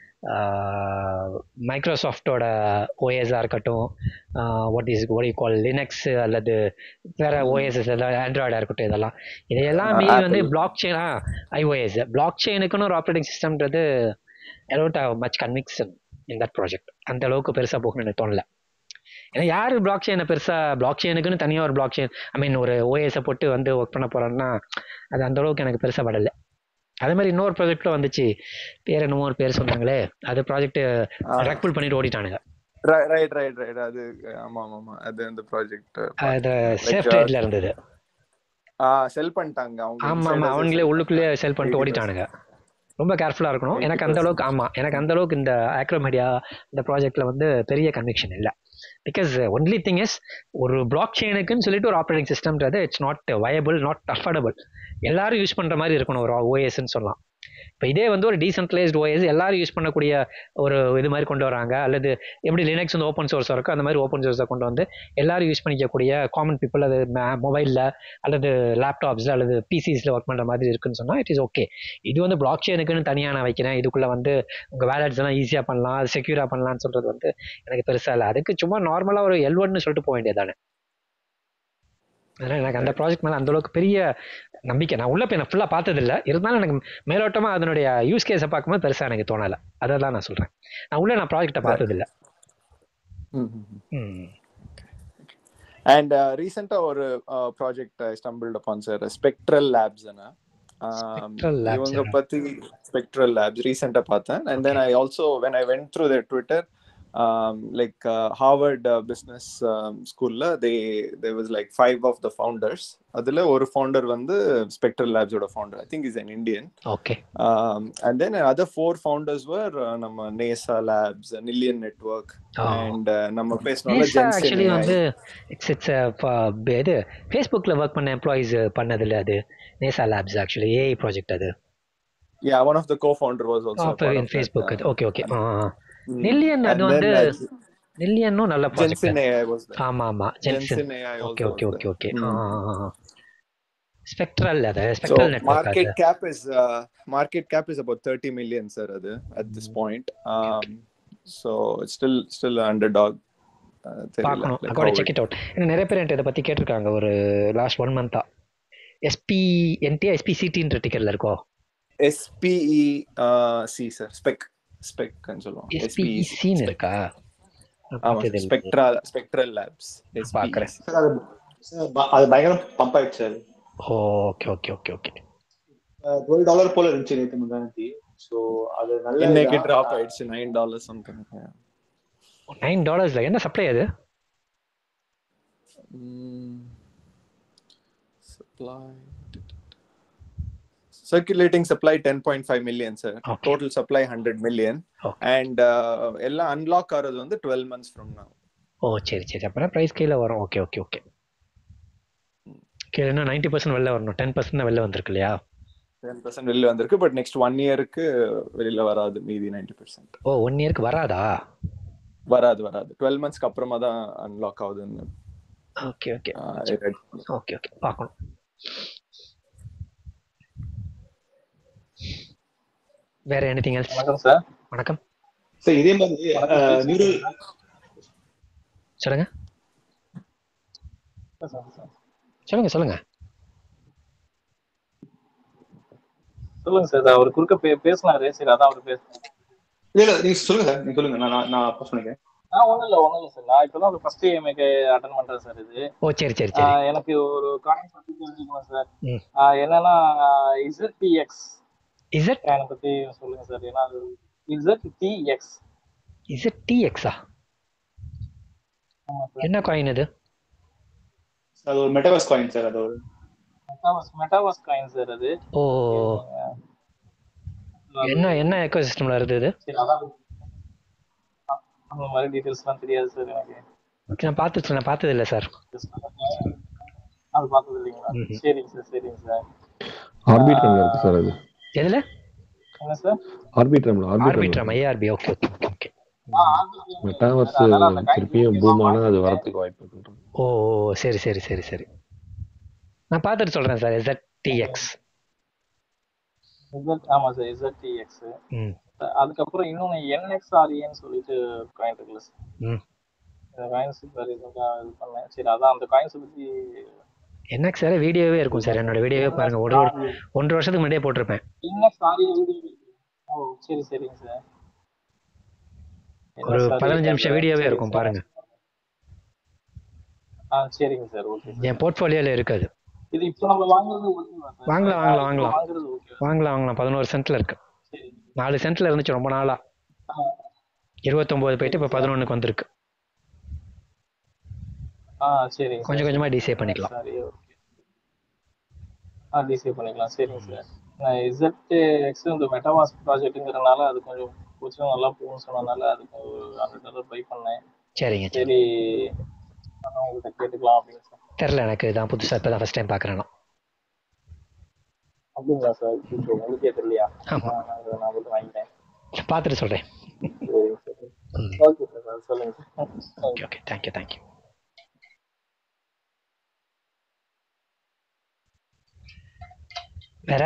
[SPEAKER 1] மைக்ரோசாஃப்டோட ஓஎஸாக இருக்கட்டும் வாட் இஸ் ஒடி கால் லினக்ஸ் அல்லது வேற ஓஎஸ்எஸ் எல்லாம் ஆண்ட்ராய்டாக இருக்கட்டும் இதெல்லாம் இதையெல்லாம்
[SPEAKER 8] ஆ,
[SPEAKER 1] மீறி வந்து
[SPEAKER 8] Apple.
[SPEAKER 1] பிளாக் செயின் ஐஓஎஸ் பிளாக் செயினுக்குன்னு ஒரு ஆப்ரேட்டிங் சிஸ்டம்ன்றது I don't how much conviction in that project அந்த அளவுக்கு பெருசாக போகணும்னு எனக்கு தோணல ஏன்னா யார் பிளாக் செயினை பெருசாக பிளாக் செயினுக்குன்னு தனியாக ஒரு பிளாக் செயின் ஐ மீன் ஒரு ஓஎஸை போட்டு வந்து ஒர்க் பண்ண போகிறோன்னா அது அந்த அளவுக்கு எனக்கு பெருசாக படலை அதே மாதிரி இன்னொரு ப்ராஜெக்ட்ல வந்துச்சு பேர் என்னமோ ஒரு பேர் சொன்னாங்களே அது ப்ராஜெக்ட் ரெக்புல் பண்ணிட்டு ஓடிட்டானுங்க
[SPEAKER 8] ரைட் ரைட் ரைட் அது ஆமா ஆமா ஆமா அது அந்த ப்ராஜெக்ட்
[SPEAKER 1] அது சேஃப் ட்ரேட்ல இருந்தது
[SPEAKER 8] செல் பண்ணிட்டாங்க அவங்க
[SPEAKER 1] ஆமா ஆமா அவங்களே உள்ளுக்குள்ளே செல் பண்ணிட்டு ஓடிட்டானுங்க ரொம்ப கேர்ஃபுல்லா இருக்கணும் எனக்கு அந்த அளவுக்கு ஆமா எனக்கு அந்த அளவுக்கு இந்த ஆக்ரோமீடியா இந்த ப்ராஜெக்ட்ல வந்து பெரிய கன்விக்ஷன் இல்லை பிகாஸ் ஒன்லி திங் இஸ் ஒரு பிளாக் செயினுக்குன்னு சொல்லிட்டு ஒரு ஆப்ரேட்டிங் சிஸ்டம்ன்றது it's not viable not affordable எல்லாரும் யூஸ் பண்ற மாதிரி இருக்கணும் ஒரு ஓஎஸ்ன்னு சொல்லலாம் இப்போ இதே வந்து ஒரு டீசென்ட்ரலைஸ்ட் ஓஎஸ் எல்லாரும் யூஸ் பண்ணக்கூடிய ஒரு இது மாதிரி கொண்டு வராங்க அல்லது எப்படி லினக்ஸ் வந்து ஓப்பன் சோர்ஸ் இருக்கோ அந்த மாதிரி ஓப்பன் சோர்ஸை கொண்டு வந்து எல்லாரும் யூஸ் பண்ணிக்கக்கூடிய காமன் பீப்புள் அது மொபைலில் அல்லது லேப்டாப்ஸில் அல்லது பிசிஸில் ஒர்க் பண்ணுற மாதிரி இருக்குன்னு சொன்னால் இட் இஸ் ஓகே இது வந்து பிளாக் செயினுக்குன்னு தனியாக நான் வைக்கிறேன் இதுக்குள்ளே வந்து உங்கள் வேலட்ஸ் எல்லாம் ஈஸியாக பண்ணலாம் அது செக்யூராக பண்ணலாம்னு சொல்கிறது வந்து எனக்கு பெருசாக இல்லை அதுக்கு சும்மா நார்மலாக ஒரு எல் ஒன்னு சொல்லிட்டு போக வேண்டியதானே அதனால் எனக்கு அந்த ப்ராஜெக்ட் மேலே அந்த அளவுக்கு பெரிய நம்பிக்கை நான் உள்ள போய் நான் ஃபுல்லாக பார்த்ததில்ல இருந்தாலும் எனக்கு மேலோட்டமாக அதனுடைய யூஸ் கேஸை பார்க்கும்போது பெருசாக எனக்கு தோணலை அதை தான் நான் சொல்கிறேன் நான் உள்ள நான் ப்ராஜெக்டை பார்த்ததில்ல ம்
[SPEAKER 8] அண்ட் ரீசெண்டா ஒரு project I stumbled upon sir Spectral Labs
[SPEAKER 1] Spectral Labs,
[SPEAKER 8] இவங்க
[SPEAKER 1] yeah.
[SPEAKER 8] பத்தி ஸ்பெக்ட்ரல் லேப்ஸ் ரீசெண்டா பார்த்தேன் and then I also when I went through their Twitter like Harvard business ஸ்கூல்ல they they was like five of the founders அதுல ஒரு ஃபவுண்டர் வந்து ஸ்பெக்ட்ரல் லேப்ஸோட founder I think is an Indian
[SPEAKER 1] okay
[SPEAKER 8] and then other four founders were நம்ம Nesa Labs Nillion network
[SPEAKER 1] Oh.
[SPEAKER 8] And நம்ம பேசணும்ல
[SPEAKER 1] நேசா ஆக்சுவலி வந்து இட்ஸ் இட்ஸ் இது ஃபேஸ்புக்கில் ஒர்க் பண்ண எம்ப்ளாயீஸ் பண்ணதில்ல அது Nesa Labs actually AI project அது
[SPEAKER 8] Yeah, one of the co-founder was also a part of that,
[SPEAKER 1] Facebook
[SPEAKER 8] uh,
[SPEAKER 1] அது ஓகே ஓகே ஆ நெல்லியன் அது
[SPEAKER 8] And
[SPEAKER 1] வந்து
[SPEAKER 8] then, uh,
[SPEAKER 1] நெல்லியனும் நல்ல project
[SPEAKER 8] Jensen AI was there.
[SPEAKER 1] ஆமா ஆமா Jensen
[SPEAKER 8] Jensen AI
[SPEAKER 1] okay
[SPEAKER 8] also
[SPEAKER 1] okay
[SPEAKER 8] was
[SPEAKER 1] okay okay
[SPEAKER 8] Mm.
[SPEAKER 1] Spectral அது
[SPEAKER 8] So
[SPEAKER 1] ஸ்பெக்ட்ரல் நெட்வொர்க்
[SPEAKER 8] market
[SPEAKER 1] அது
[SPEAKER 8] cap is uh, market cap is about 30 million, sir, அது, at this point. Um, so it's still still an underdog. Uh, தெரியல,
[SPEAKER 1] பார்க்கணும்
[SPEAKER 8] like
[SPEAKER 1] account
[SPEAKER 8] how
[SPEAKER 1] check
[SPEAKER 8] it-
[SPEAKER 1] it out ஏன்னா நிறைய பேர் என்கிட்ட இதை பத்தி கேட்டிருக்காங்க ஒரு லாஸ்ட் ஒன் மந்தா எஸ்பி என்டி எஸ்பி சிடின்ற டிக்கெட்ல இருக்கோ
[SPEAKER 8] SPE uh, C, sir. Spec spec ன்னு சொல்லுவோம்.
[SPEAKER 1] எஸ்பிஇ
[SPEAKER 8] SPE
[SPEAKER 1] சின்னு
[SPEAKER 8] spec.
[SPEAKER 1] இருக்கா நான்
[SPEAKER 8] ஆமா
[SPEAKER 1] பார்த்தது
[SPEAKER 8] sir.
[SPEAKER 1] இல்லை.
[SPEAKER 8] Spectral Spectral Labs. SPE.
[SPEAKER 1] பார்க்கறேன்
[SPEAKER 2] சார் அது சார் ப- அது பயங்கரம் பம்ப் ஆயிடுச்சு அது
[SPEAKER 1] okay okay okay okay
[SPEAKER 2] twelve dollar போல இருந்துச்சு நேற்று முந்தானத்தி ஸோ அது நல்ல
[SPEAKER 8] இன்னைக்கு
[SPEAKER 2] இதான்.
[SPEAKER 8] drop ஆயிடுச்சு நைன் டாலர் சம்திங்
[SPEAKER 1] நைன் டாலர்ஸ்ல என்ன சப்ளை அது
[SPEAKER 8] supply circulating supply 10.5 million sir
[SPEAKER 1] Okay.
[SPEAKER 8] total supply 100 million
[SPEAKER 1] Okay.
[SPEAKER 8] and uh, எல்லாம் unlock ஆறது வந்து 12 months from now
[SPEAKER 1] ஓ சரி சரி அப்புறம் ப்ரைஸ் கீழே வரும் ஓகே ஓகே ஓகே கீழே நைன்டி பர்சன்ட் வெளில வரணும் டென் பர்சன்ட் தான் வெளில வந்திருக்கு இல்லையா
[SPEAKER 8] 10% வெளில வந்திருக்கு பட் நெக்ஸ்ட் ஒன் இயருக்கு வெளியில வராது மீதி 90%
[SPEAKER 1] ஓ ஒன் இயர்க்கு வராதா
[SPEAKER 8] வராது வராது 12 மந்த்ஸ்க்கு அப்புறமா தான் அன்லாக் ஆகுதுன்னு
[SPEAKER 1] okay okay
[SPEAKER 8] uh, I read.
[SPEAKER 1] Okay okay பார்க்கணும் வேற எனிதிங் எல்ஸ்
[SPEAKER 11] வணக்கம் சார்
[SPEAKER 1] வணக்கம்
[SPEAKER 2] சார் இதே மாதிரி நியூரல்
[SPEAKER 1] சொல்லுங்க சொல்லுங்க சொல்லுங்க
[SPEAKER 11] சொல்லுங்க சார் அவர் குறுக்க பே- பேசினாரு சரி அதான் அவர் பேசுறேன்
[SPEAKER 2] இல்ல இல்ல நீங்க சொல்லுங்க சார் நீங்க சொல்லுங்க நான் நான் நான் பாஸ் பண்ணிக்கிறேன்
[SPEAKER 11] ஆ ஒண்ணும் இல்ல ஒண்ணும் இல்ல சார் நான் இப்பதான் ஒரு ஃபர்ஸ்ட் இஎம்ஐக்கு அட்டன் பண்றேன் சார் இது
[SPEAKER 1] ஓ சரி சரி
[SPEAKER 11] ஆ,
[SPEAKER 1] சரி
[SPEAKER 11] எனக்கு ஒரு காயின் பத்தி தெரிஞ்சுக்கணும் சார்
[SPEAKER 1] ம்.
[SPEAKER 11] ஆ, என்னன்னா இசட்டிஎக்ஸ்
[SPEAKER 1] இசட்
[SPEAKER 11] காயினை பத்தி சொல்லுங்க சார் ஏன்னா அது இசட்டிஎக்ஸ்
[SPEAKER 1] இசட் டிஎக்ஸா
[SPEAKER 11] ஆமா சார்
[SPEAKER 1] என்ன காயின் அது
[SPEAKER 2] அது ஒரு மெட்டவர்ஸ் காயின் சார் அது ஒரு
[SPEAKER 11] மெட்டாவர்ஸ் மெட்டாவர்ஸ் காயின் சார் அது
[SPEAKER 1] ஓ
[SPEAKER 11] அது-
[SPEAKER 1] என்ன என்ன எக்கோ சிஸ்டம்ல இருந்தது
[SPEAKER 11] சரி அதான் அ- அந்த மாதிரி டீடைல்ஸ்லாம் தெரியாது சார் எனக்கு
[SPEAKER 1] நான் பார்த்து நான் பார்த்தது இல்லை சார்
[SPEAKER 11] Just அது பார்த்தது இல்லைங்களா
[SPEAKER 1] ம்ஹும்.
[SPEAKER 11] சரிங்க சார் சரிங்க சார்
[SPEAKER 12] ஆர்பிட்ரம்ல இருக்கு சார் அது
[SPEAKER 1] எதுல
[SPEAKER 11] என்ன சார்
[SPEAKER 12] ஆர்பிட்ரம்ல
[SPEAKER 1] Arbitrum
[SPEAKER 12] Arbitrum
[SPEAKER 1] IRP okay okay okay okay
[SPEAKER 12] metaverse
[SPEAKER 11] அதனால அந்த காயின்
[SPEAKER 12] திருப்பியும் பூம் ஆனா அது வரதுக்கு வாய்ப்பு இருக்குன்றது
[SPEAKER 1] ஓ ஓ, சரி சரி சரி சரி நான் பார்த்துட்டு சொல்றேன் சார் இசட் டிஎக்ஸ்
[SPEAKER 11] இசட் ஆமா சார் இசட்டிஎக்ஸ்
[SPEAKER 1] ம்
[SPEAKER 11] அதுக்கப்புறம் இன்னொன்னு என்எக்ஸ்ஆர்ஏன்னு சொல்லிட்டு காயின் இருக்குல்ல சார்
[SPEAKER 1] ம்
[SPEAKER 11] இந்த காயின்ஸ் இப்போ ரீசெண்டாக இது பண்ணேன் சரி அதான் அந்த காயின்ஸை பத்தி
[SPEAKER 1] எனக்கு சார் வீடியோவே இருக்கும் சார் என்னோட வீடியோவே பாருங்க ஒரு ஒரு ஒன்றரை வருஷத்துக்கு முன்னாடியே போட்டிருப்பேன்
[SPEAKER 11] என்எக்ஸ்ஆர்ஏ ஓ சரி சரிங்க சார்
[SPEAKER 1] ஒரு
[SPEAKER 11] NXRA
[SPEAKER 1] பதினஞ்சு நிமிஷம் வீடியோவே
[SPEAKER 11] சரி,
[SPEAKER 1] இருக்கும்
[SPEAKER 11] சார்.
[SPEAKER 1] பாருங்க
[SPEAKER 11] ஆ சரிங்க சார் ஓகே சார்
[SPEAKER 1] என் போர்ட்ஃபோலியோல இருக்காது
[SPEAKER 11] இது இப்போ நம்ம வாங்குறது ஓகேவா சார்
[SPEAKER 1] வாங்கலாம் வாங்கலாம் வாங்கலாம்
[SPEAKER 11] வாங்குறது ஓகே
[SPEAKER 1] வாங்கலாம் வாங்கலாம் பதினோரு சென்ட்ல இருக்கு
[SPEAKER 11] சரி
[SPEAKER 1] நாலு சென்ட்ல இருந்துச்சு ரொம்ப நாளா
[SPEAKER 11] ஆ,
[SPEAKER 1] இருபத்தொம்போது போயிட்டு இப்போ பதினொன்றுக்கு வந்திருக்கு
[SPEAKER 11] ஆ சரிங்க சார்
[SPEAKER 1] கொஞ்சம் கொஞ்சமா டிசே பண்ணிக்கலாம்
[SPEAKER 11] சரி ஓகே ஆ டிசே பண்ணிக்கலாம் சரிங்க சார் நான் இசட் எக்ஸ் இந்த மெட்டாவாஸ் ப்ராஜெக்ட்டுங்கிறனால அது கொஞ்சம் கொஞ்சம் நல்லா போகும்னு சொன்னதுனால அதுக்கு ஒரு ஹண்ட்ரட் டாலர் பை பண்ணேன்
[SPEAKER 1] சரிங்க சரி
[SPEAKER 11] சரி அதான் உங்கள்கிட்ட கேட்டுக்கலாம் அப்படின்னு சார்
[SPEAKER 1] தெரில எனக்கு இதான் புதுசா இப்போ தான் ஃபர்ஸ்ட் டைம் பார்க்குறேன் நான்
[SPEAKER 11] அப்படிங்களா சார் இப்போ உங்களுக்கே தெரியலையா
[SPEAKER 1] ஆமா.
[SPEAKER 11] ஆ, நான் இதை நான் மட்டும் வாங்கிட்டேன்
[SPEAKER 1] பார்த்துட்டு சொல்றேன்
[SPEAKER 11] சரிங்க சார்
[SPEAKER 1] ம்
[SPEAKER 11] ஓகே சார் சார் சொல்லுங்க sir
[SPEAKER 1] okay okay thank you thank you வேற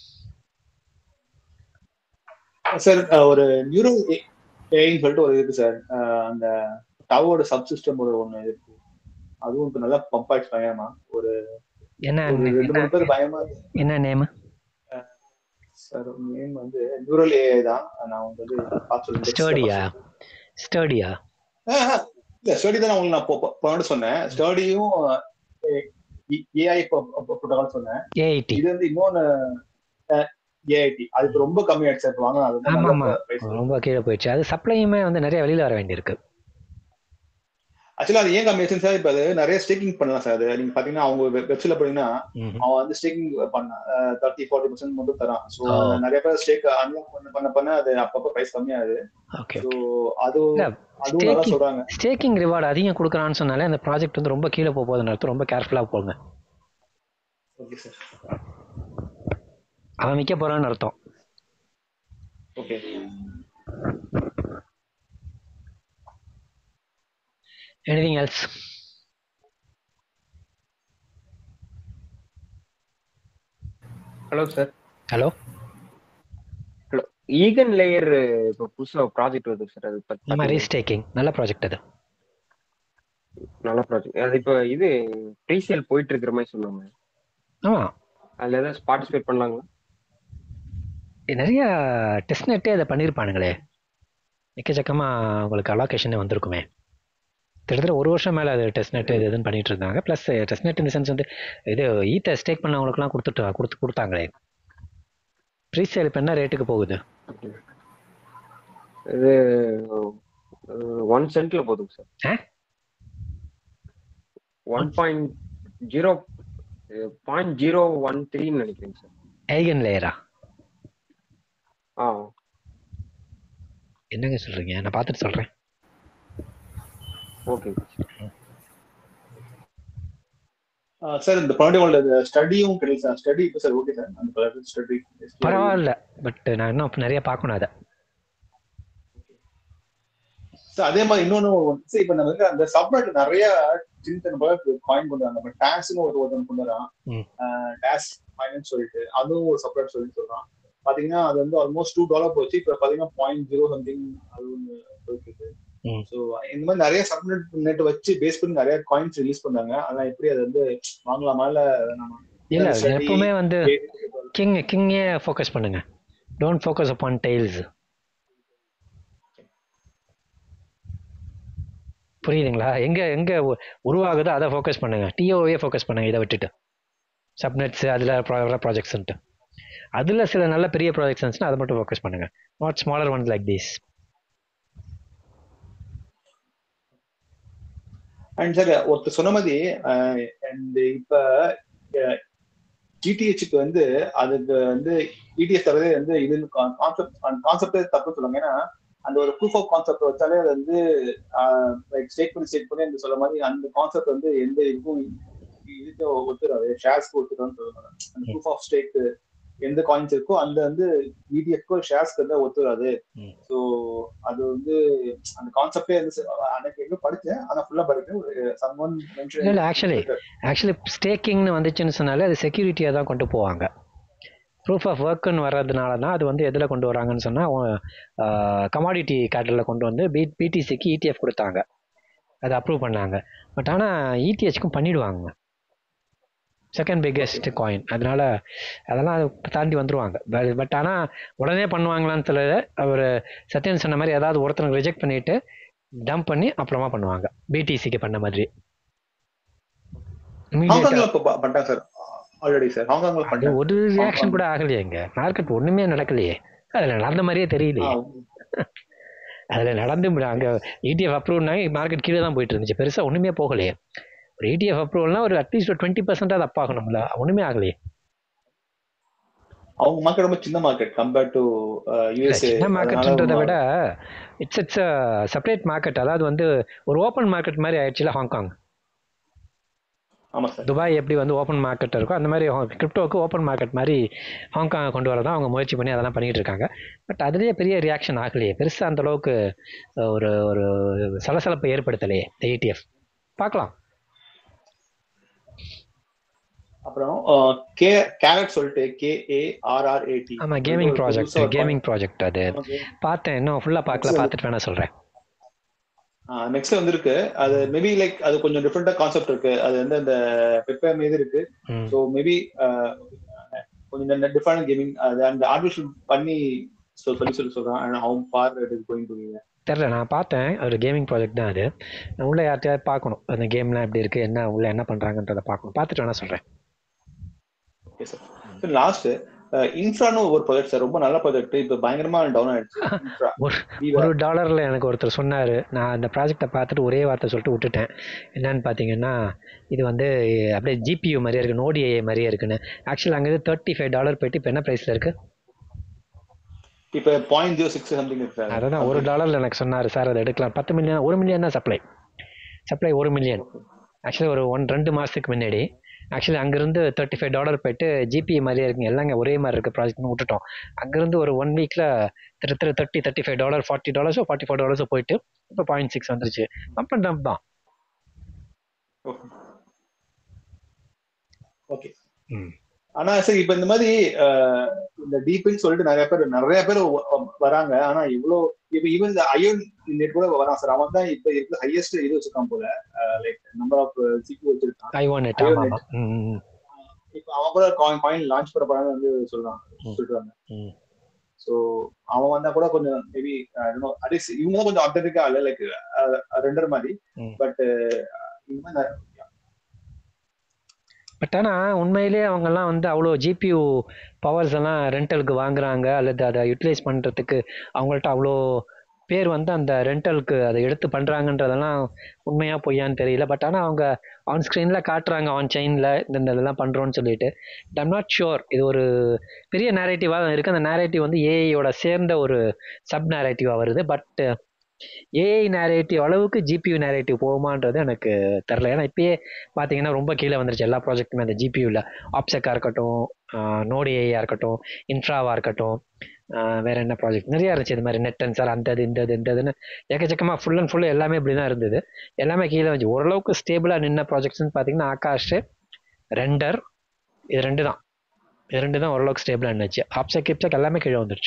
[SPEAKER 2] சார் ஒரு நியூரோ ஏன்னு சொல்லிட்டு ஒரு இருக்கு சார் அந்த டவோட சப்சிஸ்டம் ஒரு ஒண்ணு இருக்கு அதுவும் இப்ப நல்லா பம்ப் ஆயிடுச்சு பயமா ஒரு
[SPEAKER 1] என்ன
[SPEAKER 2] ஒரு ரெண்டு மூணு பேர் பயமா
[SPEAKER 1] என்ன நேம்
[SPEAKER 2] சார் நேம் வந்து நியூரல் ஏஐ தான் நான் வந்து பார்த்து சொல்றேன்.
[SPEAKER 1] ஸ்டோடியா ஸ்டோடியா
[SPEAKER 2] ஆஹ், இல்ல ஸ்டடி தான் உங்களுக்கு நான் போ- போனோட சொன்னேன் ஸ்டடியும் ஏஐ ப்ரோட்டோகால் சொன்னேன்
[SPEAKER 1] ஏஐடி
[SPEAKER 2] இது வந்து இன்னொன்னு ஏஐடி அது இப்ப ரொம்ப கம்மி ஆயிடுச்சு இப்ப வாங்க அது
[SPEAKER 1] ஆமா
[SPEAKER 2] நல்ல
[SPEAKER 1] ஆமா
[SPEAKER 2] price.
[SPEAKER 1] ரொம்ப கீழே போயிடுச்சு அது சப்ளையுமே வந்து நிறைய வெளியில வர வேண்டியிருக்கு
[SPEAKER 2] ஆக்சுவலா அது ஏன் கம்மி ஆயிடுச்சுன்னு சார் இப்ப அது நிறைய ஸ்டேக்கிங் பண்ணலாம் சார் அது நீங்க பாத்தீங்கன்னா அவங்க வெப்சைட்ல போனீங்கன்னா
[SPEAKER 1] ம்ஹும்.
[SPEAKER 2] அவன் வந்து ஸ்டேக்கிங் பண்ண தேர்ட்டி ஃபார்ட்டி பர்சன்ட் மட்டும் தரான் ஸோ
[SPEAKER 1] ஓ.
[SPEAKER 2] நிறைய பேர் ஸ்டேக் அன்லாக் பண்ண பண்ண பண்ண அது அப்பப்போ பிரைஸ் கம்மியாகுது
[SPEAKER 1] ஓகே
[SPEAKER 2] ஸோ அது
[SPEAKER 1] இல்ல
[SPEAKER 2] அதுவும் நல்லா
[SPEAKER 1] ஸ்டேக்கிங்
[SPEAKER 2] சொல்றாங்க
[SPEAKER 1] ஸ்டேக்கிங் ரிவார்டு அதிகம் கொடுக்குறான்னு சொன்னாலே அந்த ப்ராஜெக்ட் வந்து ரொம்ப கீழே போக போகுதுன்னு அர்த்தம் ரொம்ப கேர்ஃபுல்லாக போங்க
[SPEAKER 2] ஓகே சார்
[SPEAKER 1] அவன் விற்க போறான்னு அர்த்தம்
[SPEAKER 2] okay
[SPEAKER 1] anything else
[SPEAKER 10] hello sir
[SPEAKER 1] hello
[SPEAKER 10] hello Eigen layer இப்போ புதுசா ப்ராஜெக்ட் வருது சார் அது பத்தி
[SPEAKER 1] நம்ம ரீஸ்டேக்கிங் நல்ல ப்ராஜெக்ட் அது
[SPEAKER 10] நல்ல ப்ராஜெக்ட் அது இப்போ இது ப்ரீசேல் போயிட்டு இருக்கிற மாதிரி சொன்னாங்க
[SPEAKER 1] ஆமாம்
[SPEAKER 10] அதுல ஏதாவது பார்ட்டிசிபேட் பண்ணலாங்களா
[SPEAKER 1] நிறைய டெஸ்ட் நெட்டே அதை பண்ணியிருப்பானுங்களே எக்கச்சக்கமாக உங்களுக்கு அலோகேஷனே வந்திருக்குமே கிட்டத்தட்ட ஒரு வருஷம் மேலே அது டெஸ்ட் நெட் இது இதுன்னு பண்ணிட்டு இருந்தாங்க ப்ளஸ் டெஸ்ட் நெட் இந்த சென்ஸ் வந்து இது ஈத்தை ஸ்டேக் பண்ணவங்களுக்குலாம் கொடுத்துட்டு கொடுத்து கொடுத்தாங்களே ப்ரீசேல் இப்போ என்ன ரேட்டுக்கு போகுது
[SPEAKER 10] இது ஒன் சென்ட்ல போதுங்க sir one point zero point zero one த்ரீன்னு நினைக்கிறேங்க சார்
[SPEAKER 1] ஐகன் லேயரா
[SPEAKER 10] ஆ
[SPEAKER 1] என்னங்க சொல்கிறீங்க நான் பார்த்துட்டு சொல்கிறேன்
[SPEAKER 10] ஓகே
[SPEAKER 2] சார் இந்த பன்னெண்டு ஸ்டடியும் கிடையாது சார் ஸ்டடி இப்போ சார் ஓகே சார் அந்த ஸ்டடி
[SPEAKER 1] பரவாயில்ல பட் நான் இன்னும் நிறைய பார்க்கணும் அதை
[SPEAKER 2] சார் அதே மாதிரி இன்னொன்னு சார் இப்போ நம்ம வந்து அந்த சப்நெட் நிறைய சின்ன சின்ன போல காயின் கொண்டு வராங்க பட் டேக்ஸ்னு ஒரு ஒருத்தன் கொண்டு வரான் டேக்ஸ் ஃபைனான்ஸ் சொல்லிட்டு அதுவும் ஒரு சப்ரேட் சொல்லி சொல்றான் பாத்தீங்கன்னா அது வந்து ஆல்மோஸ்ட் டூ டாலர் போச்சு இப்போ பாத்தீங்கன்னா பாயிண்ட் ஜீரோ சம்திங் அது ஒன்று போயிட்டு இருக்கு ஸோ இந்த மாதிரி நிறைய சப்நெட் நெட் வச்சு பேஸ் பண்ணி நிறைய காயின்ஸ் ரிலீஸ் பண்ணாங்க ஆனா எப்படி அது வந்து வாங்கலாமா இல்ல வேணாமா
[SPEAKER 1] இல்ல எப்பவுமே வந்து கிங் கிங்கே ஃபோக்கஸ் பண்ணுங்க டோன்ட் ஃபோக்கஸ் அப்பான் டெய்ல்ஸ் புரியுதுங்களா எங்க எங்க உருவாகுதோ அதை ஃபோக்கஸ் பண்ணுங்க டிஓவே ஃபோக்கஸ் பண்ணுங்க இதை விட்டுட்டு சப்நெட்ஸ் அதில் ப்ராஜெக்ட்ஸ்ன்ட்டு அதில் சில நல்ல பெரிய ப்ராஜெக்ட்ஸ் இருந்துச்சுன்னா அதை மட்டும் ஃபோக்கஸ் பண்ணுங்க not smaller ones like this
[SPEAKER 2] and sir ஒருத்தர் சொன்ன மாதிரி அண்ட் இப்ப ஜிடிஹெச்சுக்கு வந்து அதுக்கு வந்து இடிஎஸ் தவிர வந்து இது கான்செப்ட் கான்செப்டே தப்பு சொல்லுவாங்க ஏன்னா அந்த ஒரு ப்ரூஃப் ஆஃப் கான்செப்ட் வச்சாலே அது வந்து லைக் ஸ்டேட் பண்ணி ஸ்டேட் பண்ணி அந்த சொல்ல மாதிரி அந்த கான்செப்ட் வந்து எந்த இதுக்கும் இதுக்கு ஒத்துறாது ஷேர்ஸ்க்கு ஒத்துறான்னு சொல்லுவாங்க அந்த ப்ரூஃப் ஆஃப் ஸ்டேக் எந்த காயின்ஸ் இருக்கோ அந்த வந்து இடிஎஃப்க்கோ ஷேர்ஸ்க்கு வந்து ஒத்துறாது ஸோ அது வந்து அந்த கான்செப்டே வந்து அன்னைக்கு எங்க படிச்சேன் ஆனா ஃபுல்லா படிக்கிறேன் சம்மன்
[SPEAKER 1] இல்லை ஆக்சுவலி ஆக்சுவலி ஸ்டேக்கிங்னு வந்துச்சுன்னு சொன்னாலே அது செக்யூரிட்டியாக தான் கொண்டு போவாங்க ப்ரூஃப் ஆஃப் ஒர்க்குன்னு வர்றதுனால தான் அது வந்து எதில் கொண்டு வராங்கன்னு சொன்னால் கமாடிட்டி கேட்டலில் கொண்டு வந்து பி பிடிசிக்கு இடிஎஃப் கொடுத்தாங்க அதை அப்ரூவ் பண்ணாங்க பட் ஆனால் இடிஹெச்க்கும் பண்ணிடுவாங்க செகண்ட் பிக்கெஸ்ட் காயின் அதனால அதெல்லாம் தாண்டி வந்துருவாங்க பட் ஆனால் உடனே பண்ணுவாங்களான்னு தெரியல அவர் சத்யன் சொன்ன மாதிரி ஏதாவது ஒருத்தனுக்கு ரிஜெக்ட் பண்ணிட்டு டம்ப் பண்ணி அப்புறமா பண்ணுவாங்க பிடிசிக்கு பண்ண மாதிரி
[SPEAKER 2] பண்ணிட்டாங்க சார் ஆல்ரெடி சார் ஹாங்காங்ல
[SPEAKER 1] அது ஒரு ரியாக்ஷன் கூட ஆகலையே இங்க மார்க்கெட் ஒண்ணுமே நடக்கலையே அதுல நடந்த மாதிரியே தெரியலையே அதுல நடந்து அங்க இடிஎஃப் அப்ரூவ்னாங்க மார்க்கெட் கீழே தான் போயிட்டு இருந்துச்சு பெருசா ஒண்ணுமே போகலையே ஒரு இடிஎஃப் அப்ரூவல்னா ஒரு அட்லீஸ்ட் ஒரு டுவெண்ட்டி பர்சன்ட் அது அப் ஆகணும்ல ஒண்ணுமே ஆகலையே
[SPEAKER 2] அவங்க மார்க்கெட் ரொம்ப சின்ன மார்க்கெட் கம்பேர்ட் டு யூஎஸ்ஏ
[SPEAKER 1] சின்ன மார்க்கெட்ன்றதை விட இட்ஸ் இட்ஸ் செப்பரேட் மார்க்கெட் அதாவது வந்து ஒரு ஓப்பன் மார்க்கெட் மாதிரி ஆயிடுச்சுல ஹாங்காங் துபாய் எப்படி வந்து ஓப்பன் மார்க்கெட் இருக்கோ அந்த மாதிரி கிரிப்டோவுக்கு ஓப்பன் மார்க்கெட் மாதிரி ஹாங்காங்கை கொண்டு வரதான் அவங்க முயற்சி பண்ணி அதெல்லாம் பண்ணிட்டு இருக்காங்க பட் அதுலேயே பெரிய ரியாக்ஷன் ஆகலையே பெருசாக அந்த அளவுக்கு ஒரு ஒரு சலசலப்பை ஏற்படுத்தலையே ஏடிஎஃப் பார்க்கலாம்
[SPEAKER 2] அப்புறம் கே கேரட் சொல்லிட்டு K A R R A T
[SPEAKER 1] ஆமா கேமிங் ப்ராஜெக்ட் கேமிங் ப்ராஜெக்ட் அது பார்த்தேன் இன்னும் ஃபுல்லா பார்க்கல பார்த்துட்டு வேணா சொல்றேன்
[SPEAKER 2] நெக்ஸ்ட் வந்திருக்கு அது மேபி லைக் அது கொஞ்சம் டிஃப்ரெண்டா கான்செப்ட் இருக்கு அது வந்து அந்த பெப்பர் மீது இருக்கு ஸோ மேபி கொஞ்சம் டிஃப்ரெண்ட் கேமிங் அது அந்த ஆர்டிஃபிஷியல் பண்ணி சொல்லி சொல்லி சொல்றான் how far it is going to
[SPEAKER 1] தெரில நான் பார்த்தேன் ஒரு கேமிங் ப்ராஜெக்ட் தான் அது உள்ள யார்ட்டையாவது பார்க்கணும் அந்த கேம்லாம் எப்படி இருக்கு என்ன உள்ள என்ன பண்றாங்கன்றத பார்க்கணும் பார்த்துட்டு வேணா சொல்றேன்
[SPEAKER 2] ஓகே சார் லாஸ்ட் இன்ஃப்ரான்னு ஒரு ப்ராஜெக்ட் சார் ரொம்ப நல்ல ப்ராஜெக்ட் இப்போ பயங்கரமா டவுன் ஆயிடுச்சு
[SPEAKER 1] ஒரு டாலர்ல எனக்கு ஒருத்தர் சொன்னாரு நான் அந்த ப்ராஜெக்டை பார்த்துட்டு ஒரே வார்த்தை சொல்லிட்டு விட்டுட்டேன் என்னன்னு பார்த்தீங்கன்னா இது வந்து அப்படியே ஜிபியூ மாதிரியே இருக்கு நோடிஏ மாதிரியே இருக்குன்னு ஆக்சுவலி அங்கே தேர்ட்டி ஃபைவ் டாலர் போயிட்டு இப்போ என்ன ப்ரைஸ்ல இருக்கு
[SPEAKER 2] இப்போ பாயிண்ட் ஜீரோ சிக்ஸ் சம்திங் இருக்கு சார்
[SPEAKER 1] அதான் ஒரு டாலர்ல எனக்கு சொன்னாரு சார் அதை எடுக்கலாம் பத்து மில்லியன் ஒரு மில்லியன் தான் சப்ளை சப்ளை ஒரு மில்லியன் ஆக்சுவலி ஒரு ஒன் ரெண்டு மாசத்துக்கு முன்னாடி ஆக்சுவலி அங்கேருந்து தேர்ட்டி ஃபைவ் டாலர் போயிட்டு ஜிபி மாதிரியே இருக்குங்க எல்லாங்க ஒரே மாதிரி இருக்க ப்ராஜெக்ட்னு விட்டுட்டோம் அங்கேருந்து ஒரு ஒன் வீக்கில் திரு திரு thirty thirty five dollar forty டாலர்ஸோ ஃபார்ட்டி ஃபோர் டாலர்ஸோ போயிட்டு இப்போ பாயிண்ட் சிக்ஸ் வந்துருச்சு பம்ப் அண்ட் டம்ப் தான்
[SPEAKER 2] ஓகே
[SPEAKER 1] ம்
[SPEAKER 2] ஆனா சரி இப்ப இந்த மாதிரி அஹ், இந்த டீப்னு சொல்லிட்டு நிறைய பேர் நிறைய பேர் வ- வ- வராங்க ஆனா இவ்வளவு இப்ப ஈவன் இந்த அயன் நெட் கூட வரான் சார் அவன் தான் இப்ப இருக்கிற ஹையஸ்ட் இது வச்சிருக்கான் போல லைக் நம்பர் ஆஃப் சிபி வச்சிருக்கான்
[SPEAKER 1] ஐ ஒன்
[SPEAKER 2] IO
[SPEAKER 1] ஆமா
[SPEAKER 2] net.
[SPEAKER 1] ஆமா ம் ம்,
[SPEAKER 2] இப்ப அவன் கூட காயின் காயின் லான்ச் பண்ண போறான்னு வந்து சொல்றான் சொல்றாங்க
[SPEAKER 1] ம்
[SPEAKER 2] சோ அவன் வந்தா கூட கொஞ்சம் மேபி அட்லீஸ்ட் இவங்க தான் கொஞ்சம் அப்டேட்டிக்கா இல்ல லைக் ரெண்டர் மாதிரி
[SPEAKER 1] ம்.
[SPEAKER 2] பட் இவங்க நிறைய-
[SPEAKER 1] பட் ஆனால் உண்மையிலேயே அவங்கெல்லாம் வந்து அவ்வளோ ஜிபியூ பவர்ஸ் எல்லாம் ரெண்டலுக்கு வாங்குறாங்க அல்லது அதை யூட்டிலைஸ் பண்ணுறதுக்கு அவங்கள்ட்ட அவ்வளோ பேர் வந்து அந்த ரெண்டலுக்கு அதை எடுத்து பண்ணுறாங்கன்றதெல்லாம் உண்மையாக பொய்யான்னு தெரியல பட் ஆனால் அவங்க ஆன் ஸ்க்ரீனில் காட்டுறாங்க ஆன் செயினில் இந்த இந்த இதெல்லாம் பண்ணுறோன்னு சொல்லிட்டு ஐம் நாட் ஷுர் இது ஒரு பெரிய நேரேட்டிவாக இருக்குது அந்த நேரேட்டிவ் வந்து ஏஐயோட சேர்ந்த ஒரு சப் நேரேட்டிவாக வருது பட் ஏஐ நேரேட்டிவ் அளவுக்கு ஜிபியூ நேரேட்டிவ் போகுமான்றது எனக்கு தெரில ஏன்னா இப்பயே பார்த்தீங்கன்னா ரொம்ப கீழே வந்துருச்சு எல்லா ப்ராஜெக்ட்டுமே அந்த ஜிபியூவில் ஆப்செக்காக இருக்கட்டும் நோடி ஏஐயாக இருக்கட்டும் இன்ஃப்ராவாக இருக்கட்டும் ஆஹ் வேற என்ன ப்ராஜெக்ட் நிறையா இருந்துச்சு இது மாதிரி நெட் சார் அந்த இது இந்த இது இந்த இதுன்னு எக்கச்சக்கமாக ஃபுல் அண்ட் ஃபுல் எல்லாமே இப்படி தான் இருந்தது எல்லாமே கீழே வந்துச்சு ஓரளவுக்கு ஸ்டேபிளாக நின்ன ப்ராஜெக்ட்ஸ்னு பார்த்தீங்கன்னா ஆகாஷ் ரெண்டர் இது ரெண்டு தான் இது ரெண்டு தான் ஓரளவுக்கு ஸ்டேபிளாக இருந்துச்சு ஆப்செக் கிப்செக் எல்லாமே கீழே வந்துருச்சு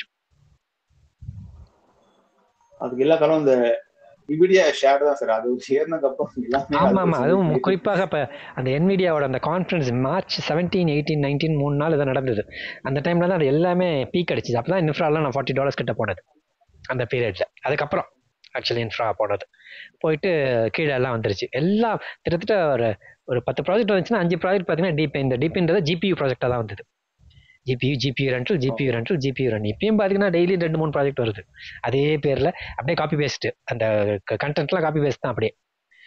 [SPEAKER 2] அதுக்கு எல்லா காலம் இந்த இபிடியா ஷேர் தான் சார் அது ஏறினதுக்கு அப்புறம் எல்லாமே
[SPEAKER 1] ஆமா ஆமா
[SPEAKER 2] அது
[SPEAKER 1] அதுவும்
[SPEAKER 2] சொல்லி-
[SPEAKER 1] குறிப்பாக இப்போ அந்த என்விடியாவோட அந்த conference March seventeen eighteen nineteen மூணு நாள் இது நடந்தது அந்த டைம்ல தான் அது எல்லாமே பீக் அடிச்சுது அப்போ தான் இன்ஃப்ராலாம் நான் ஃபார்ட்டி டாலர்ஸ் கிட்ட போனது அந்த பீரியட்ல அதுக்கப்புறம் ஆக்சுவலி இன்ஃப்ரா போனது போயிட்டு கீழே எல்லாம் வந்துருச்சு எல்லாம் கிட்டத்தட்ட ஒரு ஒரு பத்து ப்ராஜெக்ட் வந்துச்சுன்னா அஞ்சு ப்ராஜெக்ட் பார்த்தீங்கன்னா டிபி இந்த டிபின்றது ஜிபியூ ப்ராஜெக்டாக தான் வந்தது GPU GPU rental GPU rental GPU run இப்பயும் பார்த்தீங்கன்னா டெய்லி ரெண்டு மூணு ப்ராஜெக்ட் வருது அதே பேரில் அப்படியே காப்பி பேஸ்ட் அந்த கண்டென்ட்லாம் காப்பி பேஸ்ட் தான் அப்படியே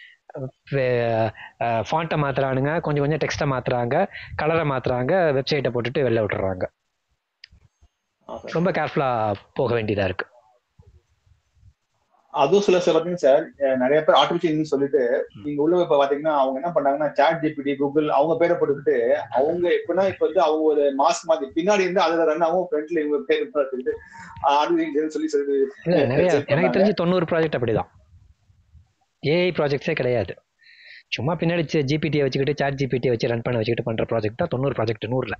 [SPEAKER 1] ஃபாண்ட்டை மாத்துறானுங்க கொஞ்சம் கொஞ்சம் டெக்ஸ்ட்டை மாத்துறாங்க கலரை மாத்துறாங்க வெப்சைட்டை போட்டுட்டு வெளில விட்டுறாங்க ரொம்ப கேர்ஃபுல்லாக போக வேண்டியதா இருக்கு
[SPEAKER 2] அதுவும் சில சில பாத்தீங்கன்னா சார் அஹ் நிறைய பேர் ஆர்டிபிஷியல் சொல்லிட்டு நீங்க உள்ள இப்ப பாத்தீங்கன்னா அவங்க என்ன பண்றாங்கன்னா சாட் ஜிபிடி கூகுள் அவங்க பேரை போட்டுக்கிட்டு அவங்க எப்படின்னா இப்ப வந்து அவங்க ஒரு மாஸ்க் மாதிரி பின்னாடி இருந்து அதுல ரன் ஆகும் ஃப்ரண்ட்ல இவங்க பேர் போட்டுக்கிட்டு ஆர்டிபிஷியல் சொல்லி சொல்லி
[SPEAKER 1] இல்லை நிறைய
[SPEAKER 2] set
[SPEAKER 1] எனக்கு
[SPEAKER 2] பண்ணாங்க.
[SPEAKER 1] தெரிஞ்சு தொண்ணூறு ப்ராஜெக்ட் அப்படிதான் ஏஐ ப்ராஜெக்ட்ஸே கிடையாது சும்மா பின்னாடி ஜிபிடியை வச்சுக்கிட்டு சாட் ஜிபிடியை வச்சு ரன் பண்ண வச்சுக்கிட்டு பண்ற ப்ராஜெக்ட் தான் தொண்ணூறு ப்ராஜெக்ட் நூறுல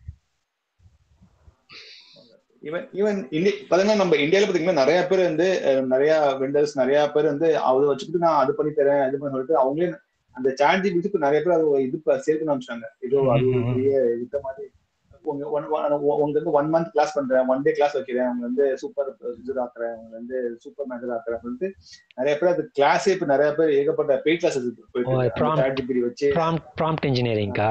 [SPEAKER 2] ஈவன் ஈவன் இந்தியா பாத்தீங்கன்னா நம்ம இந்தியால பாத்தீங்கன்னா நிறைய பேர் வந்து அஹ், நிறைய வெண்டர்ஸ் நிறைய பேர் வந்து அதை வச்சுக்கிட்டு நான் அது பண்ணி தரேன் இது பண்ணி சொல்லிட்டு அவங்களே அந்த சாட் ஜிபிக்கு நிறைய பேர் அது இது ப- சேர்க்கணும்னு நினைச்சாங்க ஏதோ அது ஒரு பெரிய வித்த மாதிரி உங்க ஒன் உங்களுக்கு வந்து ஒன் மந்த் கிளாஸ் பண்றேன் ஒன் டே கிளாஸ் வைக்கிறேன் அவங்க வந்து சூப்பர் இது ஆக்குறேன் அவங்க வந்து சூப்பர் மேனேஜர் ஆக்குறேன் சொல்லிட்டு நிறைய பேர் அது கிளாஸே இப்ப நிறைய பேர் ஏகப்பட்ட பெய்ட் கிளாஸஸ் போயிட்டு
[SPEAKER 1] ப்ராம்
[SPEAKER 2] சாட் ஜிபி வச்சு
[SPEAKER 1] ப்ராம் ப்ராம்ப்ட் இன்ஜினியரிங்கா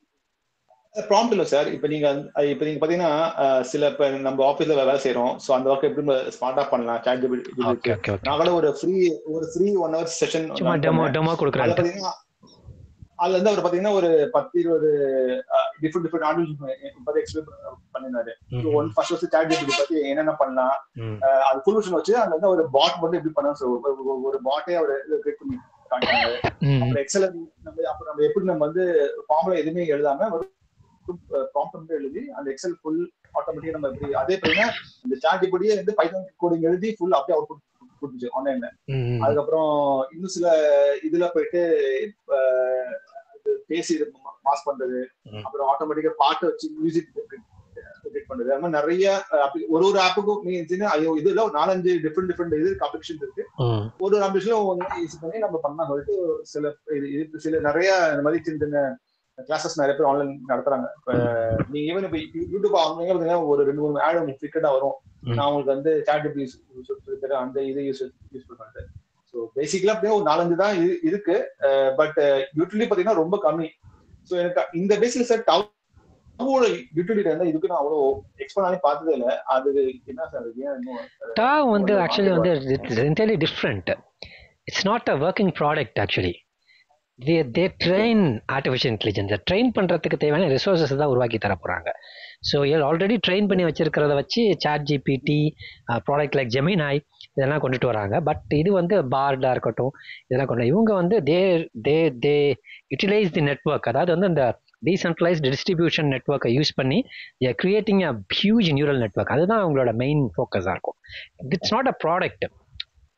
[SPEAKER 2] ப்ராம்ப்ட் இல்ல சார் இப்போ நீங்க வந்து- அஹ் இப்ப நீங்க பாத்தீங்கன்னா அஹ், சில இப்ப நம்ம ஆபீஸ்ல வேலை செய்யறோம் சோ அந்த ஒர்க் எப்படி ஸ்மார்ட்டா பண்ணலாம் சாட்
[SPEAKER 1] ஓகே ஓகே ஓகே
[SPEAKER 2] நான் கூட ஒரு ஃப்ரீ ஒரு ஃப்ரீ ஒன் ஹவர் செஷன்
[SPEAKER 1] சும்மா டெமோ டெமோ
[SPEAKER 2] அதுல
[SPEAKER 1] கொடுக்குறாங்க
[SPEAKER 2] பாத்தீங்கன்னா அதுல இருந்து அவர் பாத்தீங்கன்னா ஒரு பத்து இருபது டிஃப்ரெண்ட் டிஃப்ரெண்ட் ஆடியோஸ் பத்தி எக்ஸ்பிளைன் பண்ணிருந்தாரு
[SPEAKER 1] ம்.
[SPEAKER 2] One first first chat GPT பத்தி என்னென்ன பண்ணலாம்
[SPEAKER 1] ம்.
[SPEAKER 2] அஹ், அது ஃபுல் விஷன் வச்சு அதுல இருந்து ஒரு பாட் மட்டும் எப்படி பண்ணலாம் so ஒரு- ஒரு- ஒரு பாட்டே அவர் கிரியேட் பண்ணி காட்டினாரு
[SPEAKER 1] ம்.
[SPEAKER 2] அப்புறம் எக்ஸல் நம்ம அப்புறம் நம்ம எப்படி நம்ம வந்து ஃபார்முலா எதுவுமே எழுதாம ப்ராம்ப்ட் மட்டும் எழுதி அந்த எக்ஸல் ஃபுல் ஆட்டோமேட்டிக்கா நம்ம எப்படி அதே பண்ணா இந்த சாட் ஜிபிடியே வந்து பைத்தன் கோடிங் எழுதி ஃபுல் அப்படியே அவுட்புட் கொடுத்துச்சு ஆன்லைன்ல
[SPEAKER 1] ம்.
[SPEAKER 2] அதுக்கப்புறம் இன்னும் சில இதுல போயிட்டு அஹ், அது பேசி பாஸ் பண்றது
[SPEAKER 1] ம்.
[SPEAKER 2] அப்புறம் ஆட்டோமேட்டிக்கா பாட்டு வச்சு மியூசிக் கிரியேட் பண்றது அது மாதிரி நிறைய அஹ், appli- ஒரு ஒரு ஆப்புக்கும் மீன்ஸ் ஐயோ இதுல ஒரு நாலஞ்சு டிஃப்ரெண்ட் டிஃப்ரெண்ட் இது அப்ளிகேஷன் இருக்கு
[SPEAKER 1] ம்.
[SPEAKER 2] ஒரு ஒரு அப்ளிகேஷன்ல ஒன்று யூஸ் பண்ணி நம்ம பண்ணலாம் சொல்லிட்டு சில இது இது சில நிறைய இந்த மாதிரி சின்ன சின்ன கிளாஸஸ் நிறைய பேர் ஆன்லைன் நடத்துறாங்க இப்ப நீங்க ஈவன் இப்ப யூடியூப் ஆகுங்க பாத்தீங்கன்னா ஒரு ரெண்டு மூணு ஆட் உங்களுக்கு ஃபிக்கெட்டா வரும்
[SPEAKER 1] ம்.
[SPEAKER 2] நான் உங்களுக்கு வந்து சாட் யூஸ் சொல்லி தரேன் அந்த இது யூஸ் யூஸ் பண்ணுறது ஸோ பேசிக்கலா அப்படியே ஒரு நாலஞ்சு தான் இரு- இருக்கு பட் யூட்டிலிட்டி பாத்தீங்கன்னா ரொம்ப கம்மி ஸோ எனக்கு இந்த பேசிக்கல் சார் டவோட யூட்டிலிட்டி வந்து இதுக்கு நான் அவ்வளோ எக்ஸ்பிளைன் பண்ணி பார்த்ததே இல்லை அது என்ன சார் அது ஏன் இன்னும்
[SPEAKER 1] டா வந்து
[SPEAKER 2] ஒழுங்கா
[SPEAKER 1] ஆக்சுவலி
[SPEAKER 2] market
[SPEAKER 1] வந்து it's entirely different it's not a working product actually they they train artificial இன்டெலிஜென்ஸை ட்ரெயின் பண்ணுறதுக்கு தேவையான ரிசோர்ஸஸ் தான் உருவாக்கி தர போகிறாங்க ஸோ ஆல்ரெடி ட்ரெயின் பண்ணி வச்சிருக்கிறத வச்சு chat GPT product like Gemini இதெல்லாம் கொண்டுட்டு வராங்க பட் இது வந்து பார்டாக இருக்கட்டும் இதெல்லாம் கொண்டு இவங்க வந்து தே தே தே யூட்டிலைஸ் தி நெட்ஒர்க் அதாவது வந்து அந்த டீசென்ட்ரலைஸ்ட் டிஸ்ட்ரிபியூஷன் நெட்ஒர்க்கை யூஸ் பண்ணி creating a huge neural network அதுதான் அவங்களோட மெயின் ஃபோக்கஸாக இருக்கும் it's not a product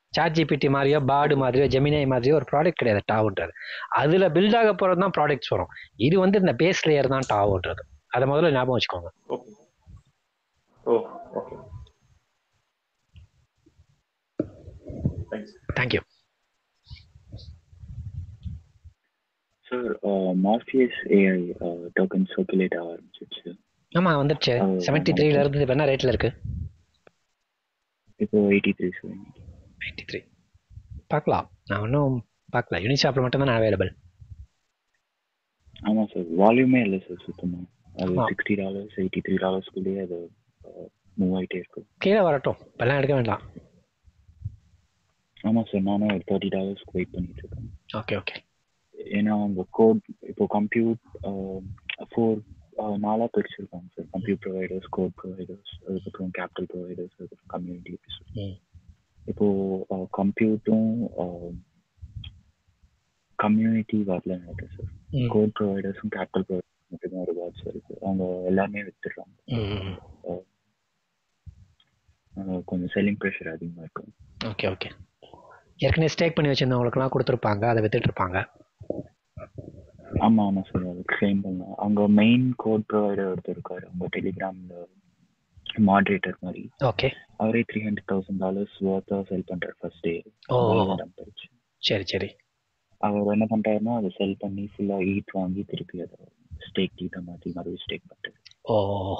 [SPEAKER 1] chat GPT மாதிரியோ பாடு மாதிரியோ ஜெமினை மாதிரியோ ஒரு ப்ராடக்ட் கிடையாது டாவுன்றது அதில் பில்ட் ஆக போகிறது தான் ப்ராடக்ட்ஸ் வரும் இது வந்து இந்த பேஸ் லேயர் தான் டாவுன்றது அதை முதல்ல ஞாபகம் வச்சுக்கோங்க
[SPEAKER 13] oh okay thanks
[SPEAKER 1] thank you
[SPEAKER 14] sir Morpheus AI token circulate ஆக ஆரம்பிச்சிருச்சு
[SPEAKER 1] ஆமாம் வந்துடுச்சு செவன்ட்டி த்ரீல இருந்து இப்போ என்ன ரேட்டில் இருக்கு
[SPEAKER 14] இப்போ eighty three sir
[SPEAKER 1] eighty three பார்க்கலாம் நான் ஒன்றும் பார்க்கல யூனிஷாப்பில் மட்டும் தான் அவைலபிள்
[SPEAKER 14] ஆமாம் சார் வால்யூமே இல்லை சார் சுத்தமாக அது
[SPEAKER 1] ஆமா.
[SPEAKER 14] சிக்ஸ்டி டாலர்ஸ் எயிட்டி த்ரீ டாலர்ஸ்குள்ளேயே அது மூவ் ஆகிட்டே இருக்கு
[SPEAKER 1] கீழே வரட்டும் இப்போல்லாம் எடுக்க வேண்டாம்
[SPEAKER 14] ஆமாம் சார் நானும் ஒரு தேர்ட்டி டாலர்ஸ்க்கு வெயிட் பண்ணிட்டு இருக்கேன்
[SPEAKER 1] ஓகே ஓகே
[SPEAKER 14] ஏன்னா அவங்க கோட் இப்போ கம்ப்யூட் ஃபோர் நாலாக பிரிச்சிருக்காங்க sir compute providers code providers அதுக்கப்புறம் கேபிட்டல் ப்ரொவைடர்ஸ் அதுக்கப்புறம் கம்யூனிட்டி
[SPEAKER 1] ம்
[SPEAKER 14] இப்போ கம்ப்யூட்டும் கம்யூனிட்டி வரல நினைக்கிறேன் சார்
[SPEAKER 1] ம்.
[SPEAKER 14] கோட் ப்ரொவைடர்ஸும் கேபிட்டல் ப்ரொவைடர்ஸ் மட்டும்தான் ரிவார்ட்ஸ் இருக்கு அவங்க எல்லாமே வித்துடுறாங்க
[SPEAKER 1] ம்
[SPEAKER 14] அஹ், அஹ், கொஞ்சம் செல்லிங் ப்ரெஷர் அதிகமாக இருக்கும்
[SPEAKER 1] ஓகே ஓகே ஏற்கனவே ஸ்டேக் பண்ணி வச்சிருந்தவங்களுக்குலாம் கொடுத்துருப்பாங்க அதை வித்துட்டு இருப்பாங்க
[SPEAKER 14] ஆமா ஆமா சார் அது கிளைம் பண்ணலாம் அவங்க மெயின் கோட் ப்ரொவைடர் ஒருத்தர் இருக்காரு அவங்க டெலிகிராம்ல மாடரேட்டர் மாதிரி
[SPEAKER 1] ஓகே
[SPEAKER 14] அவரே த்ரீ ஹண்ட்ரட் தௌசண்ட் டாலர்ஸ் ஒர்த்தா செல் பண்றாரு ஃபர்ஸ்ட் டே
[SPEAKER 1] ஓ சரி சரி
[SPEAKER 14] அவர் என்ன பண்றாருன்னா அதை செல் பண்ணி ஃபுல்லா ஈட் வாங்கி திருப்பி அதை ஸ்டேக் டீட்டை மாத்தி மறுபடியும் ஸ்டேக் பண்றாரு
[SPEAKER 1] ஓ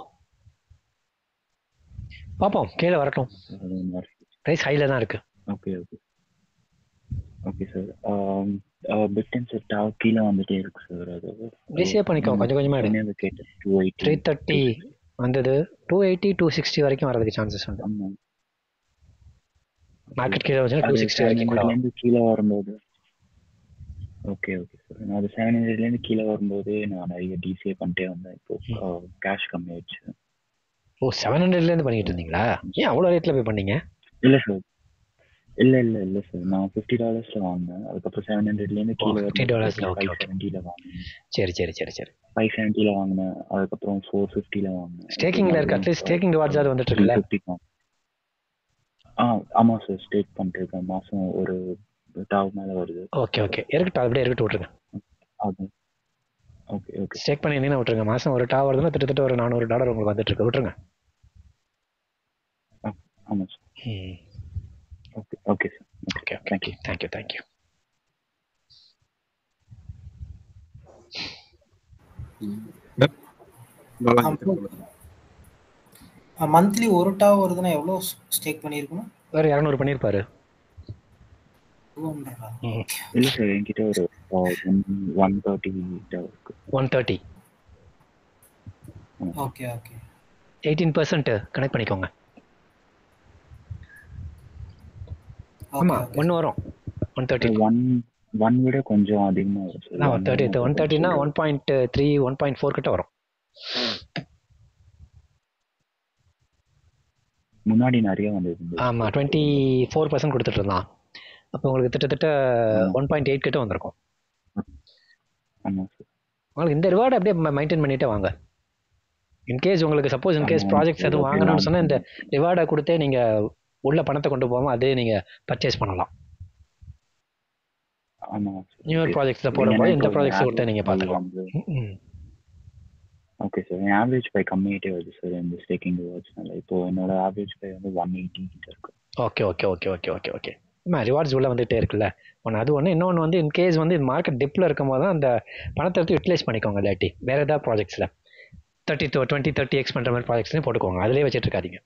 [SPEAKER 1] பார்ப்போம் கீழே வரட்டும்
[SPEAKER 14] அது மாதிரி
[SPEAKER 1] ப்ரைஸ் ஹையில் தான் இருக்கு
[SPEAKER 14] okay okay okay sir bit and set கீழே வந்துட்டே இருக்கு சார் அது
[SPEAKER 1] ரிசீவ் பண்ணிக்கோ கொஞ்சம் கொஞ்சமாக எடு
[SPEAKER 14] கேட்டேன் டூ எயிட்டி
[SPEAKER 1] த்ரீ தேர்ட்டி வந்தது டூ எயிட்டி டூ சிக்ஸ்டி வரைக்கும் வரதுக்கு சான்சஸ் உண்டு
[SPEAKER 14] ஆமா
[SPEAKER 1] மார்க்கெட் கீழே வந்து டூ
[SPEAKER 14] அது
[SPEAKER 1] சிக்ஸ்டி வரைக்கும் கூட வரும்
[SPEAKER 14] இருந்து கீழே வரும்போது ஓகே ஓகே சார் நான் அது செவன் ஹண்ட்ரட்லேருந்து கீழே வரும்போது நான் நிறைய டிசிஏ பண்ணிட்டே வந்தேன் இப்போ கேஷ் கம்மி ஆயிடுச்சு
[SPEAKER 1] ஓ செவன் ஹண்ட்ரட்லேருந்து பண்ணிட்டு இருந்தீங்களா ஏன் அவ்வளோ ரேட்டில் போய் பண்ணீங்க
[SPEAKER 14] இல்லை சார் இல்லை இல்லை இல்லை சார் நான் ஃபிஃப்டி டாலர்ஸில் வாங்கினேன் அதுக்கப்புறம் செவன் ஹண்ட்ரட்லேருந்து
[SPEAKER 1] ஓ
[SPEAKER 14] கீழே
[SPEAKER 1] ஃபிஃப்டி டாலர்ஸில் ஓகே
[SPEAKER 14] ஃபைவ்
[SPEAKER 1] ஓகே
[SPEAKER 14] செவன்ட்டியில் வாங்கினேன்
[SPEAKER 1] சரி சரி சரி சரி
[SPEAKER 14] ஃபைவ் செவன்ட்டியில் வாங்கினேன் அதுக்கப்புறம் ஃபோர் ஃபிஃப்டியில் வாங்கினேன்
[SPEAKER 1] ஸ்டேக்கிங்கில் இருக்கு அட்லீஸ்ட் ஸ்டேக்கிங் ரிவார்ட்ஸ் அது வந்துட்டு
[SPEAKER 14] த்ரீ
[SPEAKER 1] இருக்குல்ல
[SPEAKER 14] ஃபிஃப்டி ஆ ஆமாம் சார் ஸ்டேக் பண்ணிருக்கேன் மாதம் ஒரு டாவ் மேலே வருது
[SPEAKER 1] ஓகே ஓகே இருக்கட்டும் அப்படியே இருக்கட்டும் விட்டுருங்க
[SPEAKER 14] அது ஓகே ஓகே
[SPEAKER 1] ஸ்டேக் பண்ணியிருந்தீங்கன்னா விட்டுருங்க மாதம் ஒரு டா வருதுன்னா கிட்டத்தட்ட ஒரு நானூறு டாலர் உங்களுக்கு வந்துட்டு இருக்கு விட்டுருங்க
[SPEAKER 14] ஆமாம் சார்
[SPEAKER 1] ம்
[SPEAKER 14] okay okay sir
[SPEAKER 1] okay thank you thank you thank you
[SPEAKER 3] monthly ஒரு டா வருதுன்னா எவ்வளோ ஸ்டேக் பண்ணியிருக்கணும்
[SPEAKER 1] ஒரு இரநூறு பண்ணியிருப்பாரு
[SPEAKER 3] டூ ஹண்ட்ரடா
[SPEAKER 1] ம்
[SPEAKER 14] இல்லை சார் என்கிட்ட ஒரு ஒன் தேர்ட்டி இருக்கு
[SPEAKER 1] one thirty
[SPEAKER 3] okay okay
[SPEAKER 1] eighteen percent connect பண்ணிக்கோங்க ஆமாம் ஒன்று வரும் ஒன் தேர்ட்டி
[SPEAKER 14] ஒன் ஒன் விட கொஞ்சம் அதிகமாக வரும் சார்
[SPEAKER 1] நான் தேர்ட்டி ஒன் தேர்ட்டினா one point three one point four கிட்ட வரும்
[SPEAKER 14] முன்னாடி நிறைய வந்தது
[SPEAKER 1] ஆமாம் டுவெண்ட்டி ஃபோர் பர்சன்ட் கொடுத்துட்டு இருந்தான் அப்போ உங்களுக்கு கிட்டத்தட்ட ஒன் பாயிண்ட் எயிட் கிட்ட வந்திருக்கும்
[SPEAKER 14] ஆமாம் சார்
[SPEAKER 1] உங்களுக்கு இந்த ரிவார்டு அப்படியே மெயின்டைன் பண்ணிட்டே வாங்க இன்கேஸ் உங்களுக்கு சப்போஸ் இன்கேஸ்
[SPEAKER 14] ஆமா,
[SPEAKER 1] ப்ராஜெக்ட்ஸ் எதுவும்
[SPEAKER 14] okay,
[SPEAKER 1] வாங்கணும்னு
[SPEAKER 14] நான்
[SPEAKER 1] சொன்னால் இந்த ரிவார்டை கொடுத்தே நீங்கள் உள்ள பணத்தை கொண்டு போகாமல் அதே நீங்கள் பர்ச்சேஸ் பண்ணலாம்
[SPEAKER 14] ஆமாம்
[SPEAKER 1] நியூ ப்ராஜெக்ட்ஸில் போடும்போது இந்த ப்ராஜெக்ட்ஸ் கொடுத்தா நீங்கள் பார்த்துக்கலாம் ம்
[SPEAKER 14] ஓகே சார் என் ஆவரேஜ் பை கம்மியாகிட்டே வருது சார் இந்த ஸ்டேக்கிங் ரிவார்ட்ஸ்னால இப்போ என்னோட ஆவரேஜ் பை வந்து ஒன் எயிட்டி கிட்ட இருக்கு
[SPEAKER 1] okay okay okay okay okay okay ஆமாம் ரிவார்ட்ஸ் உள்ள வந்துகிட்டே இருக்குல்ல ஒன்று அது ஒன்று இன்னொன்று வந்து இன்கேஸ் வந்து மார்க்கெட் டிப்பில் இருக்கும்போது தான் அந்த பணத்தை எடுத்து யூட்டிலைஸ் பண்ணிக்கோங்க இல்லாட்டி வேறு ஏதாவது ப்ராஜெக்ட்ஸில் தேர்ட்டி டுவெண்ட்டி தேர்ட்டி எக்ஸ் பண்ணுற மாதிரி ப்ராஜெக்ட்ஸ்லையும் போட்டுக்கோங்க அதிலே வச்சுட்டு இருக்காதீங்க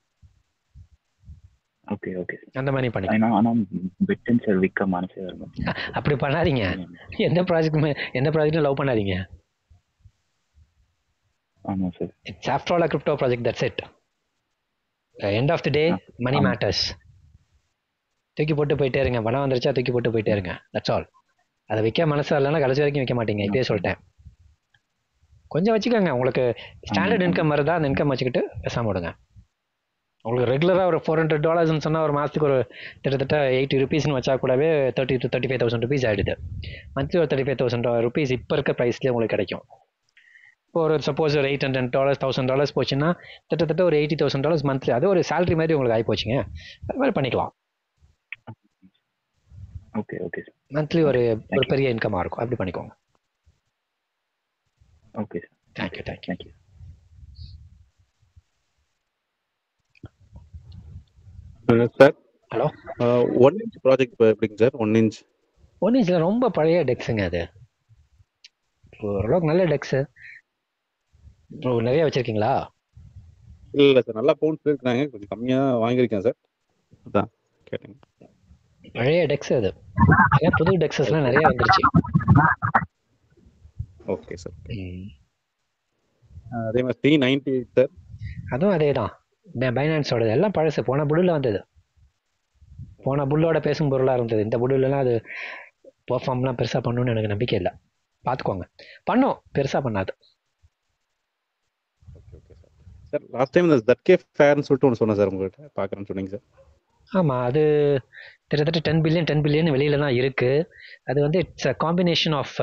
[SPEAKER 14] ஓகே ஓகே
[SPEAKER 1] அந்த மாதிரி பண்ணிக்கோங்க
[SPEAKER 14] ஏன்னா ஆனால் பிட்டன் சார் விற்க மனசே வர மாட்டேங்குது
[SPEAKER 1] அப்படி பண்ணாதீங்க எந்த ப்ராஜெக்ட்டுமே எந்த ப்ராஜெக்ட்டும் லவ் பண்ணாதீங்க
[SPEAKER 14] ஆமாம் sir
[SPEAKER 1] it's after all crypto project that's it end of the day money matters தூக்கி போட்டு போயிட்டே இருங்க பணம் வந்துருச்சா தூக்கி போட்டு போயிட்டே இருங்க தட்ஸ் ஆல் அதை விற்க மனசு இல்லைன்னா கடைசி வரைக்கும் விற்க மாட்டீங்க இப்பயே சொல்லிட்டேன் கொஞ்சம் வச்சுக்கோங்க உங்களுக்கு ஸ்டாண்டர்ட் இன்கம் வருதா அந்த இன்கம் வச்சுக்கிட்டு பேசாம விடுங்க உங்களுக்கு ரெகுலராக ஒரு ஃபோர் ஹண்ட்ரட் டாலர்ஸ்னு சொன்னால் ஒரு மாதத்துக்கு ஒரு கிட்டத்தட்ட எயிட்டி ருபீஸ்னு வச்சா கூடவே thirty to thirty five thousand rupees ஆகிடுது மந்த்லி ஒரு தேர்ட்டி ஃபைவ் தௌசண்ட் ருபீஸ் இப்போ இருக்க ப்ரைஸ்லேயே உங்களுக்கு கிடைக்கும் இப்போ ஒரு சப்போஸ் ஒரு eight hundred dollars thousand dollars போச்சுன்னா கிட்டத்தட்ட ஒரு எயிட்டி தௌசண்ட் டாலர்ஸ் மந்த்லி அது ஒரு salary மாதிரி உங்களுக்கு ஆகி போச்சுங்க அது மாதிரி பண்ணிக்கலாம்
[SPEAKER 14] ஓகே ஓகே சார்
[SPEAKER 1] மந்த்லி ஒரு ஒரு பெரிய இன்கமாக இருக்கும் அப்படி பண்ணிக்கோங்க
[SPEAKER 14] okay sir
[SPEAKER 1] thank you thank you
[SPEAKER 14] thank you
[SPEAKER 15] sir
[SPEAKER 1] hello
[SPEAKER 15] one inch project எப்படிங்க சார் ஒன் இன்ச்
[SPEAKER 1] ஒன் இன்ச்சில் ரொம்ப பழைய டெக்ஸுங்க அது ஓரளவுக்கு நல்ல டெக்ஸு நிறைய வச்சிருக்கீங்களா
[SPEAKER 15] இல்லை சார் நல்லா பவுன்ஸ் இருக்கிறாங்க கொஞ்சம் கம்மியாக வாங்கியிருக்கேன் சார் அதான் கேட்டேங்க
[SPEAKER 1] பழைய டெக்ஸ் அது ஏன்னா புது டெக்ஸஸ்லாம் நிறைய வந்துருச்சு
[SPEAKER 15] ஓகே சார் அதே மாதிரி த்ரீ நைன்டி எயிட் சார்
[SPEAKER 1] அதுவும் அதே தான் பைனான்ஸோடது எல்லாம் பழசு போன புல்லில் வந்தது போன புல்லோட பேசும் பொருளாக இருந்தது இந்த புல்லுலலாம் அது பெர்ஃபார்ம்லாம் பெருசாக பண்ணணும்னு எனக்கு நம்பிக்கை இல்லை பார்த்துக்கோங்க பண்ணும் பெருசாக பண்ணாது
[SPEAKER 15] சார் லாஸ்ட் டைம் இந்த ஜட்கே ஃபேர்னு சொல்லிட்டு ஒன்று சொன்னேன் சார் உங்கள்கிட்ட பார்க்குறேன்னு சொன்னீங்க சார்
[SPEAKER 1] ஆமாம் அது கிட்டத்தட்ட டென் பில்லியன் டென் பில்லியன் வெளியில தான் இருக்குது அது வந்து it's a combination of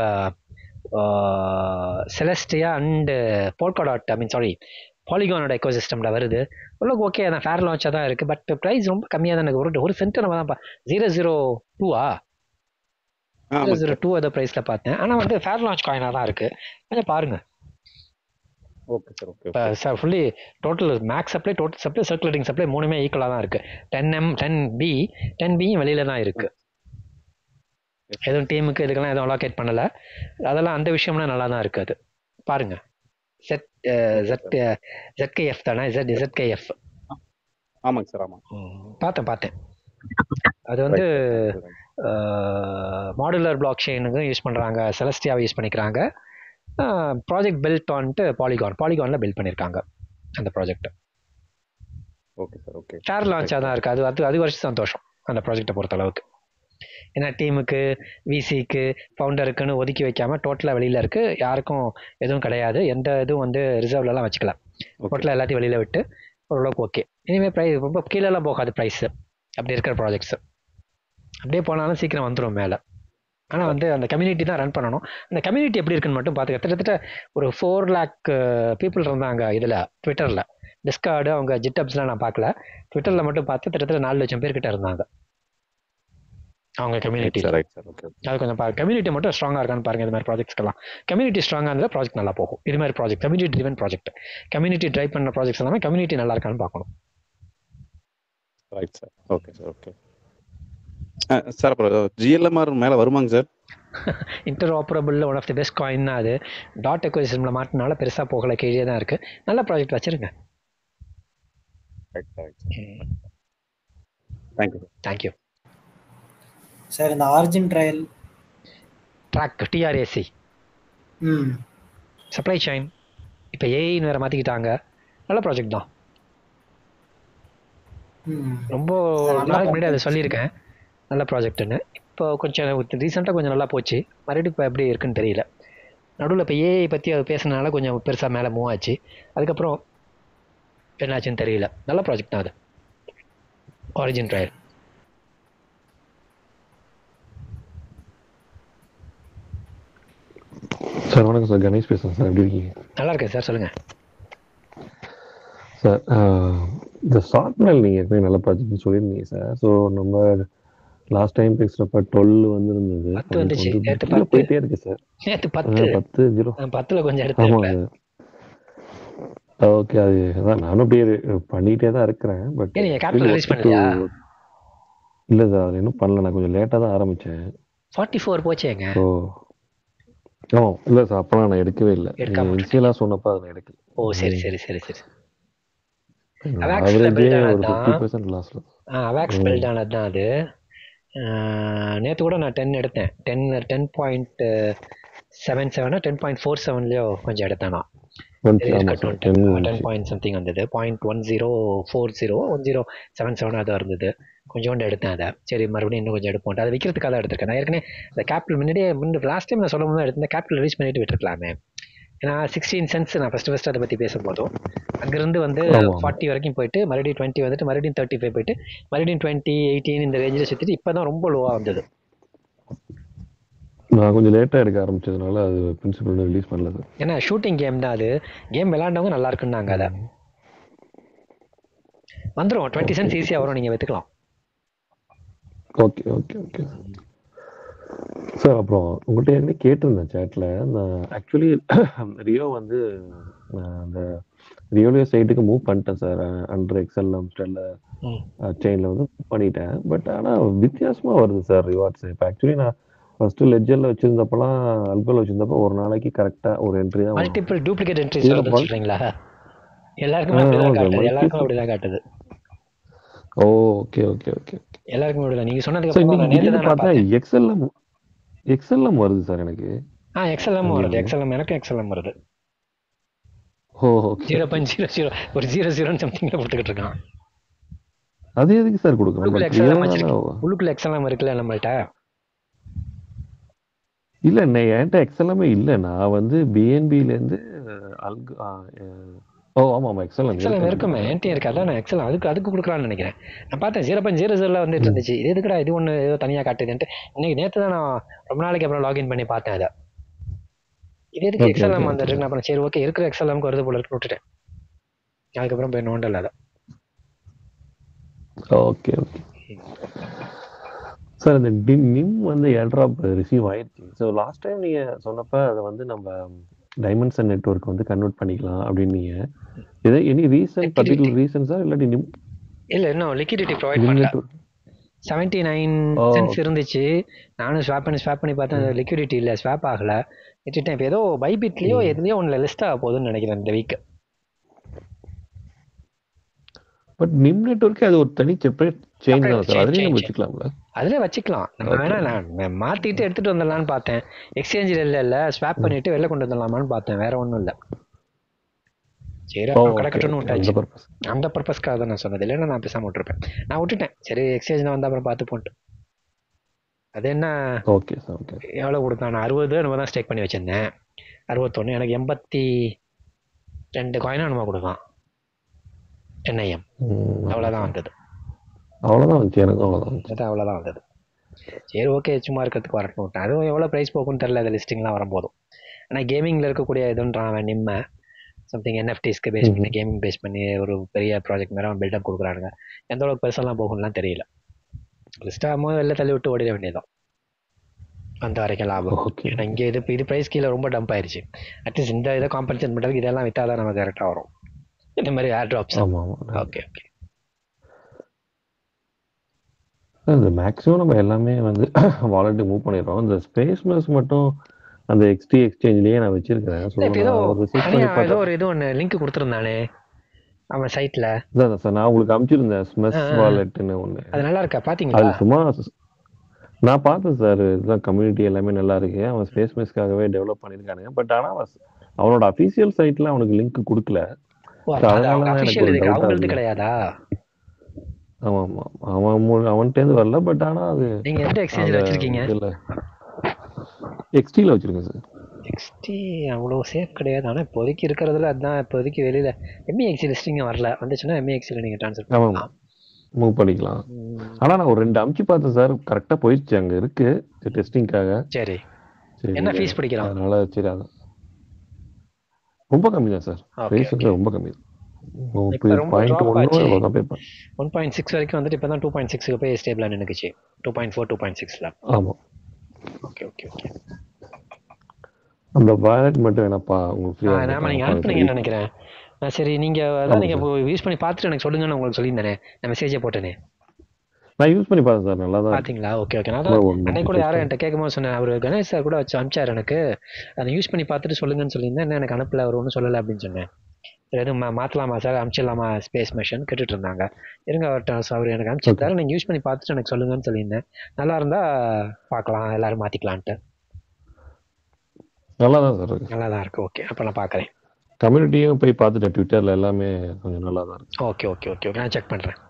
[SPEAKER 1] Celestia and Polkadot I mean sorry பாலிகானோட எக்கோசிஸ்டமில் வருது ஓரளவுக்கு ஓகே தான் ஃபேர் லான்ச்சாக தான் இருக்குது பட் ப்ரைஸ் ரொம்ப கம்மியாக தான் எனக்கு ஒரு ஒரு சென்ட் நம்ம தான் ஜீரோ ஜீரோ டூவா ஜீரோ ஜீரோ டூ ஏதோ ப்ரைஸில் பார்த்தேன் ஆனால் வந்து ஃபேர் லான்ச் காயினாக தான் இருக்குது கொஞ்சம் பாருங்கள்
[SPEAKER 15] ஓகே சார் ஓகே
[SPEAKER 1] இப்போ sir fully total max supply total supply circulating supply மூணுமே ஈக்குவலாக தான் இருக்குது ten M ten B ten பியும் வெளியில தான் இருக்குது எதுவும் டீமுக்கு இதுக்கெல்லாம் எதுவும் அலோகேட் பண்ணலை அதெல்லாம் அந்த விஷயம்லாம் நல்லா தான் இருக்குது அது பாருங்க செட் ஜெட் ஜெட்கேஎஃப் தானே ஜெட் ஜெட்கேஎஃப்
[SPEAKER 15] ஆமாங்க சார் ஆமாம்
[SPEAKER 1] பார்த்தேன் பார்த்தேன் அது வந்து மாடுலர் பிளாக் செயினுக்கும் யூஸ் பண்ணுறாங்க செலஸ்டியாவை யூஸ் பண்ணிக்கிறாங்க ப்ராஜெக்ட் பில்ட் ஆன்ட்டு பாலிகான் பாலிகானில் பில்ட் பண்ணியிருக்காங்க அந்த project
[SPEAKER 15] okay sir okay
[SPEAKER 1] fair லான்ச்சாக தான் இருக்குது அது அது அது வருஷம் சந்தோஷம் அந்த ப்ராஜெக்டை பொறுத்த அளவுக்கு ஏன்னா டீமுக்கு விசிக்கு ஃபவுண்டருக்குன்னு ஒதுக்கி வைக்காம டோட்டலாக வெளியில் இருக்குது யாருக்கும் எதுவும் கிடையாது எந்த இதுவும் வந்து ரிசர்வ்லலாம் வச்சுக்கல டோட்டலாக எல்லாத்தையும் வெளியில் விட்டு ஓரளவுக்கு ஓகே இனிமேல் ப்ரைஸ் ரொம்ப கீழெல்லாம் போகாது ப்ரைஸு அப்படி இருக்கிற ப்ராஜெக்ட்ஸு அப்படியே போனாலும் சீக்கிரம் வந்துடும் மேலே ஆனால் வந்து அந்த கம்யூனிட்டி தான் ரன் பண்ணணும் அந்த கம்யூனிட்டி எப்படி இருக்குன்னு மட்டும் பார்த்துக்க கிட்டத்தட்ட ஒரு ஃபோர் லேக் பீப்புள் இருந்தாங்க இதில் ட்விட்டரில் டிஸ்கார்டு அவங்க ஜிட்டப்ஸ்லாம் நான் பார்க்கல ட்விட்டரில் மட்டும் பார்த்து கிட்டத்தட்ட நாலு லட்சம் பேர் கிட்ட இருந்தாங்க அவங்க கம்யூனிட்டி
[SPEAKER 15] ரைட் சார் ஓகே
[SPEAKER 1] அது கொஞ்சம் பாருங்க கம்யூனிட்டி மட்டும் ஸ்ட்ராங்காக இருக்கான்னு பாருங்க இது மாதிரி ப்ராஜெக்ட்ஸ்க்கெல்லாம் கம்யூனிட்டி ஸ்ட்ராங்காக இருந்தால் ப்ராஜெக்ட் நல்லா போகும் இது மாதிரி project community driven project community drive பண்ண ப்ராஜெக்ட்ஸ் எல்லாமே கம்யூனிட்டி நல்லா இருக்கான்னு பார்க்கணும்
[SPEAKER 15] right sir okay sir okay sir அப்புறம் ஜிஎல்எம்ஆர் மேலே வருமாங்க sir
[SPEAKER 1] interoperable one of the best coin தான் அது டாட் எக்கோசிஸ்டமில் மாட்டினால பெருசாக போகல கீழே தான் இருக்குது நல்ல ப்ராஜெக்ட் வச்சுருங்க
[SPEAKER 15] right sir right thank you
[SPEAKER 1] thank you
[SPEAKER 3] sir இந்த ஆர்ஜின் ட்ரையல்
[SPEAKER 1] ட்ராக் டிஆர்ஏசி
[SPEAKER 3] ம்
[SPEAKER 1] சப்ளை செயின் இப்போ ஏஐன்னு வேறு மாற்றிக்கிட்டாங்க நல்ல ப்ராஜெக்ட் தான்
[SPEAKER 3] ம்
[SPEAKER 1] ரொம்ப
[SPEAKER 3] நல்ல
[SPEAKER 1] நாளைக்கு முன்னாடி அதை
[SPEAKER 3] project.
[SPEAKER 1] சொல்லியிருக்கேன் நல்ல ப்ராஜெக்ட்டுன்னு இப்போ கொஞ்சம் ரீசெண்டாக கொஞ்சம் நல்லா போச்சு மறுபடியும் இப்போ எப்படி இருக்குன்னு தெரியல நடுவில் இப்போ ஏஐ பற்றி அது பேசுனதுனால கொஞ்சம் பெருசாக மேலே மூவ் ஆச்சு அதுக்கப்புறம் என்னாச்சுன்னு தெரியல நல்ல ப்ராஜெக்ட் தான் அது ஆரிஜின் ட்ரையல்
[SPEAKER 12] சார் வணக்கம் சார் கணேஷ் பேசுகிறேன் சார் எப்படி இருக்கீங்க
[SPEAKER 1] நல்லா இருக்கேன் சார் சொல்லுங்கள்
[SPEAKER 12] சார் இந்த சாஃப்ட்வேர் நீங்கள் ஏற்கனவே நல்ல ப்ராஜெக்ட்னு சொல்லியிருந்தீங்க சார் ஸோ நம்ம லாஸ்ட் டைம் பேசுகிறப்ப டுவெல் வந்துருந்தது
[SPEAKER 1] பத்து வந்துச்சு.
[SPEAKER 12] வந்து
[SPEAKER 1] நேத்து
[SPEAKER 12] கீழே
[SPEAKER 1] பத்து.
[SPEAKER 12] போயிட்டே இருக்கு சார்
[SPEAKER 1] நேற்று பத்து
[SPEAKER 12] பத்து ஜீரோ
[SPEAKER 1] நான் பத்தில் கொஞ்சம் எடுத்தேன்
[SPEAKER 12] ஆமாங்க
[SPEAKER 1] இப்ப.
[SPEAKER 12] சார் ஓகே அது அதான் நானும் அப்படியே பண்ணிக்கிட்டே தான் இருக்கிறேன் பட்
[SPEAKER 1] ஏன் நீங்க capital release பண்ணலையா?
[SPEAKER 12] இல்லை சார் அது இன்னும் பண்ணல நான் கொஞ்சம் லேட்டாக தான் ஆரம்பித்தேன்
[SPEAKER 1] ஃபார்ட்டி ஃபோர் போச்சேங்க
[SPEAKER 12] ஸோ ஆ இல்லை சார் அப்போலாம் நான் எடுக்கவே இல்லை
[SPEAKER 1] எடுக்காம
[SPEAKER 12] நீங்கள் இன்சியலாக சொன்னப்போ அதை நான் எடுக்கல
[SPEAKER 1] ஓ சரி சரி சரி சரி Avax ல
[SPEAKER 12] ஆவரேஜே
[SPEAKER 1] build
[SPEAKER 12] ஒரு
[SPEAKER 1] ஆனதுதான்.
[SPEAKER 12] ஃபிஃப்டி பர்சன்ட் லாஸில்
[SPEAKER 1] ஆ அவாக்ஸ் பில்ட் ஆனது தான் அது நேற்று கூட நான் டென் எடுத்தேன் டென் டென் பாயிண்ட் செவன் செவனா டென் பாயிண்ட் ஃபோர் செவன்லேயோ கொஞ்சம் எடுத்தேன் நான்
[SPEAKER 12] One-
[SPEAKER 1] சரி,
[SPEAKER 12] ஆமா
[SPEAKER 1] இருக்கட்டும்
[SPEAKER 12] sir, 10
[SPEAKER 1] டென்
[SPEAKER 12] வந்துச்சு.
[SPEAKER 1] பாயிண்ட் சம்திங் வந்தது point one zero four zero one zero seven seven அது இருந்தது கொஞ்சோண்டு எடுத்தேன் அதை சரி மறுபடியும் இன்னும் கொஞ்சம் எடுப்போம் அதை விற்கிறதுக்காக தான் எடுத்திருக்கேன் நான் ஏற்கனவே இந்த கேபிட்டல் முன்னாடியே முன்ன லாஸ்ட் டைம் நான் சொல்லும் போது எடுத்து கேபிட்டல் ரிலீஸ் பண்ணிட்டு விட்டுருக்கலாமே ஏன்னா சிக்ஸ்டீன் சென்ஸ் நான் ஃபஸ்ட்டு ஃபஸ்ட்டு அதை பற்றி பேசும்போதும் அங்கேருந்து வந்து
[SPEAKER 12] ஆமா.
[SPEAKER 1] ஃபார்ட்டி வரைக்கும் போயிட்டு மறுபடியும் டுவெண்ட்டி வந்துட்டு மறுபடியும் தேர்ட்டி ஃபைவ் போயிட்டு மறுபடியும் டுவெண்ட்டி எயிட்டீன் இந்த ரேஞ்சில் சுற்றிட்டு இப்போ தான் ரொம்ப லோவாக வந்தது
[SPEAKER 12] நான் கொஞ்சம் லேட்டாக எடுக்க ஆரம்பிச்சதுனால அது பிரின்சிபல் ரிலீஸ் பண்ணல சார்
[SPEAKER 1] ஏன்னா ஷூட்டிங் கேம் தான் அது கேம் விளாண்டவங்க நல்லா இருக்குன்னாங்க அதை வந்துடும் டுவெண்ட்டி சென்ஸ் ஈஸியாக வரும் நீங்கள் விற்றுக்கலாம்
[SPEAKER 12] ஓகே ஓகே ஓகே சார் அப்புறம் உங்கள்கிட்ட ஏற்கனவே கேட்டிருந்தேன் சேட்டில் இந்த ஆக்சுவலி ரியோ வந்து நான் அந்த ரியோலியோ சைட்டுக்கு மூவ் பண்ணிட்டேன் சார் அண்டர் எக்ஸல்எம் ஸ்டெல்ல
[SPEAKER 1] ம்.
[SPEAKER 12] செயினில் வந்து பண்ணிட்டேன் பட் ஆனால் வித்தியாசமாக வருது சார் ரிவார்ட்ஸ் இப்போ ஆக்சுவலி நான் ஃபர்ஸ்ட் லெஜரில் வச்சிருந்தப்பலாம் அல்கோல் வச்சிருந்தப்ப ஒரு நாளைக்கு கரெக்டாக ஒரு என்ட்ரி தான் வரும்
[SPEAKER 1] மல்டிபிள் டூப்ளிகேட் என்ட்ரிஸ்
[SPEAKER 12] இதுல
[SPEAKER 1] வருதுன்னு
[SPEAKER 12] மல்-
[SPEAKER 1] சொல்றீங்களா எல்லாருக்குமே
[SPEAKER 12] ஆ,
[SPEAKER 1] அப்படிதான்
[SPEAKER 12] ஆமா சார்
[SPEAKER 1] காட்டுது எல்லாருக்கும்
[SPEAKER 12] மல்டிபிள்
[SPEAKER 1] அப்படிதான் காட்டுது
[SPEAKER 12] ஓ ஓகே ஓகே ஓகே
[SPEAKER 1] எல்லாருக்குமே அப்படிதான் நீங்க சொன்னதுக்கு
[SPEAKER 12] சார்
[SPEAKER 1] அப்புறம்
[SPEAKER 12] இன்னைக்கு
[SPEAKER 1] நான் நேத்து
[SPEAKER 12] திடீர்னு
[SPEAKER 1] தான் நான்
[SPEAKER 12] பார்த்தா
[SPEAKER 1] பார்த்தேன்
[SPEAKER 12] எக்ஸ்எல்எம் எக்ஸ்எல்எம் வருது சார் எனக்கு
[SPEAKER 1] ஆ எக்ஸ்எல்எம் வருது
[SPEAKER 12] அங்கேயுமே
[SPEAKER 1] எக்ஸ்எல்எம் எனக்கும் எக்ஸ்எல்எம் வருது
[SPEAKER 12] ஓ okay
[SPEAKER 1] zero point zero zero ஒரு ஜீரோ ஜீரோன்னு சம்திங்ல போட்டுக்கிட்டு இருக்கான்
[SPEAKER 12] அது எதுக்கு சார் கொடுக்கணும்
[SPEAKER 1] உள்ளுக்குள்ள
[SPEAKER 12] பட் ரியோ
[SPEAKER 1] எக்ஸ்எல்எம்
[SPEAKER 12] தானே
[SPEAKER 1] வச்சிருக்கு உள்ளுக்குள்ள எக்ஸ்எல்எம் இருக்குல்ல நம்மள்ட்ட
[SPEAKER 12] இல்ல நான் என்கிட்ட எக்ஸ்எல்எம்மே இல்லை நான் வந்து பிஎன்பிலேருந்து அல்கு ஆ, அஹ், ஓ ஆமா ஆமா எக்ஸ்எல்எம்
[SPEAKER 1] எக்ஸ்எல்எம்
[SPEAKER 12] இருக்கு
[SPEAKER 1] இருக்குமே என்கிட்ட இருக்கு அதான் நான் எக்ஸ்எல் அதுக்கு அதுக்கு கொடுக்கலாம்னு நினைக்கிறேன் நான் பார்த்தேன் ஜீரோ பாயிண்ட் ஜீரோ ஜீரோல வந்துட்டு இருந்துச்சு இது எதுக்குடா இது ஒன்று ஏதோ தனியாக காட்டுதுன்ட்டு இன்னைக்கு நேற்று தான் நான் ரொம்ப நாளைக்கு அப்புறம் லாகின் பண்ணி பார்த்தேன் அதை இது எதுக்கு
[SPEAKER 12] ஓகே
[SPEAKER 1] எக்ஸ்எல்எம்
[SPEAKER 12] ஓகே
[SPEAKER 1] வந்துட்டு இருக்கு நான் அப்புறம் சரி ஓகே இருக்கிற எக்ஸ்எல்எம்க்கு வருது போல இருக்கு விட்டுட்டேன் அதுக்கப்புறம் போய் நோண்டல அதை
[SPEAKER 12] ஓகே ஓகே சார் இந்த டி நிம் வந்து ஏர்ட்ராப் ரிசீவ் ஆயிடுச்சு ஸோ லாஸ்ட் டைம் நீங்க சொன்னப்ப அதை வந்து நம்ம டைமண்ட்ஸ் நெட்ஒர்க் வந்து கன்வெர்ட் பண்ணிக்கலாம் அப்படின்னீங்க இது எனி ரீசன் பர்டிகுலர் ரீசன்ஸா இல்லாட்டி நிம்
[SPEAKER 1] இல்ல இன்னும் லிக்விடிட்டி ப்ரொவைட்
[SPEAKER 12] நிம்
[SPEAKER 1] பண்ணல
[SPEAKER 12] நெட்ஒர்க்
[SPEAKER 1] செவன்ட்டி நைன்
[SPEAKER 12] ஓ
[SPEAKER 1] சென்ஸ் இருந்துச்சு நானும் ஸ்வாப் பண்ணி ஸ்வாப் பண்ணி பார்த்தேன் லிக்விடிட்டி இல்லை ஸ்வாப் ஆகல விட்டுட்டேன் இப்போ ஏதோ பைபிட்லயோ எதுலயோ ஒன்றில் லிஸ்ட் ஆக போகுதுன்னு நினைக்கிறேன் இந்த வீக்
[SPEAKER 12] பட் நிம் நெட்ஒர்க்கே அது ஒரு தனி செப்பரேட் செயின்
[SPEAKER 1] செப்பரேட்
[SPEAKER 12] தான் சார்
[SPEAKER 1] செயின்
[SPEAKER 12] அதுலயும்
[SPEAKER 1] செயின்
[SPEAKER 12] நம்ம
[SPEAKER 1] செயின்
[SPEAKER 12] வச்சுக்கலாம்ல
[SPEAKER 1] அதிலே வச்சுக்கலாம் நம்ம
[SPEAKER 12] ஓகே
[SPEAKER 1] வேணா நான் நான் மாத்திட்டு எடுத்துட்டு வந்துடலான்னு பார்த்தேன் எக்ஸ்சேஞ்சில் இல்லை இல்லை ஸ்வாப் பண்ணிட்டு வெளில கொண்டு வந்துடலாமான்னு பார்த்தேன் வேற ஒன்றும் இல்லை சரி
[SPEAKER 12] ஓ
[SPEAKER 1] அப்புறம்
[SPEAKER 12] ஓகே
[SPEAKER 1] கிடக்கட்டும்னு
[SPEAKER 12] ஓகே அந்த
[SPEAKER 1] விட்டாச்சு
[SPEAKER 12] பர்பஸ்
[SPEAKER 1] அந்த பர்பஸ்க்காக தான் நான் சொன்னது இல்லைன்னா நான் பேசாம விட்டுருப்பேன் நான் விட்டுட்டேன் சரி எக்ஸ்சேஞ்ச் வந்த அப்புறம் பார்த்து போன்ட்டு அது என்ன
[SPEAKER 12] ஓகே சார் ஓகே
[SPEAKER 1] எவ்வளோ கொடுத்தான் நான் அறுபது நம்ம தான் ஸ்டேக் பண்ணி வச்சிருந்தேன் அறுபத்தொன்று எனக்கு எண்பத்தி ரெண்டு காயினா நம்ம கொடுத்தான் என்ஐஎம் அவ்வளோதான் வந்தது
[SPEAKER 12] அவ்வளோதான் வந்துச்சு எனக்கும் அவ்வளோதான் வந்துச்சு
[SPEAKER 1] அது அவ்வளோதான் வந்தது சரி ஓகே சும்மா இருக்கிறதுக்கு வரட்டும் விட்டேன் அதுவும் எவ்வளோ ப்ரைஸ் போகும்னு தெரில அது லிஸ்டிங்லாம் வரும்போதும் ஆனால் கேமிங்கில் இருக்கக்கூடிய இதுன்றான் அவன் நிம்ம சம்திங் என்எஃப்டிஸ்க்கு பேஸ் பண்ணி கேமிங் பேஸ் பண்ணி ஒரு பெரிய ப்ராஜெக்ட் மாதிரி அவன் பில்டப் கொடுக்குறானுங்க எந்த அளவுக்கு பெருசெல்லாம் போகும்லாம் தெரியல லிஸ்ட்டாக வெளில தள்ளி விட்டு ஓடிட வேண்டியதான் அந்த வரைக்கும் லாபம்
[SPEAKER 12] ஓகே
[SPEAKER 1] ஏன்னா இங்கே இது இது ப்ரைஸ் கீழே ரொம்ப டம்ப் ஆயிருச்சு அட்லீஸ்ட் இந்த இதை காம்பன்சேட் பண்ணுறதுக்கு இதெல்லாம் விற்றா தான் நமக்கு கரெக்டாக வரும் இந்த மாதிரி ஏர் ட்ராப்ஸ்
[SPEAKER 12] ஆமா ஆமா
[SPEAKER 1] ஓகே ஓகே
[SPEAKER 12] இந்த மேக்ஸிமம் நம்ம எல்லாமே வந்து வாலெட்டு மூவ் பண்ணிடுறோம் இந்த ஸ்பேஸ் மெஸ் மட்டும் அந்த எக்ஸ்டி எக்ஸ்சேஞ்ச்லயே நான் வச்சிருக்கிறேன் ஸோ
[SPEAKER 1] இல்லை இப்போ ஏதோ
[SPEAKER 12] நான் ஒரு ரிசர்ச் பண்ணி
[SPEAKER 1] தனியாக ஏதோ
[SPEAKER 12] பார்த்தா
[SPEAKER 1] ஒரு இது ஒன்று லிங்க் கொடுத்துருந்தானே அவன் சைட்டில்
[SPEAKER 12] இதான் சார் நான் உங்களுக்கு அனுப்பிச்சிருந்தேன் ஸ்மெஸ்
[SPEAKER 1] ஆ, ஆ.
[SPEAKER 12] வாலெட்னு ஒன்று
[SPEAKER 1] அது நல்லா இருக்கா பார்த்தீங்களா
[SPEAKER 12] அது சும்மா நான் பார்த்தேன் சார் இதுதான் கம்யூனிட்டி எல்லாமே நல்லா இருக்கு அவன் ஸ்பேஸ் மெஸ்க்காகவே டெவலப் பண்ணியிருக்கானுங்க பட் ஆனால் அவன் அவனோட அஃபீஷியல் சைட்ல அவனுக்கு லிங்க் கொடுக்கல
[SPEAKER 1] ஓ
[SPEAKER 12] So
[SPEAKER 1] அது
[SPEAKER 12] அதனால
[SPEAKER 1] அவங்க
[SPEAKER 12] தான் எனக்கு
[SPEAKER 1] அஃபிஷியல்
[SPEAKER 12] ஒரு
[SPEAKER 1] இதுக்கு
[SPEAKER 12] டவுட்டா
[SPEAKER 1] அவங்களது
[SPEAKER 12] இருந்தது
[SPEAKER 1] கிடையாதா
[SPEAKER 12] ஆமா ஆமா அவன் மூ- அவன்கிட்டேருந்து வரல பட் ஆனா அது
[SPEAKER 1] நீங்க எந்த
[SPEAKER 12] அந்த
[SPEAKER 1] எக்ஸ்சேஞ்சில் வச்சிருக்கீங்க
[SPEAKER 12] இதுல எக்ஸ்டில வச்சிருக்கேன் சார்
[SPEAKER 1] எக்ஸ்டி அவ்வளோ சேஃப் கிடையாது ஆனால் இப்போதைக்கு இருக்கிறதுல அதுதான் இப்போதைக்கு வெளியில எம்இஎக்ஸி லிஸ்டிங் வரல வந்துச்சுன்னா எம்இஎக்ஸில் நீங்கள் ட்ரான்ஸ்ஃபர்
[SPEAKER 12] ஆமா
[SPEAKER 1] பண்ணலாம்
[SPEAKER 12] மூவ் பண்ணிக்கலாம் ஆனா நான் ஒரு ரெண்டு அமுச்சு பார்த்தேன் சார் கரெக்டா போயிடுச்சு அங்க இருக்கு டெஸ்டிங்காக
[SPEAKER 1] சரி
[SPEAKER 12] சரி
[SPEAKER 1] என்ன ஃபீஸ் பிடிக்கிறான்
[SPEAKER 12] அதனால சரி அதான் ரொம்ப கம்மி தான் சார்
[SPEAKER 1] ஓகே
[SPEAKER 12] ப்ரைஸ்
[SPEAKER 1] ஓகே
[SPEAKER 12] வந்து ரொம்ப கம்மி
[SPEAKER 1] இப்போ ரொம்ப
[SPEAKER 12] பாயிண்ட்
[SPEAKER 1] ட்ராப்
[SPEAKER 12] ஒன்று
[SPEAKER 1] ஆச்சு
[SPEAKER 12] அவ்வளோதான் பே பண்ணேன்
[SPEAKER 1] ஒன் பாயிண்ட் சிக்ஸ் வரைக்கும் வந்துட்டு இப்போ தான் டூ பாயிண்ட் சிக்ஸுக்கு போய் ஸ்டேபிளாக நின்றுக்குச்சு two point four two point சிக்ஸில்
[SPEAKER 12] ஆமா
[SPEAKER 1] ஓகே ஓகே ஓகே
[SPEAKER 12] அந்த வாலெட் மட்டும் வேணாப்பா உங்களுக்கு
[SPEAKER 1] ஆ
[SPEAKER 12] ஃப்ரீயா
[SPEAKER 1] நாம நீங்கள்
[SPEAKER 12] இருந்தா
[SPEAKER 1] அனுப்புனீங்கன்னு நினைக்கிறேன் நான் சரி நீங்கள் அதான்
[SPEAKER 12] ஆமா
[SPEAKER 1] நீங்கள் யூஸ் பண்ணி பார்த்துட்டு எனக்கு சொல்லுங்கன்னு உங்களுக்கு சொல்லியிருந்தேனே நான் மெசேஜே போட்டேனே
[SPEAKER 12] நான் யூஸ் பண்ணி பார்த்தேன் சார் நல்லா தான் இருக்கு
[SPEAKER 1] பாத்தீங்களா ஓகே ஓகே நான்
[SPEAKER 12] நல்லா
[SPEAKER 1] தான்
[SPEAKER 12] ஒன்
[SPEAKER 1] அன்னைக்கு
[SPEAKER 12] மந்த்
[SPEAKER 1] கூட
[SPEAKER 12] டெஸ்ட்
[SPEAKER 1] யாரோ
[SPEAKER 12] பண்ணி
[SPEAKER 1] என்கிட்ட கேட்கும்போது சொன்னேன் அவர் கணேஷ் சார் கூட வச்சு அனுப்பிச்சார் எனக்கு அதை யூஸ் பண்ணி பார்த்துட்டு சொல்லுங்கன்னு சொல்லியிருந்தேன் என்ன எனக்கு அனுப்பல அவர் ஒன்றும் சொல்லலை அப்படின்னு சொன்னேன் சரி, எதுவும் மா- மாத்தலாமா சார் அனுப்பிச்சிடலாமா ஸ்பேஸ் மிஷன் கேட்டுட்டு இருந்தாங்க இருங்க அவர்கிட்ட so அவர் எனக்கு
[SPEAKER 12] ஓகே
[SPEAKER 1] அனுப்பிச்சிருந்தாரு நீங்கள் யூஸ் பண்ணி பார்த்துட்டு எனக்கு சொல்லுங்கன்னு சொல்லியிருந்தேன் நல்லா இருந்தா பார்க்கலாம் எல்லாரும் மாத்திக்கலான்ட்டு
[SPEAKER 12] நல்லா தான் சார் இருக்கு
[SPEAKER 1] நல்லா தான் இருக்கு ஓகே அப்போ நான் பார்க்குறேன்
[SPEAKER 12] கம்யூனிட்டியும் போய் பார்த்துட்டேன் ட்விட்டர்ல எல்லாமே கொஞ்சம் நல்லா தான் இருக்கு
[SPEAKER 1] ஓகே ஓகே ஓகே ஓகே நான் செக் பண்ணுறேன்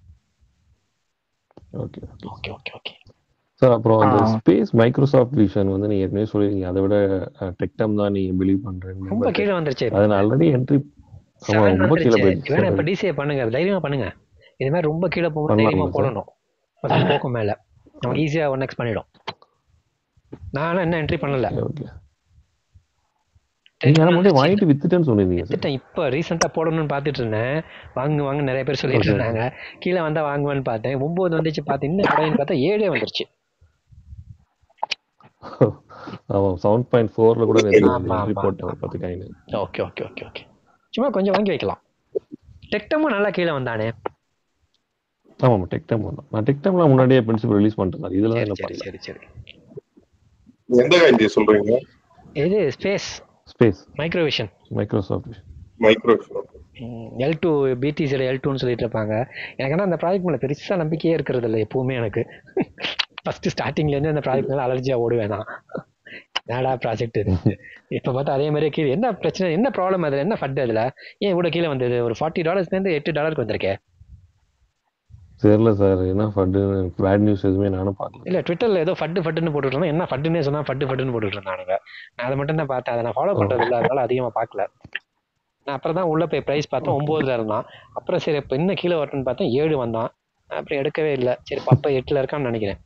[SPEAKER 12] okay
[SPEAKER 1] okay okay okay
[SPEAKER 12] sir அப்புறம் அந்த
[SPEAKER 14] ஆ.
[SPEAKER 12] ஸ்பேஸ் மைக்ரோசாஃப்ட் விஷன் வந்து நீங்க ஏற்கனவே சொல்லிருக்கீங்க அதை விட டெக்டம் தான் நீங்க பிலீவ் பண்றீங்க
[SPEAKER 1] ரொம்ப
[SPEAKER 12] பட்
[SPEAKER 1] கீழே வந்துருச்சு
[SPEAKER 12] அதை நான் ஆல்ரெடி என்ட்ரி ஆமா
[SPEAKER 1] செவன்
[SPEAKER 12] ரொம்ப கீழே
[SPEAKER 1] வந்துருச்சு
[SPEAKER 12] போயிடுச்சு
[SPEAKER 1] வேணா
[SPEAKER 12] சார்
[SPEAKER 1] இப்போ டிசிஏ பண்ணுங்க தைரியமா பண்ணுங்க இது மாதிரி ரொம்ப கீழே போகும்போது தைரியமா
[SPEAKER 12] பண்ணலாங்களா சார்
[SPEAKER 1] போடணும் பத்து போக்கும் மேல நமக்கு ஈஸியா ஒன் எக்ஸ் பண்ணிடும் நான் என்ன என்ட்ரி பண்ணல
[SPEAKER 12] ஓகே நீங்க ஆனா முன்னாடி
[SPEAKER 1] வந்துருச்சு
[SPEAKER 12] வாங்கிட்டு வித்துட்டேன்னு சொல்லியிருந்தீங்க சார்
[SPEAKER 1] வித்துட்டேன் இப்போ ரீசெண்டாக போடணும்னு பார்த்துட்டு இருந்தேன் வாங்கு வாங்க நிறைய பேர் சொல்லிட்டு
[SPEAKER 12] ஓகே
[SPEAKER 1] இருந்தாங்க கீழே வந்தா வாங்குவேன்னு பார்த்தேன் ஒன்பது வந்துச்சு பார்த்து இன்னும் கடைன்னு பார்த்தா ஏழே வந்துருச்சு
[SPEAKER 12] ஆமாம் செவன் பாயிண்ட் ஃபோரில் கூட நேற்று
[SPEAKER 1] ஆமா,
[SPEAKER 12] என்ட்ரி
[SPEAKER 1] ஆமா.
[SPEAKER 12] போட்டேன் பத்து coin
[SPEAKER 1] okay okay okay okay சும்மா கொஞ்சம் வாங்கி வைக்கலாம் டெக்டமும் நல்லா கீழே வந்தானே
[SPEAKER 12] ஆமாம் டெக்டம் தான் நான் டெக்டம்லாம் முன்னாடியே பிரின்சிபல் ரிலீஸ் பண்ணிட்டேன் சார் இதெல்லாம்
[SPEAKER 1] சரி
[SPEAKER 12] என்ன
[SPEAKER 1] சரி
[SPEAKER 12] பண்ணல
[SPEAKER 1] சரி சரி
[SPEAKER 4] எந்த காயின் சொல்றீங்க
[SPEAKER 1] இது space
[SPEAKER 12] space
[SPEAKER 1] MicroVision
[SPEAKER 12] Microsoft
[SPEAKER 4] Microsoft
[SPEAKER 1] L two பிடிசியில் எல் டூன்னு சொல்லிட்டு இருப்பாங்க எனக்கு ஆனால் அந்த ப்ராஜெக்ட் மேலே பெருசாக நம்பிக்கையே இருக்கிறது இல்லை எப்பவுமே எனக்கு ஃபஸ்ட்டு ஸ்டார்டிங்லேருந்து அந்த ப்ராஜெக்ட் மேலே அலர்ஜியாக ஓடுவேன் நான் என்னடா ப்ராஜெக்ட் இது இப்போ பார்த்தா அதே மாதிரியே கீழே என்ன பிரச்சனை என்ன ப்ராப்ளம் அதில் என்ன ஃபட் அதில் ஏன் இவ்வளோ கீழே வந்தது ஒரு ஃபார்ட்டி டாலர்ஸ்லேருந்து எட்டு டாலருக்கு வந்திருக்கே
[SPEAKER 12] தெரியல சார் என்ன ஃபட்டு பேட் நியூஸ் எதுவுமே நானும் பார்க்கல
[SPEAKER 1] இல்லை ட்விட்டரில் ஏதோ ஃபட்டு ஃபட்டுன்னு போட்டுட்டு இருந்தேன் என்ன ஃபட்டுன்னே சொன்னால் ஃபட்டு ஃபட்டுன்னு போட்டுட்டு இருந்தானுங்க நான் அதை மட்டும் தான் பார்த்தேன் அதை நான் ஃபாலோ பண்ணுறது இல்லை அதனால அதிகமாக பார்க்கல நான் அப்புறம் தான் உள்ளே போய் ப்ரைஸ் பார்த்தேன் ஒம்போதுல இருந்தான் அப்புறம் சரி இப்போ இன்னும் கீழே வரட்டுன்னு பார்த்தேன் ஏழு வந்தான் அப்புறம் எடுக்கவே இல்லை சரி பாப்பா எட்டில் இருக்கான்னு நினைக்கிறேன்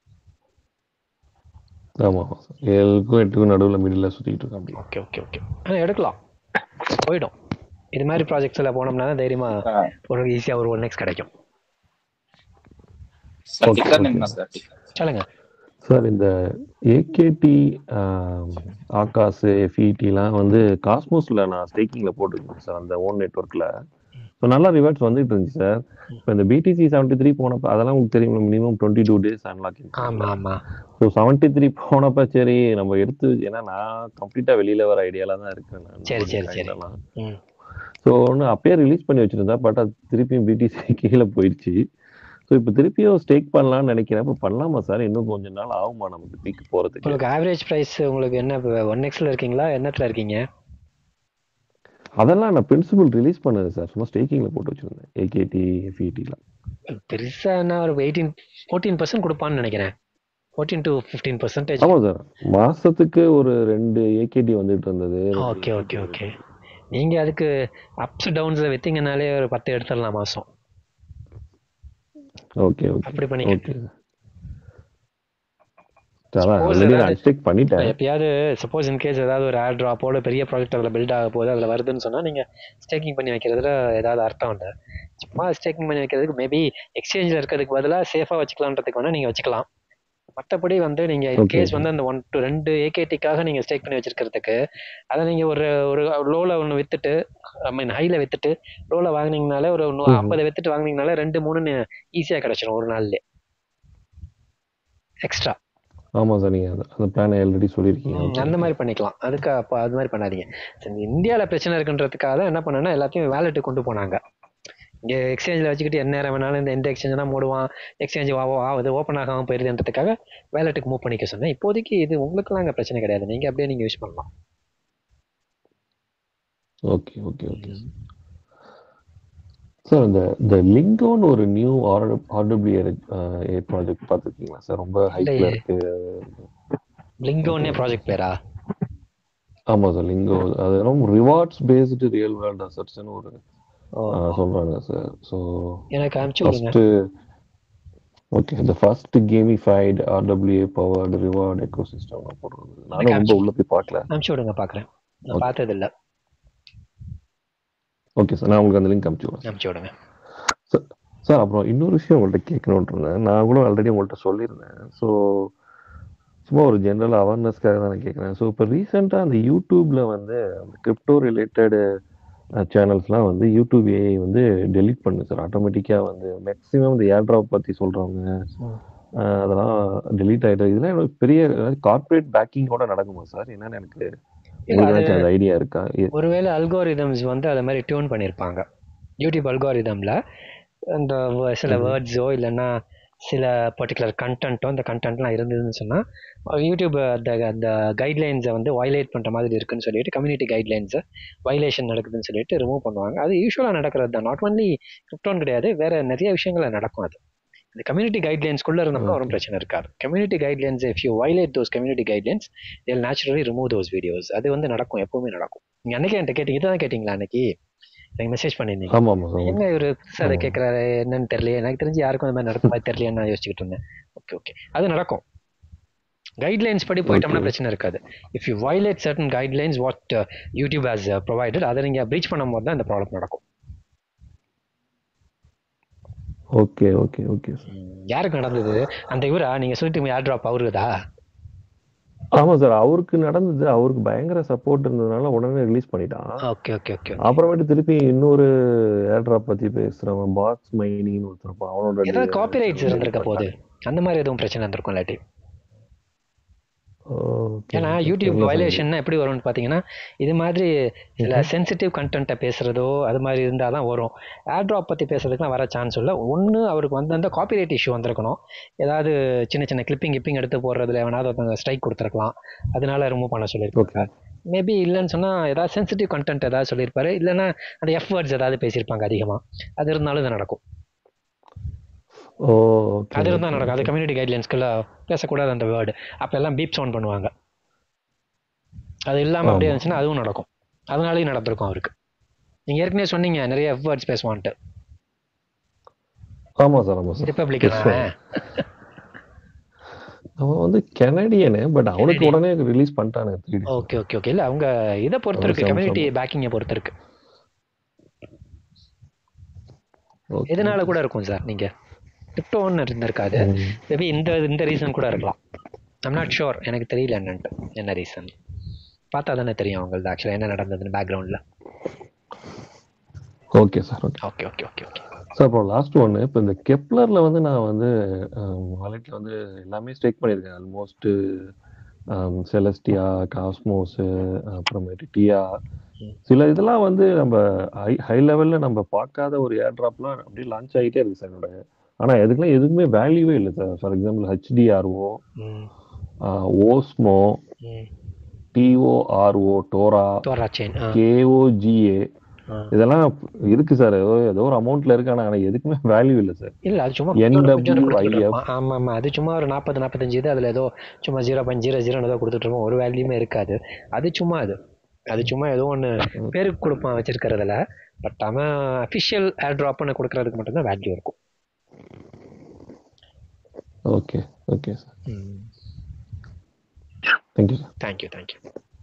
[SPEAKER 12] ஆமாம் ஆமாம் சார் ஏழுக்கும் எட்டுக்கும் நடுவில் மிடில் சுற்றிட்டு இருக்கேன் அப்படி
[SPEAKER 1] ஓகே ஓகே ஓகே ஆனால் எடுக்கலாம் போயிடும் இது மாதிரி ப்ராஜெக்ட்ஸில் போனோம்னா தான் தைரியமாக ஒரு ஈஸியாக ஒரு ஒன் எக்ஸ் கிடைக்கும்
[SPEAKER 12] sir, Okay, ticker name okay. என்ன
[SPEAKER 13] சார்
[SPEAKER 1] சொல்லுங்க
[SPEAKER 12] சார் இந்த ஏகேடி ஆகாஸ் எஃப்இடிலாம் வந்து காஸ்மோஸில் நான் ஸ்டேக்கிங்கில் போட்டுருக்கேன் சார் அந்த ஓன் நெட்ஒர்க்கில் ஸோ நல்லா ரிவார்ட்ஸ் வந்துட்டு இருந்துச்சு சார் இப்போ இந்த பிடிசி செவன்ட்டி த்ரீ போனப்போ அதெல்லாம் உங்களுக்கு தெரியும் minimum twenty two days unlocking
[SPEAKER 1] ஆமாம் ஆமாம்
[SPEAKER 12] ஸோ செவன்ட்டி த்ரீ போனப்ப சரி நம்ம எடுத்து ஏன்னா நான் கம்ப்ளீட்டாக வெளியில் வர ஐடியால தான் இருக்கேன் நான்
[SPEAKER 1] சரி சரி சரி ம்
[SPEAKER 12] ஸோ ஒன்று அப்பயே ரிலீஸ் பண்ணி வச்சிருந்தா பட் அது திருப்பியும் பிடிசி கீழே போயிடுச்சு ஸோ இப்போ திருப்பியும் ஸ்டேக் பண்ணலாம்னு நினைக்கிறேன் இப்போ பண்ணலாமா சார் இன்னும் கொஞ்ச நாள் ஆகுமா நமக்கு பீக் போகிறதுக்கு
[SPEAKER 1] உங்களுக்கு ஆவரேஜ் ப்ரைஸ் உங்களுக்கு என்ன ஒன் எக்ஸில் இருக்கீங்களா என்னத்தில் இருக்கீங்க
[SPEAKER 12] அதெல்லாம் நான் பிரின்சிபல் ரிலீஸ் பண்ணது சார் சும்மா ஸ்டேக்கிங்கில் போட்டு வச்சிருந்தேன் ஏகேடி எஃப்இடிலாம்
[SPEAKER 1] பெருசாக என்ன ஒரு எயிட்டீன் ஃபோர்டீன் பர்சன்ட் கொடுப்பான்னு நினைக்கிறேன் ஃபோர்டீன் டு ஃபிஃப்டீன் பர்சன்டேஜ்
[SPEAKER 12] ஆமாம் சார் மாசத்துக்கு ஒரு ரெண்டு ஏகேடி வந்துட்டு இருந்தது
[SPEAKER 1] ஓகே ஓகே ஓகே நீங்கள் அதுக்கு அப்ஸ் டவுன்ஸை விற்றீங்கனாலே ஒரு பத்து எடுத்துடலாம் மாதம்
[SPEAKER 12] ஓகே ஓகே
[SPEAKER 1] அப்படி பண்ணிக்க.
[SPEAKER 12] ஓகே அதான்
[SPEAKER 1] Suppose
[SPEAKER 12] ஆல்ரெடி நான்
[SPEAKER 1] ஏதாவது-
[SPEAKER 12] அன்ஸ்டேக் பண்ணிட்டேன்
[SPEAKER 1] எப்பயாவது சப்போஸ் இன்கேஸ் ஏதாவது ஒரு ஏர் ட்ராப்போட பெரிய ப்ராஜெக்ட் அதில் பில்ட் ஆக போகுது அதில் வருதுன்னு சொன்னால் நீங்கள் ஸ்டேக்கிங் பண்ணி வைக்கிறதுல ஏதாவது அர்த்தம் இல்லை சும்மா ஸ்டேக்கிங் பண்ணி வைக்கிறதுக்கு மேபி எக்ஸ்சேஞ்சில் இருக்கிறதுக்கு பதிலாக சேஃபாக வச்சுக்கலான்றதுக்கு வேணால் நீங்கள் வச்சுக்கலாம் மற்றபடி வந்து நீங்கள்
[SPEAKER 12] Okay,
[SPEAKER 1] இன்கேஸ்
[SPEAKER 12] okay.
[SPEAKER 1] வந்து அந்த ஒன் டு ரெண்டு ஏகேடிக்காக நீங்கள் ஸ்டேக் பண்ணி வச்சிருக்கிறதுக்கு அதை நீங்கள் ஒரு ஒரு லோவில் ஒன்று விற்றுட்டு ஐ மீன் ஹையில் விற்றுட்டு லோவில் வாங்குனீங்கனாலே ஒரு நூ-
[SPEAKER 12] ம்ம்.
[SPEAKER 1] ஐம்பது விற்றுட்டு வாங்குனீங்கனாலே ரெண்டு மூணுன்னு ஈஸியாக கிடச்சிரும் ஒரு நாள்லே எக்ஸ்ட்ரா
[SPEAKER 12] ஆமாம் சார் நீங்கள் அந்த அந்த பிளானை ஆல்ரெடி சொல்லியிருக்கீங்க
[SPEAKER 1] ம்,
[SPEAKER 12] ஓகே
[SPEAKER 1] அந்த மாதிரி பண்ணிக்கலாம் அதுக்கு அப்போ அது மாதிரி பண்ணாதீங்க சரி இந்தியாவில் பிரச்சனை இருக்குன்றதுக்காக தான் என்ன பண்ணேன்னா எல்லாத்தையும் வேலெட்டு கொண்டு போனாங்க இங்கே எக்ஸ்சேஞ்சில் வச்சுக்கிட்டு என்ன நேரம் வேணாலும் இந்த எந்த எக்ஸ்சேஞ்ச் தான் மூடுவான் எக்ஸ்சேஞ்ச் ஆவோ ஆகுது ஓப்பன் ஆகாமல் போயிருதுன்றதுக்காக வேலெட்டுக்கு மூவ் பண்ணிக்க சொன்னேன் இப்போதைக்கு இது உங்களுக்குலாம் அங்கே பிரச்சனை கிடையாது நீங்கள் அப்படியே நீங்கள் யூஸ் பண்ணலாம்
[SPEAKER 12] ஓகே ஓகே ஓகே சார் இந்த இந்த லிங்கோன்னு ஒரு new R RW A project பார்த்துருக்கீங்களா சார் ரொம்ப ஹைப்ல
[SPEAKER 1] இல்லையே.
[SPEAKER 12] இருக்கு
[SPEAKER 1] லிங்கோன்னே ப்ராஜெக்ட் பேரா
[SPEAKER 12] ஆமா சார் லிங்கோ அது ரொம்ப ரிவார்ட்ஸ் பேஸ்டு ரியல் வேர்ல்ட் அசட்ஸ்னு ஒரு
[SPEAKER 1] ஓ
[SPEAKER 12] ஆ, சொல்றாங்க சார் ஸோ
[SPEAKER 1] எனக்கு அனுப்பிச்சு விடுங்க
[SPEAKER 12] ஃபர்ஸ்ட் ஓகே இந்த first gamified RWA powered reward ecosystem போடுறது நானும் ரொம்ப
[SPEAKER 1] அனுப்பிச்சு
[SPEAKER 12] உள்ள போய் பார்க்கல
[SPEAKER 1] அனுப்பிச்சு விடுங்க பார்க்குறேன் நான்
[SPEAKER 12] Okay.
[SPEAKER 1] பார்த்ததில்ல
[SPEAKER 12] ஓகே சார் நான் உங்களுக்கு அந்த லிங்க் அனுப்பிச்சு விடுறேன்
[SPEAKER 1] அனுப்பிச்சு விடுங்க
[SPEAKER 12] சார் சார் அப்புறம் இன்னொரு விஷயம் உங்கள்கிட்ட கேட்கணுன்ட்டு இருந்தேன் நான் கூட ஆல்ரெடி உங்கள்கிட்ட சொல்லியிருந்தேன் ஸோ சும்மா ஒரு ஜென்ரல் அவேர்னஸ்க்காக தான் நான் கேட்குறேன் ஸோ இப்போ ரீசெண்டாக அந்த யூடியூப்ல வந்து அந்த கிரிப்டோ ரிலேட்டட் சேனல்ஸ்லாம் வந்து யூடியூப் ஏஐ வந்து டெலீட் பண்ணு சார் ஆட்டோமேட்டிக்காக வந்து மேக்ஸிமம் இந்த ஏர்ட்ராப் பற்றி சொல்கிறவங்க
[SPEAKER 1] ம்.
[SPEAKER 12] அதெல்லாம் டெலீட் ஆகிடும் இதெல்லாம் எனக்கு பெரிய கார்ப்பரேட் பேக்கிங்கோட நடக்குமா சார் என்னன்னு எனக்கு
[SPEAKER 1] இல்ல,
[SPEAKER 12] உங்களுக்கு
[SPEAKER 1] அது-
[SPEAKER 12] ஏதாச்சும் அந்த ஐடியா இருக்கா இ-
[SPEAKER 1] ஒருவேளை அல்கோரிதம்ஸ் வந்து அதை மாதிரி டியூன் பண்ணியிருப்பாங்க யூடியூப் அல்கோரிதமில் இந்த வ- சில
[SPEAKER 12] ம்ஹும்.
[SPEAKER 1] வேர்ட்ஸோ இல்லைன்னா சில பர்டிகுலர் கண்டென்ட்டோ இந்த கண்டென்ட்லாம் இருந்ததுன்னு சொன்னால் யூடியூப் அந்த அந்த கைட்லைன்ஸை வந்து வயலேட் பண்ணுற மாதிரி இருக்குன்னு சொல்லிட்டு கம்யூனிட்டி கைட்லைன்ஸை வயலேஷன் நடக்குதுன்னு சொல்லிட்டு ரிமூவ் பண்ணுவாங்க அது யூஸ்வலாக நடக்கிறது தான் நாட் ஒன்லி கிரிப்டோன் கிடையாது வேற நிறைய விஷயங்கள்ல நடக்கும் அது இந்த கம்யூனிட்டி கைட்லைன்ஸ்குள்ளே இருந்தப்போ வரும் பிரச்சனை இருக்காது community guidelines if you violate those community guidelines they'll naturally remove those videos அது வந்து நடக்கும் எப்பவுமே நடக்கும் நீங்கள் அன்னைக்கே என்கிட்ட கேட்டீங்க இதான் கேட்டிங்களா அன்னைக்கு எனக்கு மெசேஜ் பண்ணியிருந்தீங்க
[SPEAKER 12] ஆமா ஆமா ஆமா
[SPEAKER 1] என்ன இவரு புதுசா அதை
[SPEAKER 12] ஆமா.
[SPEAKER 1] கேட்குறாரு என்னன்னு தெரியல எனக்கு தெரிஞ்சு யாருக்கும் அந்த மாதிரி நடக்கும் மாதிரி தெரியலைன்னு நான் யோசிச்சுக்கிட்டு இருந்தேன் ஓகே ஓகே அது நடக்கும் கைட்லைன்ஸ் படி போயிட்டோம்னா
[SPEAKER 12] Okay.
[SPEAKER 1] பிரச்சனை இருக்காது if you violate certain guidelines what YouTube has provided அதை நீங்கள் ப்ரீச் பண்ணும்போது தான் இந்த ப்ராப்ளம் நடக்கும்
[SPEAKER 12] ஓகே ஓகே ஓகே சார்
[SPEAKER 1] யாருக்கு நடந்தது அந்த இவரா நீங்கள் சொல்லிட்டு ஏர் ட்ராப் அவருதா
[SPEAKER 12] ஆமா சார் அவருக்கு நடந்தது அவருக்கு பயங்கர சப்போர்ட் இருந்ததுனால உடனே ரிலீஸ் பண்ணிட்டான்
[SPEAKER 1] ஓகே ஓகே ஓகே
[SPEAKER 12] அப்புறமேட்டு திருப்பி இன்னொரு ஏர்ட்ராப் பத்தி பேசுறவன் பாக்ஸ் மைனின்னு ஒருத்தர் இருப்பான். அவனோட
[SPEAKER 1] ஏதாவது காப்பிரைட்ஸ் இருந்திருக்க போகுது
[SPEAKER 12] பண்ணிட்டான்
[SPEAKER 1] அந்த மாதிரி எதுவும் பிரச்சனை இருந்திருக்கும் இல்லாட்டி
[SPEAKER 12] ஓகே
[SPEAKER 1] ஏன்னா
[SPEAKER 12] ஓகே
[SPEAKER 1] யூடியூப்
[SPEAKER 12] தெரியல சார்
[SPEAKER 1] வயலேஷன் எப்படி வரும்னு பார்த்தீங்கன்னா இது மாதிரி சில
[SPEAKER 12] ம்ஹும்.
[SPEAKER 1] சென்சிட்டிவ் கண்டென்ட்டை பேசுறதோ அது மாதிரி இருந்தால் தான் வரும் ஏர்ட்ராப் பற்றி பேசுறதுக்குலாம் வர சான்ஸ் இல்லை ஒன்று அவருக்கு வந்து அந்த காப்பிரைட் இஷ்யூ வந்திருக்கணும் ஏதாவது சின்ன சின்ன கிளிப்பிங் கிப்பிங் எடுத்து போடுறதுல எவனாவது ஒருத்தங்க ஸ்ட்ரைக் கொடுத்துருக்கலாம் அதனால ரிமூவ் பண்ண சொல்லியிருப்பாங்க மேபி இல்லைன்னு சொன்னால் ஏதாவது சென்சிட்டிவ் கண்டென்ட் ஏதாவது சொல்லியிருப்பாரு இல்லைன்னா அந்த எஃப் வேர்ட்ஸ் ஏதாவது பேசியிருப்பாங்க அதிகமாக அது இருந்தாலும் இது நடக்கும்
[SPEAKER 12] ஓ ஓகே
[SPEAKER 1] அது இருந்தால்
[SPEAKER 12] ஓகே
[SPEAKER 1] நடக்கும் அது
[SPEAKER 12] ஓகே
[SPEAKER 1] கம்யூனிட்டி கைட்லைன்ஸ்க்குள்ள பேசக்கூடாது அந்த வேர்டு அப்போ எல்லாம் பீப் சவுண்ட் பண்ணுவாங்க அது இல்லாமல் அப்படியே
[SPEAKER 12] ஆமா
[SPEAKER 1] இருந்துச்சுன்னா அதுவும் நடக்கும் அதனாலேயும் நடந்திருக்கும் அவருக்கு நீங்கள் ஏற்கனவே சொன்னீங்க நிறைய எஃப் வேர்ட்ஸ் பேசுவான்ட்டு
[SPEAKER 12] ஆமா சார் ஆமா சார்
[SPEAKER 1] ரிப்பப்ளிக்கன்
[SPEAKER 12] பேசுவாங்க அவன் வந்து கெனடியனு பட் அவனுக்கு உடனே ரிலீஸ் பண்ணிட்டானுங்க three days
[SPEAKER 1] okay okay okay இல்லை அவங்க இதை பொறுத்து
[SPEAKER 12] அவன்
[SPEAKER 1] இருக்கு
[SPEAKER 12] செம
[SPEAKER 1] கம்யூனிட்டி
[SPEAKER 12] செம
[SPEAKER 1] பேக்கிங்கை பொறுத்து இருக்கு
[SPEAKER 12] ஓகே
[SPEAKER 1] இதனால
[SPEAKER 12] ஓகே
[SPEAKER 1] கூட இருக்கும் சார் நீங்கள் கிரிப்டோன்னு இருந்திருக்காது
[SPEAKER 12] ம்
[SPEAKER 1] மேபி இந்த இந்த ரீசன் கூட இருக்கலாம் ஐம் நாட் ஷோர் எனக்கு தெரியல என்னன்ட்டு என்ன ரீசன் பார்த்தா தானே தெரியும் அவங்களுக்கு ஆக்சுவலாக என்ன நடந்ததுன்னு பேக்ரவுண்டில்
[SPEAKER 12] okay sir okay
[SPEAKER 1] okay okay okay okay
[SPEAKER 12] sir அப்புறம் லாஸ்ட் ஒன்று இப்போ இந்த கெப்லர்ல வந்து நான் வந்து வாலெட்ல வந்து எல்லாமே ஸ்டேக் பண்ணியிருக்கேன் ஆல்மோஸ்ட் செலஸ்டியா காஸ்மோஸு அப்புறமேட்டு டியா சில இதெல்லாம் வந்து நம்ம ஹை ஹை லெவலில் நம்ம பார்க்காத ஒரு ஏர் ட்ராப்லாம் அப்படியே லான்ச் ஆகிட்டே இருக்கு சார் என்னோட ஆனால் எதுக்குலாம் எதுக்குமே வேல்யூவே இல்லை சார் ஃபார் எக்ஸாம்பிள் ஹெச்டிஆர்ஓ
[SPEAKER 1] ம்
[SPEAKER 12] ஓஸ்மோ
[SPEAKER 1] ம்
[SPEAKER 12] டிஓஆர்ஓ டோரா
[SPEAKER 1] டோரா செயின் ஆ
[SPEAKER 12] கேஓஜிஏ
[SPEAKER 1] ஆ
[SPEAKER 12] இதெல்லாம் இருக்கு சார் ஏதோ ஏதோ ஒரு அமௌண்ட்ல இருக்கு ஆனா ஆனா எதுக்குமே வேல்யூ இல்லை சார்
[SPEAKER 1] இல்ல அது சும்மா கொஞ்சோண்டு கொஞ்சோண்டு கொடுத்துட்டு
[SPEAKER 12] என்டபிள்யூஐஎஃப்
[SPEAKER 1] இருப்பான் ஆமா ஆமா அது சும்மா ஒரு நாற்பது நாற்பத்தஞ்சு இது அதுல ஏதோ சும்மா ஜீரோ பாயிண்ட் ஜீரோ ஜீரோ ஏதோ கொடுத்துட்டு இருப்போம் ஒரு வேல்யூமே இருக்காது அது சும்மா அது அது சும்மா ஏதோ ஒன்று பேருக்கு கொடுப்பான் வச்சிருக்கிறதுல பட் அவன் அஃபிஷியல் ஏர் ட்ராப்னு கொடுக்கறதுக்கு மட்டும்தான் வேல்யூ இருக்கும்
[SPEAKER 12] okay okay sir thank you sir
[SPEAKER 1] thank you thank you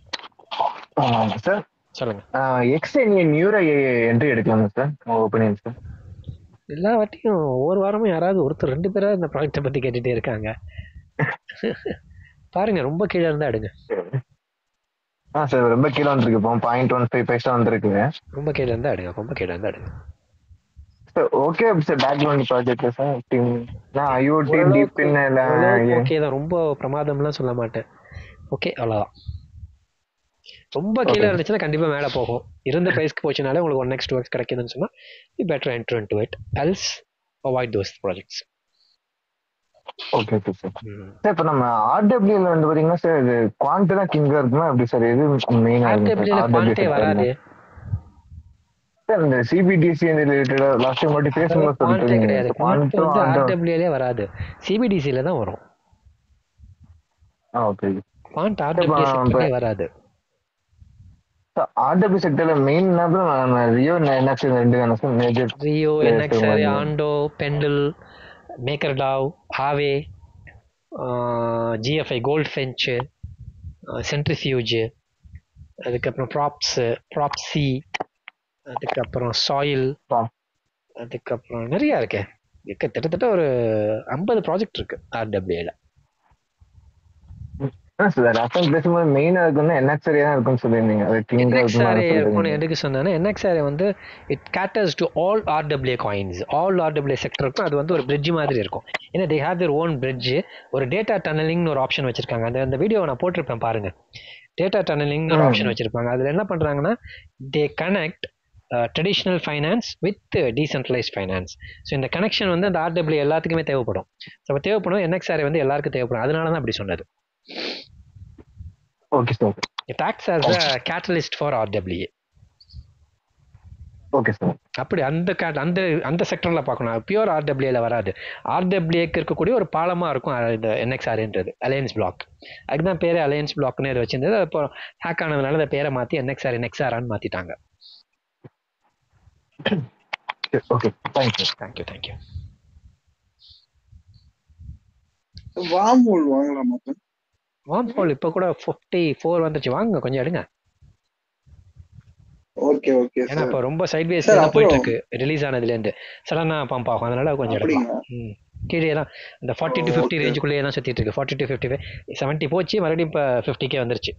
[SPEAKER 7] sir
[SPEAKER 1] சொல்லுங்க
[SPEAKER 7] எக்ஸ் நியூரா என்ட்ரி எடுக்கலாமா சார் உங்க ஒப்பீனியன் சார்
[SPEAKER 1] எல்லா வாட்டியும் ஒவ்வொரு வாரமும் யாராவது ஒருத்தர் ரெண்டு பேரா இந்த ப்ராஜெக்டை பத்தி கேட்டுட்டே இருக்காங்க பாருங்க ரொம்ப கீழே இருந்தா எடுங்க
[SPEAKER 7] ஆ சார் ரொம்ப கீழே வந்துருக்கு இப்போ பாயிண்ட் ஒன் ஃபைவ் பைசா வந்துருக்கு
[SPEAKER 1] ரொம்ப கீழே இருந்தா எடுங்க ரொம்ப கீழே இருந்தா எடுங்க
[SPEAKER 7] sir okay sir background project sir team நான் ஐஓடி டீப் இன்
[SPEAKER 1] ஓகே தான் ரொம்ப பிரமாதம்லாம் சொல்ல மாட்டேன் ஓகே அவ்வளோதான் ரொம்ப கீழே
[SPEAKER 7] Okay.
[SPEAKER 1] இருந்துச்சுன்னா கண்டிப்பா மேலே போகும் இருந்த ப்ரைஸ்க்கு போச்சுனாலே உங்களுக்கு ஒன் நெக்ஸ்ட் ஒர்க்ஸ் கிடைக்குதுன்னு சொன்னா you better enter in to it else avoid those projects
[SPEAKER 7] okay okay sir sir இப்போ நம்ம ஆர்டபிள்யூல வந்து பாத்தீங்கன்னா சார் இது குவான்ட் தான் கிங்கா இருக்குமா எப்படி சார் எது மெயினா
[SPEAKER 1] ஆர்டபிள்யூல குவான்டே வராது
[SPEAKER 7] சார் இந்த சிபிடிசி ரிலேட்டடா லாஸ்ட் டைம் மட்டும் பேசும்போது
[SPEAKER 1] குவான்டே
[SPEAKER 7] சொல்லிட்டு
[SPEAKER 1] கிடையாது குவான்ட்
[SPEAKER 7] குவான்ட்டும்
[SPEAKER 1] வந்து
[SPEAKER 7] ஆண்டோ
[SPEAKER 1] ஆர்டபிள்யூலே வராது சிபிடிசியில் தான் வரும்
[SPEAKER 7] ஆ ஓகே
[SPEAKER 1] குவான்ட் ஆர்டபிள்யூ செக்டர்லே வராது
[SPEAKER 7] ஆர்டபிள்யூ செக்டர்ல மெயின் ரியோ என்எக்ஸ் ரெண்டு தானே sir major
[SPEAKER 1] Rio NXR Ondo Pendle Maker DAO ஹாவே ஜிஎஃப்ஐ கோல்ட் ஃபென்ச்சு சென்ட்ரிஃபியூஜ் அதுக்கப்புறம் ப்ராப்ஸு ப்ராப்சி அதுக்கப்புறம் சாயில் அதுக்கப்புறம் நிறைய இருக்கே இருக்க கிட்டத்தட்ட ஒரு ஐம்பது ப்ராஜெக்ட் இருக்கு ஆர்டபிள்யூல
[SPEAKER 7] சார் அசன் பேசும்போது மெயினா இருக்குன்னா என்எக்ஸ்ஆர் தான் இருக்கும்னு சொல்லியிருந்தீங்க அது கிங்கா
[SPEAKER 1] என்எக்ஸ்ஆர்ஏ இருக்கும்னு
[SPEAKER 7] இருக்கும்னு
[SPEAKER 1] எதுக்கு சொன்னேன்னா என்எக்ஸ்ஆர்ஏ வந்து it caters to all RW coins all RW செக்டருக்கும் அது வந்து ஒரு பிரிட்ஜ் மாதிரி இருக்கும் ஏன்னா they have their own bridge ஒரு டேட்டா டனலிங்னு ஒரு ஆப்ஷன் வச்சிருக்காங்க அந்த அந்த வீடியோ நான் போட்டிருப்பேன் பாருங்க டேட்டா டனலிங்னு ஒரு
[SPEAKER 7] ம்.
[SPEAKER 1] ஆப்ஷன் வச்சிருப்பாங்க அதுல என்ன பண்றாங்கன்னா they connect traditional finance with decentralised finance so இந்த கனெக்ஷன் வந்து அந்த ஆர்டபிள்யூ எல்லாத்துக்குமே தேவைப்படும் ஸோ அப்போ தேவைப்படும் என்எக்ஸ்ஆர்ஏ வந்து எல்லாருக்கும் தேவைப்படும் அதனால தான் அப்படி சொன்னது
[SPEAKER 7] okay sir
[SPEAKER 1] it acts as a catalyst for RW
[SPEAKER 7] okay sir
[SPEAKER 1] அப்படி அந்த cat அந்த அந்த செக்டரில் பார்க்கணும் பியூர் ஆர்டபிள்யூல வராது ஆர்டபிள்யூக்கு இருக்கக்கூடிய ஒரு பாலமாக இருக்கும் அஹ் இந்த என்எக்ஸ்ஆர்ன்றது அலையன்ஸ் பிளாக் அதுக்கு தான் பேரே அலையன்ஸ் பிளாக்னு இது வச்சிருந்தது அப்போ ஹேக் ஆனதுனால அந்த பேரை மாற்றி என்எக்ஸ்ஆர் என்எக்ஸ்ஆர்னு மாற்றிட்டாங்க
[SPEAKER 7] ஓகே தேங்க்யூ
[SPEAKER 1] தேங்க்யூ தேங்க்யூ
[SPEAKER 5] வாமூல் வாங்கலாமா சார்
[SPEAKER 1] வாம் ஹோல் இப்போ கூட ஃபிஃப்டி ஃபோர் வந்துச்சு வாங்க கொஞ்சம் எடுங்க
[SPEAKER 5] ஓகே ஓகே
[SPEAKER 1] ஏன்னா
[SPEAKER 5] சார்
[SPEAKER 1] இப்போ ரொம்ப சைட் வேஸ்
[SPEAKER 5] சார்
[SPEAKER 1] தான் போயிட்டு
[SPEAKER 5] அப்புறம்
[SPEAKER 1] இருக்கு ரிலீஸ் ஆனதுலேருந்து சடனாக பம்ப் ஆகும் அதனால கொஞ்சம் எடுக்கலாம்
[SPEAKER 5] அப்படிங்களா
[SPEAKER 1] ம் கீழே தான் இந்த ஃபார்ட்டி டு ஃபிஃப்டி ரேஞ்சுக்குள்ளேயே தான் சுற்றிட்டு இருக்கு forty to fifty five seventy போச்சு மறுபடியும் இப்போ ஃபிஃப்டிக்கே வந்துருச்சு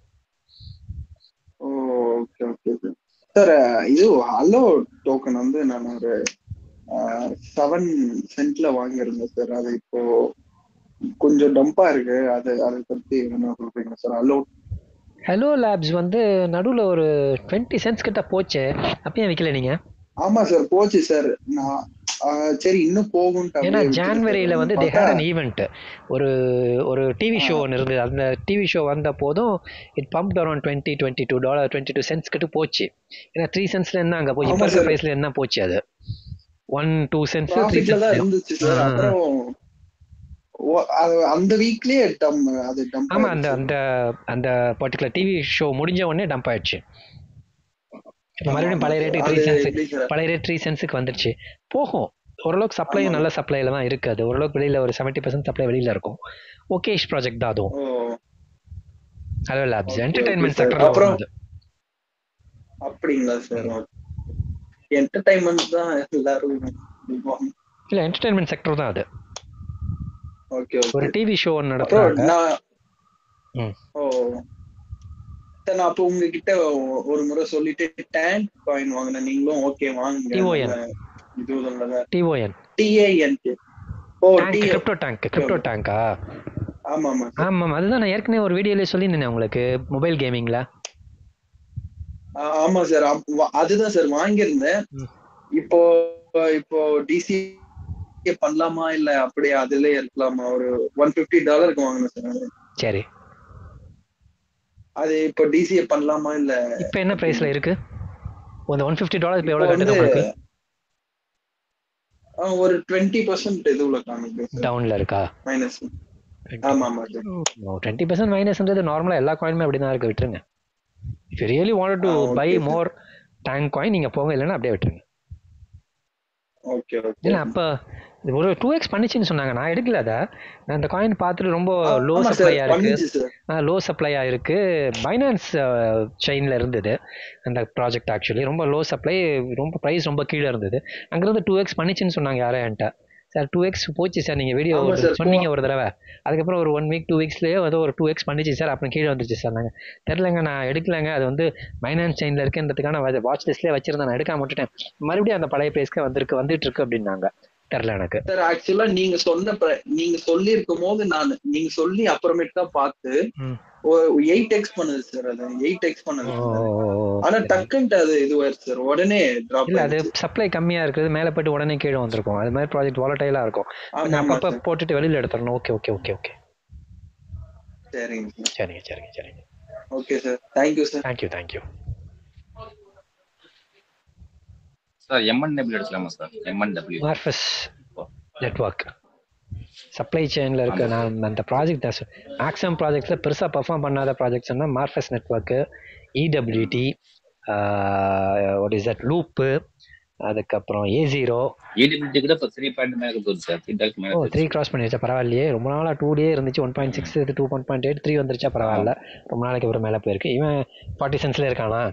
[SPEAKER 16] ஓகே ஓகே சார் இது ஹலோ டோக்கன் வந்து நான் ஒரு செவன் சென்ட்ல வாங்கியிருந்தேன் சார் அது இப்போ கொஞ்சம் டம்பா இருக்கு அது அதை பத்தி என்ன சொல்றீங்க சார் ஹலோ
[SPEAKER 1] ஹலோ லேப்ஸ் வந்து நடுவில் ஒரு டுவெண்ட்டி சென்ட்ஸ் கிட்ட போச்சு அப்பயும் விற்கல நீங்கள்
[SPEAKER 16] ஆமா சார் போச்சு சார் நான் ஆஹ் சரி இன்னும் போகும்
[SPEAKER 1] ஏன்னா ஜான்வரியில் வந்து தே ஹேட் அன் ஈவெண்ட் ஒரு ஒரு டிவி ஷோ ஒன்று இருந்தது அந்த டிவி ஷோ வந்த போதும் it pump around twenty twenty two dollar twenty two cents கிட்ட போச்சு ஏன்னா த்ரீ சென்ட்ஸ்ல என்ன அங்கே போச்சு இப்போ
[SPEAKER 16] ஆமா
[SPEAKER 1] இருக்க
[SPEAKER 16] sir.
[SPEAKER 1] ப்ரைஸ்ல என்ன போச்சு அது ஒன் டூ சென்ட்ஸ் த்ரீ
[SPEAKER 16] ப்ராஃபிட்ல தான் இருந்துச்சு சார்
[SPEAKER 1] சென்ட்ஸ்
[SPEAKER 16] அப்புறம் ஓ- அது அந்த வீக்லயே டம் அது டம்ப்
[SPEAKER 1] ஆமா அந்த அந்த அந்த பர்டிகுலர் டிவி ஷோ முடிஞ்ச உடனே டம்ப் ஆயிடுச்சு இப்போ மறுபடியும் பழைய ரேட்டு த்ரீ
[SPEAKER 16] அது
[SPEAKER 1] சென்ஸ்
[SPEAKER 16] எப்படி sir?
[SPEAKER 1] பழைய ரேட் த்ரீ சென்ஸுக்கு வந்துருச்சு போகும் ஓரளவுக்கு சப்ளையும் நல்ல சப்ளைல தான் இருக்கு அது ஓரளவுக்கு வெளியில ஒரு செவன்ட்டி பர்சன்ட் சப்ளை வெளியில இருக்கும் ஓகேஷ் ப்ராஜெக்ட் தான் அதுவும்
[SPEAKER 16] ஓ
[SPEAKER 1] hello labs
[SPEAKER 16] Okay,
[SPEAKER 1] entertainment
[SPEAKER 16] okay, sir.
[SPEAKER 1] செக்டர்ல
[SPEAKER 16] அப்புறம்
[SPEAKER 1] வரும் அது
[SPEAKER 16] அப்படிங்களா சார் என்டர்டைன்மெண்ட் தான் எல்லாரும் விரும்புவாங்க.
[SPEAKER 1] இல்ல என்டர்டைன்மெண்ட் செக்டர் தான் அது
[SPEAKER 16] ஓகே
[SPEAKER 1] ஒரு
[SPEAKER 16] ஓகே
[SPEAKER 1] டிவி ஷோ ஒன்று
[SPEAKER 16] அப்புறம்
[SPEAKER 1] நடத்துறாங்க
[SPEAKER 16] நான்
[SPEAKER 1] ம்.
[SPEAKER 16] ஓ சார் நான் அப்போ உங்ககிட்ட ஒ- ஒரு முறை சொல்லிட்டு டேங்க் காயின் வாங்கினேன் நீங்களும் ஓகே வாங்குங்க
[SPEAKER 1] TON.
[SPEAKER 16] நல்ல இது நல்லதா
[SPEAKER 1] டிஓஎன்
[SPEAKER 16] டிஏஎன்கே ஓ
[SPEAKER 1] டேங்க்
[SPEAKER 16] டி
[SPEAKER 1] கிரிப்டோ டேங்க் கிரிப்டோ டேங்கா
[SPEAKER 16] ஆமா ஆமா
[SPEAKER 1] ஆமாம் அதுதான் நான் ஏற்கனவே ஒரு வீடியோலேயே சொல்லியிருந்தேன் உங்களுக்கு மொபைல் கேமிங்ல
[SPEAKER 16] ஆ, ஆமா சார் அதுதான் சார் வாங்கியிருந்தேன் இப்போ இப்போ டிசி பண்ணலாமா இல்ல அப்படியே அதுலயே இருக்கலாமா ஒரு ஒன் பிப்டி டாலருக்கு வாங்கினேன் சார்
[SPEAKER 1] சரி
[SPEAKER 16] அது இப்போ டிசிஏ பண்ணலாமா இல்ல
[SPEAKER 1] இப்போ என்ன ப்ரைஸ்ல இருக்கு அந்த ஒன் ஃபிஃப்டி டாலர் இப்போ
[SPEAKER 16] இப்போ
[SPEAKER 1] எவ்வளோ
[SPEAKER 16] வந்து
[SPEAKER 1] கட்டுது உங்களுக்கு
[SPEAKER 16] ஆ, ஒரு டுவெண்ட்டி பர்சன்ட் இதுல காமிக்கும்
[SPEAKER 1] டவுன்ல இருக்கா
[SPEAKER 16] மைனஸ் ஆமா ஆமா சார்
[SPEAKER 1] டுவெண்ட்டி பர்சன்ட் மைனஸ்ன்றது நார்மலாக எல்லா காயினுமே அப்படி தான் இருக்கு விட்டுருங்க if really want to
[SPEAKER 16] ah, okay
[SPEAKER 1] bye
[SPEAKER 16] sir.
[SPEAKER 1] More tank coin நீங்கள் போங்க இல்லைன்னா அப்படியே விட்டுருங்க
[SPEAKER 16] ஓகே ஓகே
[SPEAKER 1] இல்லை அப்போ ஒரு டூ எக்ஸ் பண்ணிச்சுன்னு சொன்னாங்க நான் எடுக்கல அதை நான் அந்த காயின் பார்த்துட்டு ரொம்ப லோ
[SPEAKER 16] ஆமா சார்
[SPEAKER 1] சப்ளையாக
[SPEAKER 16] பண்ணிச்சு
[SPEAKER 1] இருக்கு
[SPEAKER 16] சார்
[SPEAKER 1] லோ சப்ளையாக இருக்கு பைனான்ஸ் செயினில் இருந்தது அந்த ப்ராஜெக்ட் ஆக்சுவலி ரொம்ப லோ சப்ளை ரொம்ப ப்ரைஸ் ரொம்ப கீழே இருந்தது அங்கேருந்து டூ எக்ஸ் பண்ணிச்சுன்னு சொன்னாங்க யாரோ என்கிட்ட சார் டூ எக்ஸ் போச்சு சார் நீங்கள் வீடியோ
[SPEAKER 16] ஆமா sir.
[SPEAKER 1] சொன்னீங்க ஒரு தடவை அதுக்கப்புறம் ஒரு ஒன் வீக் டூ வீக்ஸ்லேயே ஏதோ ஒரு டூ எக்ஸ் பண்ணிச்சு சார் அப்புறம் கீழே வந்துருச்சு சார் நாங்கள் தெரிலங்க நான் எடுக்கலைங்க அது வந்து மைனான்ஸ் செயினில் இருக்குன்றதுக்கான வாட்ச் லிஸ்ட்லேயே வச்சிருந்தேன் நான் எடுக்காம விட்டுட்டேன் மறுபடியும் அந்த பழைய ப்ரைஸ்க்கு வந்திருக்கு வந்துட்டு இருக்கு அப்படின்னாங்க தெரில எனக்கு
[SPEAKER 16] சார் ஆக்சுவலா நீங்க சொன்ன பிர- நீங்க சொல்லி இருக்கும் போது நான் நீங்க சொல்லி அப்புறமேட்டு தான் பார்த்து
[SPEAKER 1] ம்.
[SPEAKER 16] எயிட் எக்ஸ் பண்ணுது சார் அது எயிட் எக்ஸ் பண்ணுது
[SPEAKER 1] ஓ,
[SPEAKER 16] sir.
[SPEAKER 1] ஓ, ஓ,
[SPEAKER 16] ஆனா
[SPEAKER 1] சரி.
[SPEAKER 16] டக்குன்ட்டு அது இதுவாயிருச்சு சார் உடனே டிராப்
[SPEAKER 1] இல்ல அது சப்ளை கம்மியா இருக்குது மேல போயிட்டு உடனே கீழே வந்திருக்கும் அது மாதிரி ப்ராஜெக்ட் வாலட்டைலா இருக்கும்
[SPEAKER 16] ஆமா
[SPEAKER 1] நான்
[SPEAKER 16] ஆமா
[SPEAKER 1] அப்பப்ப
[SPEAKER 16] சார்
[SPEAKER 1] போட்டுட்டு வெளியில எடுத்துடணும் ஓகே ஓகே ஓகே ஓகே
[SPEAKER 16] சரிங்க சார்
[SPEAKER 1] சரிங்க சரிங்க சரிங்க
[SPEAKER 16] okay sir thank you sir
[SPEAKER 1] thank you thank you
[SPEAKER 17] sir MN W எடுக்கலாமா sir MN W
[SPEAKER 1] Morpheus network supply செயினில் இருக்க நான் அந்த ப்ராஜெக்ட் மேக்ஸிமம் ப்ராஜெக்ட்ஸில் பெருசாக பெர்ஃபார்ம் பண்ணாத ப்ராஜெக்ட்ஸ்னா Morpheus network EWT what is that loop அதுக்கப்புறம் ஏ ஜீரோ
[SPEAKER 17] ஏடிபிலிட்டி கூட இப்போ த்ரீ பாயிண்ட் மேலே போகுது சார் த்ரீ டாக் மேலே
[SPEAKER 1] ஓ த்ரீ கிராஸ் பண்ணி வச்சா பரவாயில்லையே ரொம்ப நாளாக டூ டே இருந்துச்சு one point six to one point eight three வந்துருச்சா பரவாயில்ல ரொம்ப நாளைக்கு அப்புறம் மேலே போயிருக்கு இவன் ஃபார்ட்டி சென்ஸ்ல இருக்கானா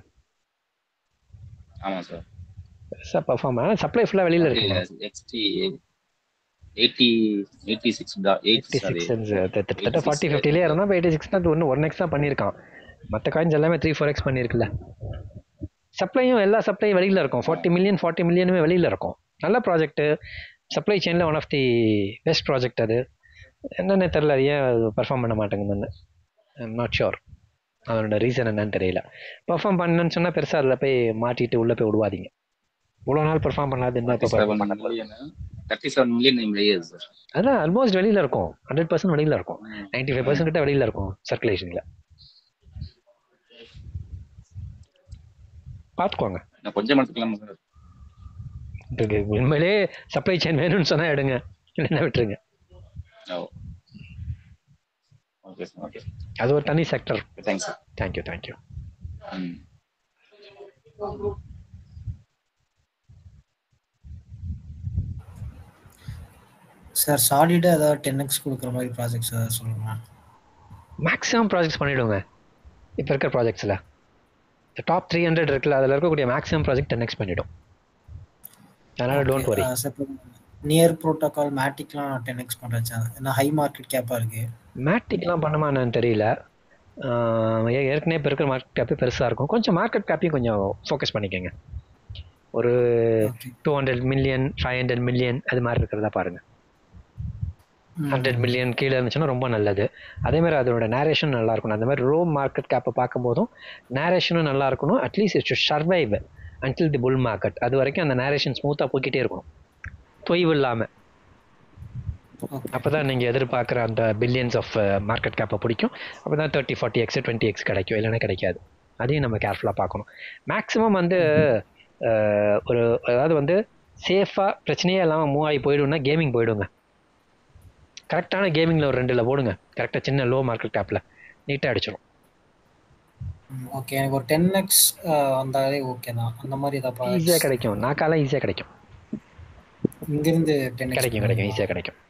[SPEAKER 17] ஆமாம் சார்
[SPEAKER 1] பெருசாக பெர்ஃபார்ம் ஆனால் சப்ளை ஃபுல்லாக வெளியில் இருக்குமா
[SPEAKER 17] XD eighty eighty six eight
[SPEAKER 1] fifty six cents கிட்டத்தட்ட ஃபார்ட்டி ஃபிஃப்டிலே இருந்தால் இப்போ எயிட்டி சிக்ஸ் தான் ஒன்று ஒன் எக்ஸ் தான் பண்ணியிருக்கான் மற்ற காயின்ஸ் எல்லாமே த்ரீ ஃபோர் எக்ஸ் பண்ணியிருக்குல்ல சப்ளையும் எல்லா சப்ளையும் வெளியில் இருக்கும் ஃபார்ட்டி மில்லியன் ஃபார்ட்டி மில்லியனுமே வெளியில் இருக்கும் நல்ல ப்ராஜெக்ட்டு சப்ளை செயினில் one of the best project அது என்னன்னு தெரில அது ஏன் பர்ஃபார்ம் பண்ண மாட்டேங்குதுன்னு ஐம் நாட் ஷுர் அதனோட ரீசன் என்னன்னு தெரியல பர்ஃபார்ம் பண்ணணும்னு சொன்னால் பெருசாக அதில் போய் மாட்டிட்டு உள்ளே போய் விடுவாதீங்க இவ்வளோ நாள் பர்ஃபார்ம் பண்ணாது என்ன இப்போ
[SPEAKER 17] seven million thirty seven million வெளியே சார்
[SPEAKER 1] அதான் ஆல்மோஸ்ட் வெளியில் இருக்கும் ஹண்ட்ரட் பர்சன்ட் வெளியில் இருக்கும் நைன்டி ஃபைவ் பர்சன்ட் கிட்ட வெளியில் இருக்கும் சர்க்குலேஷனில் பார்த்துக்கோங்க
[SPEAKER 17] நான் கொஞ்சம் எடுத்துக்கலாமா சார்
[SPEAKER 1] இதுக்கு உண்மையிலே சப்ளை செயின் வேணும்னு சொன்னால் எடுங்க இல்லைன்னா விட்டுருங்க
[SPEAKER 17] ஓ ஓகே சார் ஓகே
[SPEAKER 1] அது ஒரு தனி sector
[SPEAKER 17] thanks sir
[SPEAKER 1] thank you thank you
[SPEAKER 17] ம்
[SPEAKER 3] சார் சாலிடாக ஏதாவது டென் எக்ஸ் கொடுக்குற மாதிரி ப்ராஜெக்ட்ஸ் ஏதாவது சொல்லுங்க
[SPEAKER 1] மேக்ஸிமம் ப்ராஜெக்ட்ஸ் பண்ணிவிடுங்க இப்போ இருக்கிற ப்ராஜெக்ட்ஸில் டாப் த்ரீ ஹண்ட்ரட் இருக்குல்ல அதில் இருக்கக்கூடிய மேக்ஸிமம் ப்ராஜெக்ட் டென் எக்ஸ் பண்ணிவிடும் அதனால் டோன்ட் வரி
[SPEAKER 3] நியர் ப்ரோட்டோகால் மேட்டிக்லாம் டென் எக்ஸ் பண்ணுறேன் ஏன்னா ஹை மார்க்கெட் கேப்பாக இருக்கு
[SPEAKER 1] மேட்டிக்லாம் பண்ணுமா என்னன்னு தெரியல ஆஹ் ஏ- ஏற்கனவே இப்போ இருக்கிற மார்க்கெட் கேப்பே பெருசாக இருக்கும் கொஞ்சம் மார்க்கெட் கேப்பையும் கொஞ்சம் ஃபோக்கஸ் பண்ணிக்கோங்க ஒரு two hundred million five hundred million அது மாதிரி இருக்கிறதா பாருங்க ஹண்ட்ரட் மில்லியன் கீழே இருந்துச்சுன்னா ரொம்ப நல்லது அதே மாதிரி அதோட நேரேஷன் நல்லா இருக்கணும் அந்த மாதிரி ரோ மார்க்கெட் கேப்பை பார்க்கும்போதும் நேரேஷனும் நல்லா இருக்கணும் at least it survive until the bull market அது வரைக்கும் அந்த நேரேஷன் ஸ்மூத்தாக போய்க்கிட்டே இருக்கணும் தொய்வு இல்லாமல் அப்போ தான் நீங்கள் எதிர்பார்க்குற அந்த பில்லியன்ஸ் ஆஃப் மார்க்கெட் கேப்பை பிடிக்கும் அப்போ தான் thirty forty x twenty x கிடைக்கும் இல்லைன்னா கிடைக்காது அதையும் நம்ம கேர்ஃபுல்லாக பார்க்கணும் மேக்ஸிமம் வந்து அஹ், ஒரு அதாவது வந்து சேஃபாக பிரச்சனையே இல்லாமல் மூவ் ஆகி போயிடும்னா கேமிங் போயிடுங்க கரெக்டான கேமிங்கில் ஒரு ரெண்டில் போடுங்க கரெக்டாக சின்ன லோ மார்க்கெட் கேப்பில் நீட்டாக அடிச்சிடும்
[SPEAKER 3] ஓகே எனக்கு ஒரு டென் எக்ஸ் வந்தாலே ஓகே தான் அந்த மாதிரி ஏதாவது
[SPEAKER 1] ஈஸியாக கிடைக்கும் நாக்காலாம் ஈஸியாக கிடைக்கும்
[SPEAKER 3] இங்கிருந்து டென்
[SPEAKER 1] கிடைக்கும் கிடைக்கும் ஈஸியாக கிடைக்கும்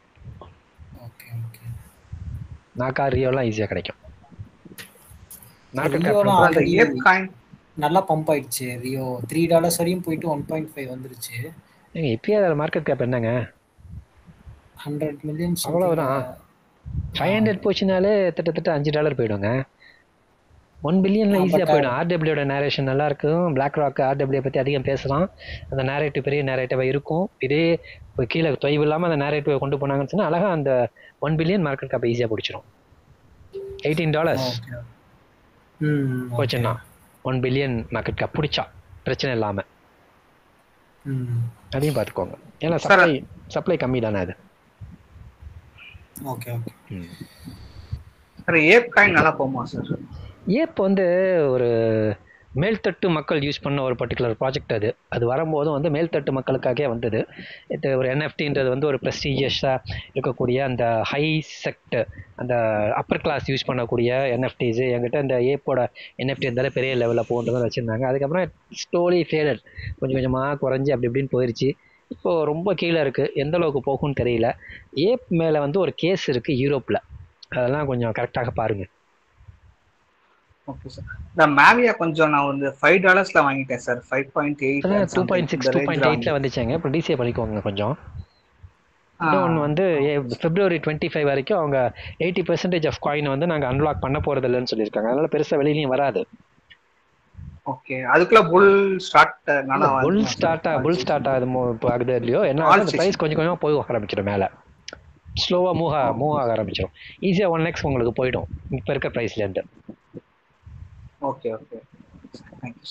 [SPEAKER 1] நாக்கா ரியோலாம் ஈஸியாக கிடைக்கும் மார்க்கெட்
[SPEAKER 3] ரியோலாம்
[SPEAKER 1] கேப்
[SPEAKER 3] ஆல்ரெடி நல்லா பம்ப் ஆயிடுச்சு ரியோ த்ரீ டாலர்ஸ் வரையும் போயிட்டு ஒன் பாயிண்ட் ஃபைவ் வந்துருச்சு
[SPEAKER 1] ஏங்க இப்பயே அதில் மார்க்கெட் கேப் என்னங்க
[SPEAKER 3] ஹண்ட்ரட் மில்லியன்
[SPEAKER 1] அவ்வளவுதான் ஃபைவ் ஹண்ட்ரட் போச்சுனாலே கிட்டத்தட்ட அஞ்சு டாலர் போயிடுங்க ஒன் பில்லியன்ல
[SPEAKER 3] ஆ,
[SPEAKER 1] ஈஸியாக
[SPEAKER 3] but,
[SPEAKER 1] போயிடும் ஆர்டபிள்யூட நேரேஷன் நல்லா இருக்கும் பிளாக் ராக் ஆர்டபிள்யூ பற்றி அதிகம் பேசலாம் அந்த நேரேட்டிவ் பெரிய நேரேட்டிவாக இருக்கும் இதே இப்போ கீழே தொய்வு இல்லாமல் அந்த நேரேட்டிவை கொண்டு போனாங்கன்னு சொன்னால் அழகாக அந்த ஒன் பில்லியன் மார்க்கெட் கேப் ஈஸியாக பிடிச்சிரும் எயிட்டீன் டாலர்ஸ்
[SPEAKER 3] ம்
[SPEAKER 1] போச்சுன்னா ஒன் பில்லியன் மார்க்கெட் கேப் பிடிச்சா பிரச்சனை இல்லாமல்
[SPEAKER 3] ம்
[SPEAKER 1] அதையும் பார்த்துக்கோங்க ஏன்னா
[SPEAKER 3] Sir,
[SPEAKER 1] சப்ளை சப்ளை கம்மி தானே அது
[SPEAKER 3] okay okay
[SPEAKER 18] sir Ape coin நல்லா போகுமா சார்
[SPEAKER 1] ஏப் வந்து ஒரு மேல்தட்டு மக்கள் யூஸ் பண்ண ஒரு பர்டிகுலர் ப்ராஜெக்ட் அது அது வரும்போதும் வந்து மேல்தட்டு மக்களுக்காகவே வந்தது இது ஒரு என்எஃப்டின்றது வந்து ஒரு ப்ரெஸ்டீஜியஸாக இருக்கக்கூடிய அந்த ஹை செக்ட் அந்த அப்பர் கிளாஸ் யூஸ் பண்ணக்கூடிய என்எஃப்டிஸ் என்கிட்ட இந்த ஏப்போட என்எஃப்டி இருந்தாலே பெரிய லெவலில் போகன்றதை வச்சுருந்தாங்க அதுக்கப்புறம் ஸ்லோலி ஃபேடட் கொஞ்சம் கொஞ்சமாக குறைஞ்சி அப்படி இப்படின்னு போயிடுச்சு இப்போ ரொம்ப கீழே இருக்குது எந்த அளவுக்கு போகும்னு தெரியல ஏப் மேலே வந்து ஒரு கேஸ் இருக்குது யூரோப்பில் அதெல்லாம் கொஞ்சம் கரெக்டாக பாருங்கள்
[SPEAKER 18] ஓகே சார் இந்த மேவியா கொஞ்சம் நான் வந்து ஃபைவ் டாலர்ஸ்ல வாங்கிட்டேன் sir five point eight
[SPEAKER 1] two point six two point எயிட்டில் வந்துச்சாங்க இப்போ டிசிஏ பண்ணிக்கோங்க கொஞ்சம் இன்னொன்று வந்து பிப்ரவரி டுவெண்ட்டி ஃபைவ் வரைக்கும் அவங்க எயிட்டி பெர்சன்டேஜ் ஆஃப் காயின் வந்து நாங்கள் அன்லாக் பண்ண போகிறது இல்லைன்னு சொல்லியிருக்காங்க அதனால பெருசாக வெளியிலையும் வராது
[SPEAKER 18] ஓகே அதுக்குள்ள bull start
[SPEAKER 1] bull start bull start ஆகுது மோ- இப்போ ஆகுது இல்லையோ என்ன
[SPEAKER 18] All
[SPEAKER 1] ஆகுது அந்த
[SPEAKER 18] six.
[SPEAKER 1] ப்ரைஸ் கொஞ்சம் கொஞ்சமாக போய் ஆரம்பிச்சிடும் மேலே ஸ்லோவாக மூவ் ஆ மூவ் ஆக ஆரம்பிச்சிடும் ஈஸியாக ஒன் எக்ஸ் உங்களுக்கு போயிடும் இப்போ இருக்க ப்ரைஸ்லேருந்து
[SPEAKER 18] ஓகே ஓகே தேங்க்யூ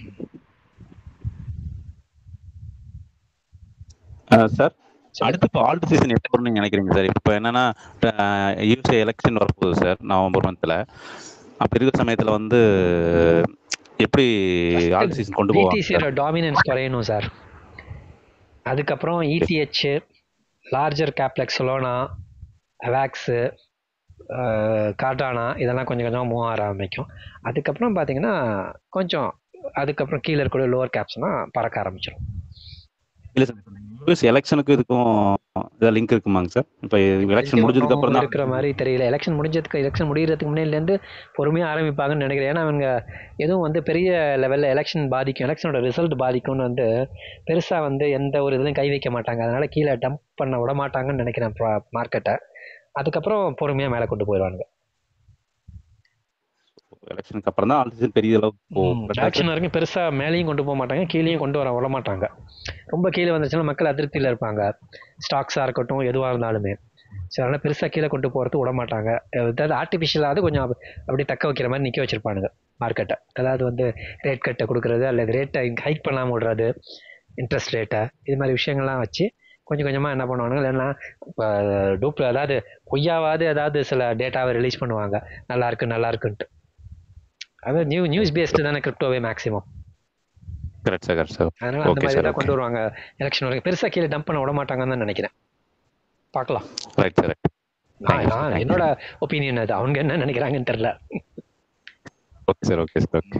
[SPEAKER 15] சார் அடுத்து இப்போ ஆல்ட் சீசன் எப்போ வரும்னு நினைக்கிறீங்க சார் இப்போ என்னன்னா யூஎஸ்ஏ எலெக்ஷன் வரப்போகுது சார் நவம்பர் மந்த்தில் அப்படி இருக்கிற சமயத்தில் வந்து எப்படி ஆல்ட் சீசன் கொண்டு போவாங்க
[SPEAKER 1] பிடிசியோட
[SPEAKER 15] சார்
[SPEAKER 1] டாமினன்ஸ் குறையணும் சார் அதுக்கப்புறம் இடிஹெச் லார்ஜர் கேப்லெக்ஸ் சொலோனா அவாக்ஸு கார்டானா இதெல்லாம் கொஞ்சம் கொஞ்சமாக மூவ் ஆக ஆரம்பிக்கும் அதுக்கப்புறம் பார்த்தீங்கன்னா கொஞ்சம் அதுக்கப்புறம் கீழே இருக்கக்கூடிய லோவர் கேப்ஸ்னால் பறக்க ஆரம்பிச்சிடும்
[SPEAKER 15] இல்லை சார் யூஎஸ் எலெக்ஷனுக்கு இதுக்கும் ஏதாவது லிங்க் இருக்குமாங்க சார் இப்போ எலெக்ஷன் முடிஞ்சதுக்கு அப்புறம் தான்
[SPEAKER 1] இருக்கிற மாதிரி தெரியல எலெக்ஷன் முடிஞ்சதுக்கு எலெக்ஷன் முடியறதுக்கு முன்னாடிலேருந்து பொறுமையாக ஆரம்பிப்பாங்கன்னு நினைக்கிறேன் ஏன்னா அவங்க எதுவும் வந்து பெரிய லெவலில் எலெக்ஷன் பாதிக்கும் எலெக்ஷனோட ரிசல்ட் பாதிக்கும்னு வந்து பெருசாக வந்து எந்த ஒரு இதுலையும் கை வைக்க மாட்டாங்க அதனால கீழே டம்ப் பண்ண விட மாட்டாங்கன்னு நினைக்கிறேன் மார்க்கெட்டை அதுக்கப்புறம் பொறுமையாக மேலே கொண்டு போயிடுவாங்க
[SPEAKER 15] எலெக்ஷனுக்கு அப்புறம் தான் ஆல்ட் சீசன் பெரிய அளவுக்கு போகும் But
[SPEAKER 1] எலெக்ஷன் வரைக்கும் பெருசாக மேலேயும் கொண்டு போக மாட்டாங்க கீழேயும் கொண்டு வர விட மாட்டாங்க ரொம்ப கீழே வந்துச்சுன்னா மக்கள் அதிருப்தியில் இருப்பாங்க ஸ்டாக்ஸாக இருக்கட்டும் எதுவாக இருந்தாலுமே ஸோ அதனால் பெருசாக கீழே கொண்டு போகிறது விட மாட்டாங்க அதாவது ஆர்டிஃபிஷியலாவது கொஞ்சம் அப்ப- அப்படி தக்க வைக்கிற மாதிரி நிற்க வச்சிருப்பானுங்க மார்க்கெட்டை அதாவது வந்து ரேட் கட்டை கொடுக்குறது அல்லது ரேட்டை ஹைக் பண்ணாமல் விடுறது இன்ட்ரெஸ்ட் ரேட்டை இது மாதிரி விஷயங்கள்லாம் வச்சு கொஞ்சம் கொஞ்சமாக என்ன பண்ணுவானுங்க இல்லைன்னா இப்போ டூப்ல அதாவது பொய்யாவது ஏதாவது சில டேட்டாவை ரிலீஸ் பண்ணுவாங்க நல்லா இருக்கு நல்லா இருக்குன்ட்டு அதாவது நியூ நியூஸ் பேஸ்டு தானே கிரிப்டோவே maximum
[SPEAKER 15] correct sir correct sir
[SPEAKER 1] அதனால அந்த
[SPEAKER 15] ஓகே
[SPEAKER 1] மாதிரி
[SPEAKER 15] சார்
[SPEAKER 1] தான் கொண்டு வருவாங்க எலெக்ஷன் வரைக்கும் பெருசாக கீழே டம்ப் பண்ண விட மாட்டாங்கன்னு தான் நினைக்கிறேன் பார்க்கலாம்
[SPEAKER 15] ரைட் சார் ரைட்
[SPEAKER 1] நான் நான் என்னோட ஒப்பீனியன் அது அவங்க என்ன நினைக்கிறாங்கன்னு தெரியல
[SPEAKER 15] okay sir okay sir okay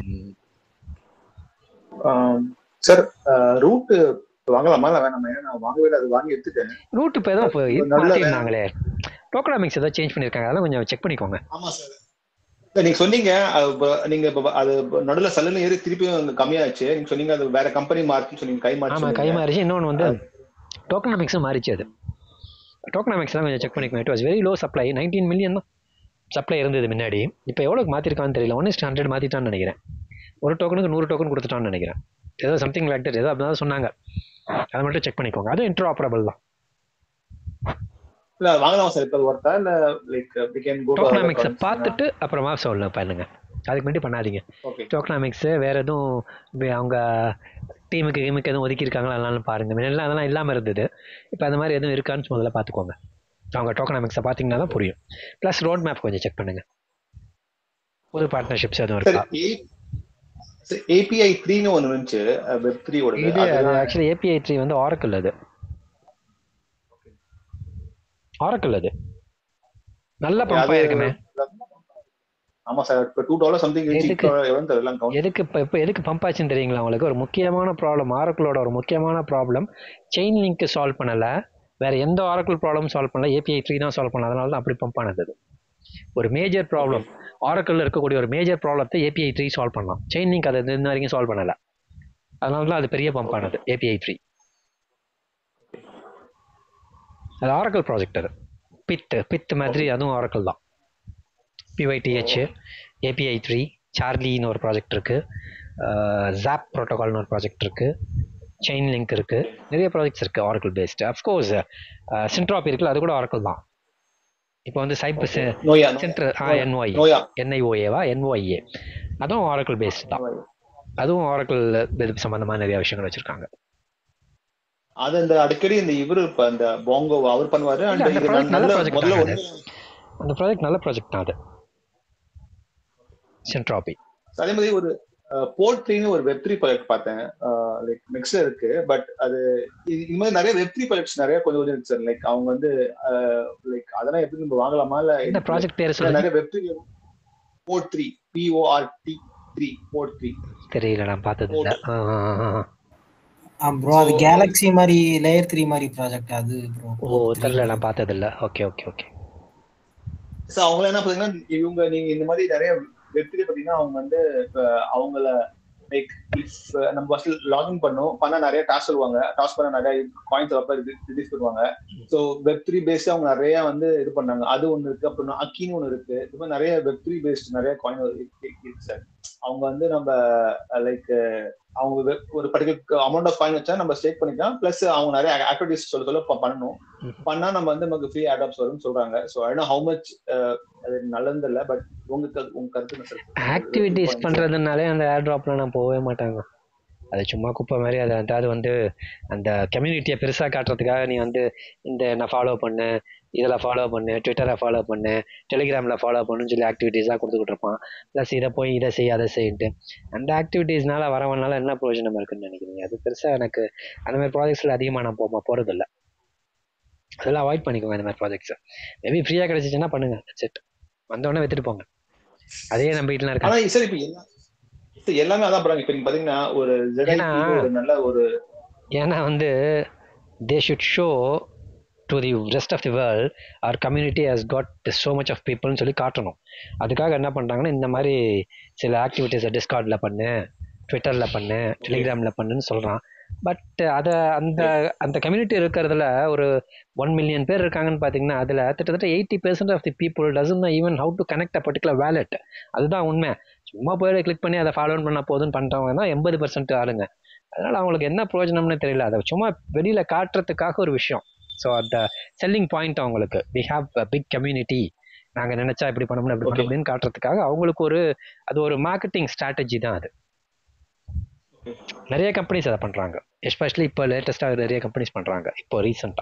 [SPEAKER 2] sir root வாங்கலாமா இல்ல வேணாமா ஏன்னா நான் வாங்கவே இல்லை அது வாங்கி எடுத்துட்டேன்
[SPEAKER 1] ரூட் இப்போ ஏதோ இப்போ இது
[SPEAKER 2] நல்ல
[SPEAKER 1] மாற்றிருந்தாங்களே டோக்கனாமிக்ஸ் ஏதோ சேஞ்ச் பண்ணியிருக்காங்க அதெல்லாம் கொஞ்சம் செக் பண்ணிக்கோங்க
[SPEAKER 2] ஆமா சார் இல்ல நீங்க சொன்னீங்க அது இப்ப- நீங்க இப்ப அது இப்ப நடுவுல சல்லுன்னு ஏறி திருப்பியும் அங்க கம்மியாச்சு நீங்க சொன்னீங்க அது வேற கம்பெனி மார்க்குன்னு சொன்னீங்க கை மாற்றி
[SPEAKER 1] ஆமாம் கை
[SPEAKER 2] சொன்னீங்க
[SPEAKER 1] மாறிச்சு இன்னொன்று வந்து டோக்கனாமிக்ஸும் மாறிச்சு அது டோக்கனாமிக்ஸ்லாம் கொஞ்சம் செக் பண்ணிக்கணும் it was very low supply nineteen million தான் சப்ளை இருந்தது முன்னாடி இப்போ எவ்வளோக்கு மாற்றிருக்கான்னு தெரியல ஒன் இஸ்ட் ஹண்ட்ரட் மாற்றிட்டான்னு நினைக்கிறேன் ஒரு டோக்கனுக்கு நூறு டோக்கன் கொடுத்துட்டான்னு நினைக்கிறேன் ஏதோ சம்திங் லைக் தட் ஏதோ அப்படி தான் சொன்னாங்க அதை மட்டும் செக் பண்ணிக்கோங்க அதுவும் இன்ட்ரோ ஆப்பரபிள் தான்
[SPEAKER 2] இல்ல வாங்கலாம் சார் இப்போ ஒர்த்தா இல்ல like we can go to other
[SPEAKER 1] டோக்கனாமிக்ஸை
[SPEAKER 2] coins.
[SPEAKER 1] பார்த்துட்டு அப்புறமா சொல்ல பண்ணுங்க அதுக்கு முன்னாடி பண்ணாதீங்க
[SPEAKER 2] Okay.
[SPEAKER 1] டோக்கனாமிக்ஸு வேறு எதுவும் வே- அவங்க டீமுக்கு கீமுக்கு எதுவும் ஒதுக்கியிருக்காங்களா அதெல்லாம் பாருங்க முன்னாடிலாம் அதெல்லாம் இல்லாமல் இருந்தது இப்போ அந்த மாதிரி எதுவும் இருக்கான்னு முதல்ல பார்த்துக்கோங்க அவங்க டோக்கனாமிக்ஸை பார்த்தீங்கன்னா தான் புரியும் ப்ளஸ் ரோட் மேப் கொஞ்சம் செக் பண்ணுங்க புது பார்ட்னர்ஷிப்ஸ் எதுவும்
[SPEAKER 2] சார்
[SPEAKER 1] இருக்கா
[SPEAKER 2] ஏபிஐ த்ரீன்னு ஒன்று இருந்துச்சு வெப் த்ரீ ஓட
[SPEAKER 1] இது அது ஆக்சுவலி ஏபிஐ த்ரீ வந்து ஆரக்கிள் அது ஆரக்கிள் அது நல்ல பம்ப் ஆயிருக்குமே
[SPEAKER 2] ஆமா சார் இப்போ டூ டாலர் சம்திங்
[SPEAKER 1] எதுக்கு?
[SPEAKER 2] எவ்வளோ தெரியல count.
[SPEAKER 1] எதுக்கு இப்போ இப்போ எதுக்கு பம்ப் ஆச்சுன்னு தெரியுங்களா உங்களுக்கு ஒரு முக்கியமான ப்ராப்ளம் ஆரக்கிளோட ஒரு முக்கியமான ப்ராப்ளம் செயின் லிங்க் சால்வ் பண்ணல வேற எந்த ஆரக்கிள் ப்ராப்ளம் சால்வ் பண்ணல ஏபிஐ த்ரீ தான் சால்வ் பண்ணல அதனால தான் அப்படி பம்ப் ஆனது அது. ஒரு மேஜர் ப்ராப்ளம் ஆரக்கிளில் இருக்கக்கூடிய ஒரு மேஜர் ப்ராப்ளத்தை ஏபிஐ த்ரீ சால்வ் பண்ணலாம் செயின் லிங்க் அதை இன்ன வரைக்கும் சால்வ் பண்ணல அதனால தான் அது பெரிய பம்ப் ஆனது ஏபிஐ த்ரீ அது ஆரக்கிள் ப்ராஜெக்ட் அது பித் பித் மாதிரி அதுவும் ஆரக்கிள் தான் பிஒய்டிஹெச் ஏபிஐ த்ரீ சார்லின்னு ஒரு ப்ராஜெக்ட் இருக்கு ஜாப் ப்ரோட்டோகால்னு ஒரு ப்ராஜெக்ட் இருக்கு செயின் லிங்க் இருக்கு நிறைய ப்ராஜெக்ட்ஸ் இருக்கு ஆரக்கிள் பேஸ்டு அஃப்கோர்ஸ் சின்ட்ராப் இருக்குல்ல அது கூட ஆரக்கிள் தான் இப்போ வந்து சைப்
[SPEAKER 2] நோயா,
[SPEAKER 1] சென்ட்ரல் ஆ
[SPEAKER 2] நோயா.
[SPEAKER 1] என்ஒய்
[SPEAKER 2] நோயா.
[SPEAKER 1] என்ஐஓஏவா என்ஒய்ஏ அதுவும் ஆரக்கிள் பேஸ்டு தான் அதுவும் ஆரக்கிள் இது சம்பந்தமா நிறைய விஷயங்கள் வச்சிருக்காங்க
[SPEAKER 2] அது அந்த அடிக்கடி இந்த இவரு இப்ப அந்த போங்கோ அவர் பண்ணுவாரு
[SPEAKER 1] இல்ல,
[SPEAKER 2] அண்ட்
[SPEAKER 1] அந்த
[SPEAKER 2] இது
[SPEAKER 1] ப்ராஜெக்ட் நல்ல
[SPEAKER 2] நல்ல
[SPEAKER 1] ப்ராஜெக்ட்
[SPEAKER 2] முதல்ல
[SPEAKER 1] தான்
[SPEAKER 2] ஒண்ணு
[SPEAKER 1] அது அந்த ப்ராஜெக்ட் நல்ல ப்ராஜெக்ட் தான் அது சென்ட்ராபி
[SPEAKER 2] அதே மாதிரி ஒரு போர்ட் த்ரீன்னு ஒரு வெப் த்ரீ ப்ராஜெக்ட் பார்த்தேன் லைக் மிக்ஸ்ல இருக்கு பட் அது இது இது மாதிரி நிறைய வெப் த்ரீ ப்ராஜெக்ட்ஸ் நிறைய கொஞ்சம் கொஞ்சம் இருக்கு சார் லைக் அவங்க வந்து லைக் அதெல்லாம் எப்படி நம்ம வாங்கலாமா இல்ல
[SPEAKER 1] இந்த ப்ராஜெக்ட் பேர்
[SPEAKER 2] இல்ல
[SPEAKER 1] சொல்லுங்க
[SPEAKER 2] நிறைய web three port three P O R T three port three
[SPEAKER 1] தெரியல நான் பார்த்தது இல்ல ஆ, ஆ, ஆ, ஆ.
[SPEAKER 3] ப்ரோ அது கேலக்ஸி மாதிரி லேயர் த்ரீ மாதிரி ப்ராஜெக்ட் அது ப்ரோ
[SPEAKER 1] ஓ தெரியல நான் பார்த்தது இல்ல ஓகே ஓகே ஓகே
[SPEAKER 2] ஸோ அவங்கள என்ன பாத்தீங்கன்னா இவங்க நீங்க இந்த மாதிரி நிறைய வெப்சைட் பாத்தீங்கன்னா அவங்க வந்து இப்ப அவங்கள லைக் இஃப் நம்ம ஃபர்ஸ்ட் லாகின் பண்ணோம் பண்ணா நிறைய டாஸ்க் சொல்லுவாங்க டாஸ்க் பண்ண நிறைய காயின்ஸ் அப்ப ரிலீஸ் பண்ணுவாங்க ஸோ வெப் த்ரீ பேஸ்ட் அவங்க நிறைய வந்து இது பண்ணாங்க அது ஒண்ணு இருக்கு அப்புறம் அக்கின்னு ஒண்ணு இருக்கு இது மாதிரி நிறைய வெப் த்ரீ பேஸ்ட் நிறைய காயின் இருக்கு சார் அவங்க வந்து நம்ம லைக் அவங்க web- ஒரு பர்டிகுலர் அமௌண்ட் ஆஃப் காயின் வச்சா நம்ம ஸ்டேக் பண்ணிக்கலாம் பிளஸ் அவங்க நிறைய ஆக்டிவிட்டிஸ் சொல்ல சொல்ல ப- பண்ணணும் பண்ணா நம்ம வந்து நமக்கு ஃப்ரீ ஆடாப்ஸ் வரும்னு சொல்றாங்க ஸோ ஐ ஹவு மச் அது நல்லது இல்ல பட் உங்க கரு- உங்க கருத்து என்ன சார்
[SPEAKER 1] ஆக்டிவிட்டிஸ் பண்றதுனாலே அந்த ஏர் ட்ராப்ல நான் போகவே மாட்டாங்க அது சும்மா குப்பை மாதிரி அது வந்து அது வந்து அந்த கம்யூனிட்டியை பெருசாக காட்டுறதுக்காக நீ வந்து இந்த நான் ஃபாலோ பண்ணு இதில் ஃபாலோ பண்ணு ட்விட்டரை ஃபாலோ பண்ணு டெலிகிராமில் ஃபாலோ பண்ணுன்னு சொல்லி ஆக்டிவிட்டீஸாக கொடுத்துக்கிட்டு இருப்பான் ப்ளஸ் இதை போய் இதை செய் அதை செய்யிட்டு அந்த ஆக்டிவிட்டீஸ்னால வரவனால என்ன பிரயோஜனம் இருக்குன்னு நினைக்கிறீங்க அது பெருசாக எனக்கு அந்த மாதிரி ப்ராஜெக்ட்ஸில் அதிகமாக நான் போக போகிறதில்ல அதெல்லாம் அவாய்ட் பண்ணிக்கோங்க இந்த மாதிரி ப்ராஜெக்ட்ஸை மேபி ஃப்ரீயாக கிடைச்சிச்சுன்னா பண்ணுங்க செட் வந்தோடனே வித்துட்டு போங்க அதே நம்ம வீட்டில்
[SPEAKER 2] ஆனா
[SPEAKER 1] இருக்காங்க
[SPEAKER 2] சார் இப்ப எல்லா இப்ப எல்லாமே அதான் பண்றாங்க இப்ப நீங்க பாத்தீங்கன்னா ஒரு
[SPEAKER 1] ஏன்னா
[SPEAKER 2] ZIP ஒரு நல்ல ஒரு
[SPEAKER 1] ஏன்னா வந்து they should show to the rest of the world our community has got so much of பீப்புள்னு சொல்லி காட்டணும் அதுக்காக என்ன பண்ணுறாங்கன்னா இந்த மாதிரி சில ஆக்டிவிட்டீஸை டிஸ்கார்டில் பண்ணு ட்விட்டரில் பண்ணு டெலிகிராமில் பண்ணுன்னு சொல்கிறான் பட் அதை அந்த அந்த கம்யூனிட்டி இருக்கிறதுல ஒரு ஒன் மில்லியன் பேர் இருக்காங்கன்னு பார்த்தீங்கன்னா அதில் கிட்டத்தட்ட eighty percent of the people doesn't even how to connect a particular wallet அதுதான் உண்மை சும்மா போய் கிளிக் பண்ணி அதை ஃபாலோ பண்ண போதுன்னு பண்ணுறவங்க தான் எண்பது பர்சன்ட் ஆளுங்க அதனால அவங்களுக்கு என்ன பிரயோஜனம்னு தெரியல அதை சும்மா வெளியில காட்டுறதுக்காக ஒரு விஷயம் ஸோ அந்த செல்லிங் பாயிண்ட் அவங்களுக்கு வி ஹாவ் பிக் கம்யூனிட்டி நாங்க நினைச்சா இப்படி பண்ண முடியும் அப்படி பண்ண முடியும்னு காட்டுறதுக்காக அவங்களுக்கு ஒரு அது ஒரு மார்க்கெட்டிங் ஸ்ட்ராட்டஜி தான் அது நிறைய கம்பெனிஸ் அதை பண்றாங்க எஸ்பெஷலி இப்போ லேட்டஸ்டாக நிறைய கம்பெனிஸ் பண்றாங்க இப்போ ரீசெண்டாக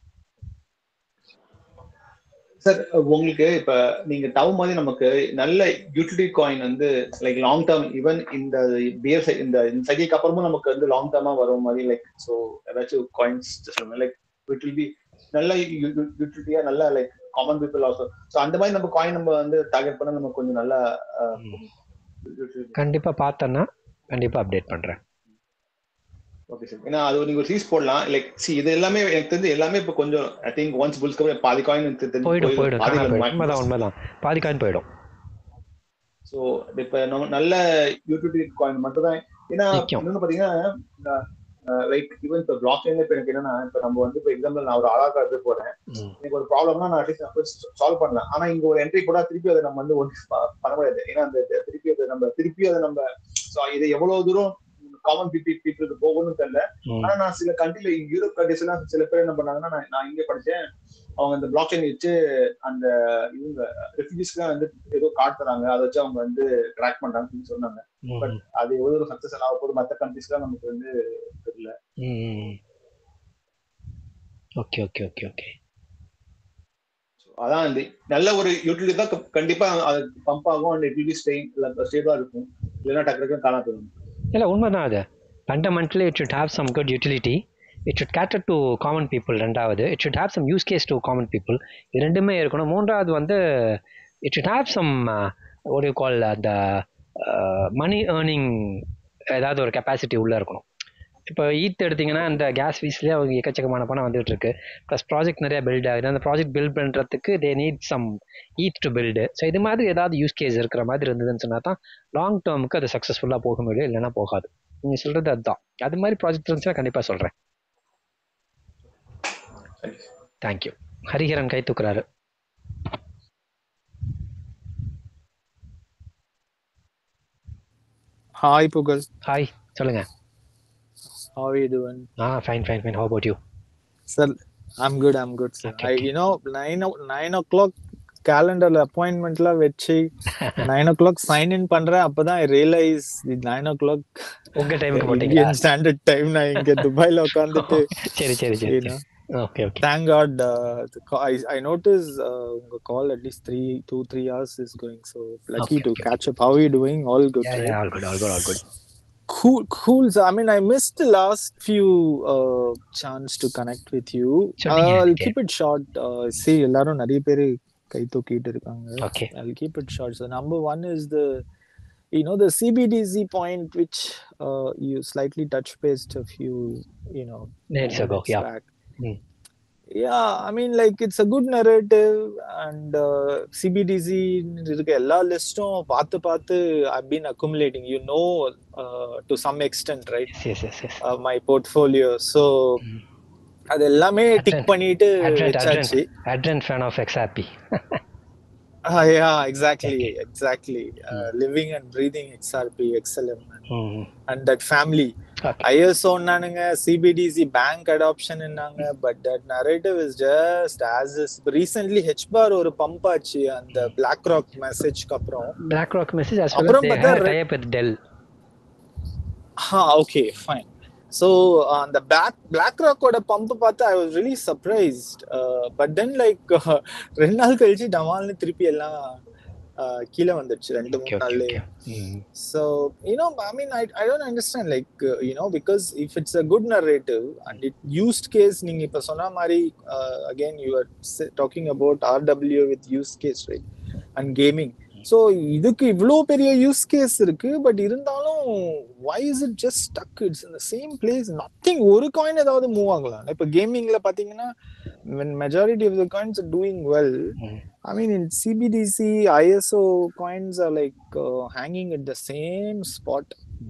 [SPEAKER 2] சார் உங்களுக்கு இப்ப நீங்க டவ் மாதிரி நமக்கு நல்ல யூட்டிலிட்டி காயின் வந்து லைக் லாங் டேர்ம் ஈவன் இந்த பியர் இந்த சைக்கிளுக்கு அப்புறமும் நமக்கு வந்து லாங் டேர்மா வரும் மாதிரி லைக் ஸோ ஏதாச்சும் காயின்ஸ் சொல்லுங்க லைக் இட் வில் பி நல்ல யூட்டிலிட்டியா நல்ல like common people also so அந்த மாதிரி நம்ம காயின் நம்ம வந்து டார்கெட் பண்ண நம்ம கொஞ்சம் நல்லா
[SPEAKER 1] கண்டிப்பா பார்த்தேன்னா கண்டிப்பா அப்டேட் பண்றேன்
[SPEAKER 2] ஓகே சார் ஏன்னா அது நீங்க ஒரு சீஸ் போடலாம் லைக் சி இது எல்லாமே எனக்கு தெரிஞ்சு எல்லாமே இப்போ கொஞ்சம் I think once bulls cover பாதி காயின் எனக்கு தெரிஞ்சு
[SPEAKER 1] போயிடும் போயிடும் காணா
[SPEAKER 2] பாதியில
[SPEAKER 1] போயிடும் உண்மைதான் உண்மைதான் பாதி காயின் போயிடும்
[SPEAKER 2] ஸோ இப்ப நம்ம நல்ல யூடிலிட்டி காயின் மட்டும் தான் ஏன்னா இன்னொன்னு பாத்தீங்கன்னா லைக் ஈவன் இப்போ பிளாக் செயின் இப்போ எனக்கு என்னன்னா இப்போ நம்ம வந்து இப்போ எக்ஸாம்பிள் நான் ஒரு ஆதார் கார்டு போறேன் எனக்கு ஒரு ப்ராப்ளம்னா நான் அட்லீஸ்ட் சால்வ் பண்ணலாம் ஆனா இங்க ஒரு என்ட்ரி கூட திருப்பி அதை நம்ம வந்து ஒன்றும் பண்ண முடியாது ஏன்னா அந்த திருப்பி அதை நம்ம திருப்பி அதை நம்ம so இது எவ்வளவு தூரம் காமன் பீப்புள் பீப்புளுக்கு போகணும்னு தெரியல ஆனா நான் சில கண்ட்ரில யூரோப் கண்ட்ரிஸ் எல்லாம் சில பேர் என்ன பண்ணாங்கன்னா நான் நான் இங்கே படிச்சேன் அவங்க அந்த பிளாக் செயின் வச்சு அந்த இவங்க ரெஃப்யூஜிஸ்க்கு வந்து ஏதோ கார்டு தராங்க அதை வச்சு அவங்க வந்து ட்ராக் பண்றாங்கன்னு சொல்லி சொன்னாங்க பட் அது எவ்வளவு சக்சஸ் ஆக போகுது மற்ற கண்ட்ரிஸ்லாம் நமக்கு வந்து தெரியல
[SPEAKER 1] ஓகே ஓகே ஓகே ஓகே
[SPEAKER 2] அதான் இந்த நல்ல ஒரு யூட்டிலிட்டி தான் க- கண்டிப்பா அது பம்ப் ஆகும் and it will be staying இல்ல ஸ்டேபிளா இருக்கும் இல்லைன்னா டக்கு டக்குன்னு காணா போயிடும்
[SPEAKER 1] இல்லை உண்மைதான் அது fundamentally it should have some good utility it should cater to common people ரெண்டாவது it should have some use case to common people இது ரெண்டுமே இருக்கணும் மூன்றாவது வந்து இட் ஷுட் ஹேவ் சம் ஒரு கால் அந்த மணி ஏர்னிங் ஏதாவது ஒரு கெப்பாசிட்டி உள்ளே இருக்கணும் இப்போ ஈத் எடுத்தீங்கன்னா இந்த கேஸ் ஃபீஸ்லேயே அவங்க எக்கச்சக்கமான பணம் வந்துட்டு இருக்கு ப்ளஸ் ப்ராஜெக்ட் நிறைய பில்ட் ஆகுது அந்த ப்ராஜெக்ட் பில்ட் பண்ணுறதுக்கு they need some ETH to build so இது மாதிரி ஏதாவது யூஸ் கேஸ் இருக்கிற மாதிரி இருந்ததுன்னு சொன்னால் தான் லாங் டேர்முக்கு அது சக்ஸஸ்ஃபுல்லாக போக முடியும் இல்லைன்னா போகாது நீங்கள் சொல்கிறது அதுதான் அது மாதிரி ப்ராஜெக்ட் இருந்துச்சுன்னா கண்டிப்பாக சொல்கிறேன் தேங்க்யூ ஹரிஹரன் கை தூக்குறாரு
[SPEAKER 19] Hi, Pugal.
[SPEAKER 1] ஹாய் சொல்லுங்க
[SPEAKER 19] How are you doing?
[SPEAKER 1] Ah fine fine fine how about you
[SPEAKER 19] Sir, I'm good. I'm good, sir. I, you know, nine o- nine o'clock கேலண்டர்ல அப்பாயின்மெண்ட்ல வச்சு nine o'clock sign in பண்றேன் அப்பதான் I realise nine o'clock
[SPEAKER 1] உங்க டைமுக்கு போட்டீங்களா
[SPEAKER 19] இந்தியன் ஸ்டாண்டர்ட் டைம் நான் இங்க துபாயில உட்காந்துட்டு
[SPEAKER 1] சரி சரி சரி சரி okay okay
[SPEAKER 19] thank God I I notice உங்க call at least three to three hours is going so lucky to catch up how you doing all good
[SPEAKER 1] all good all good all good
[SPEAKER 19] cool cool so, i mean i missed the last few uh chance to connect with you
[SPEAKER 1] சொல்லுங்க,
[SPEAKER 19] uh, i'll
[SPEAKER 1] okay.
[SPEAKER 19] keep it short uh, see எல்லாரும் நிறைய பேர் கை தூக்கிட்டு இருக்காங்க
[SPEAKER 1] Okay.
[SPEAKER 19] i'll keep it short so number one is the you know the cbdc point which uh, you slightly touch based a few you know
[SPEAKER 1] Minutes ago,
[SPEAKER 19] moments
[SPEAKER 1] yeah.
[SPEAKER 19] back.
[SPEAKER 1] Hmm.
[SPEAKER 19] yeah i mean like it's a good narrative and uh, cbdc இருக்க எல்லா லிஸ்டும் பார்த்து பார்த்து i've been accumulating you know uh, to some extent right
[SPEAKER 1] yes yes yes
[SPEAKER 19] uh, my portfolio so அது எல்லாமே டிக் பண்ணிட்டு வச்சாச்சு
[SPEAKER 1] அட்ரன் ஃபேன் ஆஃப் எக்ஸாப்பி
[SPEAKER 19] Ah, yeah, exactly, exactly. Uh, living and breathing XRP, XLM, and that family. ISO நானுங்க CBDC bank adoption நாங்க but that narrative is just as is. Recently HBAR ஒரு பம்ப் ஆச்சு அந்த BlackRock மெசேஜ்க்கு அப்புறம்
[SPEAKER 1] BlackRock message as well as
[SPEAKER 19] அப்புறம்
[SPEAKER 1] they
[SPEAKER 19] பார்த்தா
[SPEAKER 1] have
[SPEAKER 19] re-
[SPEAKER 1] tie up with Dell
[SPEAKER 19] ah okay fine so அந்த பிளாக் பிளாக் ராக்கோட பம்ப் பார்த்து I was really surprised but then like ரெண்டு நாள் கழிச்சு டமால்னு திருப்பி எல்லாம் uh, கீழே வந்துடுச்சு ரெண்டு மூணு நாள்ல so you know I mean I I don't understand like you know because if it's a good narrative and it used case நீங்க இப்ப சொன்ன மாதிரி again you are talking about RW with use case right and gaming so இதுக்கு இவ்வளோ பெரிய யூஸ் கேஸ் இருக்கு பட் இருந்தாலும் why is it just stuck it's இந்த சேம் பிளேஸ் நத்திங் ஒரு காயின் ஏதாவது மூவ் ஆகலாம் இப்போ கேமிங்ல பாத்தீங்கன்னா when majority of the coins are doing well i mean in cbdc iso coins are like uh, hanging at the same spot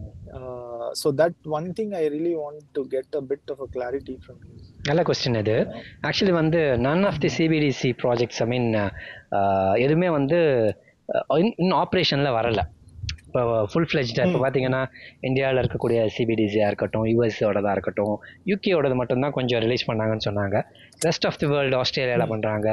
[SPEAKER 19] uh, so that one thing i really want to get a bit of a clarity from you
[SPEAKER 1] நல்ல கொஸ்டின் இது ஆக்சுவலி வந்து none of the CBDC projects I mean எதுவுமே வந்து இன்னும் ஆப்ரேஷனில் வரலை இப்போ ஃபுல் ஃப்ளெஜ்டாக இப்போ பார்த்தீங்கன்னா இந்தியாவில் இருக்கக்கூடிய சிபிடிசியாக இருக்கட்டும் யூஎஸ்ஓடதாக இருக்கட்டும் யூகேயோடது மட்டும்தான் கொஞ்சம் ரிலீஸ் பண்ணாங்கன்னு சொன்னாங்க ரெஸ்ட் ஆஃப் தி வேர்ல்டு ஆஸ்திரேலியாவில் பண்ணுறாங்க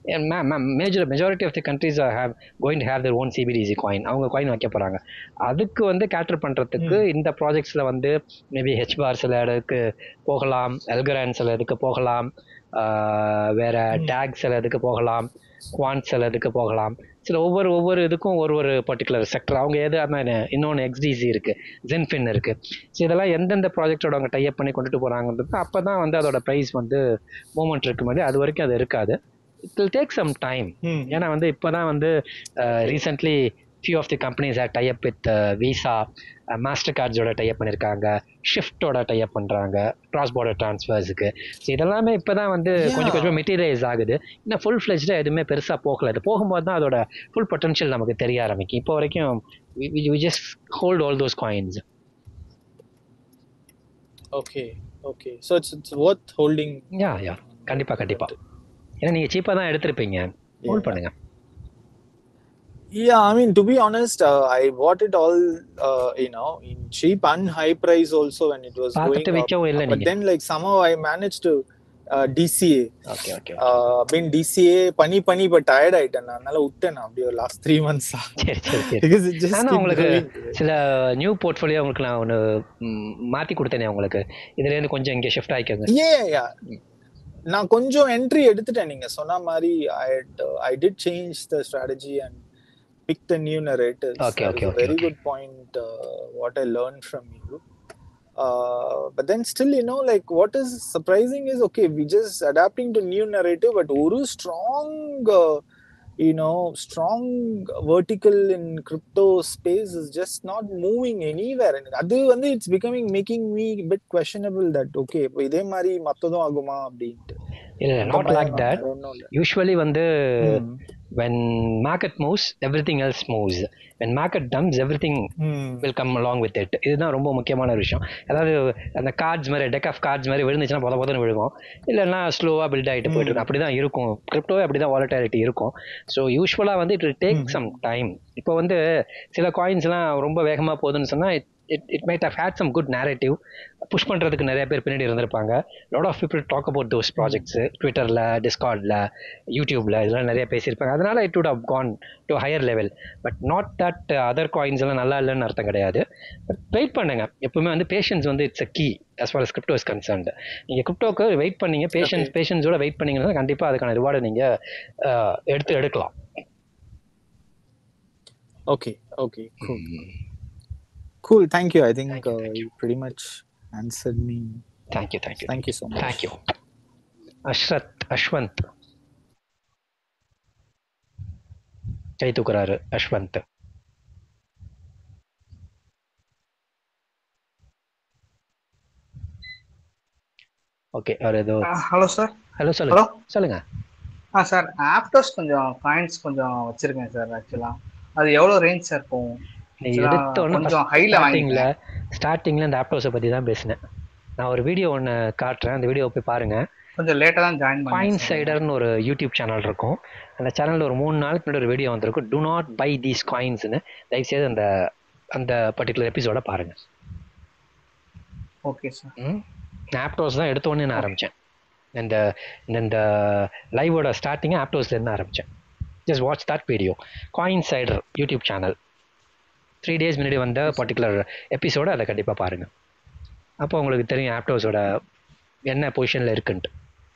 [SPEAKER 1] major majority of the countries have going to have their own CBDC coin அவங்க காயின் வைக்க போகிறாங்க அதுக்கு வந்து கேட்டர் பண்ணுறதுக்கு இந்த ப்ராஜெக்ட்ஸில் வந்து மேபி ஹெச்பார் சில இடத்துக்கு போகலாம் எல்கரான் சில இதுக்கு போகலாம் ஆஹ் வேற டேக் சில இதுக்கு போகலாம் குவான்ட் சில இதுக்கு போகலாம் சில ஒவ்வொரு ஒவ்வொரு இதுக்கும் ஒரு ஒரு பர்டிகுலர் செக்டர் அவங்க எது அந்த இன்னொன்று எக்ஸ்டிசி இருக்கு ஜென்ஃபின் இருக்கு ஸோ இதெல்லாம் எந்தெந்த ப்ராஜெக்டோட அவங்க டைப் பண்ணி கொண்டுட்டு போறாங்கன்றது அப்போ தான் வந்து அதோட ப்ரைஸ் வந்து மூமெண்ட் இருக்கு மாதிரி அது வரைக்கும் அது இருக்காது it will take some time ஏன்னா வந்து இப்போ தான் வந்து recently few of the companies are tie with Visa Master கார்ட்ஸோட டைப் பண்ணியிருக்காங்க ஷிஃப்ட்டோட டைப் பண்ணுறாங்க கிராஸ் பார்டர் ட்ரான்ஸ்ஃபர்ஸுக்கு ஸோ இதெல்லாமே இப்போ தான் வந்து கொஞ்சம் கொஞ்சம் மெட்டீரியலைஸ் ஆகுது இன்னும் ஃபுல் ஃப்ளெஜ்டாக எதுவுமே பெருசாக போகல இது போகும்போது தான் அதோட ஃபுல் பொட்டன்ஷியல் நமக்கு தெரிய ஆரம்பிக்கும் இப்போ வரைக்கும் we just hold all those coins
[SPEAKER 19] okay okay so it's it's worth holding
[SPEAKER 1] yeah yeah கண்டிப்பா கண்டிப்பா ஏன்னா நீங்க சீப்பா தான் எடுத்திருப்பீங்க ஹோல்ட் பண்ணுங்க
[SPEAKER 19] Yeah, I mean, to be honest, uh, I bought it all, uh, you know, in cheap and high price also when it was
[SPEAKER 1] பார்த்துட்டு
[SPEAKER 19] going up.
[SPEAKER 1] விற்கவும் இல்லை
[SPEAKER 19] But
[SPEAKER 1] நீங்க
[SPEAKER 19] then, like, somehow I managed to uh, DCA.
[SPEAKER 1] Okay okay
[SPEAKER 19] Uh, been DCA பண்ணி பண்ணி இப்போ டயர்ட் ஆயிட்டேன் நான். அதனால விட்டேன் நான் அப்படியே லாஸ்ட் த்ரீ மந்த்ஸ்
[SPEAKER 1] சரி சரி சரி
[SPEAKER 19] because it just
[SPEAKER 1] ஆனா
[SPEAKER 19] keep
[SPEAKER 1] உங்களுக்கு
[SPEAKER 19] going.
[SPEAKER 1] சில நியூ போர்ட்ஃபோலியோ உங்களுக்கு நான் ஒன்று மாற்றி கொடுத்தேனே உங்களுக்கு இதுல இருந்து கொஞ்சம் இங்கே ஷிஃப்ட் ஆயிக்கோங்க
[SPEAKER 19] Yeah, yeah. நான் கொஞ்சம் என்ட்ரி எடுத்துட்டேன் நீங்க சொன்ன மாதிரி I I did change the strategy and pick the new narratives.
[SPEAKER 1] Okay,
[SPEAKER 19] That
[SPEAKER 1] okay,
[SPEAKER 19] is a
[SPEAKER 1] okay,
[SPEAKER 19] very
[SPEAKER 1] okay.
[SPEAKER 19] good point. Uh, what I learned from you. Uh, but then still, you know, like what is surprising is okay, we just adapting to new narrative, but Uru strong, uh, you know, strong vertical in crypto space is just not moving anywhere. And அது வந்து it's becoming making me a bit questionable that okay, இப்போ இதே மாதிரி மத்ததும் ஆகுமா அப்படின்ட்டு
[SPEAKER 1] இல்லை
[SPEAKER 19] அந்த
[SPEAKER 1] நாட்
[SPEAKER 19] பயம்
[SPEAKER 1] லைக்
[SPEAKER 19] தான்.
[SPEAKER 1] That
[SPEAKER 19] I don't know.
[SPEAKER 1] Usually வந்து
[SPEAKER 19] ம்.
[SPEAKER 1] when market moves everything else moves when market dumps everything
[SPEAKER 19] ம்.
[SPEAKER 1] will come along with it இதுதான் ரொம்ப முக்கியமான ஒரு விஷயம் அதாவது அந்த கார்ட்ஸ் மாதிரி டெக் ஆஃப் கார்ட்ஸ் மாதிரி விழுந்துச்சுன்னா பொத பொதன்னு விழுகும் இல்லைன்னா ஸ்லோவாக பில்ட் ஆகிட்டு போயிட்டு இருக்கும் அப்படி தான் இருக்கும் கிரிப்டோவே அப்படி தான் வாலட்டாலிட்டி இருக்கும் ஸோ யூஸ்வலாக வந்து it will take some time இப்போ வந்து சில காயின்ஸ்லாம் ரொம்ப வேகமாக போகுதுன்னு சொன்னால் it it might have had some good narrative push பண்ணுறதுக்கு நிறைய பேர் பின்னாடி இருந்திருப்பாங்க lot of people talk about those projects ட்விட்டரில் டிஸ்கார்டில் யூடியூப்ல இதெல்லாம் நிறைய பேசியிருப்பாங்க அதனால it would have gone to higher level but not that other coins எல்லாம் நல்லா இல்லைன்னு அர்த்தம் கிடையாது பட் வெயிட் பண்ணுங்க எப்பவுமே வந்து பேஷன்ஸ் வந்து it's a key as far as crypto is concerned நீங்கள் கிரிப்டோக்கு வெயிட் பண்ணீங்க பேஷன்ஸ் பேஷன்ஸோட வெயிட் பண்ணீங்கன்னா கண்டிப்பாக அதுக்கான ரிவார்டை நீங்கள் எடுத்து எடுக்கலாம்
[SPEAKER 19] Okay, okay, cool. Cool, thank you. I think uh, you pretty much answered me.
[SPEAKER 1] Thank you, thank you.
[SPEAKER 19] Thank you so much.
[SPEAKER 1] Thank you. Ashrath Ashwanth கை தூக்குறாரு அஷ்வந்த் ஓகே அவர் ஏதோ
[SPEAKER 18] ஹலோ சார்
[SPEAKER 1] ஹலோ சொல்லுங்க சொல்லுங்க
[SPEAKER 18] ஆ சார் ஆப்டோஸ் கொஞ்சம் காயின்ஸ் கொஞ்சம் வச்சிருக்கேன் சார் ஆக்சுவலா அது எவ்வளவு ரேஞ்ச் சார் போகும்
[SPEAKER 1] நீ
[SPEAKER 18] Actually,
[SPEAKER 1] எடுத்த உடனே
[SPEAKER 18] கொஞ்சம் ஹைல
[SPEAKER 1] ஸ்டார்டிங்ல
[SPEAKER 18] வாங்கிட்டேன்
[SPEAKER 1] ஸ்டார்டிங்ல இந்த ஆப்டோஸை பத்தி தான் பேசினேன் நான் ஒரு வீடியோ ஒன்று காட்டுறேன் அந்த வீடியோ போய் பாருங்க
[SPEAKER 18] கொஞ்சம் லேட்டா தான் ஜாயின்
[SPEAKER 1] காயின்
[SPEAKER 18] பண்ணேன் sir.
[SPEAKER 1] சைடர்னு ஒரு யூடியூப் சேனல் இருக்கும் அந்த சேனல்ல ஒரு மூணு நாளுக்கு முன்னாடி ஒரு வீடியோ வந்திருக்கும் டு நாட் பை தீஸ் காயின்ஸ்னு தயவுசெய்து அந்த அந்த பர்டிகுலர் எபிசோட பாருங்க
[SPEAKER 18] ஓகே சார்
[SPEAKER 1] ம் நான் ஆப்டோஸ் தான் எடுத்த உடனே நான் ஆரம்பித்தேன் இந்த இந்த- இந்த லைவோட ஸ்டார்டிங் ஆப்டோஸ்லேருந்து ஆரம்பித்தேன் just watch that video coin Sider YouTube channel three days முன்னாடி வந்த பர்டிகுலர் எபிசோட அதை கண்டிப்பாக பாருங்கள் அப்போ உங்களுக்கு தெரியும் ஆப்டோஸோட என்ன பொசிஷனில் இருக்குன்ட்டு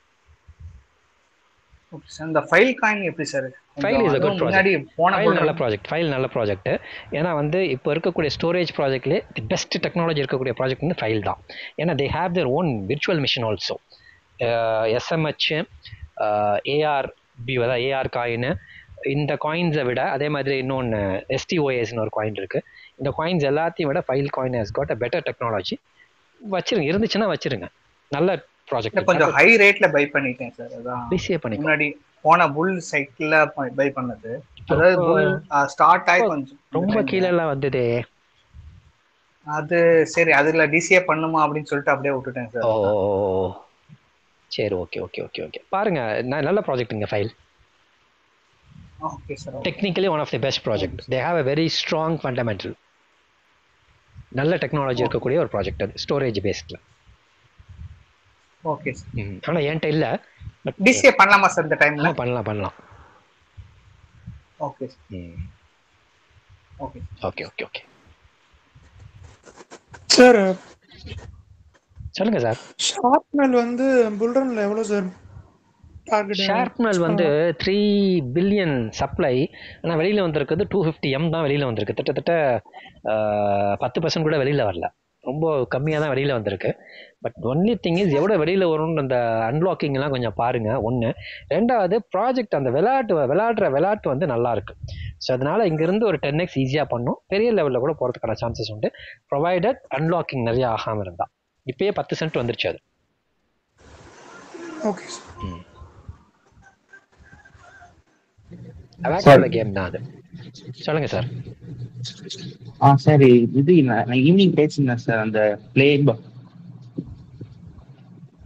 [SPEAKER 18] ஓகே சார் இந்த ஃபைல் காயின் எப்படி sir
[SPEAKER 1] File is a good
[SPEAKER 18] முன்னாடி
[SPEAKER 1] ப்ராஜெக்ட்
[SPEAKER 18] போன
[SPEAKER 1] ஃபைல் நல்ல
[SPEAKER 18] bull-
[SPEAKER 1] ப்ராஜெக்ட் ஃபைல் நல்ல ப்ராஜெக்ட் ஏன்னா வந்து இப்போ இருக்கக்கூடிய ஸ்டோரேஜ் ப்ராஜெக்ட்லேயே தி பெஸ்ட் டெக்னாலஜி இருக்கக்கூடிய ப்ராஜெக்ட் வந்து ஃபைல் தான் ஏன்னா they have their own virtual machine also SMH AR B அதாவது ஏஆர் காயின் இந்த காயின்ஸை விட அதே மாதிரி இன்னொன்று எஸ்டிஓஎஸ்னு ஒரு காயின் இருக்கு இந்த காயின்ஸ் எல்லாத்தையும் விட Filecoin has got a better technology வச்சிருங்க இருந்துச்சுன்னா வச்சிருங்க நல்ல
[SPEAKER 18] இல்ல,
[SPEAKER 1] ப்ராஜெக்ட்
[SPEAKER 18] கொஞ்சம் ஹை ரேட்ல பை பண்ணிட்டேன் சார் அதான்
[SPEAKER 1] பிசிஏ பண்ணிக்கோ
[SPEAKER 18] முன்னாடி போன புல் சைக்கிள்ல பை பண்ணது அதாவது புல் ஸ்டார்ட் ஆகி கொஞ்சம்
[SPEAKER 1] ரொம்ப கீழே எல்லாம் வந்ததே
[SPEAKER 18] அது சரி அதுல டிசிஏ பண்ணுமா அப்படின்னு சொல்லிட்டு அப்படியே விட்டுட்டேன் சார்
[SPEAKER 1] ஓ சரி ஓகே ஓகே ஓகே ஓகே பாருங்க ந- நல்ல ப்ராஜெக்ட்டுங்க File
[SPEAKER 18] okay sir
[SPEAKER 1] technically one of the best project they have a very strong fundamental நல்ல டெக்னாலஜி இருக்கக்கூடிய ஒரு ப்ராஜெக்ட் அது ஸ்டோரேஜ் பேஸ்டில்
[SPEAKER 18] ஓகே சார்
[SPEAKER 1] ஆனால் என்கிட்ட இல்லை பட்
[SPEAKER 18] டிசிஏ பண்ணலாமா சார் இந்த டைம்ல
[SPEAKER 1] பண்ணலாம் பண்ணலாம்
[SPEAKER 18] ஓகே
[SPEAKER 1] ம்
[SPEAKER 18] okay
[SPEAKER 1] okay okay okay
[SPEAKER 20] sir
[SPEAKER 1] சொல்லுங்க சார்
[SPEAKER 20] ஷார்ப்னல் வந்து புல்ரன்ல எவ்வளவு சார் டார்கெட்
[SPEAKER 1] ஷார்ப்னல் வந்து த்ரீ பில்லியன் சப்ளை ஆனால் வெளியில் வந்திருக்குது டூ ஃபிஃப்டி எம் தான் வெளியில் வந்திருக்கு கிட்டத்தட்ட ஆஹ், பத்து பர்சன்ட் கூட வெளியில் வரல ரொம்ப கம்மியாக தான் வெளியில் வந்திருக்கு பட் ஒன்லி திங் இஸ் எவ்வளோ வெளியில் வரும்னு அந்த அன்லாக்கிங்லாம் கொஞ்சம் பாருங்கள் ஒன்று ரெண்டாவது ப்ராஜெக்ட் அந்த விளையாட்டு விளையாடுற விளையாட்டு வந்து நல்லா இருக்கு ஸோ அதனால இங்கேருந்து ஒரு டென் எக்ஸ் ஈஸியாக பண்ணும் பெரிய லெவலில் கூட போகிறதுக்கான சான்சஸ் உண்டு ப்ரொவைடட் அன்லாக்கிங் நிறைய ஆகாமல் இருந்தால் இப்பயே பத்து சென்ட் வந்துருச்சு அது
[SPEAKER 20] ஓகே
[SPEAKER 1] அவாக்டோட கேம் தான் அது சொல்லுங்க சார்
[SPEAKER 14] ஆ சார் இது நான் ஈவினிங் பேசியிருந்தேன் சார் அந்த பிளே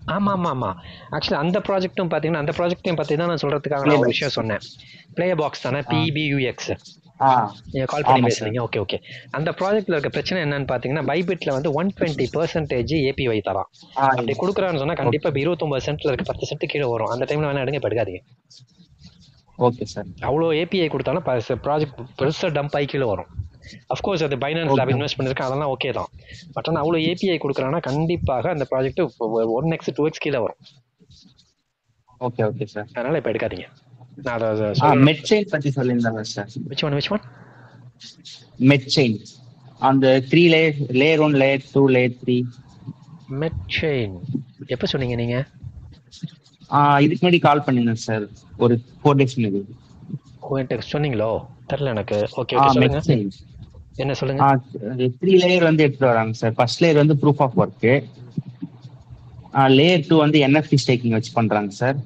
[SPEAKER 1] ஆமா ஆமா ஆமா ஆக்சுவலி அந்த ப்ராஜெக்ட்டும் பாத்தீங்கன்னா அந்த ப்ராஜெக்ட்டையும் பத்தி தான் நான் சொல்றதுக்காக நான் ஒரு
[SPEAKER 21] Playbox.
[SPEAKER 1] விஷயம் சொன்னேன் பிளே பாக்ஸ் தானே
[SPEAKER 21] ஆ.
[SPEAKER 1] பிபியூஎக்ஸ்
[SPEAKER 21] ஆ
[SPEAKER 1] நீங்க கால் பண்ணி
[SPEAKER 21] ஆமா
[SPEAKER 1] பேசுறீங்க ஓகே ஓகே அந்த ப்ராஜெக்ட்ல இருக்க பிரச்சனை என்னன்னு பாத்தீங்கன்னா பைபிட்ல வந்து ஒன் டுவெண்ட்டி பர்சன்டேஜ் ஏபிஒய் தரான்
[SPEAKER 21] ஆ
[SPEAKER 1] அப்படி கொடுக்குறான்னு சொன்னா கண்டிப்பா இப்போ இருபத்தொன்பது சென்ட்ல இருக்க பத்து சென்ட் கீழே வரும் அந்த டைம்ல வேணா எடுங்க இப்ப எடுக்காதீங்க
[SPEAKER 21] ஓகே சார்
[SPEAKER 1] அவ்வளோ ஏபிஐ கொடுத்தாலும் ப்ராஜெக்ட் பெருசாக டம்ப் ஆகி கீழே வரும் அஃப்கோர்ஸ் அது பைனான்ஸ் லேப்
[SPEAKER 21] Okay.
[SPEAKER 1] இன்வெஸ்ட் பண்ணிருக்கேன் அதெல்லாம் ஓகே தான் பட் ஆனால் அவ்வளோ ஏபிஐ கொடுக்குறாங்கன்னா கண்டிப்பாக அந்த project one X two X கீழே வரும்
[SPEAKER 21] ஓகே ஓகே சார்
[SPEAKER 1] அதனால இப்போ எடுக்காதீங்க நான் அதை அதை
[SPEAKER 21] ஆ
[SPEAKER 1] சொல்லணும்
[SPEAKER 21] மெட் செயின் பத்தி சொல்லியிருந்தாங்க sir
[SPEAKER 1] which one which one
[SPEAKER 21] Met chain அந்த three layer layer one layer two layer three
[SPEAKER 1] Met chain எப்போ சொன்னீங்க நீங்க
[SPEAKER 21] இதுக்கு முன்னாடி கால் பண்ணியிருந்தேன் சார் ஒரு ஃபோர் டேஸ் முன்னாடி
[SPEAKER 1] ஓ என்கிட்ட சொன்னீங்களோ தெரில எனக்கு ஓகே
[SPEAKER 21] ஆ
[SPEAKER 1] ஓகே
[SPEAKER 21] மெட்
[SPEAKER 1] சொல்லுங்க
[SPEAKER 21] செயின்
[SPEAKER 1] என்ன சொல்லுங்க
[SPEAKER 21] த்ரீ லேயர் வந்து எடுத்துட்டு வராங்க சார் ஃபர்ஸ்ட் லேயர் வந்து proof of work layer two வந்து என்எஃப்டி ஸ்டேக்கிங் வச்சு பண்றாங்க சார்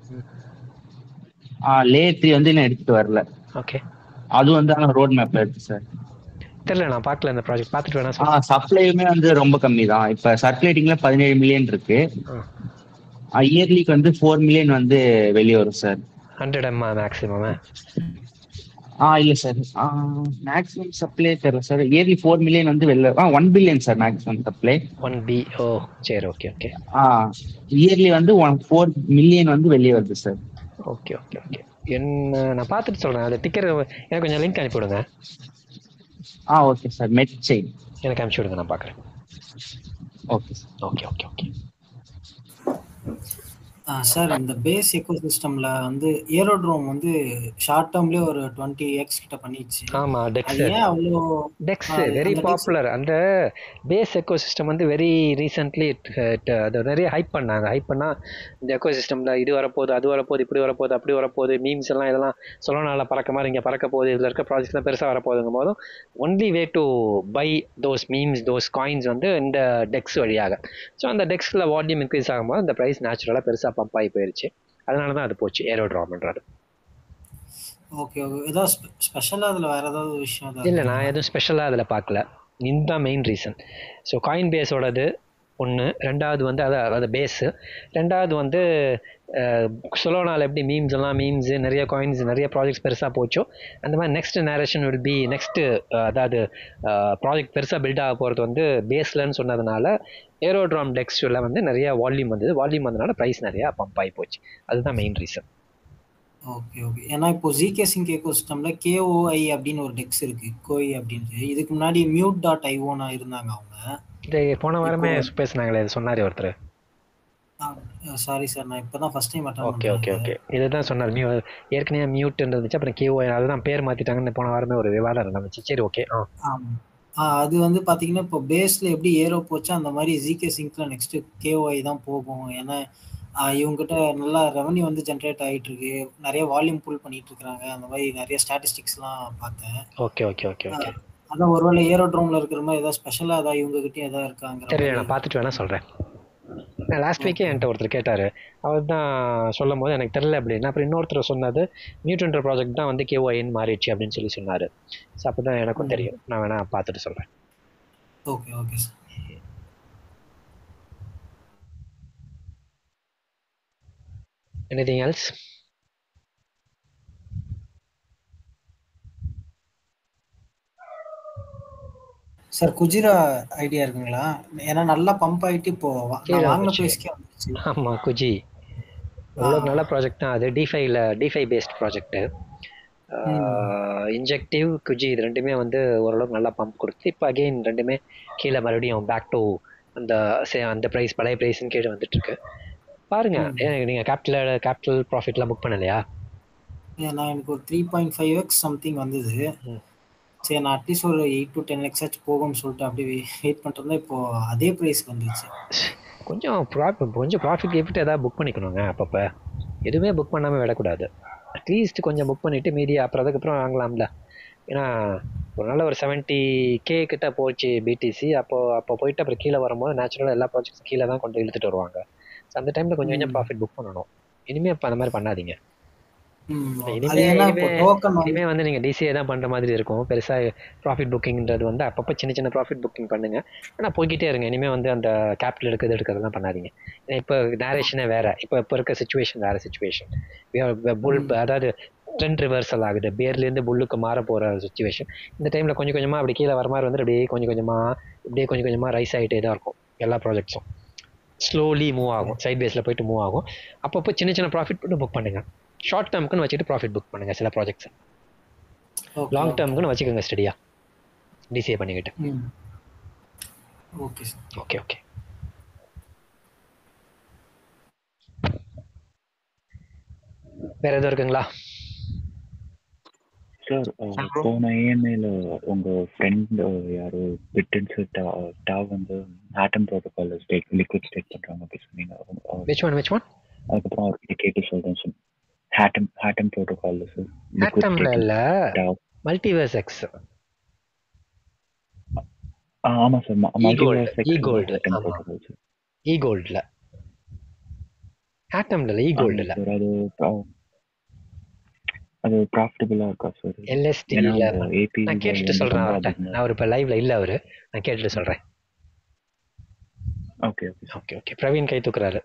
[SPEAKER 21] லேயர் த்ரீ வந்து இன்னும் எடுத்துட்டு வரல
[SPEAKER 1] ஓகே
[SPEAKER 21] அது வந்து ஆனால் ரோட் மேப்ல இருக்கு சார்
[SPEAKER 1] தெரில நான் பார்க்கல இந்த ப்ராஜெக்ட் பார்த்துட்டு வேணா
[SPEAKER 21] ஆ
[SPEAKER 1] சொல்லுங்க
[SPEAKER 21] சப்ளையுமே வந்து ரொம்ப கம்மி தான் இப்ப சர்க்குலேட்டிங்ல பதினேழு மில்லியன் இருக்கு இயர்லிக்கு வந்து ஃபோர் மில்லியன் வந்து வெளியே வரும் சார்
[SPEAKER 1] ஹண்ட்ரட் எம்மா மேக்ஸிமம்
[SPEAKER 21] ஆ இல்ல சார் மேக்ஸிமம் சப்ளை தெரியல சார் இயர்லி ஃபோர் மில்லியன் வந்து வெளில ஆ one billion sir maximum supply
[SPEAKER 1] one B ஓ சரி ஓகே ஓகே
[SPEAKER 21] ஆ இயர்லி வந்து ஒன் ஃபோர் மில்லியன் வந்து வெளியே வருது சார்
[SPEAKER 1] ஓகே ஓகே ஓகே என்ன நான் பார்த்துட்டு சொல்கிறேன் அது டிக்கெட் எனக்கு கொஞ்சம் லிங்க் அனுப்பி விடுங்க
[SPEAKER 21] ஆ ஓகே சார் மெட் செயின்
[SPEAKER 1] எனக்கு அனுப்பிச்சி விடுங்க நான் பார்க்குறேன்
[SPEAKER 21] okay
[SPEAKER 1] okay okay okay
[SPEAKER 3] sir இந்த பேஸ் எக்கோ சிஸ்டம்ல வந்து ஏரோட்ரோம் வந்து ஷார்ட் டேர்ம்லயே ஒரு டுவெண்ட்டி எக்ஸ் கிட்ட பண்ணிடுச்சு
[SPEAKER 1] ஆமா
[SPEAKER 3] அது
[SPEAKER 1] டெக்ஸ்
[SPEAKER 3] ஏன் அவ்வளோ
[SPEAKER 1] டெக்ஸ்
[SPEAKER 3] ஆ,
[SPEAKER 1] வெரி
[SPEAKER 3] அந்த Dex-
[SPEAKER 1] பாப்புலர் அந்த பேஸ் எக்கோ சிஸ்டம் வந்து வெரி ரீசென்ட்லி அது நிறைய ஹைப் பண்ணாங்க ஹைப் பண்ணா இந்த எக்கோ சிஸ்டம்ல இது வரப்போகுது அது வரப்போகுது இப்படி வரப்போகுது அப்படி வரப்போகுது மீம்ஸ் எல்லாம் இதெல்லாம் சொல்லனால பறக்க மாதிரி இங்கே பறக்க போகுது இதில் இருக்க ப்ராஜெக்ட்லாம் பெருசாக வரப்போகுதுங்கும் போதும் only way to buy those memes those coins வந்து இந்த டெக்ஸ் வழியாக ஸோ அந்த டெக்ஸில் வால்யூம் இன்க்ரீஸ் ஆகும்போது அந்த ப்ரைஸ் நேச்சுரலாக பெருசாக பம்ப் ஆகி போயிருச்சு அதனால தான் அது போச்சு ஏரோ ட்ராப்ன்றது
[SPEAKER 3] ஓகே ஓகே ஏதாவது ஸ்பெஷலா அதுல வேற ஏதாவது விஷயம் ஏதாவது
[SPEAKER 1] இல்லை நான் எதுவும் ஸ்பெஷலாக அதில் பார்க்கல இதுதான் மெயின் ரீசன் ஸோ காயின் பேஸோடது ஒன்று ரெண்டாவது வந்து அது அது பேஸு ரெண்டாவது வந்து சொலோனால எப்படி மீம்ஸ் எல்லாம் மீம்ஸ் நிறைய காயின்ஸ் நிறைய ப்ராஜெக்ட்ஸ் பெருசாக போச்சோ அந்த மாதிரி next narration will be next அதாவது ப்ராஜெக்ட் பெருசாக பில்ட் ஆக போகிறது வந்து பேஸ்லன்னு சொன்னதுனால ஏரோட்ராம் டெக்ஸ்டில் வந்து நிறைய வால்யூம் வந்தது வால்யூம் வந்ததுனால ப்ரைஸ் நிறையா பம்ப் ஆகி போச்சு அதுதான் மெயின் ரீசன்
[SPEAKER 3] ஓகே ஓகே ஏன்னா இப்போ ஜிகே சிங்க் எக்கோ சிஸ்டம்ல கேஓஐ அப்படின்னு ஒரு டெக்ஸ் இருக்கு கோய் அப்படின்ட்டு இதுக்கு முன்னாடி மியூட் டாட் ஐஓனா இருந்தாங்க அவங்க
[SPEAKER 1] இது போன வாரமே பேசுனாங்களே இது சொன்னார் ஒருத்தர்
[SPEAKER 3] சாரி சார் நான் இப்பதான் first time attend
[SPEAKER 1] okay okay okay இதுதான் சொன்னார் மியூ ஏற்கனவே மியூட் இருந்துச்சு அப்புறம் கேஓ அதுதான் பேர் மாத்திட்டாங்கன்னு போன வாரமே ஒரு விவாதம் நடந்துச்சு சரி ஓகே ஆ
[SPEAKER 3] ஆமா ஆ, அது வந்து பாத்தீங்கன்னா இப்போ பேஸ்ல எப்படி ஏரோ போச்சோ அந்த மாதிரி ஜிகே சிங்க்ல நெக்ஸ்ட் கேஓஐ தான் போகும் ஏன்னா ஆ, இவங்ககிட்ட நல்லா ரெவன்யூ வந்து ஜென்ரேட் ஆயிட்டு இருக்கு நிறைய வால்யூம் புல் பண்ணிட்டு இருக்காங்க அந்த மாதிரி நிறைய ஸ்டாட்டிஸ்டிக்ஸ்லாம் பார்த்தேன்
[SPEAKER 1] ஓகே ஓகே ஓகே ஓகே
[SPEAKER 3] அதான் ஒருவேளை ஏரோட்ரோம்ல இருக்கிற மாதிரி ஏதாவது ஸ்பெஷலா ஏதாவது இவங்க கிட்டயும் ஏதாவது இருக்காங்க
[SPEAKER 1] தெரியல நான் பார்த்துட்டு வேணா சொல்கிறேன் நான் லாஸ்ட் வீக்கே என்கிட்ட ஒருத்தர் கேட்டார் அவர் தான் சொல்லும் போது எனக்கு தெரில அப்படின்னா அப்புறம் இன்னொருத்தர் சொன்னது நியூட்ரன்ற ப்ராஜெக்ட் தான் வந்து கேஓஐன்னு மாறிடுச்சு அப்படின்னு சொல்லி சொன்னார் ஸோ அப்போ தான் எனக்கும் தெரியும் நான் வேணா பார்த்துட்டு சொல்கிறேன்
[SPEAKER 3] okay okay sir
[SPEAKER 1] anything else
[SPEAKER 3] sir குஜிரா ஐடியா இருக்குங்களா ஏன்னா நல்லா பம்ப் ஆயிட்டு இப்போ வா- நான் வாங்கின ப்ரைஸ்க்கே வந்துருச்சு
[SPEAKER 1] ஆமாம் குஜி எவ்வளோ நல்ல ப்ராஜெக்ட் தான் அது டிஃபைல டிஃபை பேஸ்ட் ப்ராஜெக்ட்டு இன்ஜெக்டிவ் குஜி இது ரெண்டுமே வந்து ஓரளவுக்கு நல்லா பம்ப் கொடுத்து இப்போ அகெயின் ரெண்டுமே கீழே மறுபடியும் பேக் டு அந்த சே- அந்த ப்ரைஸ் பழைய ப்ரைஸ்னு கீழே வந்துட்டு இருக்கு பாருங்க ஏன் நீங்க கேபிட்டல் கேபிட்டல் ப்ராஃபிட்லாம் புக் பண்ணலையா
[SPEAKER 3] ஏன் நான் எனக்கு ஒரு three point five X something வந்தது சரி நான் அட்லீஸ்ட் ஒரு எயிட் டு டென் எக்ஸ் ஆச்சு போகும்னு சொல்லிட்டு அப்படியே வெயிட் பண்ணிட்டு இருந்தா இப்போ அதே ப்ரைஸ்க்கு வந்துருச்சு
[SPEAKER 1] கொஞ்சம் ப்ராஃபிட் கொஞ்சம் ப்ராஃபிட் கிஃப்ட் ஏதாவது புக் பண்ணிக்கணுங்க அப்பப்போ எதுவுமே புக் பண்ணாமல் விடக்கூடாது அட்லீஸ்ட் கொஞ்சம் புக் பண்ணிவிட்டு மீதி அப்புறம் அதுக்கப்புறம் வாங்கலாம்ல ஏன்னா ஒரு நல்ல ஒரு செவன்ட்டி கே கிட்ட போச்சு பிடிசி அப்போ அப்போ போயிட்டு அப்புறம் கீழே வரும்போது நேச்சுரலாக எல்லா ப்ராஜெக்ட்ஸும் கீழே தான் கொண்டு இழுத்துட்டு வருவாங்க ஸோ அந்த டைமில் கொஞ்சம் கொஞ்சம்
[SPEAKER 3] ம்.
[SPEAKER 1] ப்ராஃபிட் புக் பண்ணணும் இனிமேல் இப்போ அந்த மாதிரி பண்ணாதீங்க
[SPEAKER 3] ம், அது
[SPEAKER 1] இனிமே
[SPEAKER 3] ஏன்னா இப்போ
[SPEAKER 1] இனிமே
[SPEAKER 3] டோக்கன் வந்து
[SPEAKER 1] இனிமே வந்து நீங்க டிசிஏ தான் பண்ற மாதிரி இருக்கும் பெருசா ப்ராஃபிட் புக்கிங்ன்றது வந்து அப்பப்போ சின்ன சின்ன ப்ராஃபிட் புக்கிங் பண்ணுங்க ஆனா போய்கிட்டே இருங்க இனிமே வந்து அந்த கேபிட்டல் எடுக்கிறது எடுக்கிறதெல்லாம் பண்ணாதீங்க ஏன்னா இப்போ நேரேஷனே வேற இப்போ இப்போ இருக்க சுச்சுவேஷன் வேற சுச்சுவேஷன் புல் அதாவது ட்ரெண்ட் ரிவர்சல் ஆகுது பேர்ல இருந்து புல்லுக்கு மாற போற சுச்சுவேஷன் இந்த டைம்ல கொஞ்சம் கொஞ்சமா அப்படி கீழே வர மாதிரி வந்து அப்படியே கொஞ்சம் கொஞ்சமா இப்படியே கொஞ்சம் கொஞ்சமா ரைஸ் ஆகிட்டே தான் இருக்கும் எல்லா ப்ராஜெக்ட்ஸும் ஸ்லோலி மூவ் ஆகும் சைட் பேஸில் போயிட்டு மூவ் ஆகும் அப்பப்போ சின்ன சின்ன ப்ராஃபிட் மட்டும் புக் பண்ணுங்க ஷார்ட் டேர்முக்குன்னு வச்சுட்டு ப்ராஃபிட் புக் பண்ணுங்க சில ப்ராஜெக்ட்ஸ் லாங் டேர்முக்குன்னு வச்சுக்கோங்க ஸ்டடியா டிசிஏ பண்ணிக்கிட்டு
[SPEAKER 3] ம் ஓகே சார்
[SPEAKER 1] ஓகே ஓகே வேற எதுவும் இருக்குங்களா
[SPEAKER 14] சார் போன ஏஎம்ஏல உங்க ஃப்ரெண்ட் யாரோ பிட்டன்ஸ் டாவ் வந்து atom protocol stake liquid stake பண்றாங்க அப்படி சொன்னீங்க அவங்க-
[SPEAKER 1] விச் ஒன் விச் ஒன்
[SPEAKER 14] அதுக்கப்புறம் அவர்கிட்ட கேட்டு சொல்றேன் sir Hatom Hatom protocol sir liquid
[SPEAKER 1] ஆட்டம்ல இல்ல
[SPEAKER 14] டாவ்
[SPEAKER 1] மல்டிவர்ஸ் எக்ஸ்
[SPEAKER 14] ஆமா sir
[SPEAKER 1] E-gold,
[SPEAKER 14] multiverse
[SPEAKER 1] E-gold,
[SPEAKER 14] Hatom
[SPEAKER 1] ஆமா.
[SPEAKER 14] ப்ரோட்டோகால் சார்
[SPEAKER 1] இ கோல்ட்ல ஆட்டம்ல இல்ல இ கோல்டுல
[SPEAKER 14] சார் அது pro- அது ப்ராஃபிட்டபிளா இருக்கா சார்
[SPEAKER 1] எல்எஸ்டி
[SPEAKER 14] ஏன்னா
[SPEAKER 1] இல்ல
[SPEAKER 14] அவங்க ஏபி
[SPEAKER 1] நான் கேட்டுட்டு சொல்றேன் அவர்கிட்ட அவர் இப்ப லைவ்ல இல்ல அவரு நான் கேட்டுட்டு சொல்றேன்
[SPEAKER 14] ஓகே
[SPEAKER 1] ஓகே ஓகே பிரவீன் கை தூக்குறாரு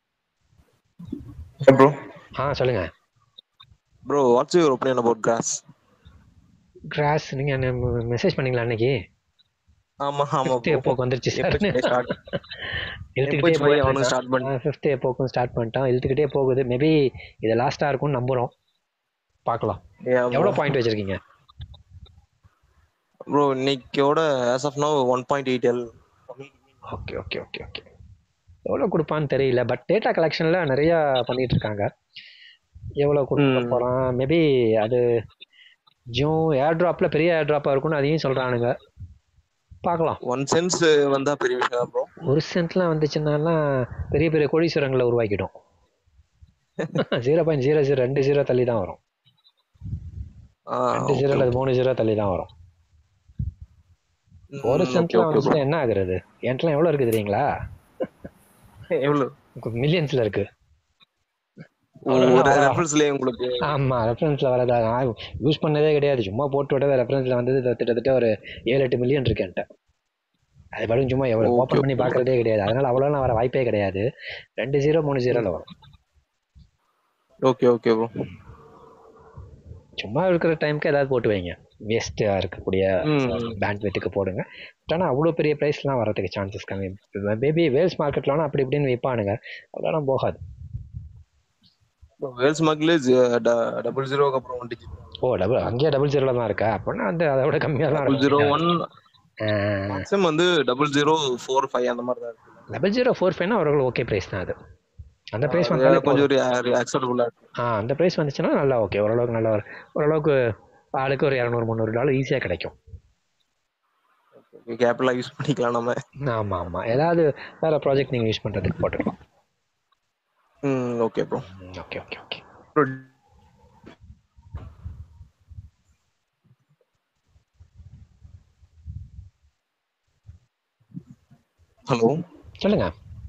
[SPEAKER 6] ப்ரோ
[SPEAKER 1] ஆ சொல்லுங்க
[SPEAKER 6] bro what's your opinion about grass
[SPEAKER 1] grass நீங்க மெசேஜ் பண்ணீங்களா அன்னைக்கு
[SPEAKER 6] ஆமா ஆமா
[SPEAKER 1] ஃபிஃப்த் எப்போக்கு வந்துருச்சு சார்
[SPEAKER 6] எப்போ start?
[SPEAKER 1] இழுத்துக்கிட்டே
[SPEAKER 6] எப்போ போய் அவனுக்கு start பண்ணி-
[SPEAKER 1] ஃபிஃப்த் எப்போக்கும் ஸ்டார்ட் பண்ணிட்டான் இழுத்துக்கிட்டே போகுது மேபி இது லாஸ்டா இருக்கும்னு நம்புறோம் பார்க்கலாம்
[SPEAKER 6] Yeah, bro.
[SPEAKER 1] எவ்வளவு பாயிண்ட் வச்சிருக்கீங்க
[SPEAKER 6] ப்ரோ இன்னைக்கோட as of now one point eight L
[SPEAKER 1] okay okay okay okay எவ்வளோ கொடுப்பான்னு தெரியல பட் டேட்டா கலெக்ஷனில் நிறைய பண்ணிட்டு இருக்காங்க எவ்வளோ கொடுக்க போகிறான் மேபி அது ஜூன் ஏர் ட்ராப்பில் பெரிய ஏர் ட்ராப்பாக இருக்கும்னு அதையும் சொல்கிறானுங்க பார்க்கலாம்
[SPEAKER 6] ஒன் சென்ஸ் வந்தா பெரிய விஷயம் ப்ரோ
[SPEAKER 1] ஒரு சென்ட்லாம் வந்துச்சுன்னாலாம் பெரிய பெரிய கோடீஸ்வரங்களை உருவாக்கிடும் ஜீரோ பாயிண்ட் ஜீரோ ஜீரோ ரெண்டு ஜீரோ தள்ளி தான் வரும் ரெண்டு ஜீரோ அல்லது மூணு ஜீரோ தள்ளி தான் வரும் ஒரு
[SPEAKER 6] okay,
[SPEAKER 1] சென்ட்லாம்
[SPEAKER 6] okay,
[SPEAKER 1] வந்துச்சுன்னா
[SPEAKER 6] bro.
[SPEAKER 1] என்ன ஆகுறது என்கிட்டலாம் எவ்வளோ இருக்குது தெரியுங்களா
[SPEAKER 6] எவ்வளவு
[SPEAKER 1] மில்லியன்ஸ்ல இருக்கு
[SPEAKER 6] ஒரு ரெஃபரன்ஸ்லயே உங்களுக்கு
[SPEAKER 1] ஆமா ரெஃபரன்ஸ்ல வரதா நான் யூஸ் பண்ணதே கிடையாது சும்மா போட்டு விட்டது ரெஃபரன்ஸ்ல வந்தது இது கிட்டத்தட்ட ஒரு ஏழு எட்டு மில்லியன் இருக்கு என்கிட்ட அது பாருங்க சும்மா எவ்வளவு ஓப்பன் பண்ணி பாக்குறதே கிடையாது அதனால அவ்வளோலாம் வர வாய்ப்பே கிடையாது ரெண்டு ஜீரோ மூணு ஜீரோல வரும்
[SPEAKER 6] ஓகே ஓகே ப்ரோ
[SPEAKER 1] சும்மா இருக்கிற டைம்க்கு ஏதாவது போட்டு வைங்க வேஸ்டா இருக்கக்கூடிய
[SPEAKER 6] ம்.
[SPEAKER 1] பேண்ட் வெட்டுக்கு போடுங்க பட் ஆனால் அவ்வளோ பெரிய ப்ரைஸ்லாம் வரதுக்கு சான்சஸ் கம்மி மேபி வேல்ஸ் மார்க்கெட்லாம் அப்படி இப்படின்னு வைப்பானுங்க அவ்வளோனா போகாது
[SPEAKER 6] வேல்ஸ் மக்களே டபுள் ஜீரோக்கு அப்புறம் வந்துச்சு
[SPEAKER 1] ஓ டபுள் அங்கேயே டபுள் ஜீரோல தான் இருக்கா அப்படின்னா அந்த அதை விட கம்மியாக தான்
[SPEAKER 6] டபுள் ஜீரோ ஒன்
[SPEAKER 1] இருக்கும்
[SPEAKER 6] மேக்ஸிமம் வந்து டபுள் ஜீரோ ஃபோர் ஃபைவ் அந்த மாதிரி தான் இருக்கு
[SPEAKER 1] டபுள் ஜீரோ ஃபோர் ஃபைவ்னா அவர்கள் ஓகே ப்ரைஸ் தான் அது அந்த ப்ரைஸ்
[SPEAKER 6] அது
[SPEAKER 1] வந்தாலே
[SPEAKER 6] கொஞ்சம்
[SPEAKER 1] போதும்.
[SPEAKER 6] ஒரு அக்செப்டபுளா இருக்கு
[SPEAKER 1] ஆ அந்த ப்ரைஸ் வந்துச்சுன்னா நல்லா ஓகே ஓரளவுக்கு நல்லா ஒரு- ஓரளவுக்கு ஆளுக்கு ஒரு இரநூறு முந்நூறு டாலர் ஈஸியாக கிடைக்கும்
[SPEAKER 6] கேபிட்டலா யூஸ் பண்ணிக்கலாம் நம்ம
[SPEAKER 1] ஆமாம் ஆமாம் ஏதாவது வேற ப்ராஜெக்ட் நீங்கள் யூஸ் பண்ணுறதுக்கு போட்டுக்கலாம்
[SPEAKER 6] ம் okay bro
[SPEAKER 1] okay okay okay
[SPEAKER 6] hello
[SPEAKER 1] சொல்லுங்க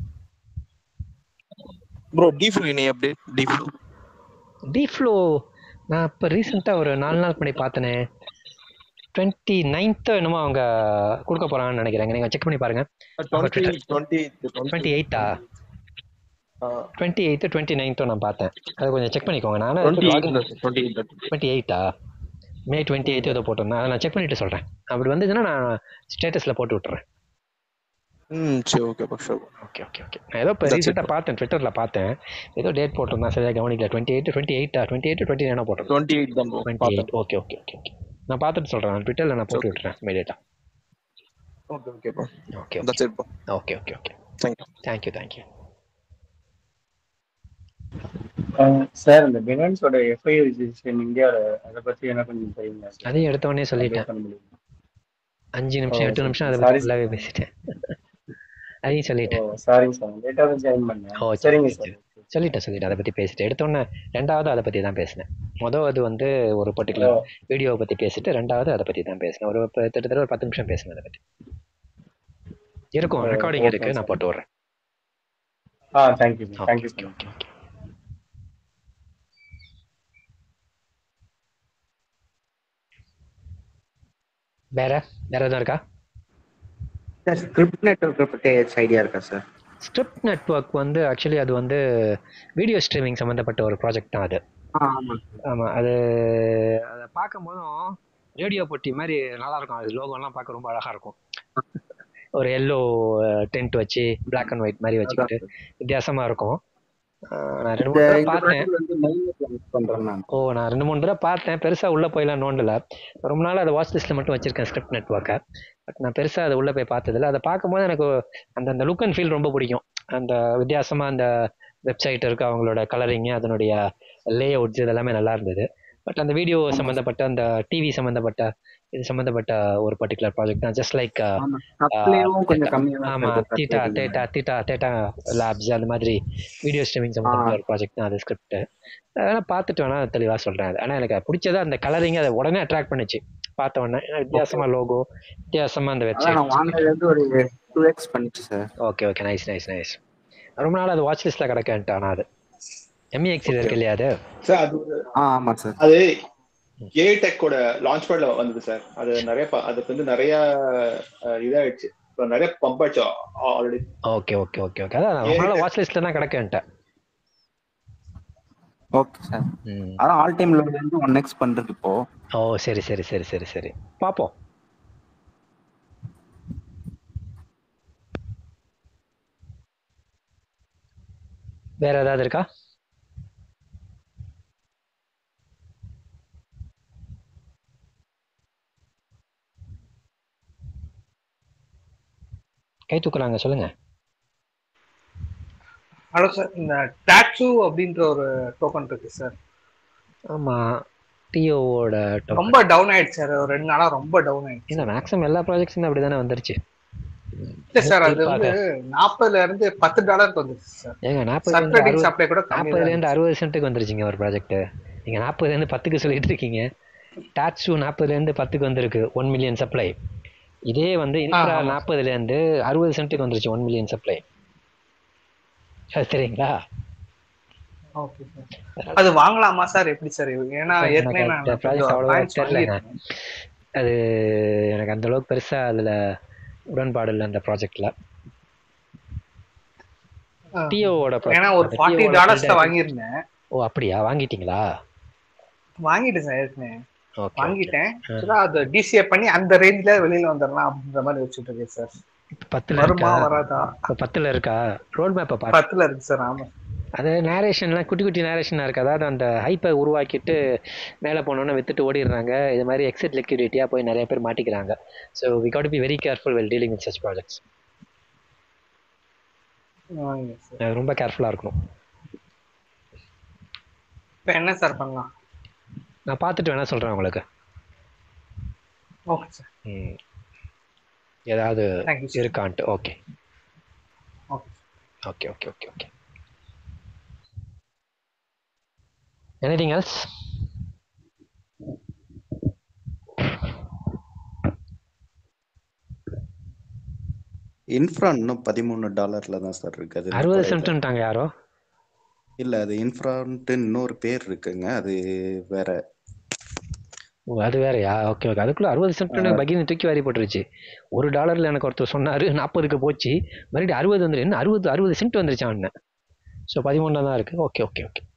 [SPEAKER 6] ப்ரோ டீஃப்ளோ இனி அப்டேட் டீஃப்ளோ
[SPEAKER 1] டீஃப்ளோ நான் இப்போ ரீசெண்டாக ஒரு நாலு நாள் முன்னாடி பார்த்தனே டுவெண்ட்டி நைன்த்து என்னமோ அவங்க கொடுக்க போகிறாங்கன்னு நினைக்கிறேங்க நீங்கள் செக் பண்ணி பாருங்க
[SPEAKER 6] டுவெண்ட்டி டுவெண்ட்டி
[SPEAKER 1] டுவெண்ட்டி எயிட்டா டுவெண்ட்டி எயித்து டுவெண்ட்டி நைன்த்தோ நான் பார்த்தேன் அதை கொஞ்சம் செக் பண்ணிக்கோங்க
[SPEAKER 6] டுவெண்ட்டி
[SPEAKER 1] நானும்
[SPEAKER 6] எயிட் டுவெண்ட்டி எயிட்
[SPEAKER 1] டுவெண்ட்டி எயிட்டா மே டுவெண்ட்டி எயித்து ஏதோ போட்டிருந்தேன் அதை நான் செக் பண்ணிட்டு சொல்கிறேன் அப்படி வந்ததுன்னா நான் ஸ்டேட்டஸில் போட்டு விட்டுறேன்
[SPEAKER 6] ம் சரி okay bro sure
[SPEAKER 1] okay okay okay நான் ஏதோ இப்போ
[SPEAKER 6] That's it,
[SPEAKER 1] ரீசெண்டாக பார்த்தேன் ட்விட்டரில் பார்த்தேன் ஏதோ டேட் போட்டிருந்தேன் சரியாக கவனிக்கல டுவெண்ட்டி எயிட் டுவெண்ட்டி எயிட்டா டுவெண்ட்டி எயிட் டுவெண்ட்டி நைனா போட்டிருந்தேன்
[SPEAKER 6] டுவெண்ட்டி எயிட் தான் bro
[SPEAKER 1] twenty eight okay okay okay okay நான் பார்த்துட்டு சொல்கிறேன் நான் ட்விட்டரில் நான் போட்டு விட்டுறேன் இமீடியட்டாக
[SPEAKER 6] okay okay bro
[SPEAKER 1] okay
[SPEAKER 6] that's it bro
[SPEAKER 1] okay okay okay
[SPEAKER 6] thank you
[SPEAKER 1] thank you thank you
[SPEAKER 22] sir இந்த பினான்ஸோட எஃப்ஐ ரிஜிஸ்ட்ரேஷன் இந்தியாவில் அதை பற்றி என்ன கொஞ்சம் தெரியுங்க சார்
[SPEAKER 1] அதையும் எடுத்த உடனே சொல்லிட்டேன்
[SPEAKER 22] பண்ண முடியுமா
[SPEAKER 1] அஞ்சு நிமிஷம்
[SPEAKER 22] ஓ,
[SPEAKER 1] எட்டு நிமிஷம் அதை
[SPEAKER 22] sorry
[SPEAKER 1] பற்றி ஃபுல்லாகவே பேசிட்டேன் அதையும் சொல்லிட்டேன்
[SPEAKER 22] சாரிங்க சார் லேட்டாக தான் ஜாயின் பண்ணேன்
[SPEAKER 1] ஓ
[SPEAKER 22] சரிங்க
[SPEAKER 1] சரி
[SPEAKER 22] சார்
[SPEAKER 1] சொல்லிட்டேன் சொல்லிட்டேன் அதை பற்றி பேசிட்டேன் எடுத்தோன்னே ரெண்டாவது அதை பற்றி தான் பேசினேன் மொதல் அது வந்து ஒரு பர்டிகுலர் வீடியோவை பற்றி பேசிட்டு ரெண்டாவது அதை பற்றி தான் பேசினேன் ஒரு ப- கிட்டத்தட்ட ஒரு பத்து நிமிஷம் பேசினேன் அதை பற்றி இருக்கும்
[SPEAKER 22] ஓ,
[SPEAKER 1] ரெக்கார்டிங்
[SPEAKER 22] okay,
[SPEAKER 1] இருக்கு நான்
[SPEAKER 22] sir.
[SPEAKER 1] போட்டு விட்றேன்
[SPEAKER 22] ஆ thank you thank you
[SPEAKER 1] okay okay okay வேற வேற எதுவும் இருக்கா
[SPEAKER 21] சார் ஸ்கிரிப்ட் நெட்ஒர்க் பற்றி ஏதாச்சும் ஐடியா இருக்கா சார்
[SPEAKER 1] ஸ்கிரிப்ட் நெட்வொர்க் வந்து ஆக்சுவலி அது வந்து வீடியோ ஸ்ட்ரீமிங் சம்மந்தப்பட்ட ஒரு ப்ராஜெக்ட் தான் அது
[SPEAKER 21] ஆமாம்
[SPEAKER 1] ஆமாம் அது அதை பார்க்கும்போதும் ரேடியோ பொட்டி மாதிரி நல்லா இருக்கும் அது லோகோலாம் பார்க்க ரொம்ப அழகாக இருக்கும் ஒரு எல்லோ டென்ட் வச்சு பிளாக் அண்ட் ஒயிட் மாதிரி வச்சுக்கிட்டு வித்தியாசமாக இருக்கும் ஆஹ் நான் ரெண்டு மூணு தடவை பார்த்தேன்
[SPEAKER 21] பண்றேன் நான்
[SPEAKER 1] ஓ நான் ரெண்டு மூணு தடவை பார்த்தேன் பெருசாக உள்ளே போயெல்லாம் நோண்டல ரொம்ப நாள் அதை வாட்ச் லிஸ்ட்டில் மட்டும் வச்சிருக்கேன் ஸ்கிரிப்ட் நெட்ஒர்க்கை பட் நான் பெருசாக அதை உள்ளே போய் பார்த்ததில்ல அதை பார்க்கும்போது எனக்கு அந்த அந்த லுக் அண்ட் ஃபீல் ரொம்ப பிடிக்கும் அந்த வித்தியாசமாக அந்த வெப்சைட் இருக்கு அவங்களோட கலரிங்கு அதனுடைய லே அவுட்ஸ் இதெல்லாமே நல்லா இருந்தது பட் அந்த வீடியோ சம்மந்தப்பட்ட அந்த டிவி சம்மந்தப்பட்ட இது சம்மந்தப்பட்ட ஒரு பர்டிகுலர் ப்ராஜெக்ட் தான் ஜஸ்ட் லைக்
[SPEAKER 21] சப்ளையும் கொஞ்சம் கம்மியா தான்
[SPEAKER 1] ஆமா
[SPEAKER 21] இருக்கு
[SPEAKER 1] theta
[SPEAKER 21] subscribe
[SPEAKER 1] theta theta theta labs அந்த மாதிரி வீடியோ ஸ்ட்ரீமிங் சம்மந்தப்பட்ட ஒரு ப்ராஜெக்ட் தான் அது ஸ்கிரிப்ட் அதெல்லாம் பார்த்துட்டு வேணா தெளிவாக சொல்றேன் அது ஆனால் எனக்கு பிடிச்சது அந்த கலரிங் அதை உடனே அட்ராக்ட் பண்ணுச்சு பார்த்த உடனே ஏன்னா வித்தியாசமா லோகோ வித்தியாசமா அந்த
[SPEAKER 21] அதான் நான்
[SPEAKER 1] வெப்சைட்
[SPEAKER 21] வாங்கினதுல இருந்து ஒரு டூ எக்ஸ் பண்ணிச்சு sir
[SPEAKER 1] okay okay nice nice nice ரொம்ப நாள் அது வாட்ச் லிஸ்ட்ல கிடக்கன்ட்டு ஆனால் அது எம்இஎக்ஸில் இருக்கு இல்லையா அது
[SPEAKER 2] சார் அது ஒரு
[SPEAKER 21] ஆமா சார்
[SPEAKER 2] அது ஏ டெக்கோட லான்ச் பேட்ல வந்தது சார் அது நிறைய ப- அதுக்கு வந்து நிறைய அஹ், இதாயிடுச்சு இப்போ நிறைய பம்ப் ஆயிடுச்சு already
[SPEAKER 1] okay okay okay okay அதான் ரொம்ப நாள் வாட்ச் லிஸ்ட்ல தான் கிடக்கன்ட்டேன்
[SPEAKER 21] ஓகே சார் அதான் ஆல் டைம் லோல இருந்து ஒன் எக்ஸ் பண்றது இப்போ
[SPEAKER 1] ஓ சரி சரி சரி சரி சரி பார்ப்போம் வேற ஏதாவது இருக்கா கை தூக்குறாங்க சொல்லுங்க
[SPEAKER 18] ஹலோ சார் இந்த டாக்ஸு அப்படின்ற ஒரு டோக்கன் இருக்கு சார்
[SPEAKER 1] ஆமா டிஓவோட
[SPEAKER 18] ரொம்ப டவுன் ஆயிடுச்சு சார் ஒரு ரெண்டு நாளா ரொம்ப டவுன் ஆயிடுச்சு
[SPEAKER 1] இல்ல மேக்ஸிமம் எல்லா ப்ராஜெக்ட்ஸும் அப்படி தானே வந்துருச்சு
[SPEAKER 18] இல்ல சார் அது வந்து நாற்பதுல இருந்து பத்து டாலருக்கு வந்துருச்சு சார்
[SPEAKER 1] ஏங்க நாற்பதுல இருந்து
[SPEAKER 18] சர்ப்ரைடிங்
[SPEAKER 1] அறுபது
[SPEAKER 18] சப்ளை கூட கம்மி
[SPEAKER 1] நாற்பதுல இருந்து அறுபது சென்ட்டுக்கு வந்துருச்சுங்க ஒரு ப்ராஜெக்ட் நீங்க நாற்பதுல இருந்து பத்துக்கு சொல்லிட்டு இருக்கீங்க டாட்ஸு நாற்பதுல இருந்து பத்துக்கு வந்திருக்கு ஒன் மில்லியன் சப்ளை இதே வந்து இன்ஃப்ரா
[SPEAKER 18] ஆமா.
[SPEAKER 1] நாற்பதுல இருந்து அறுபது சென்ட்டுக்கு வந்துருச்சு ஒன் மில்லியன் சப்ளை சரிங்களா
[SPEAKER 18] ஓகே சார் அது வாங்கலாமா சார் எப்படி சார் ஏன்னா
[SPEAKER 1] எனக்கு
[SPEAKER 18] ஏற்கனவே
[SPEAKER 1] அந்த
[SPEAKER 18] நான்
[SPEAKER 1] ப்ராஜெக்ட்
[SPEAKER 18] கொஞ்சம்
[SPEAKER 1] அவ்வளோவா
[SPEAKER 18] coins
[SPEAKER 1] தெரியலங்க
[SPEAKER 18] வாங்கியிருக்கேன்.
[SPEAKER 1] அது எனக்கு அந்த அளவுக்கு பெருசா அதுல உடன்பாடு இல்லை அந்த ப்ராஜெக்ட்ல
[SPEAKER 18] ஆ.
[SPEAKER 1] டிஓவோட
[SPEAKER 18] ஏன்னா ஒரு ஃபார்ட்டி டாலர்ஸ் தான் வாங்கியிருந்தேன்
[SPEAKER 1] ஓ அப்படியா வாங்கிட்டீங்களா
[SPEAKER 18] வாங்கிட்டேன் சார் ஏற்கனவே
[SPEAKER 1] ஓகே
[SPEAKER 18] வாங்கிட்டேன் ஆக்சுவலா அது டிசிஏ பண்ணி அந்த ரேஞ்சில வெளியில வந்துடலாம் அப்படின்ற மாதிரி வச்சுட்டு இருக்கேன் சார்
[SPEAKER 1] பத்துல
[SPEAKER 18] வருமா
[SPEAKER 1] இருக்கா
[SPEAKER 18] வராதா
[SPEAKER 1] இப்ப பத்துல இருக்கா ரோட் மேப்பை பாரு
[SPEAKER 18] பத்துல இருக்கு சார் ஆமா
[SPEAKER 1] அது நேரேஷன்லாம் குட்டி குட்டி நேரேஷனாக இருக்குது அதாவது அந்த ஹைப்பை உருவாக்கிட்டு மேலே போனோன்னே வித்துட்டு ஓடிடுறாங்க இது மாதிரி எக்ஸிட் லிக்விடிட்டியாக போய் நிறைய பேர் மாட்டிக்கிறாங்க so we got be very careful well dealing with such projects
[SPEAKER 18] வாங்க சார்
[SPEAKER 1] ரொம்ப கேர்ஃபுல்லாக இருக்கணும்
[SPEAKER 18] இப்ப என்ன சார் பண்ணலாம்
[SPEAKER 1] நான் பார்த்துட்டு வேணா சொல்கிறேன் உங்களுக்கு
[SPEAKER 18] ஓகே சார்
[SPEAKER 1] ம். ஏதாவது
[SPEAKER 18] Thank you, sir.
[SPEAKER 1] இருக்கான்ட்டு okay
[SPEAKER 18] okay
[SPEAKER 1] okay okay okay okay anything else
[SPEAKER 8] infra இன்னும் பதிமூணு டாலர்ல தான் சார் இருக்கு அது இன்னும்
[SPEAKER 1] அறுபது
[SPEAKER 8] குறையல.
[SPEAKER 1] சென்ட்டுன்ட்டாங்க யாரோ
[SPEAKER 8] இல்ல அது இன்ஃப்ரான்ட்டு இன்னொரு பேர் இருக்குங்க அது வேற
[SPEAKER 1] ஓ அது வேறயா ஓகே ஓகே அதுக்குள்ள அறுபது சென்ட் பகிர்ந்து தூக்கி வாரி போட்டுருச்சு ஒரு டாலர்ல எனக்கு ஒருத்தர் சொன்னாரு நாற்பதுக்கு போச்சு மறுபடியும் அறுபது வந்துரு என்ன அறுபது அறுபது சென்ட் வந்துருச்சு அவன் ஸோ பதிமூணு தான் இருக்கு okay okay okay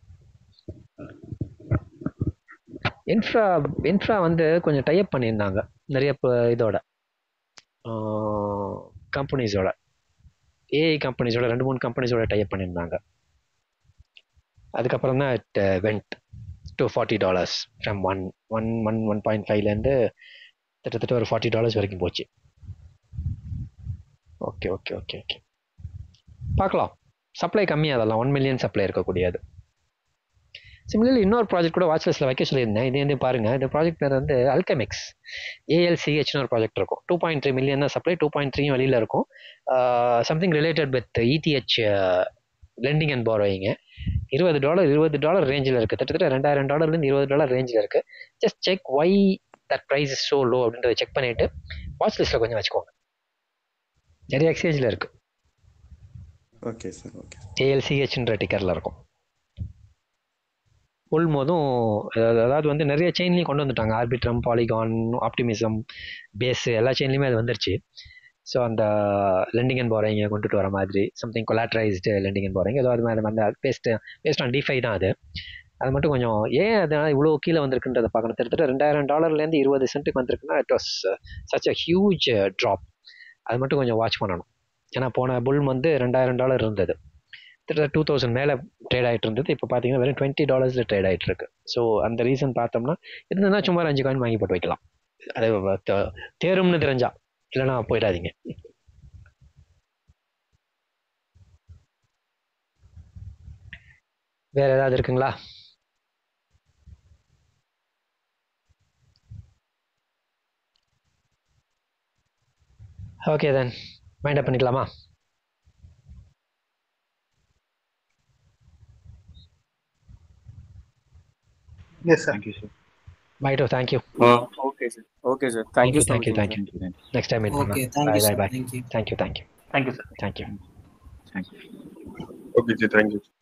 [SPEAKER 1] infra infra வந்து கொஞ்சம் டைப் பண்ணியிருந்தாங்க நிறைய இப்போ இதோட கம்பெனிஸோட ஏஐ கம்பெனிஸோட ரெண்டு மூணு கம்பெனிஸோட டைப் பண்ணியிருந்தாங்க அதுக்கப்புறம் தான் it went to forty dollars from one one one one point ஃபைவ்லேருந்து கிட்டத்தட்ட ஒரு ஃபார்ட்டி டாலர்ஸ் வரைக்கும் போச்சு ஓகே ஓகே ஓகே ஓகே பார்க்கலாம் சப்ளை கம்மி அதெல்லாம் ஒன் மில்லியன் சப்ளை இருக்கக்கூடியது சிமிலர்லி இன்னொரு ப்ராஜெக்ட் கூட வாட்ச் லிஸ்ட்டில் வைக்க சொல்லியிருந்தேன் இது வந்து பாருங்க இந்த ப்ராஜெக்ட் பேர் வந்து அல்கமெக்ஸ் ஏஎல்சிஹெச்னு ஒரு ப்ராஜெக்ட் இருக்கும் டூ பாயிண்ட் த்ரீ மில்லியன் தான் சப்ளை டூ பாயிண்ட் த்ரீ வெளியில் இருக்கும் something related with ETH lending and பாரோயிங்க இருபது டாலர் இருபது டாலர் ரேஞ்சில் இருக்குது கிட்டத்தட்ட ரெண்டாயிரம் டாலர்லேருந்து இருபது டாலர் ரேஞ்சில் இருக்குது just check why that price is so low அப்படின்றத செக் பண்ணிவிட்டு வாட்ச் லிஸ்ட்டில் கொஞ்சம் வச்சுக்கோங்க நிறைய எக்ஸ்சேஞ்சில் இருக்குது
[SPEAKER 8] ஓகே சார் ஓகே
[SPEAKER 1] ஏஎல்சிஹெச்ன்ற டிக்கரில் இருக்கும் புல் போதும் அதாவது அதாவது வந்து நிறைய செயின்லையும் கொண்டு வந்துட்டாங்க ஆர்பிட்ரம் பாலிகான் ஆப்டிமிசம் பேஸ் எல்லா செயின்லையுமே அது வந்துருச்சு ஸோ அந்த லெண்டிங் அண்ட் போறீங்க கொண்டுட்டு வர மாதிரி சம்திங் கொலாட்ரைஸ்டு லெண்டிங் அண்ட் போறீங்க ஏதோ அது மாதிரி அந்த பேஸ்ட் பேஸ்ட் ஆன் டிஃபை தான் அது அது மட்டும் கொஞ்சம் ஏன் அதனால் இவ்வளோ கீழே வந்திருக்குன்றதை பார்க்கணும் கிட்டத்தட்ட ரெண்டாயிரம் டாலர்லேருந்து இருபது சென்ட்டுக்கு வந்திருக்குன்னா it was such a huge drop அது மட்டும் கொஞ்சம் வாட்ச் பண்ணணும் ஏன்னா போன புல் வந்து ரெண்டாயிரம் டாலர் இருந்தது கிட்டத்தட்ட டூ தௌசண்ட் மேலே ட்ரேட் ஆகிட்டு இருந்தது இப்போ பார்த்தீங்கன்னா வெறும் டுவெண்ட்டி டாலர்ஸில் ட்ரேட் ஆகிட்டு இருக்கு ஸோ அந்த ரீசன் பார்த்தோம்னா இருந்ததுன்னா சும்மா ஒரு அஞ்சு காயின் வாங்கி போட்டு வைக்கலாம் அது தே- தேரும்னு தெரிஞ்சா இல்லைன்னா போயிடாதீங்க வேற ஏதாவது இருக்குங்களா ஓகே தென் மைண்ட் அப் பண்ணிக்கலாமா
[SPEAKER 18] எஸ் சார்
[SPEAKER 14] தேங்க்யூ சார்
[SPEAKER 1] மைட்டோ thank you
[SPEAKER 22] okay sir okay sir thank you so
[SPEAKER 1] thank you
[SPEAKER 22] much
[SPEAKER 1] thank you next time meet
[SPEAKER 3] Okay,
[SPEAKER 1] பண்ணலாம்
[SPEAKER 3] thank you,
[SPEAKER 1] bye
[SPEAKER 3] sir.
[SPEAKER 1] Bye bye
[SPEAKER 3] Thank you.
[SPEAKER 1] Thank you thank you
[SPEAKER 22] thank you sir
[SPEAKER 1] thank you
[SPEAKER 4] okay ji thank you